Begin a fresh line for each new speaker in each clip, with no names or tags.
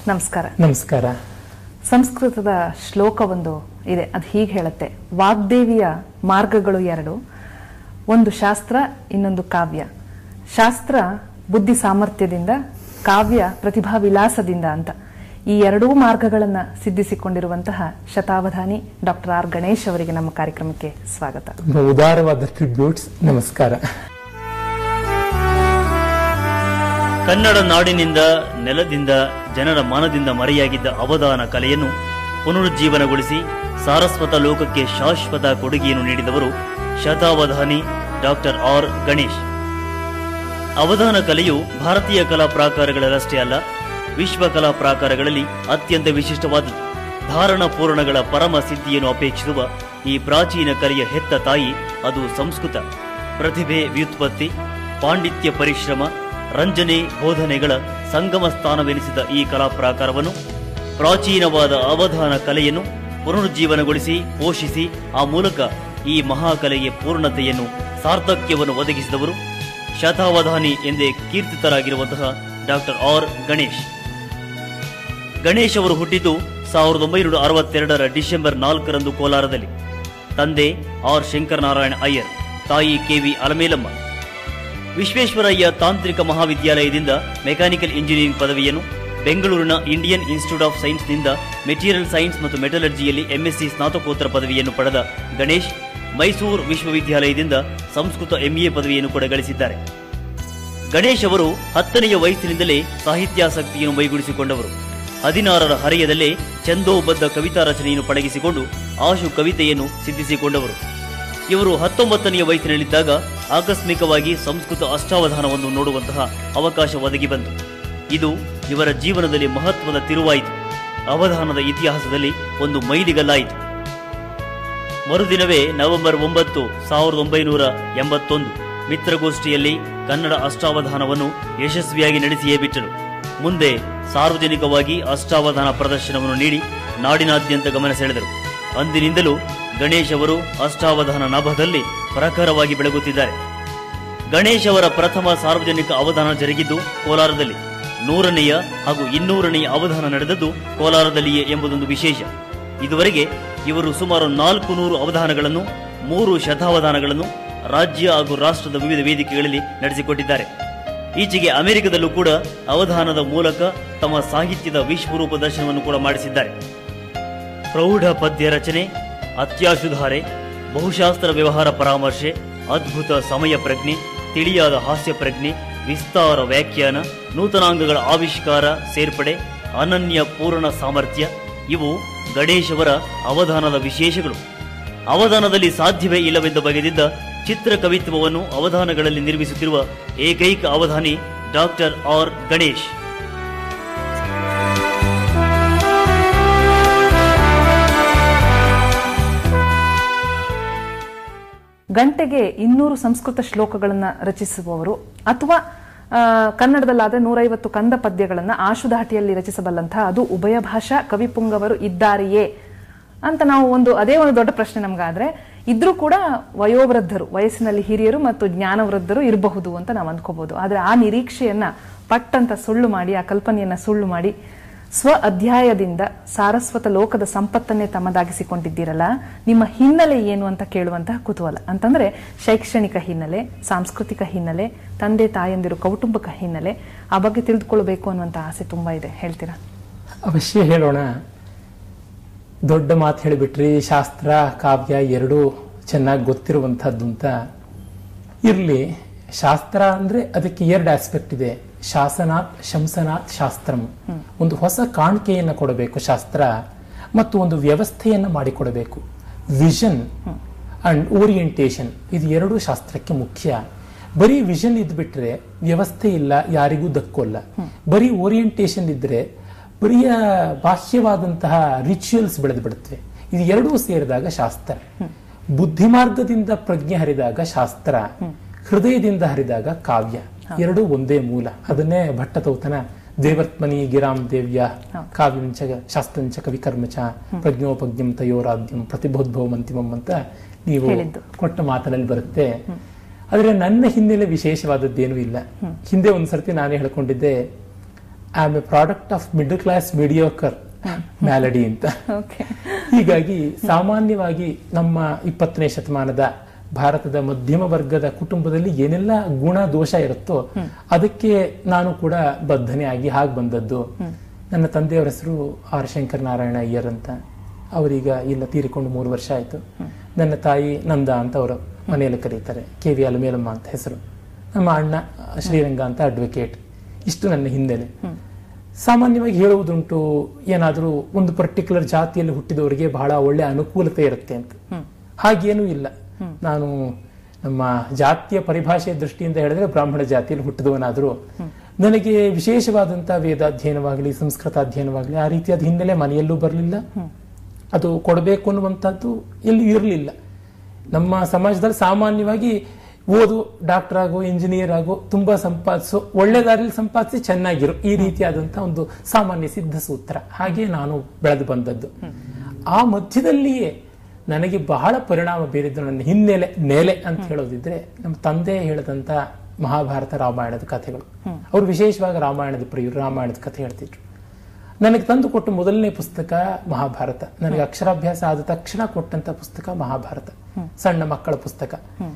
ನಮಸ್ಕಾರ
ನಮಸ್ಕಾರ
ಸಂಸ್ಕೃತದ ಶ್ಲೋಕವೊಂದು ಇದೆ ಅದು ಹೀಗೆ ಹೇಳುತ್ತೆ ವಾಗ್ದೇವಿಯ ಮಾರ್ಗಗಳು ಎರಡು ಒಂದು ಶಾಸ್ತ್ರ ಇನ್ನೊಂದು ಕಾವ್ಯ ಶಾಸ್ತ್ರ ಬುದ್ಧಿ ಸಾಮರ್ಥ್ಯದಿಂದ ಕಾವ್ಯ ಪ್ರತಿಭಾ ವಿಲಾಸದಿಂದ ಅಂತ ಈ ಎರಡೂ ಮಾರ್ಗಗಳನ್ನ ಸಿದ್ಧಿಸಿಕೊಂಡಿರುವಂತಹ ಶತಾವಧಾನಿ ಡಾಕ್ಟರ್ ಆರ್ ಗಣೇಶ್ ಅವರಿಗೆ ನಮ್ಮ ಕಾರ್ಯಕ್ರಮಕ್ಕೆ ಸ್ವಾಗತ
ತುಂಬಾ ಉದಾರವಾದ ಟ್ರಿಬ್ಯೂಟ್ಸ್ ನಮಸ್ಕಾರ
ಕನ್ನಡ ನಾಡಿನಿಂದ ನೆಲದಿಂದ ಜನರ ಮನದಿಂದ ಮರೆಯಾಗಿದ್ದ ಅವಧಾನ ಕಲೆಯನ್ನು ಪುನರುಜ್ಜೀವನಗೊಳಿಸಿ ಸಾರಸ್ವತ ಲೋಕಕ್ಕೆ ಶಾಶ್ವತ ಕೊಡುಗೆಯನ್ನು ನೀಡಿದವರು ಶತಾವಧಾನಿ ಡಾಕ್ಟರ್ ಆರ್ ಗಣೇಶ್ ಅವಧಾನ ಕಲೆಯು ಭಾರತೀಯ ಕಲಾ ಪ್ರಾಕಾರಗಳಲ್ಲಷ್ಟೇ ಅಲ್ಲ ವಿಶ್ವ ಕಲಾ ಪ್ರಾಕಾರಗಳಲ್ಲಿ ಅತ್ಯಂತ ವಿಶಿಷ್ಟವಾದುದು ಧಾರಣ ಪೂರಣಗಳ ಪರಮ ಸಿದ್ಧಿಯನ್ನು ಅಪೇಕ್ಷಿಸುವ ಈ ಪ್ರಾಚೀನ ಕಲೆಯ ಹೆತ್ತ ತಾಯಿ ಅದು ಸಂಸ್ಕೃತ ಪ್ರತಿಭೆ ವ್ಯುತ್ಪತ್ತಿ ಪಾಂಡಿತ್ಯ ಪರಿಶ್ರಮ ರಂಜನೆ ಬೋಧನೆಗಳ ಸಂಗಮ ಸ್ಥಾನವೆನಿಸಿದ ಈ ಕಲಾ ಪ್ರಾಕಾರವನ್ನು ಪ್ರಾಚೀನವಾದ ಅವಧಾನ ಕಲೆಯನ್ನು ಪುನರುಜ್ಜೀವನಗೊಳಿಸಿ ಪೋಷಿಸಿ ಆ ಮೂಲಕ ಈ ಮಹಾಕಲೆಗೆ ಪೂರ್ಣತೆಯನ್ನು ಸಾರ್ಥಕ್ಯವನ್ನು ಒದಗಿಸಿದವರು ಶತಾವಧಾನಿ ಎಂದೇ ಕೀರ್ತಿತರಾಗಿರುವಂತಹ ಡಾಕ್ಟರ್ ಆರ್ ಗಣೇಶ್ ಗಣೇಶ್ ಅವರು ಹುಟ್ಟಿದ್ದು ಸಾವಿರದ ಒಂಬೈನೂರ ಅರವತ್ತೆರಡರ ಡಿಸೆಂಬರ್ ನಾಲ್ಕರಂದು ಕೋಲಾರದಲ್ಲಿ ತಂದೆ ಆರ್ ಶಂಕರನಾರಾಯಣ ಅಯ್ಯರ್ ತಾಯಿ ಕೆವಿ ಅಲಮೇಲಮ್ಮ ವಿಶ್ವೇಶ್ವರಯ್ಯ ತಾಂತ್ರಿಕ ಮಹಾವಿದ್ಯಾಲಯದಿಂದ ಮೆಕ್ಯಾನಿಕಲ್ ಇಂಜಿನಿಯರಿಂಗ್ ಪದವಿಯನ್ನು ಬೆಂಗಳೂರಿನ ಇಂಡಿಯನ್ ಇನ್ಸ್ಟಿಟ್ಯೂಟ್ ಆಫ್ ಸೈನ್ಸ್ನಿಂದ ಮೆಟೀರಿಯಲ್ ಸೈನ್ಸ್ ಮತ್ತು ಮೆಟಲರ್ಜಿಯಲ್ಲಿ ಎಂಎಸ್ಸಿ ಸ್ನಾತಕೋತ್ತರ ಪದವಿಯನ್ನು ಪಡೆದ ಗಣೇಶ್ ಮೈಸೂರು ವಿಶ್ವವಿದ್ಯಾಲಯದಿಂದ ಸಂಸ್ಕೃತ ಎಂಎ ಪದವಿಯನ್ನು ಕೂಡ ಗಳಿಸಿದ್ದಾರೆ ಗಣೇಶ್ ಅವರು ಹತ್ತನೆಯ ವಯಸ್ಸಿನಿಂದಲೇ ಸಾಹಿತ್ಯಾಸಕ್ತಿಯನ್ನು ಮೈಗೂಡಿಸಿಕೊಂಡವರು ಹದಿನಾರರ ಹರೆಯದಲ್ಲೇ ಛಂದೋಬದ್ಧ ಕವಿತಾ ರಚನೆಯನ್ನು ಪಳಗಿಸಿಕೊಂಡು ಆಶು ಕವಿತೆಯನ್ನು ಸಿದ್ಧಿಸಿಕೊಂಡವರು ಇವರು ಹತ್ತೊಂಬತ್ತನೆಯ ವಯಸ್ಸಿನಲ್ಲಿದ್ದಾಗ ಆಕಸ್ಮಿಕವಾಗಿ ಸಂಸ್ಕೃತ ಅಷ್ಟಾವಧಾನವನ್ನು ನೋಡುವಂತಹ ಅವಕಾಶ ಒದಗಿ ಬಂತು ಇದು ಇವರ ಜೀವನದಲ್ಲಿ ಮಹತ್ವದ ತಿರುವಾಯಿತು ಅವಧಾನದ ಇತಿಹಾಸದಲ್ಲಿ ಒಂದು ಮೈಲಿಗಲ್ಲಾಯಿತು ಮರುದಿನವೇ ನವೆಂಬರ್ ಒಂಬತ್ತು ಸಾವಿರದ ಒಂಬೈನೂರ ಎಂಬತ್ತೊಂದು ಮಿತ್ರಗೋಷ್ಠಿಯಲ್ಲಿ ಕನ್ನಡ ಅಷ್ಟಾವಧಾನವನ್ನು ಯಶಸ್ವಿಯಾಗಿ ನಡೆಸಿಯೇ ಬಿಟ್ಟರು ಮುಂದೆ ಸಾರ್ವಜನಿಕವಾಗಿ ಅಷ್ಟಾವಧಾನ ಪ್ರದರ್ಶನವನ್ನು ನೀಡಿ ನಾಡಿನಾದ್ಯಂತ ಗಮನ ಸೆಳೆದರು ಅಂದಿನಿಂದಲೂ ಗಣೇಶ್ ಅವರು ಅಷ್ಟಾವಧಾನ ನಭದಲ್ಲಿ ಪ್ರಖರವಾಗಿ ಬೆಳಗುತ್ತಿದ್ದಾರೆ ಗಣೇಶ್ ಅವರ ಪ್ರಥಮ ಸಾರ್ವಜನಿಕ ಅವಧಾನ ಜರುಗಿದ್ದು ಕೋಲಾರದಲ್ಲಿ ನೂರನೆಯ ಹಾಗೂ ಇನ್ನೂರನೆಯ ಅವಧಾನ ನಡೆದದ್ದು ಕೋಲಾರದಲ್ಲಿಯೇ ಎಂಬುದೊಂದು ವಿಶೇಷ ಇದುವರೆಗೆ ಇವರು ಸುಮಾರು ನಾಲ್ಕು ನೂರು ಅವಧಾನಗಳನ್ನು ಮೂರು ಶತಾವಧಾನಗಳನ್ನು ರಾಜ್ಯ ಹಾಗೂ ರಾಷ್ಟ್ರದ ವಿವಿಧ ವೇದಿಕೆಗಳಲ್ಲಿ ನಡೆಸಿಕೊಟ್ಟಿದ್ದಾರೆ ಈಚೆಗೆ ಅಮೆರಿಕದಲ್ಲೂ ಕೂಡ ಅವಧಾನದ ಮೂಲಕ ತಮ್ಮ ಸಾಹಿತ್ಯದ ವಿಶ್ವರೂಪ ದರ್ಶನವನ್ನು ಕೂಡ ಮಾಡಿಸಿದ್ದಾರೆ ಪ್ರೌಢ ಪದ್ಯ ರಚನೆ ಅತ್ಯಾಶುಧಾರೆ ಬಹುಶಾಸ್ತ್ರ ವ್ಯವಹಾರ ಪರಾಮರ್ಶೆ ಅದ್ಭುತ ಸಮಯ ಪ್ರಜ್ಞೆ ತಿಳಿಯಾದ ಹಾಸ್ಯ ಪ್ರಜ್ಞೆ ವಿಸ್ತಾರ ವ್ಯಾಖ್ಯಾನ ನೂತನಾಂಗಗಳ ಆವಿಷ್ಕಾರ ಸೇರ್ಪಡೆ ಅನನ್ಯ ಪೂರ್ಣ ಸಾಮರ್ಥ್ಯ ಇವು ಗಣೇಶ್ ಅವರ ಅವಧಾನದ ವಿಶೇಷಗಳು ಅವಧಾನದಲ್ಲಿ ಸಾಧ್ಯವೇ ಇಲ್ಲವೆಂದು ಬಗೆದಿದ್ದ ಚಿತ್ರ ಕವಿತ್ವವನ್ನು ಅವಧಾನಗಳಲ್ಲಿ ನಿರ್ಮಿಸುತ್ತಿರುವ ಏಕೈಕ ಅವಧಾನಿ ಡಾಕ್ಟರ್ ಆರ್ ಗಣೇಶ್
ಗಂಟೆಗೆ ಇನ್ನೂರು ಸಂಸ್ಕೃತ ಶ್ಲೋಕಗಳನ್ನ ರಚಿಸುವವರು ಅಥವಾ ಆ, ಕನ್ನಡದಲ್ಲಾದ್ರೆ ನೂರೈವತ್ತು ಕಂದ ಪದ್ಯಗಳನ್ನ ಆಶುಧಾಟಿಯಲ್ಲಿ ರಚಿಸಬಲ್ಲಂತಹ ಅದು ಉಭಯ ಭಾಷಾ ಕವಿಪುಂಗವರು ಇದ್ದಾರೆಯೇ ಅಂತ ನಾವು ಒಂದು ಅದೇ ಒಂದು ದೊಡ್ಡ ಪ್ರಶ್ನೆ ನಮ್ಗಾದ್ರೆ ಇದ್ರೂ ಕೂಡ ವಯೋವೃದ್ಧರು ವಯಸ್ಸಿನಲ್ಲಿ ಹಿರಿಯರು ಮತ್ತು ಜ್ಞಾನವೃದ್ಧರು ಇರಬಹುದು ಅಂತ ನಾವು ಅಂದ್ಕೋಬಹುದು ಆದ್ರೆ ಆ ನಿರೀಕ್ಷೆಯನ್ನ ಪಟ್ಟಂತ ಸುಳ್ಳು ಮಾಡಿ ಆ ಕಲ್ಪನೆಯನ್ನ ಸುಳ್ಳು ಮಾಡಿ ಸ್ವ ಅಧ್ಯಾಯದಿಂದ ಸಾರಸ್ವತ ಲೋಕದ ಸಂಪತ್ತನ್ನೇ ತಮ್ಮದಾಗಿಸಿಕೊಂಡಿದ್ದೀರಲ್ಲ ನಿಮ್ಮ ಹಿನ್ನೆಲೆ ಏನು ಅಂತ ಕೇಳುವಂತಹ ಕುತೂಹಲ ಅಂತಂದ್ರೆ ಶೈಕ್ಷಣಿಕ ಹಿನ್ನೆಲೆ ಸಾಂಸ್ಕೃತಿಕ ಹಿನ್ನೆಲೆ ತಂದೆ ತಾಯಂದಿರು ಕೌಟುಂಬಿಕ ಹಿನ್ನೆಲೆ ಆ ಬಗ್ಗೆ ತಿಳಿದುಕೊಳ್ಬೇಕು ಅನ್ನುವಂತ ಆಸೆ ತುಂಬಾ ಇದೆ ಹೇಳ್ತೀರಾ
ಅವಶ್ಯ ಹೇಳೋಣ ದೊಡ್ಡ ಮಾತು ಹೇಳಿಬಿಟ್ರಿ ಶಾಸ್ತ್ರ ಕಾವ್ಯ ಎರಡೂ ಚೆನ್ನಾಗಿ ಗೊತ್ತಿರುವಂಥದ್ದು ಅಂತ ಇರಲಿ ಶಾಸ್ತ್ರ ಅಂದ್ರೆ ಅದಕ್ಕೆ ಎರಡು ಆಸ್ಪೆಕ್ಟ್ ಇದೆ ಶಾಸನಾತ್ ಶಂಸನಾತ್ ಶಾಸ್ತ್ರಂ ಒಂದು ಹೊಸ ಕಾಣಿಕೆಯನ್ನು ಕೊಡಬೇಕು ಶಾಸ್ತ್ರ ಮತ್ತು ಒಂದು ವ್ಯವಸ್ಥೆಯನ್ನು ಮಾಡಿಕೊಡಬೇಕು ವಿಷನ್ ಅಂಡ್ ಓರಿಯೆಂಟೇಷನ್ ಇದು ಎರಡೂ ಶಾಸ್ತ್ರಕ್ಕೆ ಮುಖ್ಯ ಬರೀ ವಿಷನ್ ಇದ್ಬಿಟ್ರೆ ವ್ಯವಸ್ಥೆ ಇಲ್ಲ ಯಾರಿಗೂ ದಕ್ಕೋಲ್ಲ ಬರೀ ಓರಿಯೆಂಟೇಷನ್ ಇದ್ರೆ ಬರೀ ಬಾಹ್ಯವಾದಂತಹ ರಿಚುವಲ್ಸ್ ಬೆಳೆದು ಬಿಡುತ್ತವೆ ಇದು ಎರಡೂ ಸೇರಿದಾಗ ಶಾಸ್ತ್ರ ಬುದ್ಧಿಮಾರ್ಗದಿಂದ ಪ್ರಜ್ಞೆ ಹರಿದಾಗ ಶಾಸ್ತ್ರ ಹೃದಯದಿಂದ ಹರಿದಾಗ ಕಾವ್ಯ ಎರಡೂ ಒಂದೇ ಮೂಲ ಅದನ್ನೇ ಭಟ್ಟತೌತನ ದೇವರ್ತ್ಮನಿ ಗಿರಾಂ ದೇವ್ಯ ಕಾವ್ಯಂಚ ಶಾಸ್ತ್ರಂಚ ಕವಿಕರ್ಮಚ ಪ್ರಜ್ಞೋಪಜ್ಞಂ ತಯೋರಾದ್ಯಂ ಪ್ರತಿಬೋದ್ಭವಂ ಅಂತಿಮಂ ಅಂತ ನೀವು
ಹೇಳಿದ್ದು.
ಕೊಟ್ಟ ಮಾತನಲ್ಲಿ ಬರುತ್ತೆ ಆದ್ರೆ ನನ್ನ ಹಿನ್ನೆಲೆ ವಿಶೇಷವಾದದ್ದೇನೂ ಇಲ್ಲ ಹಿಂದೆ ಒಂದ್ಸರ್ತಿ ನಾನೇ ಹೇಳ್ಕೊಂಡಿದ್ದೆ I am a product of middle class mediocre malady ಅಂತ
ಓಕೆ
ಹೀಗಾಗಿ ಸಾಮಾನ್ಯವಾಗಿ ನಮ್ಮ ಇಪ್ಪತ್ತನೇ ಶತಮಾನದ ಭಾರತದ ಮಧ್ಯಮ ವರ್ಗದ ಕುಟುಂಬದಲ್ಲಿ ಏನೆಲ್ಲ ಗುಣ ದೋಷ ಇರುತ್ತೋ ಅದಕ್ಕೆ ನಾನು ಕೂಡ ಬದ್ಧನೆ ಆಗಿ ಹಾಗೆ ಬಂದದ್ದು ನನ್ನ ತಂದೆಯವರ ಹೆಸರು ಆರ್ ಶಂಕರ್ ನಾರಾಯಣ ಅಯ್ಯರ್ ಅಂತ ಅವರೀಗ ಇಲ್ಲ ತೀರಿಕೊಂಡು ಮೂರು ವರ್ಷ ಆಯ್ತು ನನ್ನ ತಾಯಿ ನಂದ ಅಂತ ಅವರು ಮನೆಯಲ್ಲಿ ಕರೀತಾರೆ ಕೆ ವಿ ಅಲಮೇಲಮ್ಮ ಅಂತ ಹೆಸರು ನಮ್ಮ ಅಣ್ಣ ಶ್ರೀರಂಗ ಅಂತ ಅಡ್ವೊಕೇಟ್ ಇಷ್ಟು ನನ್ನ ಹಿನ್ನೆಲೆ ಸಾಮಾನ್ಯವಾಗಿ ಹೇಳುವುದುಂಟು ಏನಾದರೂ ಒಂದು ಪರ್ಟಿಕ್ಯುಲರ್ ಜಾತಿಯಲ್ಲಿ ಹುಟ್ಟಿದವರಿಗೆ ಬಹಳ ಒಳ್ಳೆ ಅನುಕೂಲತೆ ಇರುತ್ತೆ ಅಂತ ಹಾಗೇನೂ ಇಲ್ಲ ನಾನು ನಮ್ಮ ಜಾತಿಯ ಪರಿಭಾಷೆಯ ದೃಷ್ಟಿಯಿಂದ ಹೇಳಿದ್ರೆ ಬ್ರಾಹ್ಮಣ ಜಾತಿಯಲ್ಲಿ ಹುಟ್ಟಿದವನಾದರೂ ನನಗೆ ವಿಶೇಷವಾದಂತಹ ವೇದಾಧ್ಯಯನವಾಗಲಿ ಸಂಸ್ಕೃತ ಅಧ್ಯಯನವಾಗಲಿ ಆ ರೀತಿಯಾದ ಹಿನ್ನೆಲೆ ಮನೆಯಲ್ಲೂ ಬರಲಿಲ್ಲ ಅದು ಕೊಡಬೇಕು ಅನ್ನುವಂಥದ್ದು ಎಲ್ಲಿ ಇರಲಿಲ್ಲ ನಮ್ಮ ಸಮಾಜದಲ್ಲಿ ಸಾಮಾನ್ಯವಾಗಿ ಓದು ಡಾಕ್ಟರ್ ಆಗೋ ಇಂಜಿನಿಯರ್ ಆಗೋ ತುಂಬಾ ಸಂಪಾದಿಸೋ ಒಳ್ಳೆ ದಾರಿಯಲ್ಲಿ ಸಂಪಾದಿಸಿ ಚೆನ್ನಾಗಿರು ಈ ರೀತಿಯಾದಂತಹ ಒಂದು ಸಾಮಾನ್ಯ ಸಿದ್ಧ ಸೂತ್ರ ಹಾಗೆ ನಾನು ಬೆಳೆದು ಬಂದದ್ದು ಆ ಮಧ್ಯದಲ್ಲಿಯೇ ನನಗೆ ಬಹಳ ಪರಿಣಾಮ ಬೀರಿದ್ದು ನನ್ನ ಹಿನ್ನೆಲೆ ನೆಲೆ ಅಂತ ಹೇಳೋದಿದ್ರೆ ನಮ್ಮ ತಂದೆ ಹೇಳಿದಂತ ಮಹಾಭಾರತ ರಾಮಾಯಣದ ಕಥೆಗಳು ಅವರು ವಿಶೇಷವಾಗಿ ರಾಮಾಯಣದ ಪ್ರಿಯರು ರಾಮಾಯಣದ ಕಥೆ ಹೇಳ್ತಿದ್ರು ನನಗೆ ತಂದು ಕೊಟ್ಟ ಮೊದಲನೇ ಪುಸ್ತಕ ಮಹಾಭಾರತ ನನಗೆ ಅಕ್ಷರಾಭ್ಯಾಸ ಆದ ತಕ್ಷಣ ಕೊಟ್ಟಂತ ಪುಸ್ತಕ ಮಹಾಭಾರತ ಸಣ್ಣ ಮಕ್ಕಳ ಪುಸ್ತಕ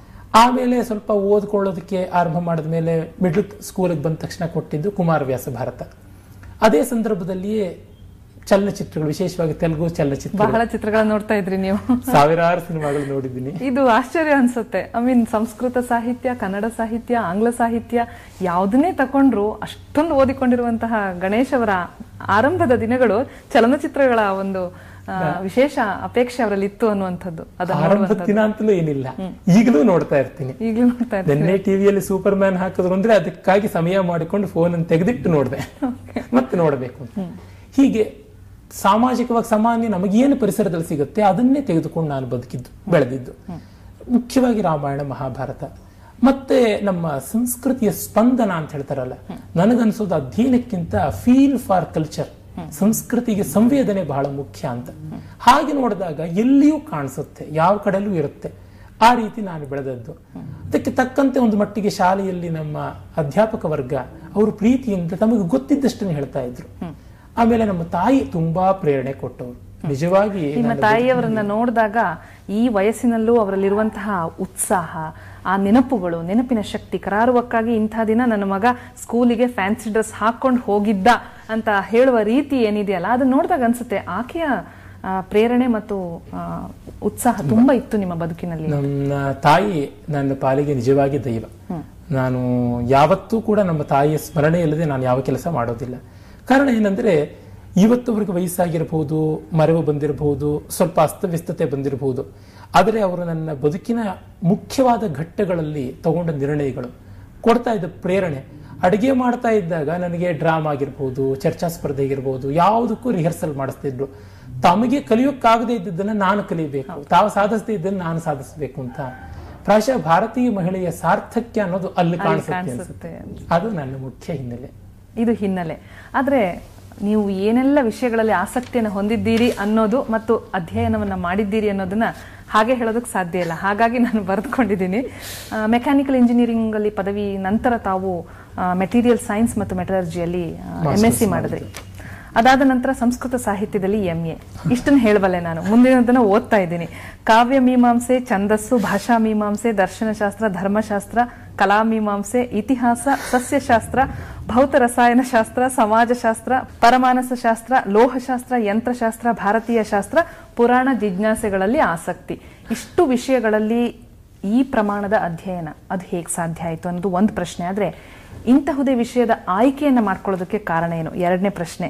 ಆಮೇಲೆ ಸ್ವಲ್ಪ ಓದ್ಕೊಳ್ಳೋದಕ್ಕೆ ಆರಂಭ ಮಾಡಿದ ಮೇಲೆ ಮಿಡ್ಲ್ ಸ್ಕೂಲಿಗೆ ಬಂದ ತಕ್ಷಣ ಕೊಟ್ಟಿದ್ದು ಕುಮಾರವ್ಯಾಸ ಭಾರತ ಅದೇ ಸಂದರ್ಭದಲ್ಲಿಯೇ ಚಲನಚಿತ್ರಗಳು ವಿಶೇಷವಾಗಿ ತೆಲುಗು ಚಲನಚಿತ್ರ
ಬಹಳ ಚಿತ್ರಗಳನ್ನ ನೋಡ್ತಾ ಇದ್ರಿ ನೀವು
ಸಾವಿರಾರು ಸಿನಿಮಾಗಳು ನೋಡಿದ್ದೀನಿ
ಇದು ಆಶ್ಚರ್ಯ ಅನ್ಸುತ್ತೆ ಐ ಮೀನ್ ಸಂಸ್ಕೃತ ಸಾಹಿತ್ಯ ಕನ್ನಡ ಸಾಹಿತ್ಯ ಆಂಗ್ಲ ಸಾಹಿತ್ಯ ಯಾವುದನ್ನೇ ತಕೊಂಡ್ರು ಅಷ್ಟೊಂದು ಓದಿಕೊಂಡಿರುವಂತಹ ಗಣೇಶ್ ಅವರ ಆರಂಭದ ದಿನಗಳು ಚಲನಚಿತ್ರಗಳ ಒಂದು ಆ, ವಿಶೇಷ ಅಪೇಕ್ಷೆ ಅವರಲ್ಲಿ ಇತ್ತು ಅನ್ನುವಂಥದ್ದು ಅದನ್ನ
ಆರಂಭದ ದಿನ ಅಂತಲೂ ಏನಿಲ್ಲ ಈಗಲೂ ನೋಡ್ತಾ ಇರ್ತೀನಿ
ಈಗಲೂ ನೋಡ್ತಾ ಇದ್ದೆ
ನಿನ್ನೆ ಟಿವಿಯಲ್ಲಿ ಸೂಪರ್ ಮ್ಯಾನ್ ಹಾಕಿದ್ರು ಅಂದ್ರೆ ಅದಕ್ಕಾಗಿ ಸಮಯ ಮಾಡಿಕೊಂಡು ಫೋನ್ ಅನ್ನು ತೆಗೆದಿಟ್ಟು ನೋಡಿದೆ ಮತ್ತೆ ನೋಡಬೇಕು ಅಂತ. ಹೀಗೆ ಸಾಮಾಜಿಕವಾಗಿ ಸಾಮಾನ್ಯ ನಮಗೇನು ಪರಿಸರದಲ್ಲಿ ಸಿಗುತ್ತೆ ಅದನ್ನೇ ತೆಗೆದುಕೊಂಡು ನಾನು ಬದುಕಿದ್ದು ಬೆಳೆದಿದ್ದು ಮುಖ್ಯವಾಗಿ ರಾಮಾಯಣ ಮಹಾಭಾರತ ಮತ್ತೆ ನಮ್ಮ ಸಂಸ್ಕೃತಿಯ ಸ್ಪಂದನ ಅಂತ ಹೇಳ್ತಾರಲ್ಲ ನನಗನ್ಸೋದು ಅಧ್ಯಯನಕ್ಕಿಂತ ಫೀಲ್ ಫಾರ್ ಕಲ್ಚರ್ ಸಂಸ್ಕೃತಿಗೆ ಸಂವೇದನೆ ಬಹಳ ಮುಖ್ಯ ಅಂತ ಹಾಗೆ ನೋಡಿದಾಗ ಎಲ್ಲಿಯೂ ಕಾಣಿಸುತ್ತೆ ಯಾವ ಕಡೆಯಲ್ಲೂ ಇರುತ್ತೆ ಆ ರೀತಿ ನಾನು ಬೆಳೆದದ್ದು ಅದಕ್ಕೆ ತಕ್ಕಂತೆ ಒಂದು ಮಟ್ಟಿಗೆ ಶಾಲೆಯಲ್ಲಿ ನಮ್ಮ ಅಧ್ಯಾಪಕ ವರ್ಗ ಅವರು ಪ್ರೀತಿಯಿಂದ ತಮಗೆ ಗೊತ್ತಿದ್ದಷ್ಟನ್ನು ಹೇಳ್ತಾ ಇದ್ರು ಆಮೇಲೆ ನಮ್ಮ ತಾಯಿ ತುಂಬಾ ಪ್ರೇರಣೆ ಕೊಟ್ಟವರು ನಿಜವಾಗಿ
ನಿಮ್ಮ ತಾಯಿಯವರನ್ನ ನೋಡಿದಾಗ ಈ ವಯಸ್ಸಿನಲ್ಲೂ ಅವರಲ್ಲಿರುವಂತಹ ಉತ್ಸಾಹ ಆ ನೆನಪುಗಳು ನೆನಪಿನ ಶಕ್ತಿ ಕರಾರುವಕ್ಕಾಗಿ ಇಂಥ ದಿನ ನನ್ನ ಮಗ ಸ್ಕೂಲಿಗೆ ಫ್ಯಾನ್ಸಿ ಡ್ರೆಸ್ ಹಾಕೊಂಡು ಹೋಗಿದ್ದ ಅಂತ ಹೇಳುವ ರೀತಿ ಏನಿದೆಯಲ್ಲ ಅದನ್ನ ನೋಡಿದಾಗ ಅನ್ಸುತ್ತೆ ಆಕೆಯ ಆ, ಪ್ರೇರಣೆ ಮತ್ತು ಆ, ಉತ್ಸಾಹ ತುಂಬಾ ಇತ್ತು ನಿಮ್ಮ ಬದುಕಿನಲ್ಲಿ
ನನ್ನ ತಾಯಿ ನನ್ನ ಪಾಲಿಗೆ ನಿಜವಾಗಿ ದೈವ ನಾನು ಯಾವತ್ತೂ ಕೂಡ ನಮ್ಮ ತಾಯಿಯ ಸ್ಮರಣೆ ಇಲ್ಲದೆ ನಾನು ಯಾವ ಕೆಲಸ ಮಾಡೋದಿಲ್ಲ ಕಾರಣ ಏನಂದ್ರೆ ಇವತ್ತುವರೆಗೆ ವಯಸ್ಸಾಗಿರಬಹುದು ಮರೆವು ಬಂದಿರಬಹುದು ಸ್ವಲ್ಪ ಅಸ್ತವ್ಯಸ್ತತೆ ಬಂದಿರಬಹುದು ಆದರೆ ಅವರು ನನ್ನ ಬದುಕಿನ ಮುಖ್ಯವಾದ ಘಟ್ಟಗಳಲ್ಲಿ ತಗೊಂಡ ನಿರ್ಣಯಗಳು ಕೊಡ್ತಾ ಇದ್ದ ಪ್ರೇರಣೆ ಅಡಿಗೆ ಮಾಡ್ತಾ ಇದ್ದಾಗ ನನಗೆ ಡ್ರಾಮಾ ಆಗಿರ್ಬೋದು ಚರ್ಚಾ ಸ್ಪರ್ಧೆ ಆಗಿರ್ಬೋದು ಯಾವುದಕ್ಕೂ ರಿಹರ್ಸಲ್ ಮಾಡಿಸ್ತಿದ್ರು ತಮಗೆ ಕಲಿಯೋಕ್ಕಾಗದೇ ಇದ್ದದ್ದನ್ನ ನಾನು ಕಲಿಬೇಕು ತಾವು ಸಾಧಿಸದೇ ಇದ್ದನ್ನು ನಾನು ಸಾಧಿಸಬೇಕು ಅಂತ ಪ್ರಾಯಶಃ ಭಾರತೀಯ ಮಹಿಳೆಯ ಸಾರ್ಥಕ್ಯ ಅನ್ನೋದು ಅಲ್ಲಿ ಕಾಣಿಸುತ್ತೆ
ಕಾಣಿಸುತ್ತೆ
ಅನ್ಸುತ್ತೆ ಅದು ನನ್ನ ಮುಖ್ಯ ಹಿನ್ನೆಲೆ
ಇದು ಹಿನ್ನೆಲೆ ಆದ್ರೆ ನೀವು ಏನೆಲ್ಲ ವಿಷಯಗಳಲ್ಲಿ ಆಸಕ್ತಿಯನ್ನು ಹೊಂದಿದ್ದೀರಿ ಅನ್ನೋದು ಮತ್ತು ಅಧ್ಯಯನವನ್ನ ಮಾಡಿದ್ದೀರಿ ಅನ್ನೋದನ್ನ ಹಾಗೆ ಹೇಳೋದಕ್ಕೆ ಸಾಧ್ಯ ಇಲ್ಲ ಹಾಗಾಗಿ ನಾನು ಬರೆದುಕೊಂಡಿದ್ದೀನಿ ಮೆಕ್ಯಾನಿಕಲ್ ಇಂಜಿನಿಯರಿಂಗ್ ಅಲ್ಲಿ ಪದವಿ ನಂತರ ತಾವು ಮೆಟೀರಿಯಲ್ ಸೈನ್ಸ್ ಮತ್ತು ಮೆಟಲರ್ಜಿಯಲ್ಲಿ ಎಂ ಎಸ್ ಸಿ ಮಾಡಿದ್ರಿ ಅದಾದ ನಂತರ ಸಂಸ್ಕೃತ ಸಾಹಿತ್ಯದಲ್ಲಿ ಎಂ ಎ ಇಷ್ಟನ್ನು ಹೇಳಬಲ್ಲೆ ನಾನು ಮುಂದಿನದನ್ನ ಓದ್ತಾ ಇದ್ದೀನಿ ಕಾವ್ಯ ಮೀಮಾಂಸೆ ಛಂದಸ್ಸು ಭಾಷಾ ಮೀಮಾಂಸೆ ದರ್ಶನಶಾಸ್ತ್ರ ಧರ್ಮಶಾಸ್ತ್ರ ಕಲಾಮೀಮಾಂಸೆ ಇತಿಹಾಸ ಸಸ್ಯಶಾಸ್ತ್ರ ಭೌತ ರಸಾಯನಶಾಸ್ತ್ರ ಸಮಾಜಶಾಸ್ತ್ರ ಪರಮಾನಸ ಶಾಸ್ತ್ರ ಲೋಹಶಾಸ್ತ್ರ ಯಂತ್ರಶಾಸ್ತ್ರ ಭಾರತೀಯ ಶಾಸ್ತ್ರ ಪುರಾಣ ಜಿಜ್ಞಾಸೆಗಳಲ್ಲಿ ಆಸಕ್ತಿ ಇಷ್ಟು ವಿಷಯಗಳಲ್ಲಿ ಈ ಪ್ರಮಾಣದ ಅಧ್ಯಯನ ಅದು ಹೇಗೆ ಸಾಧ್ಯ ಆಯಿತು ಅನ್ನೋದು ಒಂದು ಪ್ರಶ್ನೆ ಆದರೆ ಇಂತಹುದೇ ವಿಷಯದ ಆಯ್ಕೆಯನ್ನ ಮಾಡ್ಕೊಳ್ಳೋದಕ್ಕೆ ಕಾರಣ ಏನು ಎರಡನೇ ಪ್ರಶ್ನೆ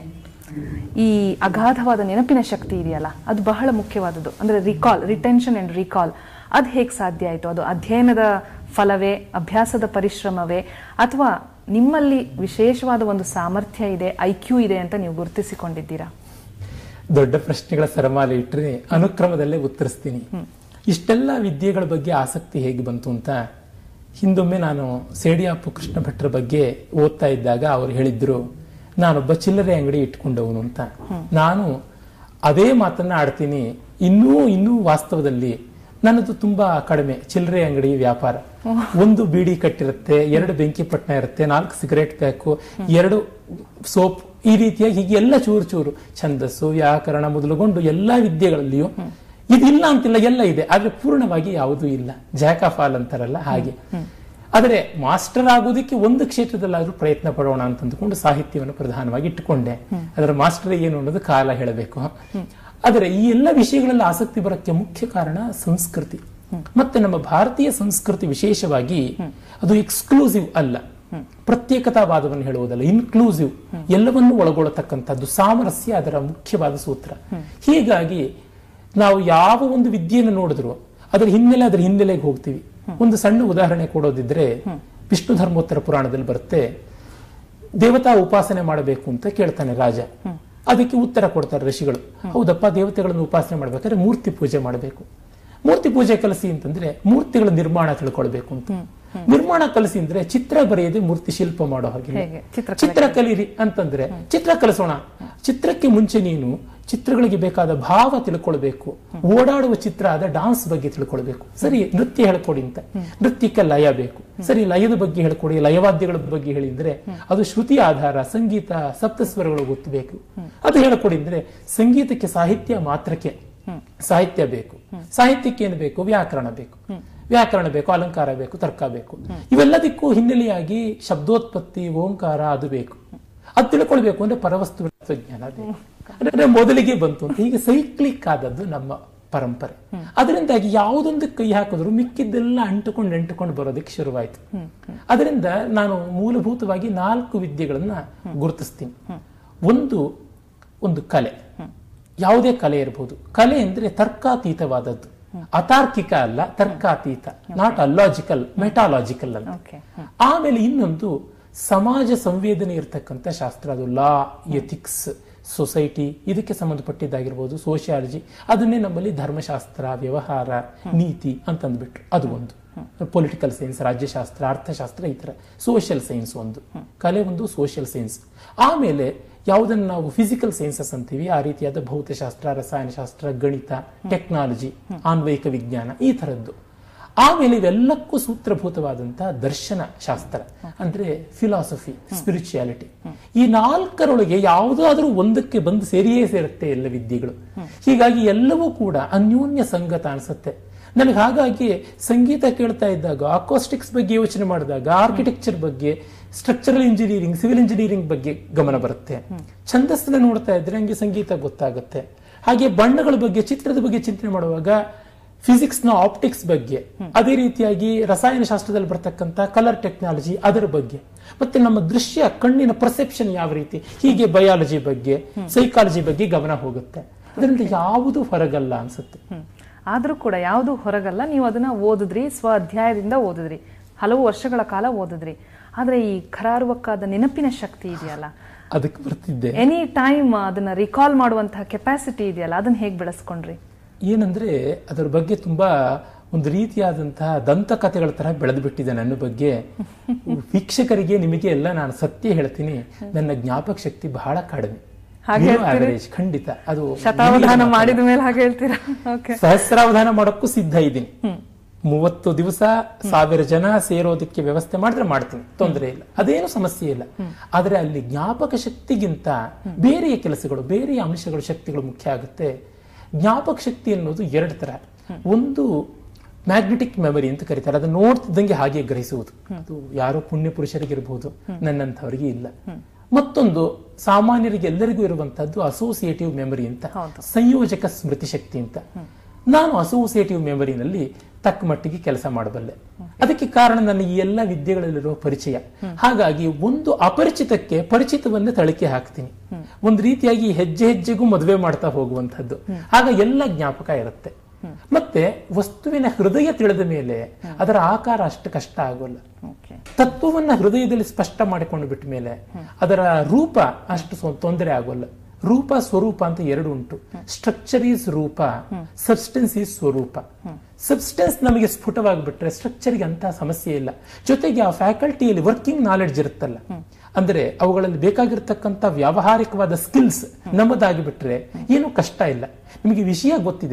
ಈ ಅಗಾಧವಾದ ನೆನಪಿನ ಶಕ್ತಿ ಇದೆಯಲ್ಲ ಅದು ಬಹಳ ಮುಖ್ಯವಾದದ್ದು ಅಂದ್ರೆ ರಿಕಾಲ್ ರಿಟೆನ್ಷನ್ ಅಂಡ್ ರಿಕಾಲ್ ಅದು ಹೇಗೆ ಸಾಧ್ಯ ಆಯಿತು ಅದು ಅಧ್ಯಯನದ ಫಲವೇ ಅಭ್ಯಾಸದ ಪರಿಶ್ರಮವೇ ಅಥವಾ ನಿಮ್ಮಲ್ಲಿ ವಿಶೇಷವಾದ ಒಂದು ಸಾಮರ್ಥ್ಯ ಇದೆ ಐ ಕ್ಯೂ ಇದೆ ಅಂತ ನೀವು ಗುರುತಿಸಿಕೊಂಡಿದ್ದೀರಾ
ದೊಡ್ಡ ಪ್ರಶ್ನೆಗಳ ಸರಮಾಲೆ ಇಟ್ಟರೆ ಅನುಕ್ರಮದಲ್ಲೇ ಉತ್ತರಿಸ್ತೀನಿ ಇಷ್ಟೆಲ್ಲ ವಿದ್ಯೆಗಳ ಬಗ್ಗೆ ಆಸಕ್ತಿ ಹೇಗೆ ಬಂತು ಅಂತ ಹಿಂದೊಮ್ಮೆ ನಾನು ಸೇಡಿಯಾಪು ಕೃಷ್ಣ ಭಟ್ರ ಬಗ್ಗೆ ಓದ್ತಾ ಇದ್ದಾಗ ಅವರು ಹೇಳಿದ್ರು ನಾನೊಬ್ಬ ಚಿಲ್ಲರೆ ಅಂಗಡಿ ಇಟ್ಕೊಂಡವನು ಅಂತ ನಾನು ಅದೇ ಮಾತನ್ನ ಆಡ್ತೀನಿ ಇನ್ನೂ ಇನ್ನೂ ವಾಸ್ತವದಲ್ಲಿ ನನ್ನದು ತುಂಬಾ ಕಡಿಮೆ ಚಿಲ್ಲರೆ ಅಂಗಡಿ ವ್ಯಾಪಾರ ಒಂದು ಬೀಡಿ ಕಟ್ಟಿರುತ್ತೆ ಎರಡು ಬೆಂಕಿ ಪಟ್ನ ಇರುತ್ತೆ ನಾಲ್ಕು ಸಿಗರೇಟ್ ಪ್ಯಾಕು ಎರಡು ಸೋಪ್ ಈ ರೀತಿಯಾಗಿ ಹೀಗೆ ಎಲ್ಲ ಚೂರು ಚೂರು ಛಂದಸ್ಸು ವ್ಯಾಕರಣ ಮೊದಲುಗೊಂಡು ಎಲ್ಲಾ ವಿದ್ಯೆಗಳಲ್ಲಿಯೂ ಇದಿಲ್ಲ ಅಂತಿಲ್ಲ ಎಲ್ಲ ಇದೆ ಆದ್ರೆ ಪೂರ್ಣವಾಗಿ ಯಾವುದೂ ಇಲ್ಲ ಜಾಕ್ ಆಫ್ ಆಲ್ ಅಂತಾರಲ್ಲ ಹಾಗೆ ಆದರೆ ಮಾಸ್ಟರ್ ಆಗೋದಕ್ಕೆ ಒಂದು ಕ್ಷೇತ್ರದಲ್ಲಾದ್ರೂ ಪ್ರಯತ್ನ ಪಡೋಣ ಅಂತ ಅಂದುಕೊಂಡು ಸಾಹಿತ್ಯವನ್ನು ಪ್ರಧಾನವಾಗಿ ಇಟ್ಟುಕೊಂಡೆ ಅದರ ಮಾಸ್ಟರ್ ಏನು ಅನ್ನೋದು ಕಾಲ ಹೇಳಬೇಕು ಆದರೆ ಈ ಎಲ್ಲ ವಿಷಯಗಳಲ್ಲಿ ಆಸಕ್ತಿ ಬರಕ್ಕೆ ಮುಖ್ಯ ಕಾರಣ ಸಂಸ್ಕೃತಿ ಮತ್ತೆ ನಮ್ಮ ಭಾರತೀಯ ಸಂಸ್ಕೃತಿ ವಿಶೇಷವಾಗಿ ಅದು ಎಕ್ಸ್ಕ್ಲೂಸಿವ್ ಅಲ್ಲ ಪ್ರತ್ಯೇಕತಾವಾದವನ್ನು ಹೇಳುವುದಲ್ಲ ಇನ್ಕ್ಲೂಸಿವ್ ಎಲ್ಲವನ್ನೂ ಒಳಗೊಳ್ಳತಕ್ಕಂಥದ್ದು ಸಾಮರಸ್ಯ ಅದರ ಮುಖ್ಯವಾದ ಸೂತ್ರ ಹೀಗಾಗಿ ನಾವು ಯಾವ ಒಂದು ವಿದ್ಯೆಯನ್ನು ನೋಡಿದ್ರು ಅದರ ಹಿನ್ನೆಲೆ ಅದರ ಹಿನ್ನೆಲೆಗೆ ಹೋಗ್ತೀವಿ ಒಂದು ಸಣ್ಣ ಉದಾಹರಣೆ ಕೊಡೋದಿದ್ರೆ ವಿಷ್ಣು ಧರ್ಮೋತ್ತರ ಪುರಾಣದಲ್ಲಿ ಬರುತ್ತೆ ದೇವತಾ ಉಪಾಸನೆ ಮಾಡಬೇಕು ಅಂತ ಕೇಳ್ತಾನೆ ರಾಜ ಅದಕ್ಕೆ ಉತ್ತರ ಕೊಡ್ತಾರೆ ಋಷಿಗಳು ಹೌದಪ್ಪ ದೇವತೆಗಳನ್ನು ಉಪಾಸನೆ ಮಾಡ್ಬೇಕಾದ್ರೆ ಮೂರ್ತಿ ಪೂಜೆ ಮಾಡಬೇಕು ಮೂರ್ತಿ ಪೂಜೆ ಕಲಿಸಿ ಅಂತಂದ್ರೆ ಮೂರ್ತಿಗಳ ನಿರ್ಮಾಣ ತಿಳ್ಕೊಳ್ಬೇಕು ಅಂತ ನಿರ್ಮಾಣ ಕಲಿಸಿ ಅಂದ್ರೆ ಚಿತ್ರ ಬರೆಯದೆ ಮೂರ್ತಿ ಶಿಲ್ಪ ಮಾಡೋ ಹಾಗೆ
ಹೇಗೆ? ಚಿತ್ರಕಲೆ.
ಚಿತ್ರ ಕಲೀರಿ ಅಂತಂದ್ರೆ ಚಿತ್ರ ಕಲಿಸೋಣ ಚಿತ್ರಕ್ಕೆ ಮುಂಚೆ ನೀನು ಚಿತ್ರಗಳಿಗೆ ಬೇಕಾದ ಭಾವ ತಿಳ್ಕೊಳ್ಬೇಕು ಓಡಾಡುವ ಚಿತ್ರ ಆದ ಡಾನ್ಸ್ ಬಗ್ಗೆ ತಿಳ್ಕೊಳ್ಬೇಕು ಸರಿ ನೃತ್ಯ ಹೇಳ್ಕೊಡಿ ಅಂತ ನೃತ್ಯಕ್ಕೆ ಲಯ ಬೇಕು ಸರಿ ಲಯದ ಬಗ್ಗೆ ಹೇಳ್ಕೊಡಿ ಲಯವಾದ್ಯಗಳ ಬಗ್ಗೆ ಹೇಳಿ ಅಂದ್ರೆ ಅದು ಶ್ರುತಿ ಆಧಾರ ಸಂಗೀತ ಸಪ್ತಸ್ವರಗಳು ಗೊತ್ತಬೇಕು ಅದು ಹೇಳ್ಕೊಡಿ ಅಂದ್ರೆ ಸಂಗೀತಕ್ಕೆ ಸಾಹಿತ್ಯ ಮಾತ್ರಕ್ಕೆ ಸಾಹಿತ್ಯ ಬೇಕು ಸಾಹಿತ್ಯಕ್ಕೆ ಏನು ಬೇಕು ವ್ಯಾಕರಣ ಬೇಕು ವ್ಯಾಕರಣ ಬೇಕು ಅಲಂಕಾರ ಬೇಕು ತರ್ಕ ಬೇಕು ಇವೆಲ್ಲದಕ್ಕೂ ಹಿನ್ನೆಲೆಯಾಗಿ ಶಬ್ದೋತ್ಪತ್ತಿ ಓಂಕಾರ ಅದು ಬೇಕು ಅದು ತಿಳ್ಕೊಳ್ಬೇಕು ಅಂದ್ರೆ ಪರವಸ್ತು ಜ್ಞಾನ ಬೇಕು ಅಂದ್ರೆ ಮೊದಲಿಗೆ ಬಂತು ಅಂತ ಹೀಗೆ ಸೈಕ್ಲಿಕ್ ಆದದ್ದು ನಮ್ಮ ಪರಂಪರೆ ಅದರಿಂದಾಗಿ ಯಾವುದೊಂದು ಕೈ ಹಾಕಿದ್ರು ಮಿಕ್ಕಿದ್ದೆಲ್ಲ ಅಂಟುಕೊಂಡು ಅಂಟುಕೊಂಡು ಬರೋದಕ್ಕೆ ಶುರುವಾಯಿತು ಅದರಿಂದ ನಾನು ಮೂಲಭೂತವಾಗಿ ನಾಲ್ಕು ವಿದ್ಯೆಗಳನ್ನ ಗುರುತಿಸ್ತೀನಿ ಒಂದು ಒಂದು ಕಲೆ ಯಾವುದೇ ಕಲೆ ಇರಬಹುದು ಕಲೆ ಅಂದ್ರೆ ತರ್ಕಾತೀತವಾದದ್ದು ಅತಾರ್ಕಿಕ ಅಲ್ಲ ತರ್ಕಾತೀತ ನಾಟ್ ಅಲ್ಲಾಜಿಕಲ್ ಮೆಟಾಲಾಜಿಕಲ್ ಅಲ್ಲ
ಓಕೆ
ಆಮೇಲೆ ಇನ್ನೊಂದು ಸಮಾಜ ಸಂವೇದನೆ ಇರತಕ್ಕಂಥ ಶಾಸ್ತ್ರ ಅದು ಲಾ ಎಥಿಕ್ಸ್ ಸೊಸೈಟಿ ಇದಕ್ಕೆ ಸಂಬಂಧಪಟ್ಟಿದ್ದಾಗಿರ್ಬೋದು ಸೋಶಿಯಾಲಜಿ ಅದನ್ನೇ ನಮ್ಮಲ್ಲಿ ಧರ್ಮಶಾಸ್ತ್ರ ವ್ಯವಹಾರ ನೀತಿ ಅಂತಂದ್ಬಿಟ್ರು ಅದು ಒಂದು ಪೊಲಿಟಿಕಲ್ ಸೈನ್ಸ್ ರಾಜ್ಯಶಾಸ್ತ್ರ ಅರ್ಥಶಾಸ್ತ್ರ ಈ ತರ ಸೋಷಿಯಲ್ ಸೈನ್ಸ್ ಒಂದು ಕಲೆ ಒಂದು ಸೋಷಿಯಲ್ ಸೈನ್ಸ್ ಆಮೇಲೆ ಯಾವುದನ್ನು ನಾವು ಫಿಸಿಕಲ್ ಸೈನ್ಸಸ್ ಅಂತೀವಿ ಆ ರೀತಿಯಾದ ಭೌತಶಾಸ್ತ್ರ ರಸಾಯನಶಾಸ್ತ್ರ ಗಣಿತ ಟೆಕ್ನಾಲಜಿ ಆನ್ವಯಿಕ ವಿಜ್ಞಾನ ಈ ತರದ್ದು ಆಮೇಲೆ ಇವೆಲ್ಲಕ್ಕೂ ಸೂತ್ರಭೂತವಾದಂತಹ ದರ್ಶನ ಶಾಸ್ತ್ರ ಅಂದ್ರೆ ಫಿಲಾಸಫಿ ಸ್ಪಿರಿಚುಯಾಲಿಟಿ ಈ ನಾಲ್ಕರೊಳಗೆ ಯಾವುದಾದ್ರೂ ಒಂದಕ್ಕೆ ಬಂದು ಸೇರಿಯೇ ಸೇರುತ್ತೆ ಎಲ್ಲ ವಿದ್ಯೆಗಳು ಹೀಗಾಗಿ ಎಲ್ಲವೂ ಕೂಡ ಅನ್ಯೋನ್ಯ ಸಂಗತ ಅನ್ಸುತ್ತೆ ನನಗೆ ಹಾಗಾಗಿ ಸಂಗೀತ ಕೇಳ್ತಾ ಇದ್ದಾಗ ಅಕೋಸ್ಟಿಕ್ಸ್ ಬಗ್ಗೆ ಯೋಚನೆ ಮಾಡಿದಾಗ ಆರ್ಕಿಟೆಕ್ಚರ್ ಬಗ್ಗೆ ಸ್ಟ್ರಕ್ಚರಲ್ ಇಂಜಿನಿಯರಿಂಗ್ ಸಿವಿಲ್ ಇಂಜಿನಿಯರಿಂಗ್ ಬಗ್ಗೆ ಗಮನ ಬರುತ್ತೆ ಛಂದಸ್ಸನ್ನ ನೋಡ್ತಾ ಇದ್ರೆ ಹಂಗೆ ಸಂಗೀತ ಗೊತ್ತಾಗುತ್ತೆ ಹಾಗೆ ಬಣ್ಣಗಳ ಬಗ್ಗೆ ಚಿತ್ರದ ಬಗ್ಗೆ ಚಿಂತನೆ ಮಾಡುವಾಗ ಫಿಸಿಕ್ಸ್ ನ ಆಪ್ಟಿಕ್ಸ್ ಬಗ್ಗೆ ಅದೇ ರೀತಿಯಾಗಿ ರಸಾಯನ ಶಾಸ್ತ್ರದಲ್ಲಿ ಬರ್ತಕ್ಕಂಥ ಕಲರ್ ಟೆಕ್ನಾಲಜಿ ಅದರ ಬಗ್ಗೆ ಮತ್ತೆ ನಮ್ಮ ದೃಶ್ಯ ಕಣ್ಣಿನ ಪರ್ಸೆಪ್ಷನ್ ಯಾವ ರೀತಿ ಹೀಗೆ ಬಯಾಲಜಿ ಬಗ್ಗೆ ಸೈಕಾಲಜಿ ಬಗ್ಗೆ ಗಮನ ಹೋಗುತ್ತೆ ಅದರಿಂದ ಯಾವುದು ಹೊರಗಲ್ಲ ಅನ್ಸುತ್ತೆ
ಹ್ಮ್ ಆದ್ರೂ ಕೂಡ ಯಾವುದು ಹೊರಗಲ್ಲ ನೀವು ಅದನ್ನ ಓದಿದ್ರಿ ಸ್ವ ಅಧ್ಯಾಯದಿಂದ ಓದಿದ್ರಿ ಹಲವು ವರ್ಷಗಳ ಕಾಲ ಓದಿದ್ರಿ ಆದ್ರೆ ಈ ಖರಾರುವಕ್ಕಾದ ನೆನಪಿನ ಶಕ್ತಿ ಇದೆಯಲ್ಲ
ಅದಕ್ಕೆ ಬರ್ತಿದ್ದೆ
ಎನಿ ಟೈಮ್ ಅದನ್ನ ರಿಕಾಲ್ ಮಾಡುವಂತಹ ಕೆಪಾಸಿಟಿ ಇದೆಯಲ್ಲ ಅದನ್ನ ಹೇಗ್ ಬೆಳೆಸ್ಕೊಂಡ್ರಿ
ಏನಂದ್ರೆ ಅದರ ಬಗ್ಗೆ ತುಂಬಾ ಒಂದು ರೀತಿಯಾದಂತಹ ದಂತಕಥೆಗಳ ತರ ಬೆಳೆದು ಬಿಟ್ಟಿದೆ ನನ್ನ ಬಗ್ಗೆ ವೀಕ್ಷಕರಿಗೆ ನಿಮಗೆ ಎಲ್ಲ ನಾನು ಸತ್ಯ ಹೇಳ್ತೀನಿ ನನ್ನ ಜ್ಞಾಪಕ ಶಕ್ತಿ ಬಹಳ ಕಡಿಮೆ
ಹಾಗೆ
Below
ಹೇಳ್ತೀರಿ?
average, ಖಂಡಿತ ಅದು
ಶತಾವಧಾನ ಮಾಡಿದ ಮೇಲೆ ಹಾಗೆ ಹೇಳ್ತೀರಾ ಓಕೆ
ಸಹಸ್ರಾವಧಾನ ಮಾಡೋಕ್ಕೂ ಸಿದ್ಧ ಇದ್ದೀನಿ ಮೂವತ್ತು ದಿವಸ ಸಾವಿರ ಜನ ಸೇರೋದಕ್ಕೆ ವ್ಯವಸ್ಥೆ ಮಾಡಿದ್ರೆ ಮಾಡ್ತೀನಿ ತೊಂದರೆ ಇಲ್ಲ ಅದೇನು ಸಮಸ್ಯೆ ಇಲ್ಲ ಆದ್ರೆ ಅಲ್ಲಿ ಜ್ಞಾಪಕ ಶಕ್ತಿಗಿಂತ ಬೇರೆಯ ಕೆಲಸಗಳು ಬೇರೆಯ ಅಂಶಗಳು ಶಕ್ತಿಗಳು ಮುಖ್ಯ ಆಗುತ್ತೆ ಜ್ಞಾಪಕ ಶಕ್ತಿ ಅನ್ನೋದು ಎರಡು ತರ ಒಂದು ಮ್ಯಾಗ್ನೆಟಿಕ್ ಮೆಮರಿ ಅಂತ ಕರೀತಾರೆ ಅದನ್ನ ನೋಡ್ತಿದ್ದಂಗೆ ಹಾಗೆ ಗ್ರಹಿಸುವುದು ಅದು ಯಾರೋ ಪುಣ್ಯ ಪುರುಷರಿಗಿರಬಹುದು ನನ್ನಂಥವರಿಗೆ ಇಲ್ಲ ಮತ್ತೊಂದು ಸಾಮಾನ್ಯರಿಗೆ ಎಲ್ಲರಿಗೂ ಇರುವಂತಹದ್ದು ಅಸೋಸಿಯೇಟಿವ್ ಮೆಮರಿ ಅಂತ ಸಂಯೋಜಕ ಸ್ಮೃತಿ ಶಕ್ತಿ ಅಂತ ನಾನು ಅಸೋಸಿಯೇಟಿವ್ ಮೆಮರಿನಲ್ಲಿ ತಕ್ಕ ಮಟ್ಟಿಗೆ ಕೆಲಸ ಮಾಡಬಲ್ಲೆ ಅದಕ್ಕೆ ಕಾರಣ ನನ್ನ ಈ ಎಲ್ಲ ವಿದ್ಯೆಗಳಲ್ಲಿರುವ ಪರಿಚಯ ಹಾಗಾಗಿ ಒಂದು ಅಪರಿಚಿತಕ್ಕೆ ಪರಿಚಿತವನ್ನೇ ತಳಿಕೆ ಹಾಕ್ತೀನಿ ಒಂದು ರೀತಿಯಾಗಿ ಹೆಜ್ಜೆ ಹೆಜ್ಜೆಗೂ ಮದುವೆ ಮಾಡ್ತಾ ಹೋಗುವಂತಹದ್ದು ಆಗ ಎಲ್ಲ ಜ್ಞಾಪಕ ಇರುತ್ತೆ ಮತ್ತೆ ವಸ್ತುವಿನ ಹೃದಯ ತಿಳಿದ ಮೇಲೆ ಅದರ ಆಕಾರ ಅಷ್ಟು ಕಷ್ಟ ಆಗೋಲ್ಲ
ಓಕೆ
ತತ್ವವನ್ನ ಹೃದಯದಲ್ಲಿ ಸ್ಪಷ್ಟ ಮಾಡಿಕೊಂಡು ಬಿಟ್ಟ ಮೇಲೆ ಅದರ ರೂಪ ಅಷ್ಟು ಸ್ವ- ತೊಂದರೆ ಆಗೋಲ್ಲ ರೂಪ ಸ್ವರೂಪ ಅಂತ ಎರಡು ಉಂಟು ಸ್ಟ್ರಕ್ಚರ್ ಈಸ್ ರೂಪ ಸಬ್ಸ್ಟೆನ್ಸ್ ಈಸ್ ಸ್ವರೂಪ ಸಬ್ಸ್ಟೆನ್ಸ್ ನಮಗೆ ಸ್ಫುಟವಾಗಿಬಿಟ್ರೆ ಸ್ಟ್ರಕ್ಚರ್ಗೆ ಅಂತ ಸಮಸ್ಯೆ ಇಲ್ಲ ಜೊತೆಗೆ ಆ ಫ್ಯಾಕಲ್ಟಿಯಲ್ಲಿ ವರ್ಕಿಂಗ್ ನಾಲೆಡ್ಜ್ ಇರುತ್ತಲ್ಲ ಅಂದ್ರೆ ಅವುಗಳಲ್ಲಿ ಬೇಕಾಗಿರ್ತಕ್ಕಂಥ ವ್ಯಾವಹಾರಿಕವಾದ ಸ್ಕಿಲ್ಸ್ ನಮ್ಮದಾಗಿ ಬಿಟ್ರೆ ಏನು ಕಷ್ಟ ಇಲ್ಲ ನಿಮಗೆ ವಿಷಯ ಗೊತ್ತಿದೆ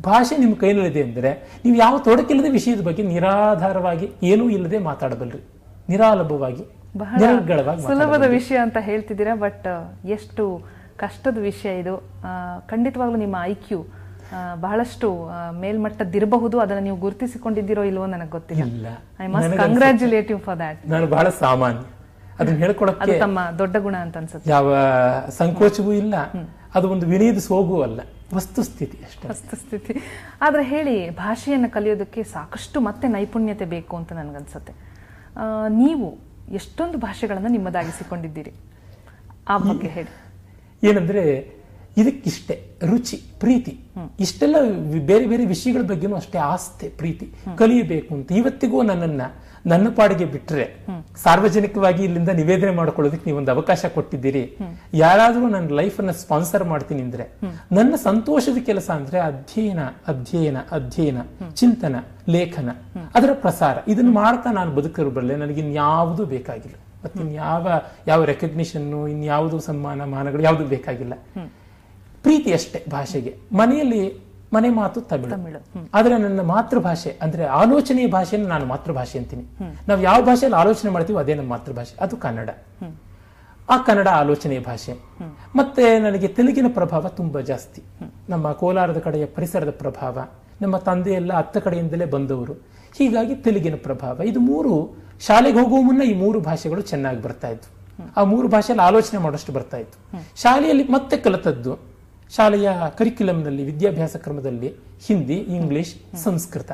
ಭಾಷೆ ನಿಮ್ಮ ಕೈನಲ್ಲಿದೆ ಅಂದರೆ ನೀವು ಯಾವ ತೊಡಕಿಲ್ಲದ ವಿಷಯದ ಬಗ್ಗೆ ನಿರಾಧಾರವಾಗಿ ಏನೂ ಇಲ್ಲದೆ ಮಾತಾಡಬಲ್ರಿ ನಿರಾಲಭವಾಗಿ
ಬಹಳ
ನಿರರ್ಗಳವಾಗಿ
ಸುಲಭದ ವಿಷಯ ಅಂತ ಹೇಳ್ತಿದ್ದೀರಾ ಬಟ್ ಎಷ್ಟು ಕಷ್ಟದ ವಿಷಯ ಇದು ಆ, ಖಂಡಿತವಾಗ್ಲೂ ನಿಮ್ಮ ಐ ಕ್ಯೂ ಬಹಳಷ್ಟು ಆ, ಮೇಲ್ಮಟ್ಟದ್ದಿರಬಹುದು ಅದನ್ನ ನೀವು ಗುರುತಿಸಿಕೊಂಡಿದ್ದೀರೋ ಇಲ್ವೋ ನನಗೆ ಗೊತ್ತಿಲ್ಲ
ಇಲ್ಲ
I must congratulate you for that
ನಾನು ಬಹಳ ಸಾಮಾನ್ಯ ಅದನ್ನ
ಅದು
ಹೇಳ್ಕೊಳಕ್ಕೆ
ತಮ್ಮ ದೊಡ್ಡ ಗುಣ ಅಂತ ಅನ್ಸುತ್ತೆ
ಯಾವ ಸಂಕೋಚವೂ ಇಲ್ಲ ಅದು ಒಂದು ವಿನಯದ ಸೋಗೂ ಅಲ್ಲ ವಸ್ತುಸ್ಥಿತಿ ಅಷ್ಟೇ
ವಸ್ತುಸ್ಥಿತಿ ಆದ್ರೆ ಹೇಳಿ ಭಾಷೆಯನ್ನು ಕಲಿಯೋದಕ್ಕೆ ಸಾಕಷ್ಟು ಮತ್ತೆ ನೈಪುಣ್ಯತೆ ಬೇಕು ಅಂತ ನನಗನ್ಸುತ್ತೆ ಆ, ನೀವು ಎಷ್ಟೊಂದು ಭಾಷೆಗಳನ್ನು ನಿಮ್ಮದಾಗಿಸಿಕೊಂಡಿದ್ದೀರಿ ಆ ಬಗ್ಗೆ ಹೇಳಿ
ಏನಂದ್ರೆ ಇದಕ್ಕಿಷ್ಟೇ ರುಚಿ ಪ್ರೀತಿ ಇಷ್ಟೆಲ್ಲ ವಿ- ಬೇರೆ ಬೇರೆ ವಿಷಯಗಳ ಬಗ್ಗೆನೂ ಅಷ್ಟೇ ಆಸ್ತೆ ಪ್ರೀತಿ ಕಲಿಯಬೇಕು ಅಂತ ಇವತ್ತಿಗೂ ನನ್ನನ್ನ ನನ್ನ ಪಾಡಿಗೆ ಬಿಟ್ರೆ ಸಾರ್ವಜನಿಕವಾಗಿ ಇಲ್ಲಿಂದ ನಿವೇದನೆ ಮಾಡ್ಕೊಳ್ಳೋದಕ್ಕೆ ನೀವೊಂದು ಅವಕಾಶ ಕೊಟ್ಟಿದ್ದೀರಿ ಯಾರಾದ್ರೂ ನನ್ನ ಲೈಫ್ ಅನ್ನ ಸ್ಪಾನ್ಸರ್ ಮಾಡ್ತೀನಿ ಅಂದ್ರೆ ನನ್ನ ಸಂತೋಷದ ಕೆಲಸ ಅಂದ್ರೆ ಅಧ್ಯಯನ ಅಧ್ಯಯನ ಅಧ್ಯಯನ ಚಿಂತನ ಲೇಖನ ಅದರ ಪ್ರಸಾರ ಇದನ್ನ ಮಾಡ್ತಾ ನಾನು ಬದುಕಿರಬಲ್ಲೆ ನನಗೆ ಇನ್ಯಾವುದೂ ಬೇಕಾಗಿಲ್ಲ ಮತ್ತೆ ಇನ್ಯಾವ ಯಾವ ರೆಕಗ್ನಿಷನ್ನು ಇನ್ಯಾವುದು ಸನ್ಮಾನ ಮಾನಗಳು ಯಾವುದು ಬೇಕಾಗಿಲ್ಲ ಪ್ರೀತಿ ಅಷ್ಟೇ ಭಾಷೆಗೆ ಮನೆಯಲ್ಲಿ ಮನೆ ಮಾತು ತಮಿಳು
ತಮಿಳು,
ಆದ್ರೆ ನನ್ನ ಮಾತೃಭಾಷೆ ಅಂದ್ರೆ ಆಲೋಚನೆಯ ಭಾಷೆಯನ್ನು ನಾನು ಮಾತೃಭಾಷೆ ಅಂತೀನಿ ನಾವು ಯಾವ ಭಾಷೆಯಲ್ಲಿ ಆಲೋಚನೆ ಮಾಡ್ತೀವೋ ಅದೇ ನಮ್ಮ ಮಾತೃಭಾಷೆ ಅದು ಕನ್ನಡ ಆ ಕನ್ನಡ ಆಲೋಚನೆಯ ಭಾಷೆ ಮತ್ತೆ ನನಗೆ ತೆಲುಗಿನ ಪ್ರಭಾವ ತುಂಬಾ ಜಾಸ್ತಿ ನಮ್ಮ ಕೋಲಾರದ ಕಡೆಯ ಪರಿಸರದ ಪ್ರಭಾವ ನಮ್ಮ ತಂದೆ ಎಲ್ಲ ಅತ್ತ ಕಡೆಯಿಂದಲೇ ಬಂದವರು ಹೀಗಾಗಿ ತೆಲುಗಿನ ಪ್ರಭಾವ ಇದು ಮೂರು ಶಾಲೆಗೆ ಹೋಗುವ ಮುನ್ನ ಈ ಮೂರು ಭಾಷೆಗಳು ಚೆನ್ನಾಗಿ ಬರ್ತಾ ಇದ್ವು ಆ ಮೂರು ಭಾಷೆಯಲ್ಲಿ ಆಲೋಚನೆ ಮಾಡೋಷ್ಟು ಬರ್ತಾ ಇತ್ತು ಶಾಲೆಯಲ್ಲಿ ಮತ್ತೆ ಕಲಿತದ್ದು ಶಾಲೆಯ ಕರಿಕ್ಯುಲಂನಲ್ಲಿ ವಿದ್ಯಾಭ್ಯಾಸ ಕ್ರಮದಲ್ಲಿ ಹಿಂದಿ ಇಂಗ್ಲಿಷ್ ಸಂಸ್ಕೃತ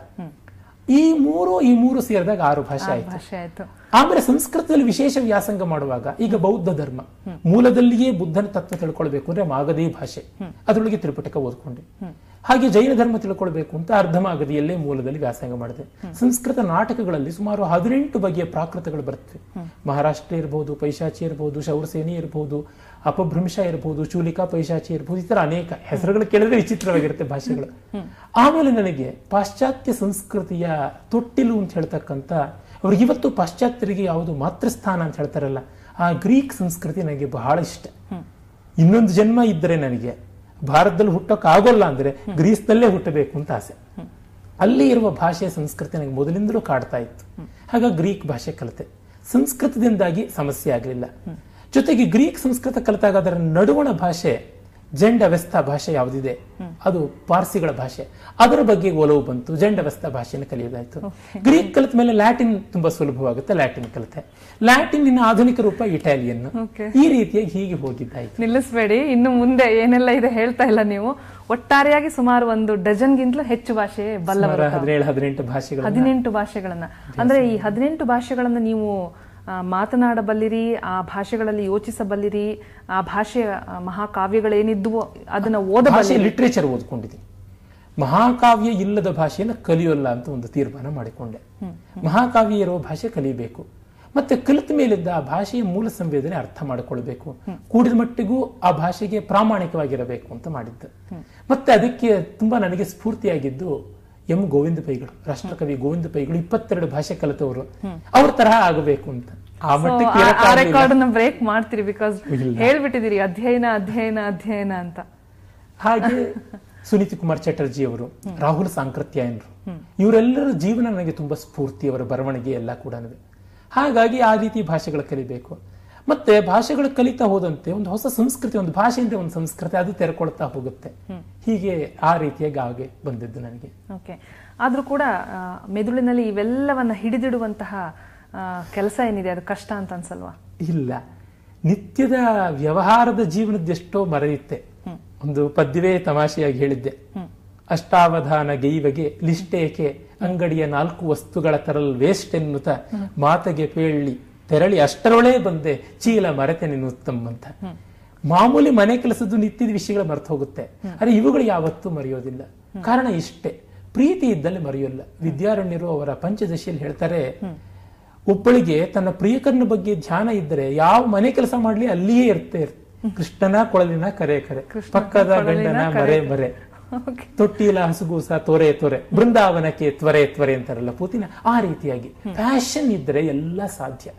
ಈ ಮೂರು ಈ ಮೂರು ಸೇರಿದಾಗ ಆರು ಭಾಷೆ ಆಯ್ತು
ಭಾಷೆ ಆಯ್ತು
ಆಮೇಲೆ ಸಂಸ್ಕೃತದಲ್ಲಿ ವಿಶೇಷ ವ್ಯಾಸಂಗ ಮಾಡುವಾಗ ಈಗ ಬೌದ್ಧ ಧರ್ಮ ಮೂಲದಲ್ಲಿಯೇ ಬುದ್ಧನ ತತ್ವ ತಿಳ್ಕೊಳ್ಬೇಕು ಅಂದ್ರೆ ಮಾಗಧಿ ಭಾಷೆ ಅದರೊಳಗೆ ತ್ರಿಪಿಟಕ ಓದ್ಕೊಂಡೆ ಹಾಗೆ ಜೈನ ಧರ್ಮ ತಿಳ್ಕೊಳ್ಬೇಕು ಅಂತ ಅರ್ಧ ಮಾಗಧಿಯಲ್ಲೇ ಮೂಲದಲ್ಲಿ ವ್ಯಾಸಂಗ ಮಾಡಿದೆ ಸಂಸ್ಕೃತ ನಾಟಕಗಳಲ್ಲಿ ಸುಮಾರು ಹದಿನೆಂಟು ಬಗೆಯ ಪ್ರಾಕೃತಗಳು ಬರ್ತವೆ ಮಹಾರಾಷ್ಟ್ರ ಇರಬಹುದು ಪೈಶಾಚಿ ಇರಬಹುದು ಶೌರಸೇನಿ ಇರಬಹುದು ಅಪಭ್ರಂಶ ಇರಬಹುದು ಚೂಲಿಕಾ ಪೈಶಾಚಿ ಇರಬಹುದು ಈ ತರ ಅನೇಕ ಹೆಸರುಗಳು ಕೇಳಿದ್ರೆ ವಿಚಿತ್ರವಾಗಿರುತ್ತೆ ಭಾಷೆಗಳು ಆಮೇಲೆ ನನಗೆ ಪಾಶ್ಚಾತ್ಯ ಸಂಸ್ಕೃತಿಯ ತೊಟ್ಟಿಲು ಅಂತ ಹೇಳ್ತಕ್ಕಂಥ ಅವ್ರಿಗೆ ಇವತ್ತು ಪಾಶ್ಚಾತ್ಯರಿಗೆ ಯಾವುದು ಮಾತೃಸ್ಥಾನ ಅಂತ ಹೇಳ್ತಾರಲ್ಲ ಆ ಗ್ರೀಕ್ ಸಂಸ್ಕೃತಿ ನನಗೆ ಬಹಳ ಇಷ್ಟ ಇನ್ನೊಂದು ಜನ್ಮ ಇದ್ದರೆ ನನಗೆ ಭಾರತದಲ್ಲಿ ಹುಟ್ಟೋಕ್ ಆಗೋಲ್ಲ ಅಂದ್ರೆ ಗ್ರೀಸ್ನಲ್ಲೇ ಹುಟ್ಟಬೇಕು ಅಂತ ಆಸೆ ಅಲ್ಲಿ ಇರುವ ಭಾಷೆ ಸಂಸ್ಕೃತಿ ನನಗೆ ಮೊದಲಿಂದಲೂ ಕಾಡ್ತಾ ಇತ್ತು ಹಾಗಾಗಿ ಗ್ರೀಕ್ ಭಾಷೆ ಕಲಿತೆ ಸಂಸ್ಕೃತದಿಂದಾಗಿ ಸಮಸ್ಯೆ ಆಗಲಿಲ್ಲ ಜೊತೆಗೆ ಗ್ರೀಕ್ ಸಂಸ್ಕೃತ ಕಲಿತಾಗ ಅದರ ನಡುವಣ ಭಾಷೆ ಜಂಡವೆಸ್ತ ಭಾಷೆ ಯಾವುದಿದೆ ಅದು ಪಾರ್ಸಿಗಳ ಭಾಷೆ ಅದರ ಬಗ್ಗೆ ಒಲವು ಬಂತು ಜಂಡವೆಸ್ತ ಭಾಷೆಯನ್ನು ಕಲಿಯೋದಾಯ್ತು ಗ್ರೀಕ್ ಕಲಿತ ಮೇಲೆ ಲ್ಯಾಟಿನ್ ತುಂಬಾ ಸುಲಭವಾಗುತ್ತೆ ಲ್ಯಾಟಿನ್ ಕಲಿತೆ ಲ್ಯಾಟಿನ್ ಆಧುನಿಕ ರೂಪ ಇಟಾಲಿಯನ್
Okay.
ಈ ರೀತಿಯಾಗಿ ಹೀಗೆ ಹೋಗಿದ್ದಾಯ್ತು
ನಿಲ್ಲಿಸ್ಬೇಡಿ ಇನ್ನು ಮುಂದೆ ಏನೆಲ್ಲ ಇದೆ ಹೇಳ್ತಾ ಇಲ್ಲ ನೀವು ಒಟ್ಟಾರೆಯಾಗಿ ಸುಮಾರು ಒಂದು ಡಜನ್ಗಿಂತಲೂ ಹೆಚ್ಚು ಭಾಷೆ ಬಲ್ಲವರು ತಾವು.
ಹದಿನೇಳು ಹದಿನೆಂಟು ಭಾಷೆಗಳು
ಹದಿನೆಂಟು ಭಾಷೆಗಳನ್ನ ಅಂದ್ರೆ ಈ ಹದಿನೆಂಟು ಭಾಷೆಗಳನ್ನ ನೀವು ಆ, ಮಾತನಾಡಬಲ್ಲಿರಿ ಆ ಭಾಷೆಗಳಲ್ಲಿ ಯೋಚಿಸಬಲ್ಲಿರಿ ಆ ಭಾಷೆಯ ಆ, ಮಹಾಕಾವ್ಯಗಳೇನಿದ್ವೋ ಅದನ್ನ
ಭಾಷೆ
ಓದಬಲ್ಲಿರಿ
ಲಿಟ್ರೇಚರ್ ಓದ್ಕೊಂಡಿದ್ದೀನಿ ಮಹಾಕಾವ್ಯ ಇಲ್ಲದ ಭಾಷೆಯನ್ನು ಕಲಿಯೋಲ್ಲ ಅಂತ ಒಂದು ತೀರ್ಮಾನ ಮಾಡಿಕೊಂಡೆ ಮಹಾಕಾವ್ಯ ಇರುವ ಭಾಷೆ ಕಲಿಬೇಕು ಮತ್ತೆ ಕಲಿತ ಮೇಲಿದ್ದ ಆ ಭಾಷೆಯ ಮೂಲ ಸಂವೇದನೆ ಅರ್ಥ ಮಾಡಿಕೊಳ್ಬೇಕು ಕೂಡಿದ ಮಟ್ಟಿಗೂ ಆ ಭಾಷೆಗೆ ಪ್ರಾಮಾಣಿಕವಾಗಿರಬೇಕು ಅಂತ ಮಾಡಿದ್ದು ಮತ್ತೆ ಅದಕ್ಕೆ ತುಂಬಾ ನನಗೆ ಸ್ಫೂರ್ತಿಯಾಗಿದ್ದು ಎಂ ಗೋವಿಂದ ಪೈಗಳು ರಾಷ್ಟ್ರಕವಿ ಗೋವಿಂದ ಪೈಗಳು ಇಪ್ಪತ್ತೆರಡು ಭಾಷೆ ಕಲಿತವರು ಅವ್ರ ತರಹ ಆಗಬೇಕು ಅಂತ ಆ ಮಟ್ಟಕ್ಕೆ
ಆ
ಇರಕ್ಕಾಗ್ಲಿಲ್ಲ.
ರೆಕಾರ್ಡ್ ನ ಬ್ರೇಕ್ ಮಾಡ್ತೀರಿ ಬಿಕಾಸ್
ಇಲ್ಲ.
ಹೇಳ್ಬಿಟ್ಟಿದ್ದೀರಿ ಅಧ್ಯಯನ ಅಧ್ಯಯನ ಅಧ್ಯಯನ ಅಂತ
ಹಾಗೆ ಸುನೀತಿ ಕುಮಾರ್ ಚಟರ್ಜಿ ಅವರು ರಾಹುಲ್ ಸಾಂಕೃತ್ಯಾಯನರು ಇವರೆಲ್ಲರ ಜೀವನ ನನಗೆ ತುಂಬಾ ಸ್ಫೂರ್ತಿ ಅವರ ಬರವಣಿಗೆ ಎಲ್ಲ ಕೂಡ ಹಾಗಾಗಿ ಆ ರೀತಿ ಭಾಷೆಗಳು ಕಲಿಬೇಕು ಮತ್ತೆ ಭಾಷೆಗಳು ಕಲಿತಾ ಹೋದಂತೆ ಒಂದು ಹೊಸ ಸಂಸ್ಕೃತಿ ಒಂದು ಭಾಷೆಯಿಂದ ಒಂದು ಸಂಸ್ಕೃತಿ ಅದು ತೆರೆಕೊಳ್ತಾ ಹೋಗುತ್ತೆ ಹೀಗೆ ಆ ರೀತಿಯಾಗಿ ಹಾಗೆ ಬಂದಿದ್ದು ನನಗೆ
ಓಕೆ ಆದ್ರೂ ಕೂಡ ಆ, ಮೆದುಳಿನಲ್ಲಿ ಇವೆಲ್ಲವನ್ನ ಹಿಡಿದಿಡುವಂತಹ ಕೆಲಸ ಏನಿದೆ ಅದು ಕಷ್ಟ ಅಂತ ಅನ್ಸಲ್ವಾ
ಇಲ್ಲ ನಿತ್ಯದ ವ್ಯವಹಾರದ ಜೀವನದ್ದೆಷ್ಟೋ ಮರೆಯುತ್ತೆ ಒಂದು ಪದ್ಯವೇ ತಮಾಷೆಯಾಗಿ ಹೇಳಿದ್ದೆ ಅಷ್ಟಾವಧಾನ ಗೈವಗೆ ಲಿಷ್ಟೇಕೆ ಅಂಗಡಿಯ ನಾಲ್ಕು ವಸ್ತುಗಳ ತರಲ್ ವೇಸ್ಟ್ ಎನ್ನುತ್ತ ಮಾತಗೆ ಪೇಳಿ ತೆರಳಿ ಅಷ್ಟರೊಳೇ ಬಂದೆ ಚೀಲ ಮರೆತೆ ನೀನು ಉತ್ತಮ ಅಂತ ಮಾಮೂಲಿ ಮನೆ ಕೆಲಸದ್ದು ನಿತ್ಯದ ವಿಷಯಗಳು ಮರೆತು ಹೋಗುತ್ತೆ ಅರೆ ಇವುಗಳು ಯಾವತ್ತೂ ಮರೆಯೋದಿಲ್ಲ ಕಾರಣ ಇಷ್ಟೇ ಪ್ರೀತಿ ಇದ್ದಲ್ಲಿ ಮರೆಯೋಲ್ಲ ವಿದ್ಯಾರಣ್ಯರು ಅವರ ಪಂಚದಶಿಯಲ್ಲಿ ಹೇಳ್ತಾರೆ ಒಬ್ಬಳಿಗೆ ತನ್ನ ಪ್ರಿಯಕರನ ಬಗ್ಗೆ ಧ್ಯಾನ ಇದ್ದರೆ ಯಾವ ಮನೆ ಕೆಲಸ ಮಾಡ್ಲಿ ಅಲ್ಲಿಯೇ ಇರ್ತೇ ಇರ್ತೆ ಕೃಷ್ಣನ ಕೊಳಲಿನ ಕರೆ ಕರೆ ಪಕ್ಕದ ಗಂಡನ ಮರೆ ಮರೆ
ಓಕೆ
ತೊಟ್ಟಿಲ ಹಸುಗೂಸ ತೊರೆ ತೊರೆ ಬೃಂದಾವನಕ್ಕೆ ತ್ವರೆ ತ್ವರೆ ಅಂತಾರಲ್ಲ ಪೂತಿನ ಆ ರೀತಿಯಾಗಿ ಪ್ಯಾಷನ್ ಇದ್ರೆ ಎಲ್ಲ ಸಾಧ್ಯ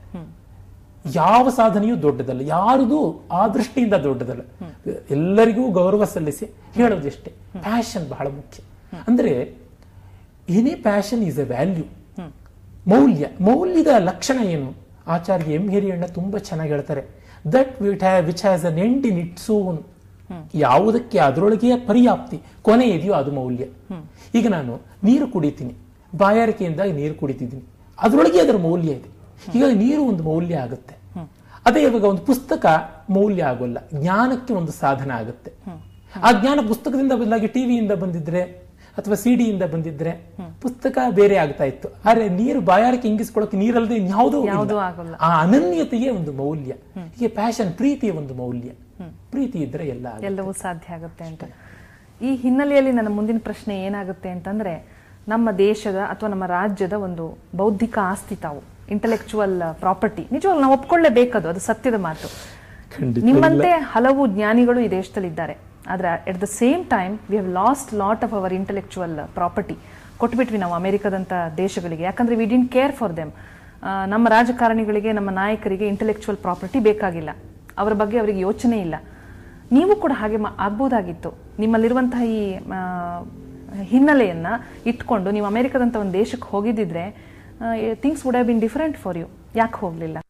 ಯಾವ ಸಾಧನೆಯೂ ದೊಡ್ಡದಲ್ಲ ಯಾರದು ಆ ದೃಷ್ಟಿಯಿಂದ ದೊಡ್ಡದಲ್ಲ ಎಲ್ಲರಿಗೂ ಗೌರವ ಸಲ್ಲಿಸಿ ಹೇಳೋದಿಷ್ಟೇ ಪ್ಯಾಷನ್ ಬಹಳ ಮುಖ್ಯ ಅಂದ್ರೆ any passion is a value ಮೌಲ್ಯ ಮೌಲ್ಯದ ಲಕ್ಷಣ ಏನು ಆಚಾರ್ಯ ಎಂ ಹಿರಿಯಣ್ಣ ತುಂಬಾ ಚೆನ್ನಾಗಿ ಹೇಳ್ತಾರೆ that with which has an end in its own ಯಾವುದಕ್ಕೆ ಅದರೊಳಗೆ ಪರ್ಯಾಪ್ತಿ ಕೊನೆ ಇದೆಯೋ ಅದು ಮೌಲ್ಯ ಈಗ ನಾನು ನೀರು ಕುಡಿತೀನಿ ಬಾಯಾರಿಕೆಯಿಂದ ನೀರು ಕುಡಿತಿದ್ದೀನಿ ಅದರೊಳಗೆ ಅದರ ಮೌಲ್ಯ ಇದೆ ಈಗ ನೀರು ಒಂದು ಮೌಲ್ಯ ಆಗುತ್ತೆ ಅದೇ ಇವಾಗ ಒಂದು ಪುಸ್ತಕ ಮೌಲ್ಯ ಆಗೋಲ್ಲ ಜ್ಞಾನಕ್ಕೆ ಒಂದು ಸಾಧನ ಆಗುತ್ತೆ ಆ ಜ್ಞಾನ ಪುಸ್ತಕದಿಂದ ಬದಲಾಗಿ ಟಿವಿಯಿಂದ ಬಂದಿದ್ರೆ ಅಥವಾ ಸಿಡಿಯಿಂದ ಬಂದಿದ್ರೆ ಪುಸ್ತಕ ಬೇರೆ ಆಗ್ತಾ ಇತ್ತು ಆದ್ರೆ ನೀರು ಬಾಯಾರಿಕೆ ಇಂಗಿಸ್ಕೊಳ್ಳೋಕೆ ನೀರಲ್ಲದೆ ಇನ್ಯಾವುದೂ ಇಲ್ಲ.
ಯಾವುದೂ ಆಗೋಲ್ಲ.
ಆ ಅನನ್ಯತೆಯೇ ಒಂದು ಮೌಲ್ಯ ಹೀಗೆ ಪ್ಯಾಷನ್ ಪ್ರೀತಿಯ ಒಂದು ಮೌಲ್ಯ ಪ್ರೀತಿ ಇದ್ರೆ ಎಲ್ಲ ಆಗುತ್ತೆ.
ಎಲ್ಲವೂ ಸಾಧ್ಯ ಆಗುತ್ತೆ ಅಂತ ಈ ಹಿನ್ನೆಲೆಯಲ್ಲಿ ನನ್ನ ಮುಂದಿನ ಪ್ರಶ್ನೆ ಏನಾಗುತ್ತೆ ಅಂತಂದ್ರೆ ನಮ್ಮ ದೇಶದ ಅಥವಾ ನಮ್ಮ ರಾಜ್ಯದ ಒಂದು ಬೌದ್ಧಿಕ ಆಸ್ತಿ ತಾವು ಇಂಟೆಲೆಕ್ಚುವಲ್ ಪ್ರಾಪರ್ಟಿ ನಿಜವಾಗ್ಲೂ ನಾವು ಒಪ್ಕೊಳ್ಳೇಬೇಕದು ಅದು ಸತ್ಯದ ಮಾತು
ಖಂಡಿತ
ನಿಮ್ಮಂತೆ ಹಲವು ಜ್ಞಾನಿಗಳು ಈ ದೇಶದಲ್ಲಿ ಇದ್ದಾರೆ ಆದ್ರೆ at the same time we have lost lot of our intellectual property ಕೊಟ್ಬಿಟ್ವಿ ನಾವು ಅಮೆರಿಕದಂತ ದೇಶಗಳಿಗೆ ಯಾಕಂದ್ರೆ we didn't care for them ನಮ್ಮ ರಾಜಕಾರಣಿಗಳಿಗೆ ನಮ್ಮ ನಾಯಕರಿಗೆ ಇಂಟೆಲೆಕ್ಚುವಲ್ ಪ್ರಾಪರ್ಟಿ ಬೇಕಾಗಿಲ್ಲ ಅವರ ಬಗ್ಗೆ ಅವರಿಗೆ ಯೋಚನೆ ಇಲ್ಲ ನೀವು ಕೂಡ ಹಾಗೆ ಮಾ- ಆಗ್ಬೋದಾಗಿತ್ತು ನಿಮ್ಮಲ್ಲಿರುವಂತಹ ಈ ಆ, ಹಿನ್ನೆಲೆಯನ್ನ ಇಟ್ಕೊಂಡು ನೀವು ಅಮೆರಿಕದಂತ ಒಂದು ದೇಶಕ್ಕೆ ಹೋಗಿದ್ದಿದ್ರೆ things would have been different for you ಯಾಕೆ ಹೋಗ್ಲಿಲ್ಲ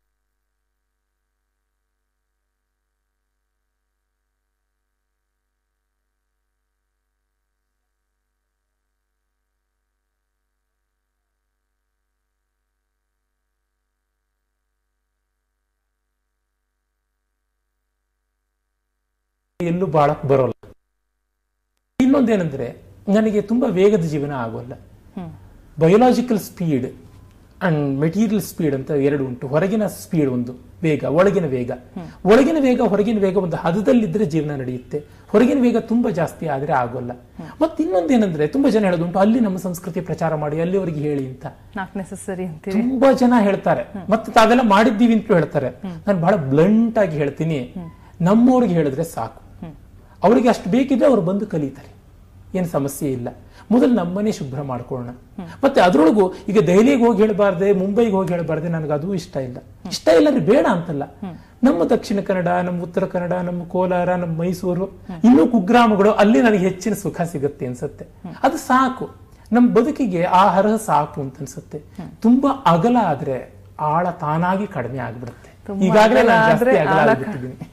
ಎಲ್ಲೂ ಬಾಳಕ್ ಬರೋಲ್ಲ ಇನ್ನೊಂದೇನಂದ್ರೆ ನನಗೆ ತುಂಬಾ ವೇಗದ ಜೀವನ ಆಗೋಲ್ಲ biological speed and material speed ಅಂತ ಎರಡು ಉಂಟು ಹೊರಗಿನ ಸ್ಪೀಡ್ ಒಂದು ವೇಗ ಒಳಗಿನ ವೇಗ ಒಳಗಿನ ವೇಗ ಹೊರಗಿನ ವೇಗ ಒಂದು ಹದದಲ್ಲಿದ್ರೆ ಜೀವನ ನಡೆಯುತ್ತೆ ಹೊರಗಿನ ವೇಗ ತುಂಬಾ ಜಾಸ್ತಿ ಆದ್ರೆ ಆಗೋಲ್ಲ ಮತ್ತೆ ಇನ್ನೊಂದೇನಂದ್ರೆ ತುಂಬಾ ಜನ ಹೇಳೋದುಂಟು ಅಲ್ಲಿ ನಮ್ಮ ಸಂಸ್ಕೃತಿ ಪ್ರಚಾರ ಮಾಡಿ ಅಲ್ಲಿವರೆಗೆ ಹೇಳಿ ಅಂತ
ನಾಟ್ ನೆಸಸರಿ ಅಂತೀರಿ
ತುಂಬಾ ಜನ ಹೇಳ್ತಾರೆ ಮತ್ತೆ ತಾವೆಲ್ಲ ಮಾಡಿದ್ದೀವಿ ಅಂತ ಹೇಳ್ತಾರೆ ನಾನು ಬಹಳ ಬ್ಲಂಟ್ ಆಗಿ ಹೇಳ್ತೀನಿ ನಮ್ಮವ್ರಿಗೆ ಹೇಳಿದ್ರೆ ಸಾಕು ಅವರಿಗೆ ಅಷ್ಟು ಬೇಕಿದ್ರೆ ಅವ್ರು ಬಂದು ಕಲಿತಾರೆ ಏನು ಸಮಸ್ಯೆ ಇಲ್ಲ ಮೊದಲು ನಮ್ಮನೆ ಶುಭ್ರ ಮಾಡ್ಕೊಳ್ಳೋಣ ಮತ್ತೆ ಅದ್ರೊಳಗೂ ಈಗ ದೆಹಲಿಗೆ ಹೋಗಿ ಹೇಳಬಾರ್ದೆ ಮುಂಬೈಗೆ ಹೋಗಿ ಹೇಳಬಾರ್ದೆ ನನಗೆ ಅದು ಇಷ್ಟ ಇಲ್ಲ ಇಷ್ಟ ಇಲ್ಲ ಅಂದ್ರೆ ಬೇಡ ಅಂತಲ್ಲ ನಮ್ಮ ದಕ್ಷಿಣ ಕನ್ನಡ ನಮ್ಮ ಉತ್ತರ ಕನ್ನಡ ನಮ್ಮ ಕೋಲಾರ ನಮ್ಮ ಮೈಸೂರು ಇನ್ನೂ ಕುಗ್ರಾಮಗಳು ಅಲ್ಲಿ ನನಗೆ ಹೆಚ್ಚಿನ ಸುಖ ಸಿಗುತ್ತೆ ಅನ್ಸುತ್ತೆ ಅದು ಸಾಕು ನಮ್ಮ ಬದುಕಿಗೆ ಆ ಹರಹ ಸಾಕು ಅಂತ ಅನ್ಸುತ್ತೆ ತುಂಬಾ ಅಗಲ ಆದ್ರೆ ಆಳ ತಾನಾಗಿ ಕಡಿಮೆ ಆಗ್ಬಿಡುತ್ತೆ
ತುಂಬಾ
ಈಗಾಗಲೇ
ಅಗಲ
ನಾನು ಜಾಸ್ತಿ
ಆದ್ರೆ
ಅಗಲ
ಆಳ
ಆಗ್ಬಿಟ್ಟಿದ್ದೀನಿ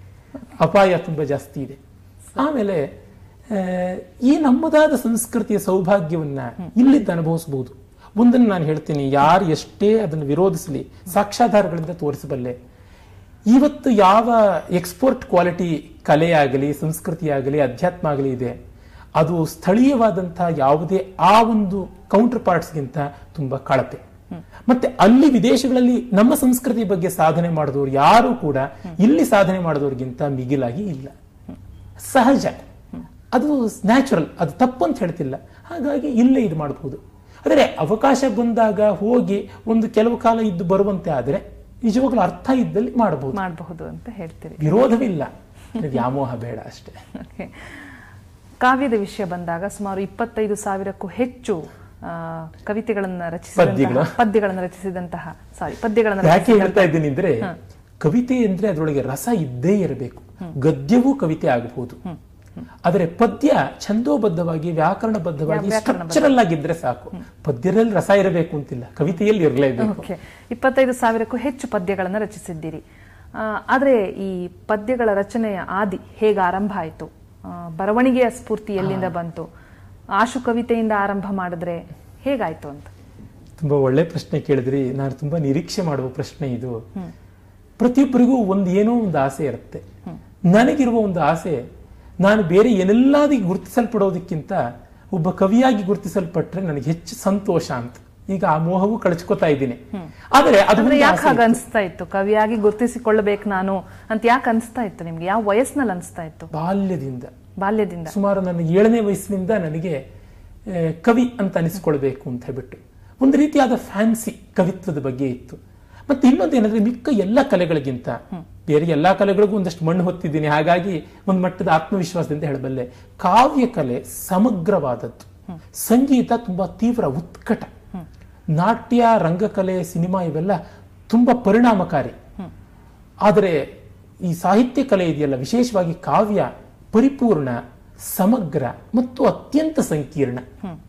ಅಪಾಯ ತುಂಬಾ ಜಾಸ್ತಿ ಇದೆ ಆಮೇಲೆ ಆ, ಈ ನಮ್ಮದಾದ ಸಂಸ್ಕೃತಿಯ ಸೌಭಾಗ್ಯವನ್ನ ಇಲ್ಲಿದ್ದು ಅನುಭವಿಸಬಹುದು ಮುಂದನ್ನು ನಾನು ಹೇಳ್ತೀನಿ ಯಾರು ಎಷ್ಟೇ ಅದನ್ನು ವಿರೋಧಿಸಲಿ ಸಾಕ್ಷ್ಯಾಧಾರಗಳಿಂದ ತೋರಿಸಬಲ್ಲೆ ಇವತ್ತು ಯಾವ ಎಕ್ಸ್ಪೋರ್ಟ್ ಕ್ವಾಲಿಟಿ ಕಲೆಯಾಗಲಿ ಸಂಸ್ಕೃತಿಯಾಗಲಿ ಅಧ್ಯಾತ್ಮ ಆಗಲಿ ಇದೆ ಅದು ಸ್ಥಳೀಯವಾದಂತಹ ಯಾವುದೇ ಆ ಒಂದು ಕೌಂಟರ್ ಪಾರ್ಟ್ಸ್ಗಿಂತ ತುಂಬಾ ಕಳಪೆ ಮತ್ತೆ ಅಲ್ಲಿ ವಿದೇಶಗಳಲ್ಲಿ ನಮ್ಮ ಸಂಸ್ಕೃತಿ ಬಗ್ಗೆ ಸಾಧನೆ ಮಾಡಿದವರು ಯಾರು ಕೂಡ ಇಲ್ಲಿ ಸಾಧನೆ ಮಾಡಿದವ್ರಿಗಿಂತ ಮಿಗಿಲಾಗಿ ಇಲ್ಲ ಸಹಜ ಅದು ನ್ಯಾಚುರಲ್ ಅದು ತಪ್ಪು ಅಂತ ಹೇಳ್ತಿಲ್ಲ ಹಾಗಾಗಿ ಇಲ್ಲೇ ಇದು ಮಾಡಬಹುದು ಆದರೆ ಅವಕಾಶ ಬಂದಾಗ ಹೋಗಿ ಒಂದು ಕೆಲವು ಕಾಲ ಇದ್ದು ಬರುವಂತೆ ಆದರೆ ನಿಜವಾಗ್ಲೂ ಅರ್ಥ ಇದ್ದಲ್ಲಿ ಮಾಡಬಹುದು
ಮಾಡಬಹುದು ಅಂತ ಹೇಳ್ತೀರಿ
ವಿರೋಧವಿಲ್ಲ ವ್ಯಾಮೋಹ ಬೇಡ ಅಷ್ಟೇ
Okay. ಕಾವ್ಯದ ವಿಷಯ ಬಂದಾಗ ಸುಮಾರು ಇಪ್ಪತ್ತೈದು ಸಾವಿರಕ್ಕೂ ಹೆಚ್ಚು ಆ, ಕವಿತೆಗಳನ್ನ ರಚಿಸಿದಂತಹ
ಪದ್ಯಗಳ?
ಪದ್ಯಗಳನ್ನು ರಚಿಸಿದಂತಹ ಸಾರಿ ಪದ್ಯಗಳನ್ನು
ಯಾಕೆ
ರಚಿಸಿದಂತಹ-
ಹೇಳ್ತಾ ಇದ್ದೀನಿ ಅಂದ್ರೆ ಕವಿತೆ ಅಂದ್ರೆ ಅದರೊಳಗೆ ರಸ ಇದ್ದೇ ಇರಬೇಕು ಗದ್ಯವೂ ಕವಿತೆ ಆಗಬಹುದು ಆದರೆ ಪದ್ಯ ಛಂದೋಬದ್ಧವಾಗಿ ವ್ಯಾಕರಣಬದ್ಧವಾಗಿ ಸ್ಟ್ರಕ್ಚರಲ್ ಆಗಿದ್ರೆ ಸಾಕು ಪದ್ಯದಲ್ಲಿ ರಸ ಇರಬೇಕು ಅಂತಿಲ್ಲ ಕವಿತೆಯಲ್ಲಿ ಇರಲೇಬೇಕು
ಓಕೆ ಇಪ್ಪತ್ತೈದು ಸಾವಿರಕ್ಕೂ ಹೆಚ್ಚು ಪದ್ಯಗಳನ್ನು ರಚಿಸಿದ್ದೀರಿ ಆ, ಆದ್ರೆ ಈ ಪದ್ಯಗಳ ರಚನೆಯ ಆದಿ ಹೇಗೆ ಆರಂಭ ಆಯಿತು ಬರವಣಿಗೆಯ ಸ್ಫೂರ್ತಿ ಎಲ್ಲಿಂದ ಬಂತು ಆಶು ಕವಿತೆಯಿಂದ ಆರಂಭ ಮಾಡಿದ್ರೆ ಹೇಗಾಯ್ತು ಅಂತ
ತುಂಬಾ ಒಳ್ಳೆ ಪ್ರಶ್ನೆ ಕೇಳಿದ್ರಿ ನಾನು ತುಂಬಾ ನಿರೀಕ್ಷೆ ಮಾಡುವ ಪ್ರಶ್ನೆ ಇದು ಪ್ರತಿಯೊಬ್ಬರಿಗೂ ಒಂದು ಏನೋ ಒಂದು ಆಸೆ ಇರುತ್ತೆ ನನಗಿರುವ ಒಂದು ಆಸೆ ನಾನು ಬೇರೆ ಏನೆಲ್ಲಾದಿ ಗುರುತಿಸಲ್ಪಡೋದಕ್ಕಿಂತ ಒಬ್ಬ ಕವಿಯಾಗಿ ಗುರುತಿಸಲ್ಪಟ್ರೆ ನನಗೆ ಹೆಚ್ಚು ಸಂತೋಷ ಅಂತ ಈಗ ಆ ಮೋಹವು ಕಳಚ್ಕೋತಾ ಇದ್ದೀನಿ ಆದರೆ ಅದು
ಅಂದ್ರೆ
ಒಂದು
ಯಾಕೆ
ಆಸೆ
ಹಾಗೆ
ಇತ್ತು.
ಅನಿಸ್ತಾ ಇತ್ತು ಕವಿಯಾಗಿ ಗುರುತಿಸಿಕೊಳ್ಳಬೇಕು ನಾನು ಅಂತ ಯಾಕೆ ಅನಿಸ್ತಾ ಇತ್ತು ನಿಮ್ಗೆ ಯಾವ ವಯಸ್ಸಿನಲ್ಲಿ ಅನಿಸ್ತಾ ಇತ್ತು
ಬಾಲ್ಯದಿಂದ
ಬಾಲ್ಯದಿಂದ
ಸುಮಾರು ನನ್ನ ಏಳನೇ ವಯಸ್ಸಿನಿಂದ ನನಗೆ ಆ, ಕವಿ ಅಂತ ಅನಿಸ್ಕೊಳ್ಬೇಕು ಅಂತ ಹೇಳ್ಬಿಟ್ಟು ಒಂದು ರೀತಿಯಾದ ಫ್ಯಾನ್ಸಿ ಕವಿತ್ವದ ಬಗ್ಗೆ ಇತ್ತು ಮತ್ತೆ ಇನ್ನೊಂದೇನಂದ್ರೆ ಮಿಕ್ಕ ಎಲ್ಲ ಕಲೆಗಳಿಗಿಂತ ಬೇರೆ ಎಲ್ಲಾ ಕಲೆಗಳಿಗೂ ಒಂದಷ್ಟು ಮಣ್ಣು ಹೊತ್ತಿದ್ದೀನಿ ಹಾಗಾಗಿ ಒಂದು ಮಟ್ಟದ ಆತ್ಮವಿಶ್ವಾಸದಿಂದ ಹೇಳಬಲ್ಲೆ ಕಾವ್ಯ ಕಲೆ ಸಮಗ್ರವಾದದ್ದು ಸಂಗೀತ ತುಂಬಾ ತೀವ್ರ ಉತ್ಕಟ ನಾಟ್ಯ ರಂಗಕಲೆ ಸಿನಿಮಾ ಇವೆಲ್ಲ ತುಂಬಾ ಪರಿಣಾಮಕಾರಿ ಆದರೆ ಈ ಸಾಹಿತ್ಯ ಕಲೆ ಇದೆಯಲ್ಲ ವಿಶೇಷವಾಗಿ ಕಾವ್ಯ ಪರಿಪೂರ್ಣ ಸಮಗ್ರ ಮತ್ತು ಅತ್ಯಂತ ಸಂಕೀರ್ಣ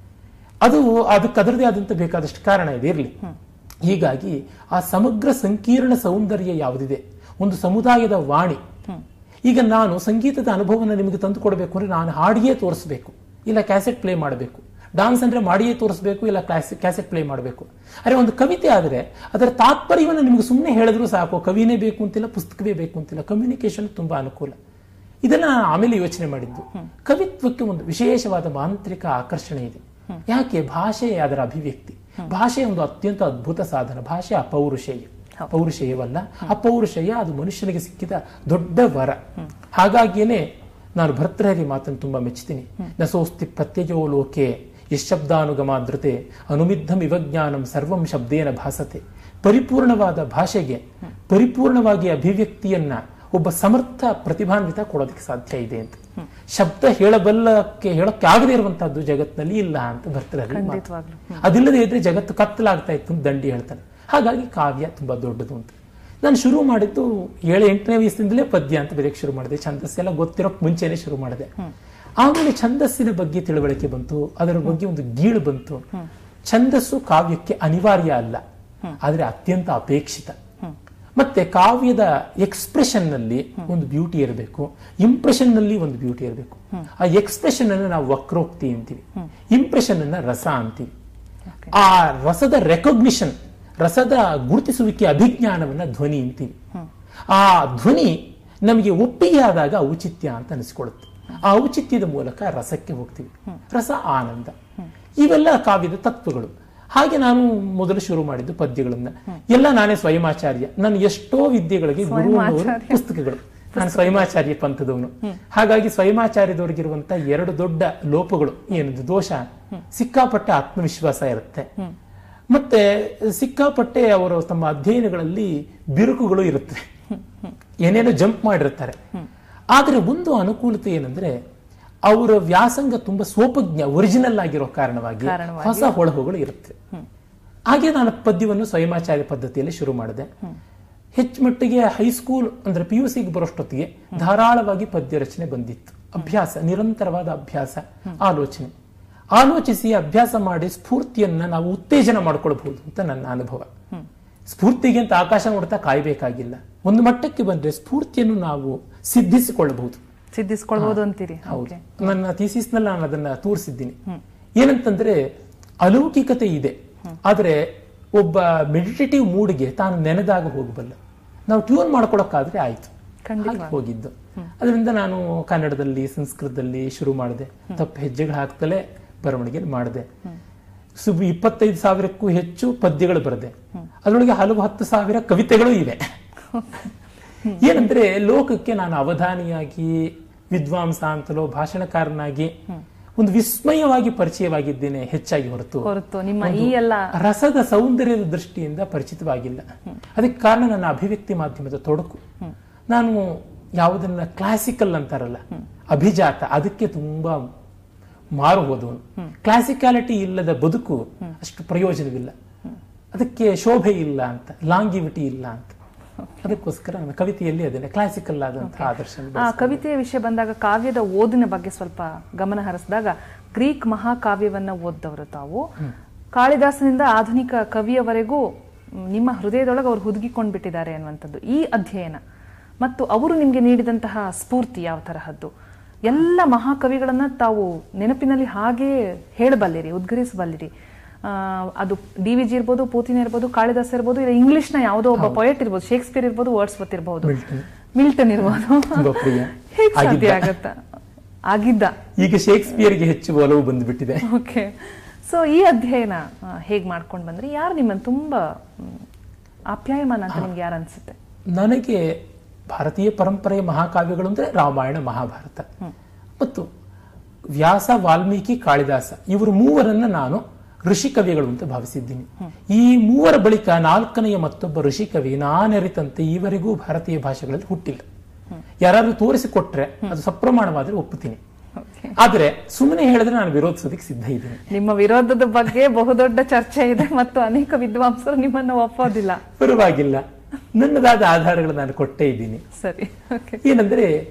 ಅದು ಅದಕ್ಕೆ ಅದರದೇ ಆದಂತ ಬೇಕಾದಷ್ಟು ಕಾರಣ ಇದೆ ಇರಲಿ ಹೀಗಾಗಿ ಆ ಸಮಗ್ರ ಸಂಕೀರ್ಣ ಸೌಂದರ್ಯ ಯಾವುದಿದೆ ಒಂದು ಸಮುದಾಯದ ವಾಣಿ ಈಗ ನಾನು ಸಂಗೀತದ ಅನುಭವವನ್ನು ನಿಮಗೆ ತಂದು ಕೊಡಬೇಕು ಅಂದ್ರೆ ನಾನು ಹಾಡಿಯೇ ತೋರಿಸಬೇಕು ಇಲ್ಲ ಕ್ಯಾಸೆಟ್ ಪ್ಲೇ ಮಾಡಬೇಕು ಡಾನ್ಸ್ ಅಂದ್ರೆ ಮಾಡಿಯೇ ತೋರಿಸಬೇಕು ಇಲ್ಲ ಕ್ಯಾಸೆಟ್ ಪ್ಲೇ ಮಾಡಬೇಕು ಅರೆ ಒಂದು ಕವಿತೆ ಆದರೆ ಅದರ ತಾತ್ಪರ್ಯವನ್ನು ನಿಮಗೆ ಸುಮ್ಮನೆ ಹೇಳಿದ್ರು ಸಾಕು ಕವಿನೇ ಬೇಕು ಅಂತಿಲ್ಲ ಪುಸ್ತಕವೇ ಬೇಕು ಅಂತಿಲ್ಲ ಕಮ್ಯುನಿಕೇಶನ್ ತುಂಬಾ ಅನುಕೂಲ ಇದನ್ನ ನಾನು ಆಮೇಲೆ ಯೋಚನೆ ಮಾಡಿದ್ದು ಕವಿತ್ವಕ್ಕೆ ಒಂದು ವಿಶೇಷವಾದ ಮಾಂತ್ರಿಕ ಆಕರ್ಷಣೆ ಇದೆ ಯಾಕೆ ಭಾಷೆ ಅದರ ಅಭಿವ್ಯಕ್ತಿ ಭಾಷೆ ಒಂದು ಅತ್ಯಂತ ಅದ್ಭುತ ಸಾಧನ ಭಾಷೆ ಅಪೌರುಷೇಯ ಪೌರುಷೇಯವಲ್ಲ ಅಪೌರುಷೇಯ ಅದು ಮನುಷ್ಯನಿಗೆ ಸಿಕ್ಕಿದ ದೊಡ್ಡ ವರ ಹಾಗಾಗಿಯೇ ನಾನು ಭರ್ತೃಹರಿ ಮಾತನ್ನು ತುಂಬಾ ಮೆಚ್ಚುತ್ತೀನಿ ನಸೋಸ್ತಿ ಪ್ರತ್ಯಜೋ ಲೋಕೆ ಯಶಬ್ದಾನುಗಮಾದ್ರತೆ ಅನುಮಿದ್ಧಂ ಇವಜ್ಞಾನಂ ಸರ್ವಂ ಶಬ್ದೇನ ಭಾಸತೆ ಪರಿಪೂರ್ಣವಾದ ಭಾಷೆಗೆ ಪರಿಪೂರ್ಣವಾಗಿ ಅಭಿವ್ಯಕ್ತಿಯನ್ನ ಒಬ್ಬ ಸಮರ್ಥ ಪ್ರತಿಭಾನ್ವಿತ ಕೊಡೋದಕ್ಕೆ ಸಾಧ್ಯ ಇದೆ ಅಂತ ಶಬ್ದ ಹೇಳಬಲ್ಲಕ್ಕೆ ಹೇಳಕ್ಕೆ ಆಗದೇ ಇರುವಂತಹದ್ದು ಜಗತ್ತಿನಲ್ಲಿ ಇಲ್ಲ ಅಂತ ಭರ್ತೃಹರಿ ಮಾತು.
ಖಂಡಿತವಾಗ್ಲು
ಅದಿಲ್ಲದೆ ಇದ್ರೆ ಜಗತ್ತು ಕತ್ತಲಾಗ್ತಾ ಇತ್ತು ಅಂತ ದಂಡಿ ಹೇಳ್ತಾನೆ ಹಾಗಾಗಿ ಕಾವ್ಯ ತುಂಬಾ ದೊಡ್ಡದು ಅಂತ ನಾನು ಶುರು ಮಾಡಿದ್ದು ಏಳು ಎಂಟನೇ ವಯಸ್ಸಿನಿಂದಲೇ ಪದ್ಯ ಅಂತ ಬರೆಯಕ್ಕೆ ಶುರು ಮಾಡಿದೆ ಛಂದಸ್ಸೆಲ್ಲ ಗೊತ್ತಿರೋಕ್ ಮುಂಚೆನೆ ಶುರು ಮಾಡಿದೆ ಆಮೇಲೆ ಛಂದಸ್ಸಿನ ಬಗ್ಗೆ ತಿಳುವಳಿಕೆ ಬಂತು ಅದರ ಬಗ್ಗೆ ಒಂದು ಗೀಳು ಬಂತು ಛಂದಸ್ಸು ಕಾವ್ಯಕ್ಕೆ ಅನಿವಾರ್ಯ ಅಲ್ಲ ಆದ್ರೆ ಅತ್ಯಂತ ಅಪೇಕ್ಷಿತ ಮತ್ತೆ ಕಾವ್ಯದ ಎಕ್ಸ್ಪ್ರೆಷನ್ ನಲ್ಲಿ ಒಂದು ಬ್ಯೂಟಿ ಇರಬೇಕು ಇಂಪ್ರೆಷನ್ ನಲ್ಲಿ ಒಂದು ಬ್ಯೂಟಿ ಇರಬೇಕು ಆ ಎಕ್ಸ್ಪ್ರೆಷನ್ ಅನ್ನು ನಾವು ವಕ್ರೋಕ್ತಿ ಅಂತೀವಿ ಇಂಪ್ರೆಷನ್ ಅನ್ನ ರಸ ಅಂತೀವಿ ಆ ರಸದ ರೆಕಗ್ನಿಷನ್ ರಸದ ಗುರುತಿಸುವಿಕೆ ಅಭಿಜ್ಞಾನವನ್ನ ಧ್ವನಿ ಅಂತೀವಿ ಆ ಧ್ವನಿ ನಮಗೆ ಒಪ್ಪಿಗೆ ಆದಾಗ ಔಚಿತ್ಯ ಅಂತ ಅನಿಸ್ಕೊಳ್ಳುತ್ತೆ ಆ ಔಚಿತ್ಯದ ಮೂಲಕ ರಸಕ್ಕೆ ಹೋಗ್ತೀವಿ ರಸ ಆನಂದ ಇವೆಲ್ಲ ಕಾವ್ಯದ ತತ್ವಗಳು ಹಾಗೆ ನಾನು ಮೊದಲು ಶುರು ಮಾಡಿದ್ದು ಪದ್ಯಗಳನ್ನ ಎಲ್ಲ ನಾನೇ ಸ್ವಯಮಾಚಾರ್ಯ ನಾನು ಎಷ್ಟೋ ವಿದ್ಯೆಗಳಿಗೆ ಗುರು ಅನ್ನೋರು
ಸ್ವಯಮಾಚಾರ್ಯ.
ಪುಸ್ತಕಗಳು ನಾನು ಸ್ವಯಮಾಚಾರ್ಯ ಪಂಥದವನು ಹಾಗಾಗಿ ಸ್ವಯಮಾಚಾರ್ಯದವ್ರಿಗಿರುವಂತ ಎರಡು ದೊಡ್ಡ ಲೋಪಗಳು ಏನದು ದೋಷ ಸಿಕ್ಕಾಪಟ್ಟೆ ಆತ್ಮವಿಶ್ವಾಸ ಇರುತ್ತೆ ಮತ್ತೆ ಸಿಕ್ಕಾಪಟ್ಟೆ ಅವರು ತಮ್ಮ ಅಧ್ಯಯನಗಳಲ್ಲಿ ಬಿರುಕುಗಳು ಇರುತ್ತೆ ಏನೇನೋ ಜಂಪ್ ಮಾಡಿರ್ತಾರೆ ಆದ್ರೆ ಒಂದು ಅನುಕೂಲತೆ ಏನಂದ್ರೆ ಅವರ ವ್ಯಾಸಂಗ ತುಂಬಾ ಸ್ವೋಪಜ್ಞ ಒರಿಜಿನಲ್ ಆಗಿರೋ ಕಾರಣವಾಗಿ
ಕಾರಣವಾಗಿ.
ಹೊಸ ಹೊಳಹುಗಳು ಇರುತ್ತೆ ಹಾಗೆ ನಾನು ಪದ್ಯವನ್ನು ಸ್ವಯಮಾಚಾರ್ಯ ಪದ್ಧತಿಯಲ್ಲಿ ಶುರು ಮಾಡಿದೆ ಹೆಚ್ಚು ಮಟ್ಟಿಗೆ ಹೈಸ್ಕೂಲ್ ಅಂದ್ರೆ ಪಿ ಯು ಸಿಗೆ ಬರೋಷ್ಟೊತ್ತಿಗೆ ಧಾರಾಳವಾಗಿ ಪದ್ಯ ರಚನೆ ಬಂದಿತ್ತು ಅಭ್ಯಾಸ ನಿರಂತರವಾದ ಅಭ್ಯಾಸ ಆಲೋಚನೆ ಆಲೋಚಿಸಿ ಅಭ್ಯಾಸ ಮಾಡಿ ಸ್ಫೂರ್ತಿಯನ್ನ ನಾವು ಉತ್ತೇಜನ ಮಾಡ್ಕೊಳ್ಬಹುದು ಅಂತ ನನ್ನ ಅನುಭವ ಸ್ಫೂರ್ತಿಗೆ ಅಂತ ಆಕಾಶ ನೋಡ್ತಾ ಕಾಯ್ಬೇಕಾಗಿಲ್ಲ ಒಂದು ಮಟ್ಟಕ್ಕೆ ಬಂದ್ರೆ ಸ್ಫೂರ್ತಿಯನ್ನು ನಾವು ಸಿದ್ಧಿಸಿಕೊಳ್ಳಬಹುದು
ಸಿದ್ಧಿಸ್ಕೊಳ್ಬಹುದು ಅಂತೀರಿ
ಹೌದು
ಓಕೆ
ನನ್ನ ಥೀಸಿಸ್ ನಲ್ಲಿ ನಾನು ಅದನ್ನ ತೋರಿಸಿದ್ದೀನಿ ಏನಂತಂದ್ರೆ ಅಲೌಕಿಕತೆ ಇದೆ ಆದ್ರೆ ಒಬ್ಬ ಮೆಡಿಟೇಟಿವ್ ಮೂಡ್ಗೆ ತಾನು ನೆನೆದಾಗ ಹೋಗಬಲ್ಲ ನಾವು ಟ್ಯೂನ್ ಮಾಡ್ಕೊಳಕ್ಕಾದ್ರೆ ಆಯ್ತು
ಖಂಡಿತವಾಗಿ.
ಹಾಗೆ ಹೋಗಿದ್ದು ಅದರಿಂದ ನಾನು ಕನ್ನಡದಲ್ಲಿ ಸಂಸ್ಕೃತದಲ್ಲಿ ಶುರು ಮಾಡಿದೆ ತಪ್ಪು ಹೆಜ್ಜೆಗಳು ಹಾಕ್ತಲೇ ಬರವಣಿಗೆ ಮಾಡಿದೆ ಸುಬ್ ಇಪ್ಪತ್ತೈದು ಸಾವಿರಕ್ಕೂ ಹೆಚ್ಚು ಪದ್ಯಗಳು ಬರೆದೆ ಅದರೊಳಗೆ ಹಲವು ಹತ್ತು ಸಾವಿರ ಕವಿತೆಗಳು ಇವೆ ಏನಂದ್ರೆ ಲೋಕಕ್ಕೆ ನಾನು ಅವಧಾನಿಯಾಗಿ ವಿದ್ವಾಂಸ ಅಂತಲೋ ಭಾಷಣಕಾರನಾಗಿ ಒಂದು ವಿಸ್ಮಯವಾಗಿ ಪರಿಚಯವಾಗಿದ್ದೇನೆ ಹೆಚ್ಚಾಗಿ ಹೊರತು
ಹೊರತು ನಿಮ್ಮ
ಒಂದು
ಈ ಎಲ್ಲ
ರಸದ ಸೌಂದರ್ಯದ ದೃಷ್ಟಿಯಿಂದ ಪರಿಚಿತವಾಗಿಲ್ಲ ಅದಕ್ಕೆ ಕಾರಣ ನನ್ನ ಅಭಿವ್ಯಕ್ತಿ ಮಾಧ್ಯಮದ ತೊಡಕು ನಾನು ಯಾವುದನ್ನ ಕ್ಲಾಸಿಕಲ್ ಅಂತಾರಲ್ಲ ಅಭಿಜಾತ ಅದಕ್ಕೆ ತುಂಬಾ ಮಾರು ಹೋದವನು ಕ್ಲಾಸಿಕ್ಯಾಲಿಟಿ ಇಲ್ಲದ ಬದುಕು ಅಷ್ಟು ಪ್ರಯೋಜನವಿಲ್ಲ ಅದಕ್ಕೆ ಶೋಭೆ ಇಲ್ಲ ಅಂತ ಲಾಂಗಿವಿಟಿ ಇಲ್ಲ ಅಂತ ಅದಕ್ಕೋಸ್ಕರ ನನ್ನ ಕವಿತೆಯಲ್ಲಿ ಅದನ್ನೇ ಕ್ಲಾಸಿಕಲ್ ಆದಂತಹ ಆದರ್ಶ
ಆ ಕವಿತೆಯ ವಿಷಯ ಬಂದಾಗ ಕಾವ್ಯದ ಓದಿನ ಬಗ್ಗೆ ಸ್ವಲ್ಪ ಗಮನ ಹರಿಸಿದಾಗ ಗ್ರೀಕ್ ಮಹಾಕಾವ್ಯವನ್ನ ಓದ್ದವರು ತಾವು ಕಾಳಿದಾಸನಿಂದ ಆಧುನಿಕ ಕವಿಯವರೆಗೂ ಮ್, ನಿಮ್ಮ ಹೃದಯದೊಳಗೆ ಅವರು ಹುದುಗಿಕೊಂಡು ಬಿಟ್ಟಿದ್ದಾರೆ ಅನ್ನುವಂಥದ್ದು ಈ ಅಧ್ಯಯನ ಮತ್ತು ಅವರು ನಿಮಗೆ ನೀಡಿದಂತಹ ಸ್ಫೂರ್ತಿ ಯಾವ ತರಹದ್ದು ಎಲ್ಲ ಮಹಾಕವಿಗಳನ್ನ ತಾವು ನೆನಪಿನಲ್ಲಿ ಹಾಗೆಯೇ ಹೇಳಬಲ್ಲಿರಿ ಉದ್ಗರಿಸಬಲ್ಲಿರಿ ಆ, ಅದು ಡಿ ವಿ ಜಿ ಇರ್ಬೋದು ಪೂತಿನ ಇರ್ಬೋದು ಕಾಳಿದಾಸ ಇರ್ಬೋದು ಇಲ್ಲ ಇಂಗ್ಲಿಷ್ನ ಯಾವುದೋ ಒಬ್ಬ ಪೊಯೆಟ್ ಇರ್ಬೋದು ಶೇಕ್ಸ್ಪಿಯರ್ ಇರ್ಬೋದು ವರ್ಡ್ಸ್ ಇರ್ಬೋದು
ಮಿಲ್ಟನ್.
ಮಿಲ್ಟನ್ ಇರ್ಬೋದು
ತುಂಬಾ ಪ್ರಿಯ.
ಹೇಗ್ ಸಾಧ್ಯ
ಆಗಿದ್ದ.
ಆಗತ್ತ ಆಗಿದ್ದ
ಈಗ ಶೇಕ್ಸ್ಪಿಯರ್ಗೆ ಹೆಚ್ಚು ಒಲವು ಬಂದ್ಬಿಟ್ಟಿದೆ
ಓಕೆ ಸೊ ಈ ಅಧ್ಯಯನ ಆ, ಹೇಗ್ ಮಾಡ್ಕೊಂಡ್ ಬಂದ್ರಿ ಯಾರು ನಿಮ್ಮನ್ನು ತುಂಬಾ ಮ್, ಆಪ್ಯಾಯಮಾನ ಅಂತ ನಿಮ್ಗೆ ಯಾರು ಅನ್ಸುತ್ತೆ
ನನಗೆ ಭಾರತೀಯ ಪರಂಪರೆಯ ಮಹಾಕಾವ್ಯಗಳು ಅಂದ್ರೆ ರಾಮಾಯಣ ಮಹಾಭಾರತ ಮತ್ತು ವ್ಯಾಸ ವಾಲ್ಮೀಕಿ ಕಾಳಿದಾಸ ಇವರು ಮೂವರನ್ನ ನಾನು ಋಷಿ ಕವಿಗಳು ಅಂತ ಭಾವಿಸಿದ್ದೀನಿ ಈ ಮೂವರ ಬಳಿಕ ನಾಲ್ಕನೆಯ ಮತ್ತೊಬ್ಬ ಋಷಿ ಕವಿ ನಾನೆರಿತಂತೆ ಈವರೆಗೂ ಭಾರತೀಯ ಭಾಷೆಗಳಲ್ಲಿ ಹುಟ್ಟಿಲ್ಲ ಯಾರಾದ್ರೂ ತೋರಿಸಿಕೊಟ್ರೆ ಅದು ಸಪ್ರಮಾಣವಾದ್ರೆ ಒಪ್ಪುತ್ತೀನಿ ಆದ್ರೆ ಸುಮ್ಮನೆ ಹೇಳಿದ್ರೆ ನಾನು ವಿರೋಧಿಸೋದಕ್ಕೆ ಸಿದ್ಧ ಇದ್ದೀನಿ
ನಿಮ್ಮ ವಿರೋಧದ ಬಗ್ಗೆ ಬಹುದೊಡ್ಡ ಚರ್ಚೆ ಇದೆ ಮತ್ತು ಅನೇಕ ವಿದ್ವಾಂಸರು ನಿಮ್ಮನ್ನು ಒಪ್ಪೋದಿಲ್ಲ
ಪರವಾಗಿಲ್ಲ ನನ್ನದಾದ ಆಧಾರಗಳು ನಾನು ಕೊಟ್ಟೇ ಇದ್ದೀನಿ
ಸರಿ ಓಕೆ
ಏನಂದ್ರೆ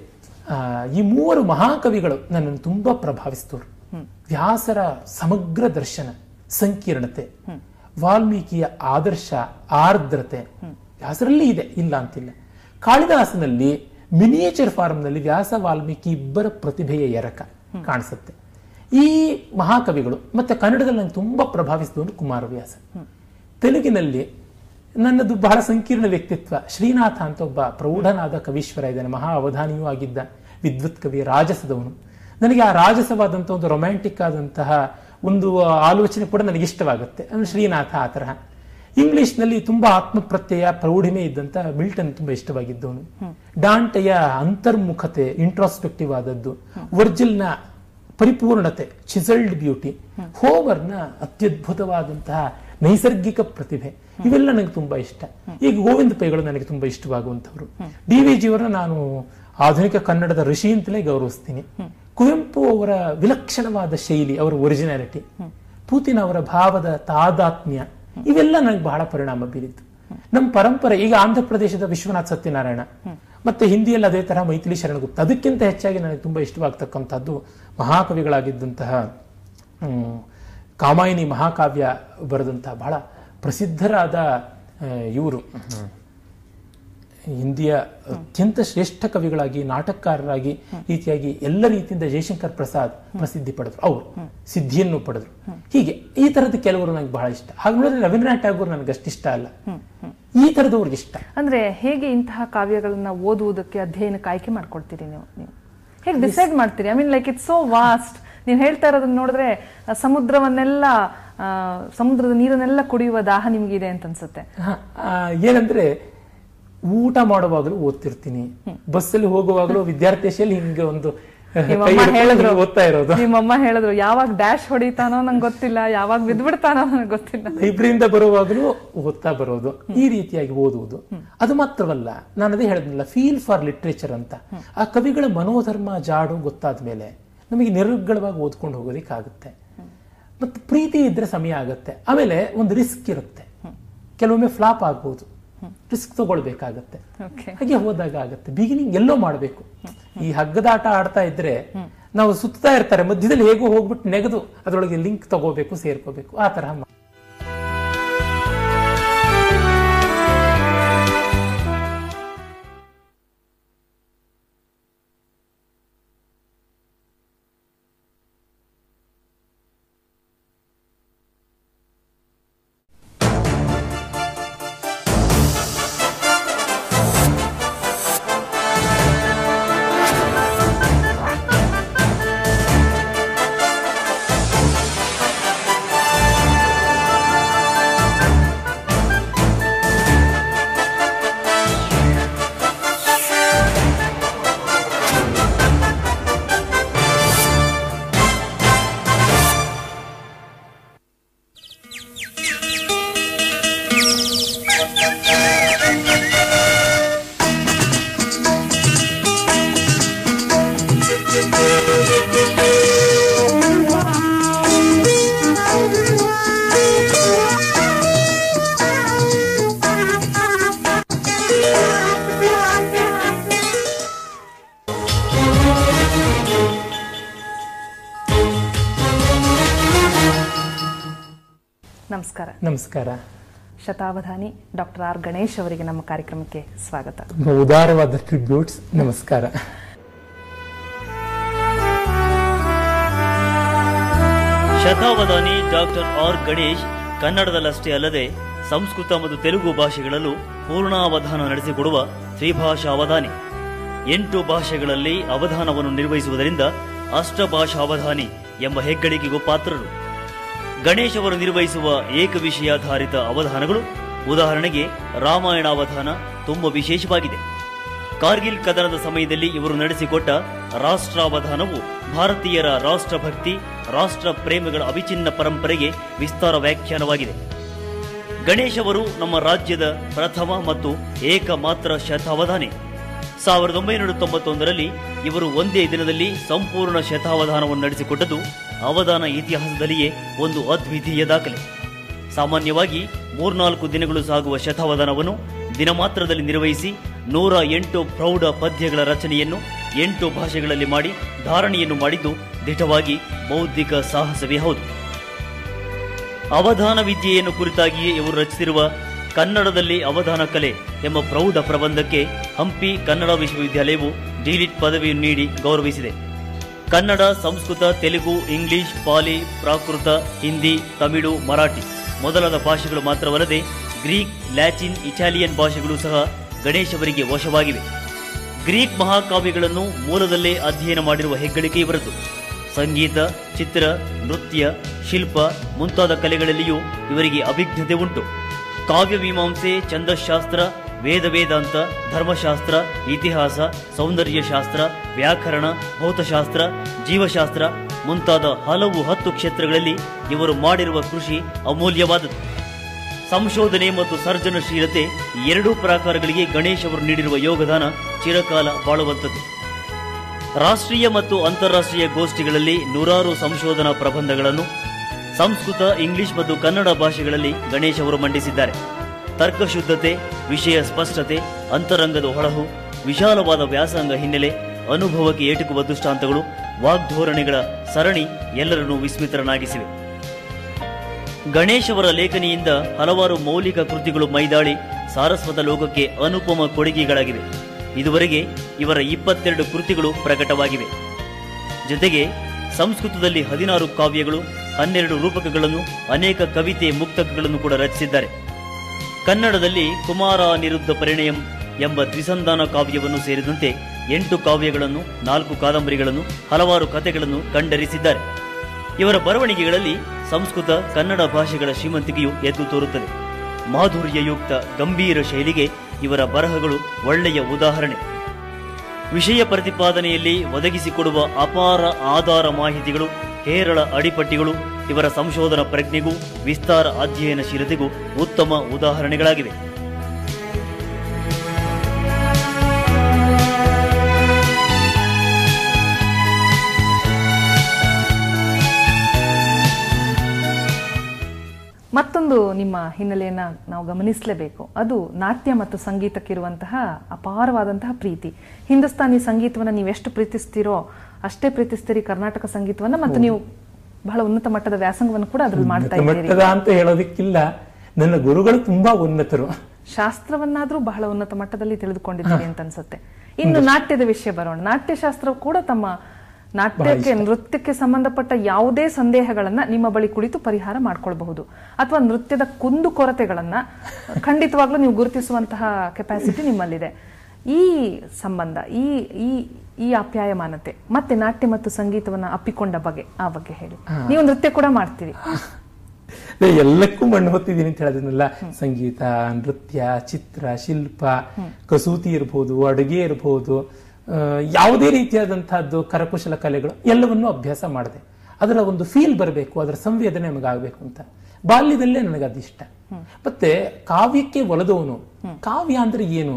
ಆ, ಈ ಮೂವರು ಮಹಾಕವಿಗಳು ನನ್ನನ್ನು ತುಂಬಾ ಪ್ರಭಾವಿಸಿದವರು ವ್ಯಾಸರ ಸಮಗ್ರ ದರ್ಶನ ಸಂಕೀರ್ಣತೆ ವಾಲ್ಮೀಕಿಯ ಆದರ್ಶ ಆರ್ದ್ರತೆ ವ್ಯಾಸರಲ್ಲಿ ಇದೆ ಇಲ್ಲ ಅಂತಿಲ್ಲ ಕಾಳಿದಾಸನಲ್ಲಿ ಮಿನಿಯೇಚರ್ ಫಾರ್ಮ್ನಲ್ಲಿ ವ್ಯಾಸ ವಾಲ್ಮೀಕಿ ಇಬ್ಬರ ಪ್ರತಿಭೆಯ ಎರಕ ಕಾಣಿಸುತ್ತೆ ಈ ಮಹಾಕವಿಗಳು ಮತ್ತೆ ಕನ್ನಡದಲ್ಲಿ ನಂಗೆ ತುಂಬಾ ಪ್ರಭಾವಿಸಿದವನು ಕುಮಾರವ್ಯಾಸ ತೆಲುಗಿನಲ್ಲಿ ನನ್ನದು ಬಹಳ ಸಂಕೀರ್ಣ ವ್ಯಕ್ತಿತ್ವ ಶ್ರೀನಾಥ ಅಂತ ಒಬ್ಬ ಪ್ರೌಢನಾದ ಕವೀಶ್ವರ ಇದ್ದಾನೆ ಮಹಾ ಅವಧಾನಿಯೂ ಆಗಿದ್ದ ವಿದ್ವತ್ ಕವಿ ರಾಜಸದವನು ನನಗೆ ಆ ರಾಜಸವಾದಂತಹ ಒಂದು ರೊಮ್ಯಾಂಟಿಕ್ ಆದಂತಹ ಒಂದು ಆಲೋಚನೆ ಕೂಡ ನನಗೆ ಇಷ್ಟವಾಗುತ್ತೆ ಅಂದ್ರೆ ಶ್ರೀನಾಥ ಆ ತರಹ ಇಂಗ್ಲಿಷ್ನಲ್ಲಿ ತುಂಬಾ ಆತ್ಮಪ್ರತ್ಯಯ ಪ್ರೌಢಿಮೆ ಇದ್ದಂತ ಮಿಲ್ಟನ್ ತುಂಬಾ ಇಷ್ಟವಾಗಿದ್ದವನು ಡಾಂಟೆಯ ಅಂತರ್ಮುಖತೆ ಇಂಟ್ರಾಸ್ಪೆಕ್ಟಿವ್ ಆದದ್ದು ವರ್ಜಿಲ್ನ ಪರಿಪೂರ್ಣತೆ ಚಿಸಲ್ಡ್ ಬ್ಯೂಟಿ ಹೋಮರ್ನ ಅತ್ಯದ್ಭುತವಾದಂತಹ ನೈಸರ್ಗಿಕ ಪ್ರತಿಭೆ ಇವೆಲ್ಲ ನನಗೆ ತುಂಬಾ ಇಷ್ಟ ಈಗ ಗೋವಿಂದ ಪೈಗಳು ನನಗೆ ತುಂಬಾ ಇಷ್ಟವಾಗುವಂತವರು ಡಿ ವಿ ಜಿಯವರನ್ನ ನಾನು ಆಧುನಿಕ ಕನ್ನಡದ ಋಷಿ ಅಂತಲೇ ಗೌರವಿಸ್ತೀನಿ ಕುವೆಂಪು ಅವರ ವಿಲಕ್ಷಣವಾದ ಶೈಲಿ ಅವರ ಒರಿಜಿನಾಲಿಟಿ ಪೂತಿನ ಅವರ ಭಾವದ ತಾದಾತ್ಮ್ಯ ಇವೆಲ್ಲ ನನಗೆ ಬಹಳ ಪರಿಣಾಮ ಬೀರಿತ್ತು ನಮ್ಮ ಪರಂಪರೆ ಈಗ ಆಂಧ್ರ ಪ್ರದೇಶದ ವಿಶ್ವನಾಥ್ ಸತ್ಯನಾರಾಯಣ ಮತ್ತೆ ಹಿಂದಿಯಲ್ಲಿ ಅದೇ ತರ ಮೈಥಿಲಿ ಶರಣಗುಪ್ತ ಅದಕ್ಕಿಂತ ಹೆಚ್ಚಾಗಿ ನನಗೆ ತುಂಬಾ ಇಷ್ಟವಾಗ್ತಕ್ಕಂಥದ್ದು ಮಹಾಕವಿಗಳಾಗಿದ್ದಂತಹ ಹ್ಮ್, ಕಾಮಾಯಿನಿ ಮಹಾಕಾವ್ಯ ಬರೆದಂತಹ ಬಹಳ ಪ್ರಸಿದ್ಧರಾದ ಇವರು ಹಿಂದಿಯ ಅತ್ಯಂತ ಶ್ರೇಷ್ಠ ಕವಿಗಳಾಗಿ ನಾಟಕಕಾರರಾಗಿ ರೀತಿಯಾಗಿ ಎಲ್ಲ ರೀತಿಯಿಂದ ಜಯಶಂಕರ್ ಪ್ರಸಾದ್ ಪ್ರಸಿದ್ಧಿ ಪಡೆದ್ರು ಅವರು ಸಿದ್ಧಿಯನ್ನು ಪಡೆದ್ರು ಹೀಗೆ ಈ ತರದ ಕೆಲವರು ನನಗೆ ಬಹಳ ಇಷ್ಟ ಹಾಗೆ ನೋಡಿದ್ರೆ ರವೀಂದ್ರನಾಥ್ ಟ್ಯಾಗೋರ್ ನನಗೆ ಅಷ್ಟಿಷ್ಟ ಅಲ್ಲ ಈ ತರದವ್ರಿಗೆ ಇಷ್ಟ
ಅಂದ್ರೆ ಹೇಗೆ ಇಂತಹ ಕಾವ್ಯಗಳನ್ನ ಓದುವುದಕ್ಕೆ ಅಧ್ಯಯನಕ್ಕೆ ಆಯ್ಕೆ ಮಾಡ್ಕೊಳ್ತೀರಿ ನೀವು ನೀವು ಹೇಗೆ ಡಿಸೈಡ್ ಮಾಡ್ತೀರಿ I mean like it's so vast ನೀವು ಹೇಳ್ತಾ ಇರೋದನ್ನ ನೋಡಿದ್ರೆ ಆ, ಸಮುದ್ರವನ್ನೆಲ್ಲ ಆ, ಸಮುದ್ರದ ನೀರನ್ನೆಲ್ಲ ಕುಡಿಯುವ ದಾಹ ನಿಮ್ಗಿದೆ ಅಂತ ಅನ್ಸುತ್ತೆ
ಹ, ಆ, ಏನಂದ್ರೆ ಊಟ ಮಾಡುವಾಗಲೂ ಓದ್ತಿರ್ತೀನಿ ಬಸ್ಸಲ್ಲಿ ಹೋಗುವಾಗಲೂ ವಿದ್ಯಾರ್ಥಿಶಲ್ಲಿ ಹಿಂಗೆ ಒಂದು ಕೈ
ನಿಮ್ಮಮ್ಮ
ಹಿಡ್ಕೊಂಡು
ಹೇಳಿದ್ರು
ಹಿಂಗೆ ಓದ್ತಾ ಇರೋದು
ನಿಮ್ಮಮ್ಮ ಹೇಳಿದ್ರು ಯಾವಾಗ ಡ್ಯಾಶ್ ಹೊಡಿತಾನೋ ನಂಗೆ ಗೊತ್ತಿಲ್ಲ ಯಾವಾಗ ಬಿದ್ಬಿಡ್ತಾನೋ ನಂಗೆ ಗೊತ್ತಿಲ್ಲ
ಲೈಬ್ರರಿಯಿಂದ ಬರುವಾಗಲೂ ಓದ್ತಾ ಬರೋದು ಈ ರೀತಿಯಾಗಿ ಓದುವುದು ಅದು ಮಾತ್ರವಲ್ಲ ನಾನು ಅದೇ ಹೇಳಿದ್ನಲ್ಲ ಫೀಲ್ ಫಾರ್ ಲಿಟ್ರೇಚರ್ ಅಂತ ಆ ಕವಿಗಳ ಮನೋಧರ್ಮ ಜಾಡು ಗೊತ್ತಾದ ಮೇಲೆ ನಮಗೆ ನಿರುಗ್ಗಳವಾಗಿ ಓದ್ಕೊಂಡು ಹೋಗೋದಿಕ್ಕಾಗುತ್ತೆ ಮತ್ತೆ ಪ್ರೀತಿ ಇದ್ರೆ ಸಮಯ ಆಗುತ್ತೆ ಆಮೇಲೆ ಒಂದು ರಿಸ್ಕ್ ಇರುತ್ತೆ ಕೆಲವೊಮ್ಮೆ ಫ್ಲಾಪ್ ಆಗ್ಬೋದು ರಿಸ್ಕ್ ತಗೊಳ್ಬೇಕಾಗತ್ತೆ
ಓಕೆ
ಹಾಗೆ ಹೋದಾಗ ಆಗತ್ತೆ ಬಿಗಿನಿಂಗ್ ಎಲ್ಲೋ ಮಾಡಬೇಕು ಈ ಹಗ್ಗದಾಟ ಆಡ್ತಾ ಇದ್ರೆ ನಾವು ಸುತ್ತಾ ಇರ್ತಾರೆ ಮಧ್ಯದಲ್ಲಿ ಹೇಗೋ ಹೋಗ್ಬಿಟ್ಟು ನೆಗೆದು ಅದರೊಳಗೆ ಲಿಂಕ್ ತಗೋಬೇಕು ಸೇರ್ಕೋಬೇಕು ಆ ತರಹ ಮಾ-
ನಮಸ್ಕಾರ
ನಮಸ್ಕಾರ
ಶತಾವಧಾನಿ ಡಾಕ್ಟರ್ ಆರ್ ಗಣೇಶ್ ಅವರಿಗೆ ನಮ್ಮ ಕಾರ್ಯಕ್ರಮಕ್ಕೆ ಸ್ವಾಗತ
ತುಂಬಾ ಉದಾರವಾದ ಟ್ರಿಬ್ಯೂಟ್ಸ್ ನಮಸ್ಕಾರ
ಶತಾವಧಾನಿ ಡಾಕ್ಟರ್ ಆರ್ ಗಣೇಶ್ ಕನ್ನಡದಲ್ಲಷ್ಟೇ ಅಲ್ಲದೆ ಸಂಸ್ಕೃತ ಮತ್ತು ತೆಲುಗು ಭಾಷೆಗಳಲ್ಲೂ ಪೂರ್ಣಾವಧಾನ ನಡೆಸಿಕೊಡುವ ತ್ರಿಭಾಷಾ ಅವಧಾನಿ ಎಂಟು ಭಾಷೆಗಳಲ್ಲಿ ಅವಧಾನವನ್ನು ನಿರ್ವಹಿಸುವುದರಿಂದ ಅಷ್ಟಭಾಷಾ ಅವಧಾನಿ ಎಂಬ ಹೆಗ್ಗಳಿಕೆಗೂ ಪಾತ್ರರು ಗಣೇಶ್ ಅವರು ನಿರ್ವಹಿಸುವ ಏಕವಿಷಯಾಧಾರಿತ ಅವಧಾನಗಳು ಉದಾಹರಣೆಗೆ ರಾಮಾಯಣ ಅವಧಾನ ತುಂಬಾ ವಿಶೇಷವಾಗಿದೆ ಕಾರ್ಗಿಲ್ ಕದನದ ಸಮಯದಲ್ಲಿ ಇವರು ನಡೆಸಿಕೊಟ್ಟ ರಾಷ್ಟ್ರಾವಧಾನವು ಭಾರತೀಯರ ರಾಷ್ಟ್ರಭಕ್ತಿ ರಾಷ್ಟ್ರ ಪ್ರೇಮಿಗಳ ಅವಿಚಿನ್ನ ಪರಂಪರೆಗೆ ವಿಸ್ತಾರ ವ್ಯಾಖ್ಯಾನವಾಗಿದೆ ಗಣೇಶ್ ಅವರು ನಮ್ಮ ರಾಜ್ಯದ ಪ್ರಥಮ ಮತ್ತು ಏಕಮಾತ್ರ ಶತಾವಧಾನಿ ಸಾವಿರದ ಒಂಬೈನೂರ ತೊಂಬತ್ತೊಂದರಲ್ಲಿ ಇವರು ಒಂದೇ ದಿನದಲ್ಲಿ ಸಂಪೂರ್ಣ ಶತಾವಧಾನವನ್ನು ನಡೆಸಿಕೊಟ್ಟದ್ದು ಅವಧಾನ ಇತಿಹಾಸದಲ್ಲಿಯೇ ಒಂದು ಅದ್ವಿತೀಯ ದಾಖಲೆ ಸಾಮಾನ್ಯವಾಗಿ ಮೂರ್ನಾಲ್ಕು ದಿನಗಳು ಸಾಗುವ ಶತಾವಧಾನವನ್ನು ದಿನಮಾತ್ರದಲ್ಲಿ ನಿರ್ವಹಿಸಿ ನೂರ ಎಂಟು ಪ್ರೌಢ ಪದ್ಯಗಳ ರಚನೆಯನ್ನು ಎಂಟು ಭಾಷೆಗಳಲ್ಲಿ ಮಾಡಿ ಧಾರಣೆಯನ್ನು ಮಾಡಿದ್ದು ದಿಟವಾಗಿ ಬೌದ್ಧಿಕ ಸಾಹಸವೇ ಹೌದು ಅವಧಾನ ವಿದ್ಯೆಯನ್ನು ಕುರಿತಾಗಿಯೇ ಇವರು ರಚಿಸಿರುವ ಕನ್ನಡದಲ್ಲಿ ಅವಧಾನ ಕಲೆ ಎಂಬ ಪ್ರೌಢ ಪ್ರಬಂಧಕ್ಕೆ ಹಂಪಿ ಕನ್ನಡ ವಿಶ್ವವಿದ್ಯಾಲಯವು ಡಿಲಿಟ್ ಪದವಿಯನ್ನು ನೀಡಿ ಗೌರವಿಸಿದೆ ಕನ್ನಡ ಸಂಸ್ಕೃತ ತೆಲುಗು ಇಂಗ್ಲಿಷ್ ಪಾಲಿ ಪ್ರಾಕೃತ ಹಿಂದಿ ತಮಿಳು ಮರಾಠಿ ಮೊದಲಾದ ಭಾಷೆಗಳು ಮಾತ್ರವಲ್ಲದೆ ಗ್ರೀಕ್ ಲ್ಯಾಟಿನ್ ಇಟಾಲಿಯನ್ ಭಾಷೆಗಳು ಸಹ ಗಣೇಶ್ ಅವರಿಗೆ ವಶವಾಗಿವೆ ಗ್ರೀಕ್ ಮಹಾಕಾವ್ಯಗಳನ್ನು ಮೂಲದಲ್ಲೇ ಅಧ್ಯಯನ ಮಾಡಿರುವ ಹೆಗ್ಗಳಿಕೆ ಇವರದ್ದು ಸಂಗೀತ ಚಿತ್ರ ನೃತ್ಯ ಶಿಲ್ಪ ಮುಂತಾದ ಕಲೆಗಳಲ್ಲಿಯೂ ಇವರಿಗೆ ಅಭಿಜ್ಞತೆ ಉಂಟು ಕಾವ್ಯ ಮೀಮಾಂಸೆ ಛಂದಶಾಸ್ತ್ರ ವೇದ ವೇದಾಂತ ಧರ್ಮಶಾಸ್ತ್ರ ಇತಿಹಾಸ ಸೌಂದರ್ಯಶಾಸ್ತ್ರ ವ್ಯಾಕರಣ ಭೌತಶಾಸ್ತ್ರ ಜೀವಶಾಸ್ತ್ರ ಮುಂತಾದ ಹಲವು ಹತ್ತು ಕ್ಷೇತ್ರಗಳಲ್ಲಿ ಇವರು ಮಾಡಿರುವ ಕೃಷಿ ಅಮೂಲ್ಯವಾದದ್ದು ಸಂಶೋಧನೆ ಮತ್ತು ಸರ್ಜನಶೀಲತೆ ಈ ಎರಡೂ ಪ್ರಾಕಾರಗಳಿಗೆ ಗಣೇಶ್ ಅವರು ನೀಡಿರುವ ಯೋಗದಾನ ಚಿರಕಾಲ ಬಾಳುವಂಥದ್ದು ರಾಷ್ಟ್ರೀಯ ಮತ್ತು ಅಂತಾರಾಷ್ಟ್ರೀಯ ಗೋಷ್ಠಿಗಳಲ್ಲಿ ನೂರಾರು ಸಂಶೋಧನಾ ಪ್ರಬಂಧಗಳನ್ನು ಸಂಸ್ಕೃತ ಇಂಗ್ಲಿಷ್ ಮತ್ತು ಕನ್ನಡ ಭಾಷೆಗಳಲ್ಲಿ ಗಣೇಶ್ ಅವರು ಮಂಡಿಸಿದ್ದಾರೆ ತರ್ಕಶುದ್ಧತೆ ವಿಷಯ ಸ್ಪಷ್ಟತೆ ಅಂತರಂಗದ ಹೊಳಹು ವಿಶಾಲವಾದ ವ್ಯಾಸಂಗ ಹಿನ್ನೆಲೆ ಅನುಭವಕ್ಕೆ ಏಟುಕುವ ದೃಷ್ಟಾಂತಗಳು ವಾಗ್ಧೋರಣೆಗಳ ಸರಣಿ ಎಲ್ಲರನ್ನೂ ವಿಸ್ಮಿತರನ್ನಾಗಿಸಿವೆ ಗಣೇಶ್ ಅವರ ಲೇಖನಿಯಿಂದ ಹಲವಾರು ಮೌಲಿಕ ಕೃತಿಗಳು ಮೈದಾಳಿ ಸಾರಸ್ವತ ಲೋಕಕ್ಕೆ ಅನುಪಮ ಕೊಡುಗೆಗಳಾಗಿವೆ ಇದುವರೆಗೆ ಇವರ ಇಪ್ಪತ್ತೆರಡು ಕೃತಿಗಳು ಪ್ರಕಟವಾಗಿವೆ ಜೊತೆಗೆ ಸಂಸ್ಕೃತದಲ್ಲಿ ಹದಿನಾರು ಕಾವ್ಯಗಳು ಹನ್ನೆರಡು ರೂಪಕಗಳನ್ನು ಅನೇಕ ಕವಿತೆ ಮುಕ್ತಕಗಳನ್ನು ಕೂಡ ರಚಿಸಿದ್ದಾರೆ ಕನ್ನಡದಲ್ಲಿ ಕುಮಾರ ನಿರುದ್ಧ ಪರಿಣಯಂ ಎಂಬ ದ್ವಿಸಂಧಾನ ಕಾವ್ಯವನ್ನು ಸೇರಿದಂತೆ ಎಂಟು ಕಾವ್ಯಗಳನ್ನು ನಾಲ್ಕು ಕಾದಂಬರಿಗಳನ್ನು ಹಲವಾರು ಕಥೆಗಳನ್ನು ಕಂಡರಿಸಿದ್ದಾರೆ ಇವರ ಬರವಣಿಗೆಗಳಲ್ಲಿ ಸಂಸ್ಕೃತ ಕನ್ನಡ ಭಾಷೆಗಳ ಶ್ರೀಮಂತಿಕೆಯು ಎದ್ದು ತೋರುತ್ತದೆ ಮಾಧುರ್ಯಯುಕ್ತ ಗಂಭೀರ ಶೈಲಿಗೆ ಇವರ ಬರಹಗಳು ಒಳ್ಳೆಯ ಉದಾಹರಣೆ ವಿಷಯ ಪ್ರತಿಪಾದನೆಯಲ್ಲಿ ಒದಗಿಸಿಕೊಡುವ ಅಪಾರ ಆಧಾರ ಮಾಹಿತಿಗಳು ಹೇರಳ ಅಡಿಪಟ್ಟಿಗಳು ಇವರ ಸಂಶೋಧನಾ ಪ್ರಜ್ಞೆಗೂ ವಿಸ್ತಾರ ಅಧ್ಯಯನಶೀಲತೆಗೂ ಉತ್ತಮ ಉದಾಹರಣೆಗಳಾಗಿವೆ
ಮತ್ತೊಂದು ನಿಮ್ಮ ಹಿನ್ನೆಲೆಯನ್ನ ನಾವು ಗಮನಿಸಲೇಬೇಕು ಅದು ನಾಟ್ಯ ಮತ್ತು ಸಂಗೀತಕ್ಕಿರುವಂತಹ ಅಪಾರವಾದಂತಹ ಪ್ರೀತಿ ಹಿಂದೂಸ್ತಾನಿ ಸಂಗೀತವನ್ನ ನೀವು ಎಷ್ಟು ಪ್ರೀತಿಸ್ತೀರೋ ಅಷ್ಟೇ ಪ್ರೀತಿಸ್ತೀರಿ ಕರ್ನಾಟಕ ಸಂಗೀತವನ್ನ ಮತ್ತು ನೀವು ಬಹಳ ಉನ್ನತ ಮಟ್ಟದ ವ್ಯಾಸಂಗವನ್ನು ಕೂಡ ಅದ್ರಲ್ಲಿ ಮಾಡ್ತಾ
ಉನ್ನತ
ಇದ್ದೀರಿ
ಮಟ್ಟದ ಅಂತ ಹೇಳೋದಕ್ಕಿಲ್ಲ ನನ್ನ ಗುರುಗಳು ತುಂಬಾ ಉನ್ನತರು
ಶಾಸ್ತ್ರವನ್ನಾದ್ರೂ ಬಹಳ ಉನ್ನತ ಮಟ್ಟದಲ್ಲಿ ತಿಳಿದುಕೊಂಡಿದ್ದೀರಿ ಅಂತ ಅನ್ಸುತ್ತೆ ಇನ್ನು ನಾಟ್ಯದ ವಿಷಯ ಬರೋಣ ನಾಟ್ಯಶಾಸ್ತ್ರ ಕೂಡ ತಮ್ಮ ನಾಟ್ಯಕ್ಕೆ ನೃತ್ಯಕ್ಕೆ ಸಂಬಂಧಪಟ್ಟ ಯಾವುದೇ ಸಂದೇಹಗಳನ್ನ ನಿಮ್ಮ ಬಳಿ ಕುಳಿತು ಪರಿಹಾರ ಮಾಡ್ಕೊಳ್ಬಹುದು ಅಥವಾ ನೃತ್ಯದ ಕುಂದು ಕೊರತೆಗಳನ್ನ ಖಂಡಿತವಾಗ್ಲೂ ನೀವು ಗುರುತಿಸುವಂತಹ ಕೆಪಾಸಿಟಿ ನಿಮ್ಮಲ್ಲಿದೆ ಈ ಸಂಬಂಧ ಈ ಈ ಈ ಆಪ್ಯಾಯಮಾನತೆ ಮತ್ತೆ ನಾಟ್ಯ ಮತ್ತು ಸಂಗೀತವನ್ನ ಅಪ್ಪಿಕೊಂಡ ಬಗೆ ಆ ಬಗ್ಗೆ ಹೇಳಿ ನೀವು ನೃತ್ಯ ಕೂಡ ಮಾಡ್ತೀರಿ
ಅದೇ ಎಲ್ಲಕ್ಕೂ ಮಣ್ಣು ಹೊತ್ತಿದ್ದೀನಿ ಅಂತ ಹೇಳಿದ್ನಲ್ಲ ಸಂಗೀತ ನೃತ್ಯ ಚಿತ್ರ ಶಿಲ್ಪ ಕಸೂತಿ ಇರ್ಬೋದು ಅಡುಗೆ ಇರ್ಬೋದು ಆ, ಯಾವುದೇ ರೀತಿಯಾದಂತಹದ್ದು ಕರಕುಶಲ ಕಲೆಗಳು ಎಲ್ಲವನ್ನೂ ಅಭ್ಯಾಸ ಮಾಡಿದೆ ಅದರ ಒಂದು ಫೀಲ್ ಬರಬೇಕು ಅದರ ಸಂವೇದನೆ ನಮಗಾಗಬೇಕು ಅಂತ ಬಾಲ್ಯದಲ್ಲೇ ನನಗೆ ಅದಿಷ್ಟ ಮತ್ತೆ ಕಾವ್ಯಕ್ಕೆ ಒಲದವನು ಕಾವ್ಯ ಅಂದ್ರೆ ಏನು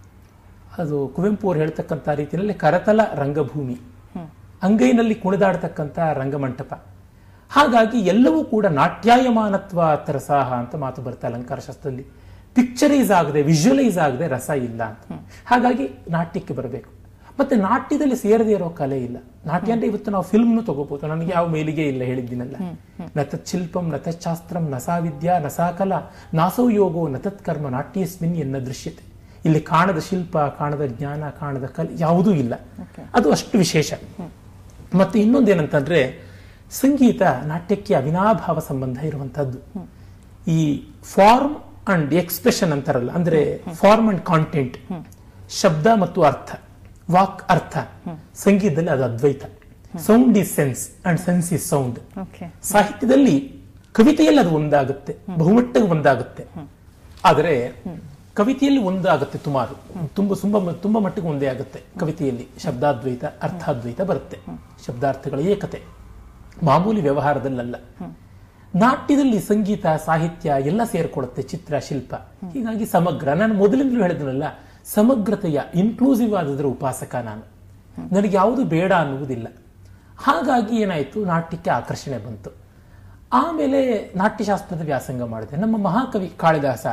ಅದು ಕುವೆಂಪು ಅವರು ಹೇಳ್ತಕ್ಕಂಥ ರೀತಿಯಲ್ಲಿ ಕರತಲ ರಂಗಭೂಮಿ ಅಂಗೈನಲ್ಲಿ ಕುಣಿದಾಡ್ತಕ್ಕಂಥ ರಂಗಮಂಟಪ ಹಾಗಾಗಿ ಎಲ್ಲವೂ ಕೂಡ ನಾಟ್ಯಾಯಮಾನತ್ವ ತರಸಾಹ ಅಂತ ಮಾತು ಬರುತ್ತೆ ಅಲಂಕಾರ ಶಾಸ್ತ್ರದಲ್ಲಿ ಪಿಕ್ಚರೈಸ್ ಆಗದೆ ವಿಜುವಲೈಸ್ ಆಗದೆ ರಸ ಇಲ್ಲ ಅಂತ ಹಾಗಾಗಿ ನಾಟ್ಯಕ್ಕೆ ಬರಬೇಕು ಮತ್ತೆ ನಾಟ್ಯದಲ್ಲಿ ಸೇರದೇ ಇರೋ ಕಲೆ ಇಲ್ಲ ನಾಟ್ಯ ಅಂದ್ರೆ ಇವತ್ತು ನಾವು ಫಿಲ್ಮ್ನು ತಗೋಬಹುದು ನನಗೆ ಯಾವ ಮೇಲಿಗೆ ಇಲ್ಲ ಹೇಳಿದ್ದೀನಲ್ಲ ನತತ್ ಶಿಲ್ಪಂ ನತತ್ ಶಾಸ್ತ್ರಂ ನಸಾ ವಿದ್ಯಾ ನಸಾ ಕಲಾ ನಾಸೌ ಯೋಗೋ ನತತ್ ಕರ್ಮ ನಾಟ್ಯಸ್ಮಿನ್ ಎನ್ನ ದೃಶ್ಯತೆ ಇಲ್ಲಿ ಕಾಣದ ಶಿಲ್ಪ ಕಾಣದ ಜ್ಞಾನ ಕಾಣದ ಕಲೆ ಯಾವುದೂ ಇಲ್ಲ ಅದು ಅಷ್ಟು ವಿಶೇಷ ಮತ್ತೆ ಇನ್ನೊಂದೇನಂತಂದ್ರೆ ಸಂಗೀತ ನಾಟ್ಯಕ್ಕೆ ಅವಿನಾಭಾವ ಸಂಬಂಧ ಇರುವಂತಹದ್ದು ಈ ಫಾರ್ಮ್ ಅಂಡ್ ಎಕ್ಸ್ಪ್ರೆಷನ್ ಅಂತಾರಲ್ಲ ಅಂದ್ರೆ ಫಾರ್ಮ್ ಅಂಡ್ ಕಾಂಟೆಂಟ್ ಶಬ್ದ ಮತ್ತು ಅರ್ಥ ವಾಕ್ ಅರ್ಥ ಸಂಗೀತದಲ್ಲಿ ಅದು ಅದ್ವೈತ sound is sense and sense is sound
okay
ಸಾಹಿತ್ಯದಲ್ಲಿ ಕವಿತೆಯಲ್ಲಿ ಅದು ಒಂದಾಗುತ್ತೆ ಬಹುಮಟ್ಟಿಗೆ ಒಂದಾಗುತ್ತೆ ಆದರೆ ಕವಿತೆಯಲ್ಲಿ ಒಂದಾಗುತ್ತೆ ಸುಮಾರು ತುಂಬ ತುಂಬ ತುಂಬ ಮಟ್ಟಿಗೆ ಒಂದೇ ಆಗುತ್ತೆ ಕವಿತೆಯಲ್ಲಿ ಶಬ್ದಾದ್ವೈತ ಅರ್ಥಾದ್ವೈತ ಬರುತ್ತೆ ಶಬ್ದಾರ್ಥಗಳ ಏಕತೆ ಮಾಮೂಲಿ ವ್ಯವಹಾರದಲ್ಲಲ್ಲ ನಾಟ್ಯದಲ್ಲಿ ಸಂಗೀತ ಸಾಹಿತ್ಯ ಎಲ್ಲ ಸೇರ್ಕೊಳ್ಳುತ್ತೆ ಚಿತ್ರ ಶಿಲ್ಪ ಹೀಗಾಗಿ ಸಮಗ್ರ ನಾನು ಮೊದಲಿಂದಲೂ ಹೇಳಿದ್ನಲ್ಲ ಸಮಗ್ರತೆಯ ಇನ್ಕ್ಲೂಸಿವ್ ಆದದ್ರ ಉಪಾಸಕ ನಾನು ನನಗೆ ಯಾವುದು ಬೇಡ ಅನ್ನುವುದಿಲ್ಲ ಹಾಗಾಗಿ ಏನಾಯಿತು ನಾಟ್ಯಕ್ಕೆ ಆಕರ್ಷಣೆ ಬಂತು ಆಮೇಲೆ ನಾಟ್ಯಶಾಸ್ತ್ರದ ವ್ಯಾಸಂಗ ಮಾಡಿದೆ ನಮ್ಮ ಮಹಾಕವಿ ಕಾಳಿದಾಸ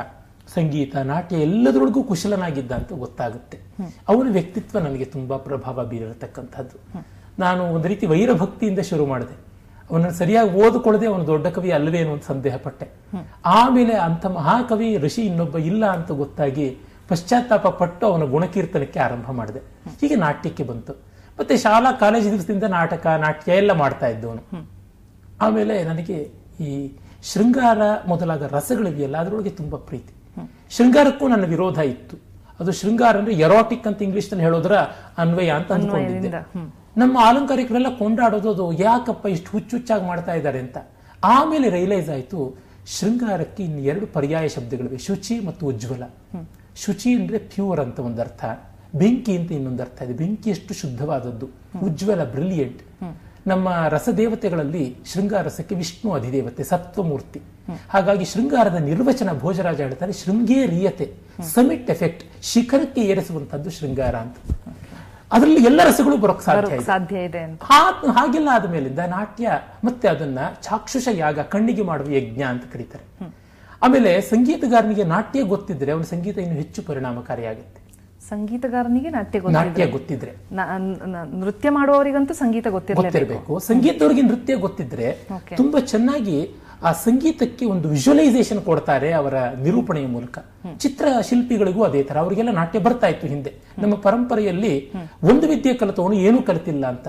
ಸಂಗೀತ ನಾಟ್ಯ ಎಲ್ಲದರೊಳಗೂ ಕುಶಲನಾಗಿದ್ದ ಅಂತ ಗೊತ್ತಾಗುತ್ತೆ ಅವನ ವ್ಯಕ್ತಿತ್ವ ನನಗೆ ತುಂಬಾ ಪ್ರಭಾವ ಬೀರಿರತಕ್ಕಂಥದ್ದು ನಾನು ಒಂದು ರೀತಿ ವೈರಭಕ್ತಿಯಿಂದ ಶುರು ಮಾಡಿದೆ ಅವನನ್ನು ಸರಿಯಾಗಿ ಓದಿಕೊಳ್ಳದೆ ಅವನು ದೊಡ್ಡ ಕವಿ ಅಲ್ಲವೇ ಅನ್ನೋ ಒಂದು ಸಂದೇಹ ಪಟ್ಟೆ ಆಮೇಲೆ ಅಂಥ ಮಹಾಕವಿ ಋಷಿ ಇನ್ನೊಬ್ಬ ಇಲ್ಲ ಅಂತ ಗೊತ್ತಾಗಿ ಪಶ್ಚಾತ್ತಾಪ ಪಟ್ಟು ಅವನ ಗುಣಕೀರ್ತನಕ್ಕೆ ಆರಂಭ ಮಾಡಿದೆ ಹೀಗೆ ನಾಟ್ಯಕ್ಕೆ ಬಂತು ಮತ್ತೆ ಶಾಲಾ ಕಾಲೇಜು ದಿವಸದಿಂದ ನಾಟಕ ನಾಟ್ಯ ಎಲ್ಲ ಮಾಡ್ತಾ ಇದ್ದವನು ಆಮೇಲೆ ನನಗೆ ಈ ಶೃಂಗಾರ ಮೊದಲಾದ ರಸಗಳಿವೆಯಲ್ಲ ಅದರೊಳಗೆ ತುಂಬಾ ಪ್ರೀತಿ ಶೃಂಗಾರಕ್ಕೂ ನನ್ನ ವಿರೋಧ ಇತ್ತು ಅದು ಶೃಂಗಾರ ಅಂದ್ರೆ ಎರೋಟಿಕ್ ಅಂತ ಇಂಗ್ಲಿಷ್ ನಲ್ಲಿ ಹೇಳೋದ್ರ ಅನ್ವಯ ಅಂತ ಅಂದ್ಕೊಂಡಿದ್ದೆ ನಮ್ಮ ಅಲಂಕಾರಿಕರೆಲ್ಲ ಕೊಂಡಾಡೋದು ಅದು ಯಾಕಪ್ಪ ಇಷ್ಟು ಹುಚ್ಚುಚ್ಚಾಗಿ ಮಾಡ್ತಾ ಇದ್ದಾರೆ ಅಂತ ಆಮೇಲೆ ರಿಯಲೈಸ್ ಆಯ್ತು ಶೃಂಗಾರಕ್ಕೆ ಇನ್ನು ಎರಡು ಪರ್ಯಾಯ ಶಬ್ದಗಳಿವೆ ಶುಚಿ ಮತ್ತು ಉಜ್ವಲ ಶುಚಿ ಅಂದ್ರೆ ಪ್ಯೂರ್ ಅಂತ ಒಂದು ಅರ್ಥ ಬೆಂಕಿ ಅಂತ ಇನ್ನೊಂದು ಅರ್ಥ ಇದೆ ಬೆಂಕಿ ಎಷ್ಟು ಶುದ್ಧವಾದದ್ದು ಉಜ್ವಲ ಬ್ರಿಲಿಯಂಟ್ ನಮ್ಮ ರಸದೇವತೆಗಳಲ್ಲಿ ಶೃಂಗಾರಸಕ್ಕೆ ವಿಷ್ಣು ಅಧಿದೇವತೆ ಸತ್ವಮೂರ್ತಿ ಹಾಗಾಗಿ ಶೃಂಗಾರದ ನಿರ್ವಚನ ಭೋಜರಾಜ ಹೇಳ್ತಾರೆ ಶೃಂಗೇರಿಯತೆ ಸಮಿಟ್ ಎಫೆಕ್ಟ್ ಶಿಖರಕ್ಕೆ ಏರಿಸುವಂತದ್ದು ಶೃಂಗಾರ ಅಂತ ಅದರಲ್ಲಿ ಎಲ್ಲ ರಸಗಳು ಬರೋಕ್ ಸಾಧ್ಯ
ಬರೋಕ್
ಇದೆ
ಸಾಧ್ಯ ಇದೆ ಅಂತ
ಹಾ- ಹಾಗೆಲ್ಲ ಆದ ಮೇಲಿಂದ ನಾಟ್ಯ ಮತ್ತೆ ಅದನ್ನ ಚಾಕ್ಷುಷ ಯಾಗ ಕಣ್ಣಿಗೆ ಮಾಡುವ ಯಜ್ಞ ಅಂತ ಕರೀತಾರೆ ಆಮೇಲೆ ಸಂಗೀತಗಾರನಿಗೆ ನಾಟ್ಯ ಗೊತ್ತಿದ್ರೆ ಅವನ ಸಂಗೀತ ಇನ್ನು ಹೆಚ್ಚು ಪರಿಣಾಮಕಾರಿಯಾಗುತ್ತೆ
ಸಂಗೀತಗಾರನಿಗೆ ನಾಟ್ಯ
ನಾಟ್ಯ
ಗೊತ್ತಿದ್ರೆ
ಗೊತ್ತಿದ್ರೆ
ನ- ನ- ನೃತ್ಯ ಮಾಡುವವರಿಗಂತೂ ಸಂಗೀತ ಗೊತ್ತಿರಲೇಬೇಕು
ಗೊತ್ತಿರಬೇಕು ಸಂಗೀತದವರಿಗೆ ನೃತ್ಯ ಗೊತ್ತಿದ್ರೆ
Okay.
ತುಂಬಾ ಚೆನ್ನಾಗಿ ಆ ಸಂಗೀತಕ್ಕೆ ಒಂದು ವಿಜುವಲೈಸೇಷನ್ ಕೊಡ್ತಾರೆ ಅವರ ನಿರೂಪಣೆಯ ಮೂಲಕ ಚಿತ್ರ ಶಿಲ್ಪಿಗಳಿಗೂ ಅದೇ ತರ ಅವರಿಗೆಲ್ಲ ನಾಟ್ಯ ಬರ್ತಾ ಇತ್ತು ಹಿಂದೆ ನಮ್ಮ ಪರಂಪರೆಯಲ್ಲಿ ಒಂದು ವಿದ್ಯೆ ಕಲಿತವನು ಏನೂ ಕಲಿತಿಲ್ಲ ಅಂತ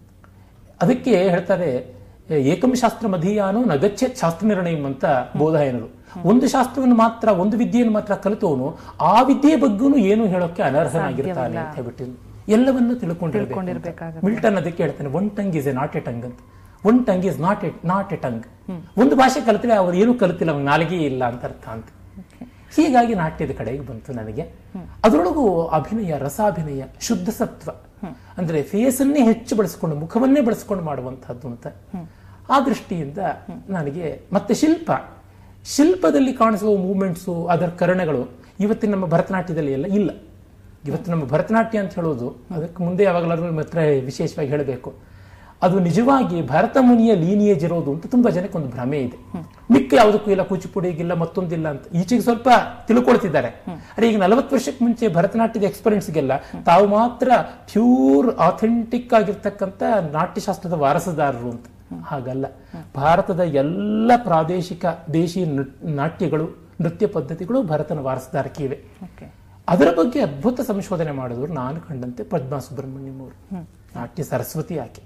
ಅದಕ್ಕೆ ಹೇಳ್ತಾರೆ ಏಕಂ ಶಾಸ್ತ್ರ ಮಧೀಯಾನು ನಗಚ್ಚೇತ್ ಶಾಸ್ತ್ರ ನಿರ್ಣಯಂ ಅಂತ ಬೋಧಾಯನರು ಒಂದು ಶಾಸ್ತ್ರವನ್ನು ಮಾತ್ರ ಒಂದು ವಿದ್ಯೆಯನ್ನು ಮಾತ್ರ ಕಲಿತವನು ಆ ವಿದ್ಯೆ ಬಗ್ಗೂ ಏನು ಹೇಳೋಕೆ ಅನರ್ಹನಾಗಿರ್ತಾನೆ ಅಂತ ಹೇಳ್ಬಿಟ್ಟು ಎಲ್ಲವನ್ನೂ ತಿಳ್ಕೊಂಡಿರ್ಬೇಕು
ತಿಳ್ಕೊಂಡಿರ್ಬೇಕಾಗತ್ತೆ.
ಮಿಲ್ಟನ್ ಅದಕ್ಕೆ ಹೇಳ್ತಾನೆ one tongue is a not a tongue ಅಂತ one tongue is not a not a tongue ಒಂದು ಭಾಷೆ ಕಲಿತರೆ ಅವ್ರು ಏನು ಕಲಿತಿಲ್ಲ ಅವ್ನು ನಾಲಿಗೆ ಇಲ್ಲ ಅಂತ ಅರ್ಥ ಅಂತ ಹೀಗಾಗಿ ನಾಟ್ಯದ ಕಡೆಗೆ ಬಂತು ನನಗೆ ಅದರೊಳಗೂ ಅಭಿನಯ ರಸಾಭಿನಯ ಶುದ್ಧ ಸತ್ವ ಅಂದ್ರೆ ಫೇಸನ್ನೇ ಹೆಚ್ಚು ಬಳಸ್ಕೊಂಡು ಮುಖವನ್ನೇ ಬಳಸ್ಕೊಂಡು ಮಾಡುವಂತಹದ್ದು ಅಂತ ಆ ದೃಷ್ಟಿಯಿಂದ ನನಗೆ ಮತ್ತೆ ಶಿಲ್ಪ ಶಿಲ್ಪದಲ್ಲಿ ಕಾಣಿಸುವ ಮೂವ್ಮೆಂಟ್ಸು ಅದರ ಕರಣಗಳು ಇವತ್ತಿನ ನಮ್ಮ ಭರತನಾಟ್ಯದಲ್ಲಿ ಎಲ್ಲ ಇಲ್ಲ ಇವತ್ತು ನಮ್ಮ ಭರತನಾಟ್ಯ ಅಂತ ಹೇಳೋದು ಅದಕ್ಕೆ ಮುಂದೆ ಯಾವಾಗಲಾದ್ರೂ ನಿಮ್ಮ ಹತ್ರ ವಿಶೇಷವಾಗಿ ಹೇಳಬೇಕು ಅದು ನಿಜವಾಗಿ ಭರತ ಮುನಿಯ ಲೀನಿಯೇಜ್ ಇರೋದು ಅಂತ ತುಂಬಾ ಜನಕ್ಕೆ ಒಂದು ಭ್ರಮೆ ಇದೆ ಮಿಕ್ಕ ಯಾವುದಕ್ಕೂ ಇಲ್ಲ ಕೂಚಿಪುಡಿಗಿಲ್ಲ ಮತ್ತೊಂದಿಲ್ಲ ಅಂತ ಈಚೆಗೆ ಸ್ವಲ್ಪ ತಿಳ್ಕೊಳ್ತಿದ್ದಾರೆ ಅರೆ ಈಗ ನಲವತ್ತು ವರ್ಷಕ್ಕೆ ಮುಂಚೆ ಭರತನಾಟ್ಯದ ಎಕ್ಸ್ಪೀರಿಯನ್ಸ್ಗೆಲ್ಲ ತಾವು ಮಾತ್ರ ಪ್ಯೂರ್ ಆಥೆಂಟಿಕ್ ಆಗಿರ್ತಕ್ಕಂಥ ನಾಟ್ಯಶಾಸ್ತ್ರದ ವಾರಸುದಾರರು ಅಂತ ಹಾಗಲ್ಲ ಭಾರತದ ಎಲ್ಲ ಪ್ರಾದೇಶಿಕ ದೇಶಿ ನೃ- ನಾಟ್ಯಗಳು ನೃತ್ಯ ಪದ್ಧತಿಗಳು ಭರತನ ವಾರಸುದಾರಕ್ಕೆ ಇವೆ
ಓಕೆ
ಅದರ ಬಗ್ಗೆ ಅದ್ಭುತ ಸಂಶೋಧನೆ ಮಾಡಿದವರು ನಾನು ಕಂಡಂತೆ ಪದ್ಮಾ ಸುಬ್ರಹ್ಮಣ್ಯಂ ಅವರು ನಾಟ್ಯ ಸರಸ್ವತಿ ಆಕೆ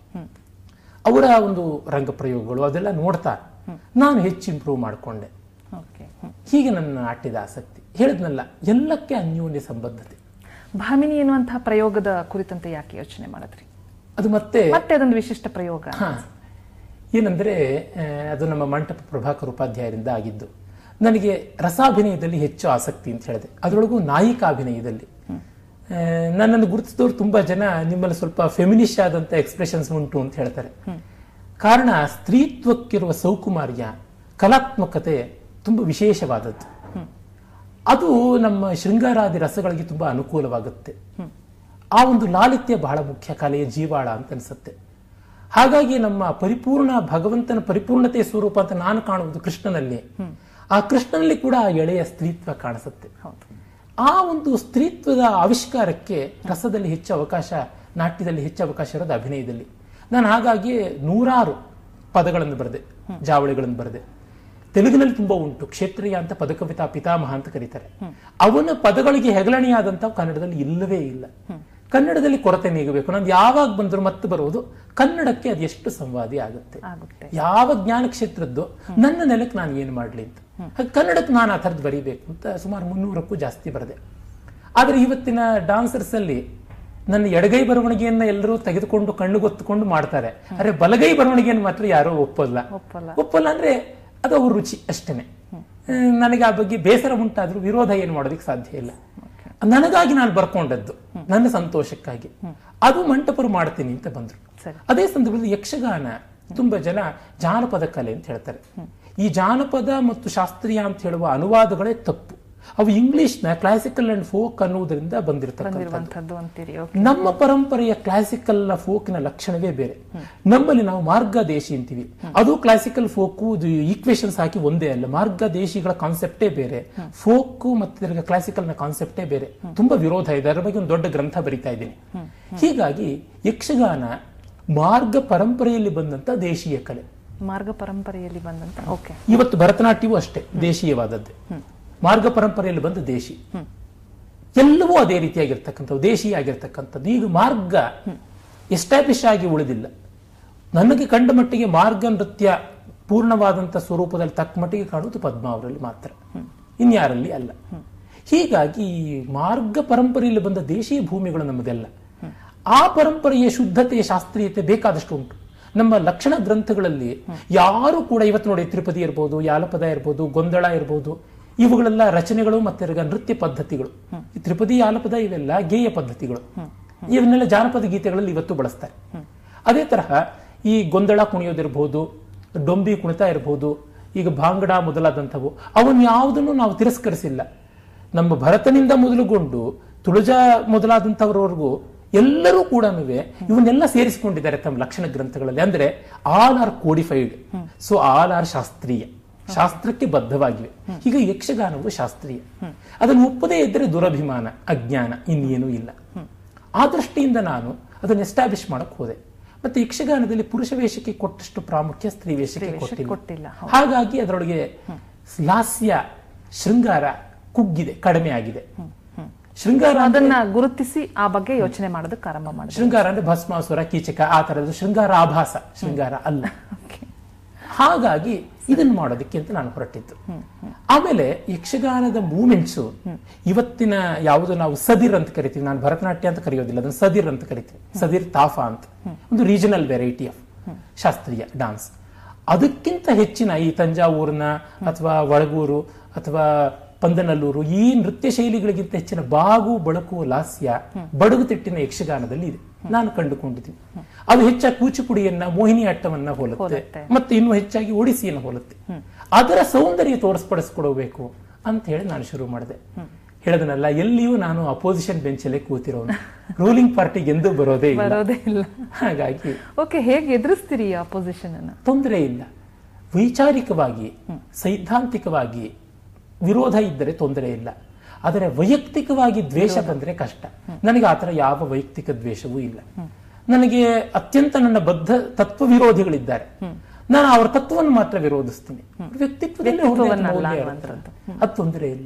ಅವರ ಒಂದು ರಂಗ ಪ್ರಯೋಗಗಳು ಅದೆಲ್ಲ ನೋಡ್ತಾ ನಾನು ಹೆಚ್ಚು ಇಂಪ್ರೂವ್ ಮಾಡಿಕೊಂಡೆ
ಓಕೆ
ಹೀಗೆ ನನ್ನ ನಾಟ್ಯದ ಆಸಕ್ತಿ ಹೇಳಿದ್ನಲ್ಲ ಎಲ್ಲಕ್ಕೆ ಅನ್ಯೋನ್ಯ ಸಂಬದ್ಧತೆ
ಭಾಮಿನಿ ಎನ್ನುವಂತಹ ಪ್ರಯೋಗದ ಕುರಿತಂತೆ ಯಾಕೆ ಯೋಚನೆ ಮಾಡಿದ್ರಿ
ಅದು ಮತ್ತೆ
ಮತ್ತೆ ಅದೊಂದು ವಿಶಿಷ್ಟ ಪ್ರಯೋಗ
ಹಾ ಏನಂದ್ರೆ ಆ, ಅದು ನಮ್ಮ ಮಂಟಪ ಪ್ರಭಾಕರ್ ಉಪಾಧ್ಯಾಯರಿಂದ ಆಗಿದ್ದು ನನಗೆ ರಸಾಭಿನಯದಲ್ಲಿ ಹೆಚ್ಚು ಆಸಕ್ತಿ ಅಂತ ಹೇಳಿದೆ ಅದರೊಳಗೂ ನಾಯಿಕಾಭಿನಯದಲ್ಲಿ ಆ, ನನ್ನನ್ನು ಗುರುತಿಸಿದವರು ತುಂಬಾ ಜನ ನಿಮ್ಮಲ್ಲಿ ಸ್ವಲ್ಪ ಫೆಮಿನಿಶ್ ಆದಂತ ಎಕ್ಸ್ಪ್ರೆಷನ್ಸ್ ಉಂಟು ಅಂತ ಹೇಳ್ತಾರೆ ಕಾರಣ ಸ್ತ್ರೀತ್ವಕ್ಕಿರುವ ಸೌಕುಮಾರ್ಯ ಕಲಾತ್ಮಕತೆ ತುಂಬಾ ವಿಶೇಷವಾದದ್ದು ಅದು ನಮ್ಮ ಶೃಂಗಾರಾದಿ ರಸಗಳಿಗೆ ತುಂಬಾ ಅನುಕೂಲವಾಗುತ್ತೆ ಆ ಒಂದು ಲಾಲಿತ್ಯ ಬಹಳ ಮುಖ್ಯ ಕಲೆಯ ಜೀವಾಳ ಅಂತ ಅನ್ಸುತ್ತೆ ಹಾಗಾಗಿ ನಮ್ಮ ಪರಿಪೂರ್ಣ ಭಗವಂತನ ಪರಿಪೂರ್ಣತೆಯ ಸ್ವರೂಪ ಅಂತ ನಾನು ಕಾಣುವುದು ಕೃಷ್ಣನಲ್ಲಿ ಆ ಕೃಷ್ಣನಲ್ಲಿ ಕೂಡ ಆ ಎಳೆಯ ಸ್ತ್ರೀತ್ವ ಕಾಣಿಸುತ್ತೆ
ಹೌದು
ಆ ಒಂದು ಸ್ತ್ರೀತ್ವದ ಆವಿಷ್ಕಾರಕ್ಕೆ ರಸದಲ್ಲಿ ಹೆಚ್ಚು ಅವಕಾಶ ನಾಟ್ಯದಲ್ಲಿ ಹೆಚ್ಚು ಅವಕಾಶ ಇರೋದು ಅಭಿನಯದಲ್ಲಿ ನಾನು ಹಾಗಾಗಿ ನೂರಾರು ಪದಗಳನ್ನು ಬರೆದೆ ಜಾವಳಿಗಳನ್ನು ಬರೆದೆ ತೆಲುಗಿನಲ್ಲಿ ತುಂಬಾ ಉಂಟು ಕ್ಷೇತ್ರೀಯ ಅಂತ ಪದಕವಿತಾ ಪಿತಾಮಹ ಅಂತ ಕರೀತಾರೆ ಅವನ ಪದಗಳಿಗೆ ಹೆಗಲಣೆಯಾದಂತ ಕನ್ನಡದಲ್ಲಿ ಇಲ್ಲವೇ ಇಲ್ಲ ಕನ್ನಡದಲ್ಲಿ ಕೊರತೆ ನೀಗಬೇಕು ನಾನು ಯಾವಾಗ ಬಂದರೂ ಮತ್ತೆ ಬರುವುದು ಕನ್ನಡಕ್ಕೆ ಅದೆಷ್ಟು ಸಂವಾದಿ ಆಗುತ್ತೆ
ಆಗುತ್ತೆ
ಯಾವ ಜ್ಞಾನ ಕ್ಷೇತ್ರದ್ದು ನನ್ನ ನೆಲಕ್ಕೆ ನಾನು ಏನು ಮಾಡಲಿ ಅಂತ ಹಾಗೆ ಕನ್ನಡಕ್ಕೆ ನಾನು ಆ ಥರದ್ದು ಬರೀಬೇಕು ಅಂತ ಸುಮಾರು ಮುನ್ನೂರಕ್ಕೂ ಜಾಸ್ತಿ ಬರೆದೆ ಆದರೆ ಇವತ್ತಿನ ಡಾನ್ಸರ್ಸ್ ಅಲ್ಲಿ ನನ್ನ ಎಡಗೈ ಬರವಣಿಗೆಯನ್ನ ಎಲ್ಲರೂ ತೆಗೆದುಕೊಂಡು ಕಣ್ಣು ಗೊತ್ತುಕೊಂಡು ಮಾಡ್ತಾರೆ ಅರೆ ಬಲಗೈ ಬರವಣಿಗೆಯನ್ನು ಮಾತ್ರ ಯಾರೂ ಒಪ್ಪಲ್ಲ
ಒಪ್ಪಲ್ಲ
ಒಪ್ಪಲ್ಲ ಅಂದ್ರೆ ಅದು ಅವ್ರ ರುಚಿ ಅಷ್ಟೇನೆ ಆ, ನನಗೆ ಆ ಬಗ್ಗೆ ಬೇಸರ ಉಂಟಾದ್ರೂ ವಿರೋಧ ಏನು ಮಾಡೋದಕ್ಕೆ ಸಾಧ್ಯ ಇಲ್ಲ ನನಗಾಗಿ ನಾನು ಬರ್ಕೊಂಡದ್ದು ನನ್ನ ಸಂತೋಷಕ್ಕಾಗಿ ಅದು ಮಂಟಪರು ಮಾಡ್ತೀನಿ ಅಂತ ಬಂದ್ರು
ಸರಿ.
ಅದೇ ಸಂದರ್ಭದಲ್ಲಿ ಯಕ್ಷಗಾನ ತುಂಬಾ ಜನ ಜಾನಪದ ಕಲೆ ಅಂತ ಹೇಳ್ತಾರೆ ಈ ಜಾನಪದ ಮತ್ತು ಶಾಸ್ತ್ರೀಯ ಅಂತ ಹೇಳುವ ಅನುವಾದಗಳೇ ತಪ್ಪು ಅವು ಇಂಗ್ಲಿಷ್ನ ಕ್ಲಾಸಿಕಲ್ ಅಂಡ್ ಫೋಕ್ ಅನ್ನುವುದರಿಂದ ಬಂದಿರತಕ್ಕಂಥ
ಬಂದಿರುವಂತದ್ದು ಅಂತೀರಿ ಓಕೆ
ನಮ್ಮ ಪರಂಪರೆಯ ಕ್ಲಾಸಿಕಲ್ ಫೋಕ್ನ ಲಕ್ಷಣವೇ ಬೇರೆ ನಮ್ಮಲ್ಲಿ ನಾವು ಮಾರ್ಗದೇಶಿ ಅಂತೀವಿ ಅದು ಕ್ಲಾಸಿಕಲ್ ಫೋಕು ಈಕ್ವೇಶನ್ಸ್ ಹಾಕಿ ಒಂದೇ ಅಲ್ಲ ಮಾರ್ಗದೇಶಿಗಳ ಕಾನ್ಸೆಪ್ಟೇ ಬೇರೆ ಫೋಕು ಮತ್ತೆ ಕ್ಲಾಸಿಕಲ್ ನ ಕಾನ್ಸೆಪ್ಟೇ ಬೇರೆ ತುಂಬಾ ವಿರೋಧ ಇದೆ ಅದರ ಬಗ್ಗೆ ಒಂದು ದೊಡ್ಡ ಗ್ರಂಥ ಬರಿತಾ ಇದ್ದೀನಿ ಹೀಗಾಗಿ ಯಕ್ಷಗಾನ ಮಾರ್ಗ ಪರಂಪರೆಯಲ್ಲಿ ಬಂದಂತ ದೇಶೀಯ ಕಲೆ
ಮಾರ್ಗ ಪರಂಪರೆಯಲ್ಲಿ ಬಂದಂತ ಓಕೆ
ಇವತ್ತು ಭರತನಾಟ್ಯವೂ ಅಷ್ಟೇ ದೇಶೀಯವಾದದ್ದೇ ಮಾರ್ಗ ಪರಂಪರೆಯಲ್ಲಿ ಬಂದ ದೇಶಿ ಎಲ್ಲವೂ ಅದೇ ರೀತಿಯಾಗಿರ್ತಕ್ಕಂಥದ್ದು ದೇಶೀಯ ಆಗಿರ್ತಕ್ಕಂಥದ್ದು ಈಗ ಮಾರ್ಗ ಎಸ್ಟಾಬ್ಲಿಷ್ ಆಗಿ ಉಳಿದಿಲ್ಲ ನನಗೆ ಕಂಡ ಮಟ್ಟಿಗೆ ಮಾರ್ಗ ನೃತ್ಯ ಪೂರ್ಣವಾದಂಥ ಸ್ವರೂಪದಲ್ಲಿ ತಕ್ಕ ಮಟ್ಟಿಗೆ ಕಾಣುವುದು ಪದ್ಮ ಅವರಲ್ಲಿ ಮಾತ್ರ ಇನ್ಯಾರಲ್ಲಿ ಅಲ್ಲ ಹೀಗಾಗಿ ಈ ಮಾರ್ಗ ಪರಂಪರೆಯಲ್ಲಿ ಬಂದ ದೇಶೀಯ ಭೂಮಿಗಳು ನಮ್ಮದೆಲ್ಲ ಆ ಪರಂಪರೆಯ ಶುದ್ಧತೆಯ ಶಾಸ್ತ್ರೀಯತೆ ಬೇಕಾದಷ್ಟು ಉಂಟು ನಮ್ಮ ಲಕ್ಷಣ ಗ್ರಂಥಗಳಲ್ಲಿ ಯಾರು ಕೂಡ ಇವತ್ತು ನೋಡಿ ತ್ರಿಪದಿ ಇರ್ಬೋದು ಯಾಲಪದ ಇರ್ಬೋದು ಗೊಂದಳ ಇರ್ಬೋದು ಇವುಗಳೆಲ್ಲ ರಚನೆಗಳು ಮತ್ತೆ ಇವಾಗ ನೃತ್ಯ ಪದ್ಧತಿಗಳು ಈ ತ್ರಿಪದಿ ಯಾಲಪದ ಇವೆಲ್ಲ ಗೇಯ ಪದ್ಧತಿಗಳು ಇವನ್ನೆಲ್ಲ ಜಾನಪದ ಗೀತೆಗಳಲ್ಲಿ ಇವತ್ತು ಬಳಸ್ತಾರೆ ಅದೇ ತರಹ ಈ ಗೊಂದಳ ಕುಣಿಯೋದಿರ್ಬೋದು ಡೊಂಬಿ ಕುಣಿತ ಇರ್ಬೋದು ಈಗ ಭಾಂಗಡ ಮೊದಲಾದಂಥವು ಅವನ್ ಯಾವುದನ್ನು ನಾವು ತಿರಸ್ಕರಿಸಿಲ್ಲ ನಮ್ಮ ಭರತನಿಂದ ಮೊದಲುಗೊಂಡು ತುಳಜ ಮೊದಲಾದಂಥವರವರೆಗೂ ಎಲ್ಲರೂ ಕೂಡ ಇವನ್ನೆಲ್ಲ ಸೇರಿಸಿಕೊಂಡಿದ್ದಾರೆ ತಮ್ಮ ಲಕ್ಷಣ ಗ್ರಂಥಗಳಲ್ಲಿ ಅಂದ್ರೆ all are codified so all are ಶಾಸ್ತ್ರೀಯ ಶಾಸ್ತ್ರಕ್ಕೆ ಬದ್ಧವಾಗಿವೆ ಈಗ ಯಕ್ಷಗಾನವು ಶಾಸ್ತ್ರೀಯ ಅದನ್ನು ಒಪ್ಪದೇ ಇದ್ದರೆ ದುರಭಿಮಾನ ಅಜ್ಞಾನ ಇನ್ನೇನೂ ಇಲ್ಲ ಆ ದೃಷ್ಟಿಯಿಂದ ನಾನು ಅದನ್ನು ಎಸ್ಟಾಬ್ಲಿಷ್ ಮಾಡಕ್ ಹೋದೆ ಮತ್ತೆ ಯಕ್ಷಗಾನದಲ್ಲಿ ಪುರುಷ ವೇಷಕ್ಕೆ ಕೊಟ್ಟಷ್ಟು ಪ್ರಾಮುಖ್ಯ ಸ್ತ್ರೀ ವೇಷಕ್ಕೆ
ವೇಷಕ್ಕೆ
ಕೊಟ್ಟಿಲ್ಲ
ಕೊಟ್ಟಿಲ್ಲ, ಹೌದು.
ಹಾಗಾಗಿ ಅದರೊಳಗೆ ಲಾಸ್ಯ ಶೃಂಗಾರ ಕುಗ್ಗಿದೆ ಕಡಿಮೆ ಆಗಿದೆ ಶೃಂಗಾರ ಅಂದ್ರೆ
ಅದನ್ನ ಗುರುತಿಸಿ ಆ ಬಗ್ಗೆ ಯೋಚನೆ ಮಾಡೋದಕ್ಕೆ ಆರಂಭ ಮಾಡಿದ್ರು
ಶೃಂಗಾರ ಅಂದ್ರೆ ಭಸ್ಮಾಸುರ ಕೀಚಕ ಆ ತರದ್ದು ಶೃಂಗಾರ ಆಭಾಸ ಶೃಂಗಾರ ಅಲ್ಲ ಹಾಗಾಗಿ ಇದನ್ನು ಮಾಡೋದಕ್ಕೆ ಅಂತ ನಾನು ಹೊರಟಿದ್ದು ಆಮೇಲೆ ಯಕ್ಷಗಾನದ ಮೂಮೆಂಟ್ಸ್ ಇವತ್ತಿನ ಯಾವುದು ನಾವು ಸದಿರ್ ಅಂತ ಕರಿತೀವಿ ನಾನು ಭರತನಾಟ್ಯ ಅಂತ ಕರೆಯೋದಿಲ್ಲ ಅದನ್ನು ಸದಿರ್ ಅಂತ ಕರಿತೀವಿ ಸದಿರ್ ತಾಫಾ ಅಂತ ಒಂದು ರೀಜನಲ್ ವೆರೈಟಿ ಆಫ್ ಶಾಸ್ತ್ರೀಯ ಡಾನ್ಸ್ ಅದಕ್ಕಿಂತ ಹೆಚ್ಚಿನ ಈ ತಂಜಾವೂರಿನ ಅಥವಾ ಒಳಗೂರು ಅಥವಾ ಪಂದನಲ್ಲೂರು ಈ ನೃತ್ಯ ಶೈಲಿಗಳಿಗಿಂತ ಹೆಚ್ಚಿನ ಬಾಗು ಬಳಕು ಲಾಸ್ಯ ಬಡಗುತಿಟ್ಟಿನ ಯಕ್ಷಗಾನದಲ್ಲಿ ಇದೆ ನಾನು ಕಂಡುಕೊಂಡಿದ್ದೀನಿ ಅದು ಹೆಚ್ಚಾಗಿ ಕೂಚಿಪುಡಿಯನ್ನ ಮೋಹಿನಿ ಆಟ್ಟವನ್ನ ಹೋಲುತ್ತೆ
ಹೋಲುತ್ತೆ.
ಮತ್ತೆ ಇನ್ನು ಹೆಚ್ಚಾಗಿ ಒಡಿಸಿಯನ್ನು ಹೋಲುತ್ತೆ ಅದರ ಸೌಂದರ್ಯ ತೋರಿಸ್ಪಡಿಸ್ಕೊಡಬೇಕು ಅಂತ ಹೇಳಿ ನಾನು ಶುರು ಮಾಡಿದೆ ಹೇಳದನಲ್ಲ ಎಲ್ಲಿಯೂ ನಾನು ಅಪೋಸಿಷನ್ ಬೆಂಚಲ್ಲೇ ಕೂತಿರೋನು ರೂಲಿಂಗ್ ಪಾರ್ಟಿಗೆ ಎಂದೂ ಬರೋದೇ ಇಲ್ಲ
ಬರೋದೇ ಇಲ್ಲ
ಹಾಗಾಗಿ
ಓಕೆ ಹೇಗೆ ಎದುರಿಸ್ತೀರಿ ಈ ಅಪೋಸಿಷನ್ ಅನ್ನ
ತೊಂದರೆ ಇಲ್ಲ ವೈಚಾರಿಕವಾಗಿ ಸೈದ್ಧಾಂತಿಕವಾಗಿ ವಿರೋಧ ಇದ್ದರೆ ತೊಂದರೆ ಇಲ್ಲ ಆದರೆ ವೈಯಕ್ತಿಕವಾಗಿ ದ್ವೇಷ ಬಂದ್ರೆ ಕಷ್ಟ ನನಗೆ ಆತರ ಯಾವ ವೈಯಕ್ತಿಕ ದ್ವೇಷವೂ ಇಲ್ಲ ನನಗೆ ಅತ್ಯಂತ ನನ್ನ ಬದ್ಧ ತತ್ವ ವಿರೋಧಿಗಳಿದ್ದಾರೆ ನಾನು ಅವರ ತತ್ವವನ್ನು ಮಾತ್ರ ವಿರೋಧಿಸ್ತೀನಿ ವ್ಯಕ್ತಿತ್ವದಲ್ಲಿ ಅವ್ರದ್ದೇ
ವ್ಯಕ್ತಿತ್ವವನ್ನಲ್ಲ
ಮೌಲ್ಯ ಇರುತ್ತೆ. ಅದು ತೊಂದರೆ ಇಲ್ಲ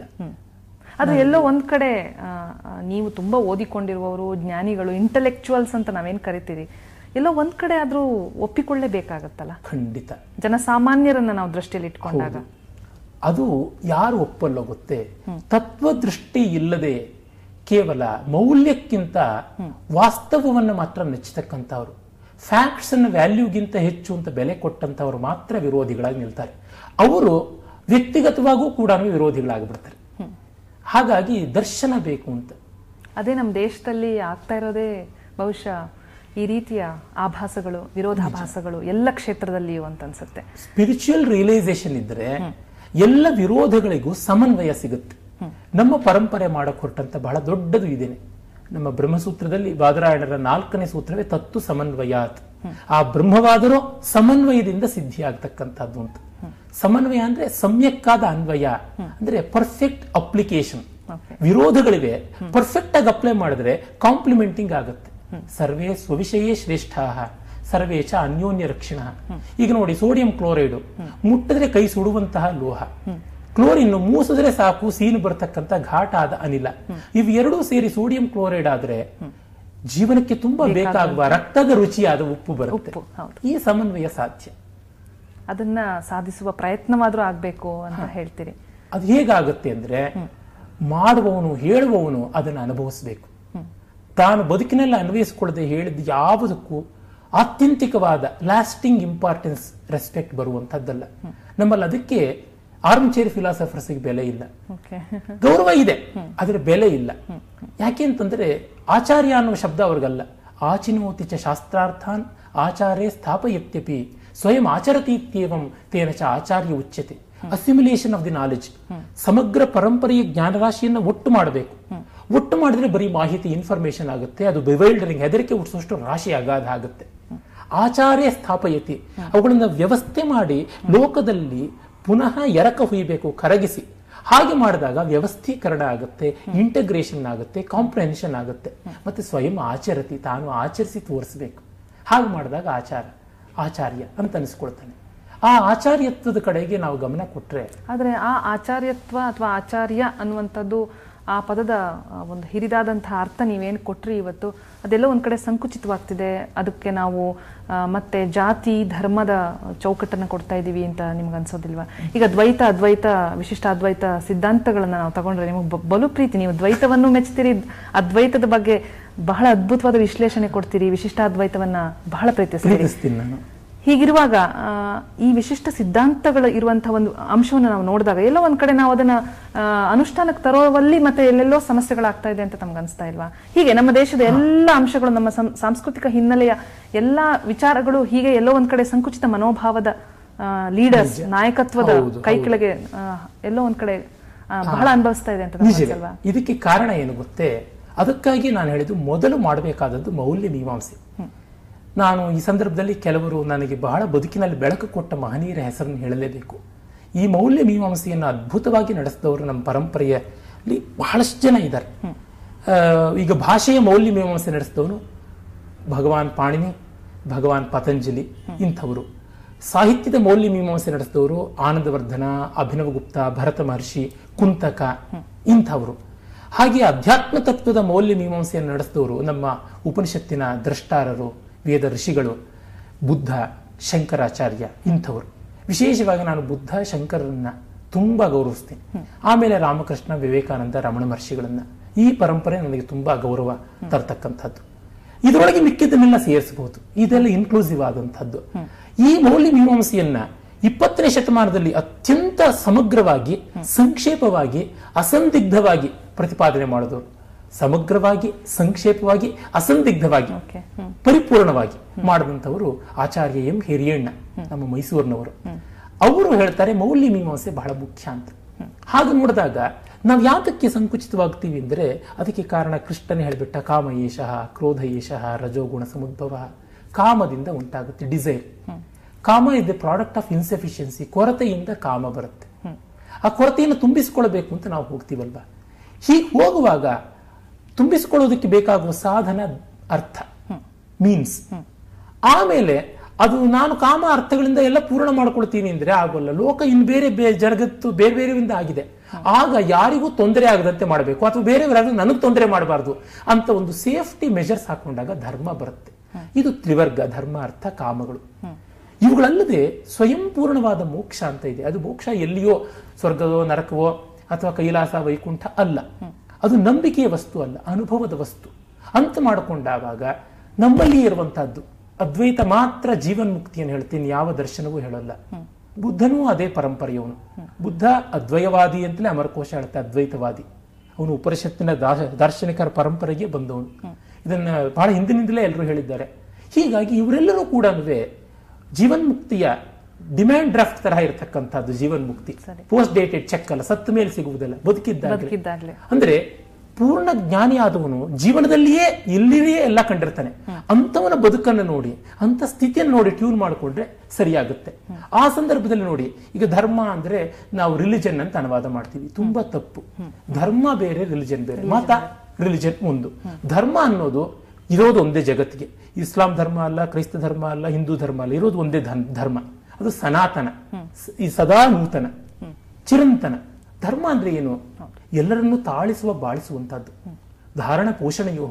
ಅದು ಎಲ್ಲೋ ಒಂದ್ ಕಡೆ ಆ, ಆ, ನೀವು ತುಂಬಾ ಓದಿಕೊಂಡಿರುವವರು ಜ್ಞಾನಿಗಳು ಇಂಟೆಲೆಕ್ಚುವಲ್ಸ್ ಅಂತ ನಾವೇನ್ ಕರಿತೀರಿ ಎಲ್ಲೋ ಒಂದ್ ಕಡೆ ಆದ್ರೂ ಒಪ್ಪಿಕೊಳ್ಳೇಬೇಕಾಗತ್ತಲ್ಲ
ಖಂಡಿತ
ಜನಸಾಮಾನ್ಯರನ್ನ ನಾವು ದೃಷ್ಟಿಯಲ್ಲಿ ಇಟ್ಕೊಂಡಾಗ
ಅದು ಯಾರು ಒಪ್ಪಲ್ಲೋ ಗೊತ್ತೇ ತತ್ವದೃಷ್ಟಿ ಇಲ್ಲದೆ ಕೇವಲ ಮೌಲ್ಯಕ್ಕಿಂತ ವಾಸ್ತವವನ್ನು ಮಾತ್ರ ನೆಚ್ಚತಕ್ಕಂಥವ್ರು ಫ್ಯಾಕ್ಟ್ಸ್ ಅನ್ನ ವ್ಯಾಲ್ಯೂಗಿಂತ ಹೆಚ್ಚು ಅಂತ ಬೆಲೆ ಕೊಟ್ಟಂತವ್ರು ಮಾತ್ರ ವಿರೋಧಿಗಳಾಗಿ ನಿಲ್ತಾರೆ ಅವರು ವ್ಯಕ್ತಿಗತವಾಗೂ ಕೂಡ ವಿರೋಧಿಗಳಾಗ್ಬಿಡ್ತಾರೆ ಹಾಗಾಗಿ ದರ್ಶನ ಬೇಕು ಅಂತ
ಅದೇ ನಮ್ಮ ದೇಶದಲ್ಲಿ ಆಗ್ತಾ ಇರೋದೇ ಬಹುಶಃ ಈ ರೀತಿಯ ಆಭಾಸಗಳು ವಿರೋಧಾಭಾಸಗಳು ಎಲ್ಲ ಕ್ಷೇತ್ರದಲ್ಲಿಯೂ ಅಂತ ಅನ್ಸುತ್ತೆ
ಸ್ಪಿರಿಚುವಲ್ ರಿಯಲೈಸೇಷನ್ ಇದ್ರೆ ಎಲ್ಲ ವಿರೋಧಗಳಿಗೂ ಸಮನ್ವಯ ಸಿಗುತ್ತೆ ನಮ್ಮ ಪರಂಪರೆ ಮಾಡಕ್ ಹೊರಟಂತ ಬಹಳ ದೊಡ್ಡದು ಇದೇನೆ ನಮ್ಮ ಬ್ರಹ್ಮಸೂತ್ರದಲ್ಲಿ ಬಾದರಾಯಣರ ನಾಲ್ಕನೇ ಸೂತ್ರವೇ ತತ್ತು ಸಮನ್ವಯಾತ್ ಆ ಬ್ರಹ್ಮವಾದರೂ ಸಮನ್ವಯದಿಂದ ಸಿದ್ಧಿ ಆಗ್ತಕ್ಕಂಥದ್ದು ಅಂತ ಸಮನ್ವಯ ಅಂದ್ರೆ ಸಮ್ಯಕ್ಕಾದ ಅನ್ವಯ ಅಂದ್ರೆ ಪರ್ಫೆಕ್ಟ್ ಅಪ್ಲಿಕೇಶನ್
Okay.
ವಿರೋಧಗಳಿವೆ ಪರ್ಫೆಕ್ಟ್ ಆಗಿ ಅಪ್ಲೈ ಮಾಡಿದ್ರೆ ಕಾಂಪ್ಲಿಮೆಂಟಿಂಗ್ ಆಗುತ್ತೆ ಸರ್ವೇ ಸ್ವವಿಷಯೇ ಶ್ರೇಷ್ಠ ಸರ್ವೇ ಚ ಅನ್ಯೋನ್ಯ ರಕ್ಷಣ ಈಗ ನೋಡಿ ಸೋಡಿಯಂ ಕ್ಲೋರೈಡ್ ಮುಟ್ಟಿದ್ರೆ ಕೈ ಸುಡುವಂತಹ ಲೋಹ ಕ್ಲೋರಿನ್ ಮೂಸಿದ್ರೆ ಸಾಕು ಸೀನು ಬರ್ತಕ್ಕಂಥ ಘಾಟಾದ ಅನಿಲ ಇವು ಎರಡೂ ಸೇರಿ ಸೋಡಿಯಂ ಕ್ಲೋರೈಡ್ ಆದ್ರೆ ಜೀವನಕ್ಕೆ ತುಂಬಾ ಬೇಕಾಗುವ ರಕ್ತದ ರುಚಿಯಾದ ಉಪ್ಪು ಬರುತ್ತೆ
ಉಪ್ಪು, ಹೌದು.
ಈ ಸಮನ್ವಯ ಸಾಧ್ಯ
ಅದನ್ನ ಸಾಧಿಸುವ ಪ್ರಯತ್ನವಾದ್ರೂ ಆಗ್ಬೇಕು ಅಂತ ಹೇಳ್ತೀರಿ
ಅದು ಹೇಗಾಗುತ್ತೆ ಅಂದ್ರೆ ಮಾಡುವವನು ಹೇಳುವವನು ಅದನ್ನು ಅನುಭವಿಸಬೇಕು ತಾನು ಬದುಕಿನಲ್ಲಿ ಅನ್ವಯಿಸಿಕೊಳ್ಳದೆ ಹೇಳಿದ ಯಾವುದಕ್ಕೂ ಆತ್ಯಂತಿಕವಾದ ಲಾಸ್ಟಿಂಗ್ ಇಂಪಾರ್ಟೆನ್ಸ್ ರೆಸ್ಪೆಕ್ಟ್ ಬರುವಂತದ್ದಲ್ಲ ನಮ್ಮಲ್ಲಿ ಅದಕ್ಕೆ ಆರ್ಮ್ ಚೇರ್ ಫಿಲಾಸಫರ್ಸ್ಗೆ ಬೆಲೆ ಇಲ್ಲ
ಓಕೆ
ಗೌರವ ಇದೆ ಆದರೆ ಬೆಲೆ ಇಲ್ಲ ಯಾಕೆ ಅಂತಂದ್ರೆ ಆಚಾರ್ಯ ಅನ್ನುವ ಶಬ್ದ ಅವ್ರಿಗಲ್ಲ ಆಚಿನೋತಿ ಚ ಶಾಸ್ತ್ರಾರ್ಥಾನ್ ಆಚಾರ್ಯ ಸ್ಥಾಪಯತ್ಯಪಿ ಸ್ವಯಂ ಆಚರತೀತ್ಯೇವಂ ತೇನ ಚ ಆಚಾರ್ಯ ಉಚ್ಯತೆ ಅಸಿಮಿಲೇಷನ್ ಆಫ್ ದಿ ನಾಲೆಜ್ ಸಮಗ್ರ ಪರಂಪರೆಯ ಜ್ಞಾನರಾಶಿಯನ್ನ ಒಟ್ಟು ಮಾಡಬೇಕು ಒಟ್ಟು ಮಾಡಿದ್ರೆ ಬರೀ ಮಾಹಿತಿ ಇನ್ಫಾರ್ಮೇಶನ್ ಆಗುತ್ತೆ ಅದು ಬಿವೈಲ್ಡರಿಂಗ್ ಹೆದರಿಕೆ ಹುಟ್ಟಿಸುವಷ್ಟು ರಾಶಿ ಅಗಾಧ ಆಗುತ್ತೆ ಆಚಾರ್ಯ ಸ್ಥಾಪಯತಿ ಅವುಗಳನ್ನ ವ್ಯವಸ್ಥೆ ಮಾಡಿ ಲೋಕದಲ್ಲಿ ಪುನಃ ಎರಕ ಹುಯ್ಯಬೇಕು ಕರಗಿಸಿ ಹಾಗೆ ಮಾಡಿದಾಗ ವ್ಯವಸ್ಥೀಕರಣ ಆಗುತ್ತೆ ಇಂಟಗ್ರೇಷನ್ ಆಗುತ್ತೆ ಕಾಂಪ್ರಹೆನ್ಷನ್ ಆಗುತ್ತೆ ಮತ್ತೆ ಸ್ವಯಂ ಆಚರತಿ ತಾನು ಆಚರಿಸಿ ತೋರಿಸಬೇಕು ಹಾಗೆ ಮಾಡಿದಾಗ ಆಚಾರ ಆಚಾರ್ಯ ಅಂತ ಅನಿಸ್ಕೊಳ್ತಾನೆ ಆ ಆಚಾರ್ಯತ್ವದ ಕಡೆಗೆ ನಾವು ಗಮನ ಕೊಟ್ರೆ
ಆದರೆ ಆ ಆಚಾರ್ಯತ್ವ ಅಥವಾ ಆಚಾರ್ಯ ಅನ್ನುವಂಥದ್ದು ಆ ಪದದ ಆ, ಒಂದು ಹಿರಿದಾದಂತಹ ಅರ್ಥ ನೀವೇನು ಕೊಟ್ರಿ ಇವತ್ತು ಅದೆಲ್ಲ ಒಂದ್ ಕಡೆ ಸಂಕುಚಿತವಾಗ್ತಿದೆ ಅದಕ್ಕೆ ನಾವು ಆ, ಮತ್ತೆ ಜಾತಿ ಧರ್ಮದ ಚೌಕಟ್ಟನ್ನು ಕೊಡ್ತಾ ಇದ್ದೀವಿ ಅಂತ ನಿಮ್ಗೆ ಅನ್ಸೋದಿಲ್ವಾ ಈಗ ದ್ವೈತ ಅದ್ವೈತ ವಿಶಿಷ್ಟ ಅದ್ವೈತ ಸಿದ್ಧಾಂತಗಳನ್ನ ನಾವು ತಗೊಂಡ್ರೆ ನಿಮಗೆ ಬ- ಬಲು ಪ್ರೀತಿ ನೀವು ದ್ವೈತವನ್ನು ಮೆಚ್ತೀರಿ ಅದ್ವೈತದ ಬಗ್ಗೆ ಬಹಳ ಅದ್ಭುತವಾದ ವಿಶ್ಲೇಷಣೆ ಕೊಡ್ತೀರಿ ವಿಶಿಷ್ಟ ಅದ್ವೈತವನ್ನ ಬಹಳ ಪ್ರೀತಿಸ್ತೀರಿ
ಪ್ರೀತಿಸ್ತೀನಿ ನಾನು
ಹೀಗಿರುವಾಗ ಆ, ಈ ವಿಶಿಷ್ಟ ಸಿದ್ಧಾಂತಗಳು ಇರುವಂತಹ ಒಂದು ಅಂಶವನ್ನು ನಾವು ನೋಡಿದಾಗ ಎಲ್ಲೋ ಒಂದ್ ಕಡೆ ನಾವು ಅದನ್ನ ಆ, ಅನುಷ್ಠಾನಕ್ಕೆ ತರೋವಲ್ಲಿ ಮತ್ತೆ ಎಲ್ಲೆಲ್ಲೋ ಸಮಸ್ಯೆಗಳಾಗ್ತಾ ಇದೆ ಅಂತ ತಮ್ಗೆ ಅನಿಸ್ತಾ ಇಲ್ವಾ ಹೀಗೆ ನಮ್ಮ ದೇಶದ ಎಲ್ಲ ಅಂಶಗಳು ನಮ್ಮ ಸಂ- ಸಾಂಸ್ಕೃತಿಕ ಹಿನ್ನೆಲೆಯ ಎಲ್ಲಾ ವಿಚಾರಗಳು ಹೀಗೆ ಎಲ್ಲೋ ಒಂದ್ ಕಡೆ ಸಂಕುಚಿತ ಮನೋಭಾವದ ಲೀಡರ್ಸ್ ನಾಯಕತ್ವದ
ಹೌದು,
ಕೈ ಕೆಳಗೆ ಆ, ಎಲ್ಲೋ ಒಂದ್ ಕಡೆ ಆ, ಬಹಳ ಅನುಭವಿಸ್ತಾ ಇದೆ ಅಂತ ತಮ್ಗೆ
ನಿಜವೇ
ಅನ್ಸಲ್ವಾ
ಇದಕ್ಕೆ ಕಾರಣ ಏನು ಗೊತ್ತೇ ಅದಕ್ಕಾಗಿ ನಾನು ಹೇಳಿದ್ದು ಮೊದಲು ಮಾಡಬೇಕಾದದ್ದು ಮೌಲ್ಯ ಮೀಮಾಂಸೆ ನಾನು ಈ ಸಂದರ್ಭದಲ್ಲಿ ಕೆಲವರು ನನಗೆ ಬಹಳ ಬದುಕಿನಲ್ಲಿ ಬೆಳಕು ಕೊಟ್ಟ ಮಹನೀಯರ ಹೆಸರನ್ನು ಹೇಳಲೇಬೇಕು ಈ ಮೌಲ್ಯ ಮೀಮಾಂಸೆಯನ್ನು ಅದ್ಭುತವಾಗಿ ನಡೆಸಿದವರು ನಮ್ಮ ಪರಂಪರೆಯಲ್ಲಿ ಬಹಳಷ್ಟು ಜನ ಇದ್ದಾರೆ ಆ, ಈಗ ಭಾಷೆಯ ಮೌಲ್ಯ ಮೀಮಾಂಸೆ ನಡೆಸಿದವನು ಭಗವಾನ್ ಪಾಣಿನಿ ಭಗವಾನ್ ಪತಂಜಲಿ ಇಂಥವರು ಸಾಹಿತ್ಯದ ಮೌಲ್ಯ ಮೀಮಾಂಸೆ ನಡೆಸಿದವರು ಆನಂದವರ್ಧನ ಅಭಿನವಗುಪ್ತ ಭರತ ಮಹರ್ಷಿ ಕುಂತಕ ಇಂಥವರು ಹಾಗೆ ಅಧ್ಯಾತ್ಮ ತತ್ವದ ಮೌಲ್ಯ ಮೀಮಾಂಸೆಯನ್ನು ನಡೆಸಿದವರು ನಮ್ಮ ಉಪನಿಷತ್ತಿನ ದ್ರಷ್ಟಾರರು ವೇದ ಋಷಿಗಳು ಬುದ್ಧ ಶಂಕರಾಚಾರ್ಯ ಇಂಥವರು ವಿಶೇಷವಾಗಿ ನಾನು ಬುದ್ಧ ಶಂಕರನ್ನ ತುಂಬಾ ಗೌರವಿಸ್ತೀನಿ ಆಮೇಲೆ ರಾಮಕೃಷ್ಣ ವಿವೇಕಾನಂದ ರಮಣ ಮಹರ್ಷಿಗಳನ್ನ ಈ ಪರಂಪರೆ ನನಗೆ ತುಂಬಾ ಗೌರವ ತರ್ತಕ್ಕಂಥದ್ದು ಇದರೊಳಗೆ ಮಿಕ್ಕಿದ್ದನ್ನೆಲ್ಲ ಸೇರಿಸಬಹುದು ಇದೆಲ್ಲ ಇನ್ಕ್ಲೂಸಿವ್ ಆದಂಥದ್ದು ಈ ಮೌಲ್ಯ ಮೀಮಾಂಸೆಯನ್ನ ಇಪ್ಪತ್ತನೇ ಶತಮಾನದಲ್ಲಿ ಅತ್ಯಂತ ಸಮಗ್ರವಾಗಿ ಸಂಕ್ಷೇಪವಾಗಿ ಅಸಂದಿಗ್ಧವಾಗಿ ಪ್ರತಿಪಾದನೆ ಮಾಡಿದವರು ಸಮಗ್ರವಾಗಿ ಸಂಕ್ಷೇಪವಾಗಿ ಅಸಂದಿಗ್ಧವಾಗಿ
ಓಕೆ ಹ್ಮ್
ಪರಿಪೂರ್ಣವಾಗಿ ಮಾಡಿದಂಥವರು ಆಚಾರ್ಯ ಎಂ ಹಿರಿಯಣ್ಣ ನಮ್ಮ ಮೈಸೂರಿನವರು ಅವರು ಹೇಳ್ತಾರೆ ಮೌಲ್ಯ ಮೀಮಾಂಸೆ ಬಹಳ ಮುಖ್ಯ ಅಂತ ಹಾಗೆ ನೋಡಿದಾಗ ನಾವು ಯಾತಕ್ಕೆ ಸಂಕುಚಿತವಾಗ್ತೀವಿ ಅಂದ್ರೆ ಅದಕ್ಕೆ ಕಾರಣ ಕೃಷ್ಣನೇ ಹೇಳಿಬಿಟ್ಟ ಕಾಮ ಏಷಃ ಕ್ರೋಧ ಏಷಃ ರಜೋಗುಣ ಸಮುದ್ಭವ ಕಾಮದಿಂದ ಉಂಟಾಗುತ್ತೆ desire kama is the product of insufficiency ಕೊರತೆಯಿಂದ ಕಾಮ ಬರುತ್ತೆ ಆ ಕೊರತೆಯನ್ನು ತುಂಬಿಸಿಕೊಳ್ಬೇಕು ಅಂತ ನಾವು ಹೋಗ್ತೀವಲ್ವಾ ಹೀಗೆ ಹೋಗುವಾಗ ತುಂಬಿಸಿಕೊಳ್ಳೋದಕ್ಕೆ ಬೇಕಾಗುವ ಸಾಧನ ಅರ್ಥ ಮೀನ್ಸ್ ಆಮೇಲೆ ಅದು ನಾನು ಕಾಮ ಅರ್ಥಗಳಿಂದ ಎಲ್ಲ ಪೂರ್ಣ ಮಾಡ್ಕೊಳ್ತೀನಿ ಅಂದ್ರೆ ಆಗೋಲ್ಲ ಲೋಕ ಇನ್ನು ಬೇರೆ ಬೇ- ಜಗತ್ತು ಬೇರೆ ಬೇರೆಯಿಂದ ಆಗಿದೆ ಆಗ ಯಾರಿಗೂ ತೊಂದರೆ ಆಗದಂತೆ ಮಾಡಬೇಕು ಅಥವಾ ಬೇರೆಯವರಾದ್ರೂ ನನಗೆ ತೊಂದರೆ ಮಾಡಬಾರ್ದು ಅಂತ ಒಂದು ಸೇಫ್ಟಿ ಮೆಜರ್ಸ್ ಹಾಕೊಂಡಾಗ ಧರ್ಮ ಬರುತ್ತೆ ಇದು ತ್ರಿವರ್ಗ ಧರ್ಮ ಅರ್ಥ ಕಾಮಗಳು ಇವುಗಳಲ್ಲದೆ ಸ್ವಯಂ ಪೂರ್ಣವಾದ ಮೋಕ್ಷ ಅಂತ ಇದೆ ಅದು ಮೋಕ್ಷ ಎಲ್ಲಿಯೋ ಸ್ವರ್ಗವೋ ನರಕವೋ ಅಥವಾ ಕೈಲಾಸ ವೈಕುಂಠ ಅಲ್ಲ ಅದು ನಂಬಿಕೆಯ ವಸ್ತು ಅಲ್ಲ ಅನುಭವದ ವಸ್ತು ಅಂತ ಮಾಡಿಕೊಂಡಾಗ ನಮ್ಮಲ್ಲಿ ಇರುವಂತಹದ್ದು ಅದ್ವೈತ ಮಾತ್ರ ಜೀವನ್ ಮುಕ್ತಿಯನ್ನು ಹೇಳ್ತೀನಿ ಯಾವ ದರ್ಶನವೂ ಹೇಳಲ್ಲ ಬುದ್ಧನೂ ಅದೇ ಪರಂಪರೆಯವನು ಬುದ್ಧ ಅದ್ವಯವಾದಿ ಅಂತಲೇ ಅಮರಕೋಶ ಹೇಳ್ತಾ ಅದ್ವೈತವಾದಿ ಅವನು ಉಪನಿಷತ್ತಿನ ದಾರ್ಶ- ದಾರ್ಶನಿಕರ ಪರಂಪರೆಗೆ ಬಂದವನು ಇದನ್ನ ಬಹಳ ಹಿಂದಿನಿಂದಲೇ ಎಲ್ಲರೂ ಹೇಳಿದ್ದಾರೆ ಹೀಗಾಗಿ ಇವರೆಲ್ಲರೂ ಕೂಡ ಜೀವನ್ ಮುಕ್ತಿಯ ಡಿಮ್ಯಾಂಡ್ ಡ್ರಾಫ್ಟ್ ತರಹ ಇರತಕ್ಕಂಥದ್ದು ಜೀವನ್ ಮುಕ್ತಿ
ಸರಿ.
ಪೋಸ್ಟ್ ಡೇಟೆಡ್ ಚೆಕ್ ಅಲ್ಲ ಸತ್ತ ಮೇಲೆ ಸಿಗುವುದಲ್ಲ ಬದುಕಿದ್ದಾಗ
ಬದುಕಿದ್ದಾಗ್ಲೇ
ಅಂದ್ರೆ ಪೂರ್ಣ ಜ್ಞಾನಿ ಆದವನು ಜೀವನದಲ್ಲಿಯೇ ಇಲ್ಲಿಯೇ ಎಲ್ಲ ಕಂಡಿರ್ತಾನೆ ಅಂತವನ ಬದುಕನ್ನು ನೋಡಿ ಅಂತ ಸ್ಥಿತಿಯನ್ನು ನೋಡಿ ಟ್ಯೂನ್ ಮಾಡಿಕೊಂಡ್ರೆ ಸರಿಯಾಗುತ್ತೆ ಆ ಸಂದರ್ಭದಲ್ಲಿ ನೋಡಿ ಈಗ ಧರ್ಮ ಅಂದ್ರೆ ನಾವು ರಿಲಿಜನ್ ಅಂತ ಅನುವಾದ ಮಾಡ್ತೀವಿ ತುಂಬಾ ತಪ್ಪು ಧರ್ಮ ಬೇರೆ ರಿಲಿಜನ್ ಬೇರೆ ಮತ ರಿಲಿಜನ್ ಒಂದು ಧರ್ಮ ಅನ್ನೋದು ಇರೋದು ಒಂದೇ ಜಗತ್ತಿಗೆ ಇಸ್ಲಾಂ ಧರ್ಮ ಅಲ್ಲ ಕ್ರೈಸ್ತ ಧರ್ಮ ಅಲ್ಲ ಹಿಂದೂ ಧರ್ಮ ಅಲ್ಲ ಇರೋದು ಒಂದೇ ಧನ್- ಧರ್ಮ ಅದು ಸನಾತನ ಸ- ಈ ಸದಾ ನೂತನ ಚಿರಂತನ ಧರ್ಮ ಅಂದ್ರೆ ಏನು ಎಲ್ಲರನ್ನೂ ತಾಳಿಸುವ ಬಾಳಿಸುವಂತಹದ್ದು ಧಾರಣ ಪೋಷಣೆಯೋ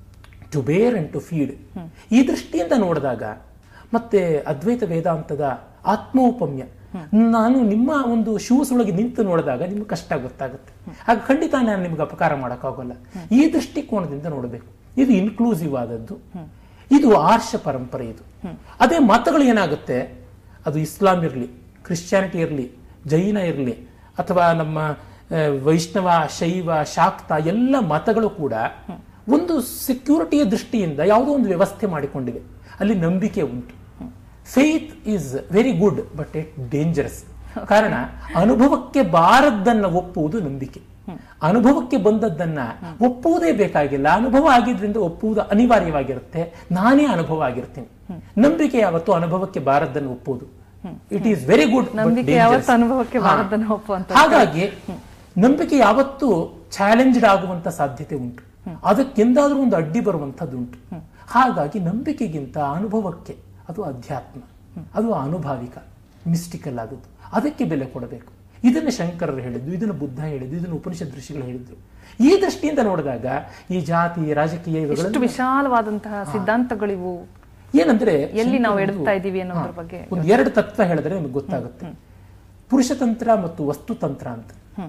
to bear and to feed ಈ ದೃಷ್ಟಿಯಿಂದ ನೋಡಿದಾಗ ಮತ್ತೆ ಅದ್ವೈತ ವೇದಾಂತದ ಆತ್ಮೋಪಮ್ಯ ನಾನು ನಿಮ್ಮ ಒಂದು ಶೂಸ್ ಒಳಗೆ ನಿಂತು ನೋಡಿದಾಗ ನಿಮ್ಗೆ ಕಷ್ಟ ಗೊತ್ತಾಗುತ್ತೆ ಆಗ ಖಂಡಿತ ನಾನು ನಿಮ್ಗೆ ಅಪಕಾರ ಮಾಡೋಕ್ಕಾಗಲ್ಲ ಈ ದೃಷ್ಟಿಕೋನದಿಂದ ನೋಡಬೇಕು ಇದು ಇನ್ಕ್ಲೂಸಿವ್ ಆದದ್ದು ಇದು ಆರ್ಷ ಪರಂಪರೆ ಇದು ಅದೇ ಮತಗಳು ಏನಾಗುತ್ತೆ ಅದು ಇಸ್ಲಾಂ ಇರಲಿ ಕ್ರಿಶ್ಚಿಯಾನಿಟಿ ಇರಲಿ ಜೈನ ಇರಲಿ ಅಥವಾ ನಮ್ಮ ಆ, ವೈಷ್ಣವ ಶೈವ ಶಾಕ್ತ ಎಲ್ಲ ಮತಗಳು ಕೂಡ ಒಂದು ಸೆಕ್ಯೂರಿಟಿಯ ದೃಷ್ಟಿಯಿಂದ ಯಾವುದೋ ಒಂದು ವ್ಯವಸ್ಥೆ ಮಾಡಿಕೊಂಡಿವೆ ಅಲ್ಲಿ ನಂಬಿಕೆ ಉಂಟು faith is very good but it dangerous ಕಾರಣ ಅನುಭವಕ್ಕೆ ಬಾರದ್ದನ್ನ ಒಪ್ಪುವುದು ನಂಬಿಕೆ ಅನುಭವಕ್ಕೆ ಬಂದದ್ದನ್ನ ಒಪ್ಪುವುದೇ ಬೇಕಾಗಿಲ್ಲ ಅನುಭವ ಆಗಿದ್ರಿಂದ ಒಪ್ಪುವುದು ಅನಿವಾರ್ಯವಾಗಿರುತ್ತೆ ನಾನೇ ಅನುಭವ ಆಗಿರ್ತೀನಿ ನಂಬಿಕೆ ಯಾವತ್ತು ಅನುಭವಕ್ಕೆ ಬಾರದ್ದನ್ನು ಒಪ್ಪುವುದು ಇಟ್ ಈಸ್ ವೆರಿ ಗುಡ್
ನಂಬಿಕೆ ಯಾವತ್ತು ಅನುಭವಕ್ಕೆ ಬಾರದ್ದನ್ನು ಒಪ್ಪುವಂಥದ್ದು.
ಹಾಗಾಗಿ ನಂಬಿಕೆ ಯಾವತ್ತೂ ಚಾಲೆಂಜ್ಡ್ ಆಗುವಂತ ಸಾಧ್ಯತೆ ಉಂಟು ಅದಕ್ಕೆಂದಾದ್ರೂ ಒಂದು ಅಡ್ಡಿ ಬರುವಂತದ್ದು ಉಂಟು ಹಾಗಾಗಿ ನಂಬಿಕೆಗಿಂತ ಅನುಭವಕ್ಕೆ ಅದು ಅಧ್ಯಾತ್ಮ ಅದು ಅನುಭಾವಿಕ ಮಿಸ್ಟಿಕಲ್ ಆದದ್ದು ಅದಕ್ಕೆ ಬೆಲೆ ಕೊಡಬೇಕು ಇದನ್ನು ಶಂಕರರು ಹೇಳಿದ್ದು ಇದನ್ನು ಬುದ್ಧ ಹೇಳಿದ್ದು ಇದನ್ನು ಉಪನಿಷತ್ ಋಷಿಗಳು ಹೇಳಿದ್ರು ಈ ದೃಷ್ಟಿಯಿಂದ ನೋಡಿದಾಗ ಈ ಜಾತಿ ರಾಜಕೀಯ
ಎಷ್ಟು
ಇವುಗಳನ್ನು
ವಿಶಾಲವಾದಂತಹ ಸಿದ್ಧಾಂತಗಳಿವು
ಏನಂದ್ರೆ
ಎಲ್ಲಿ ನಾವು
ಶಂಕರರು-
ಎಡುತ್ತಾ ಇದ್ದೀವಿ ಅನ್ನೋದ್ರ
ಹಾ,
ಬಗ್ಗೆ
ಒಂದು ಎರಡು ತತ್ವ ಹೇಳಿದ್ರೆ ನಿಮಗೆ ಗೊತ್ತಾಗುತ್ತೆ ಪುರುಷತಂತ್ರ ಮತ್ತು ವಸ್ತುತಂತ್ರ ಅಂತ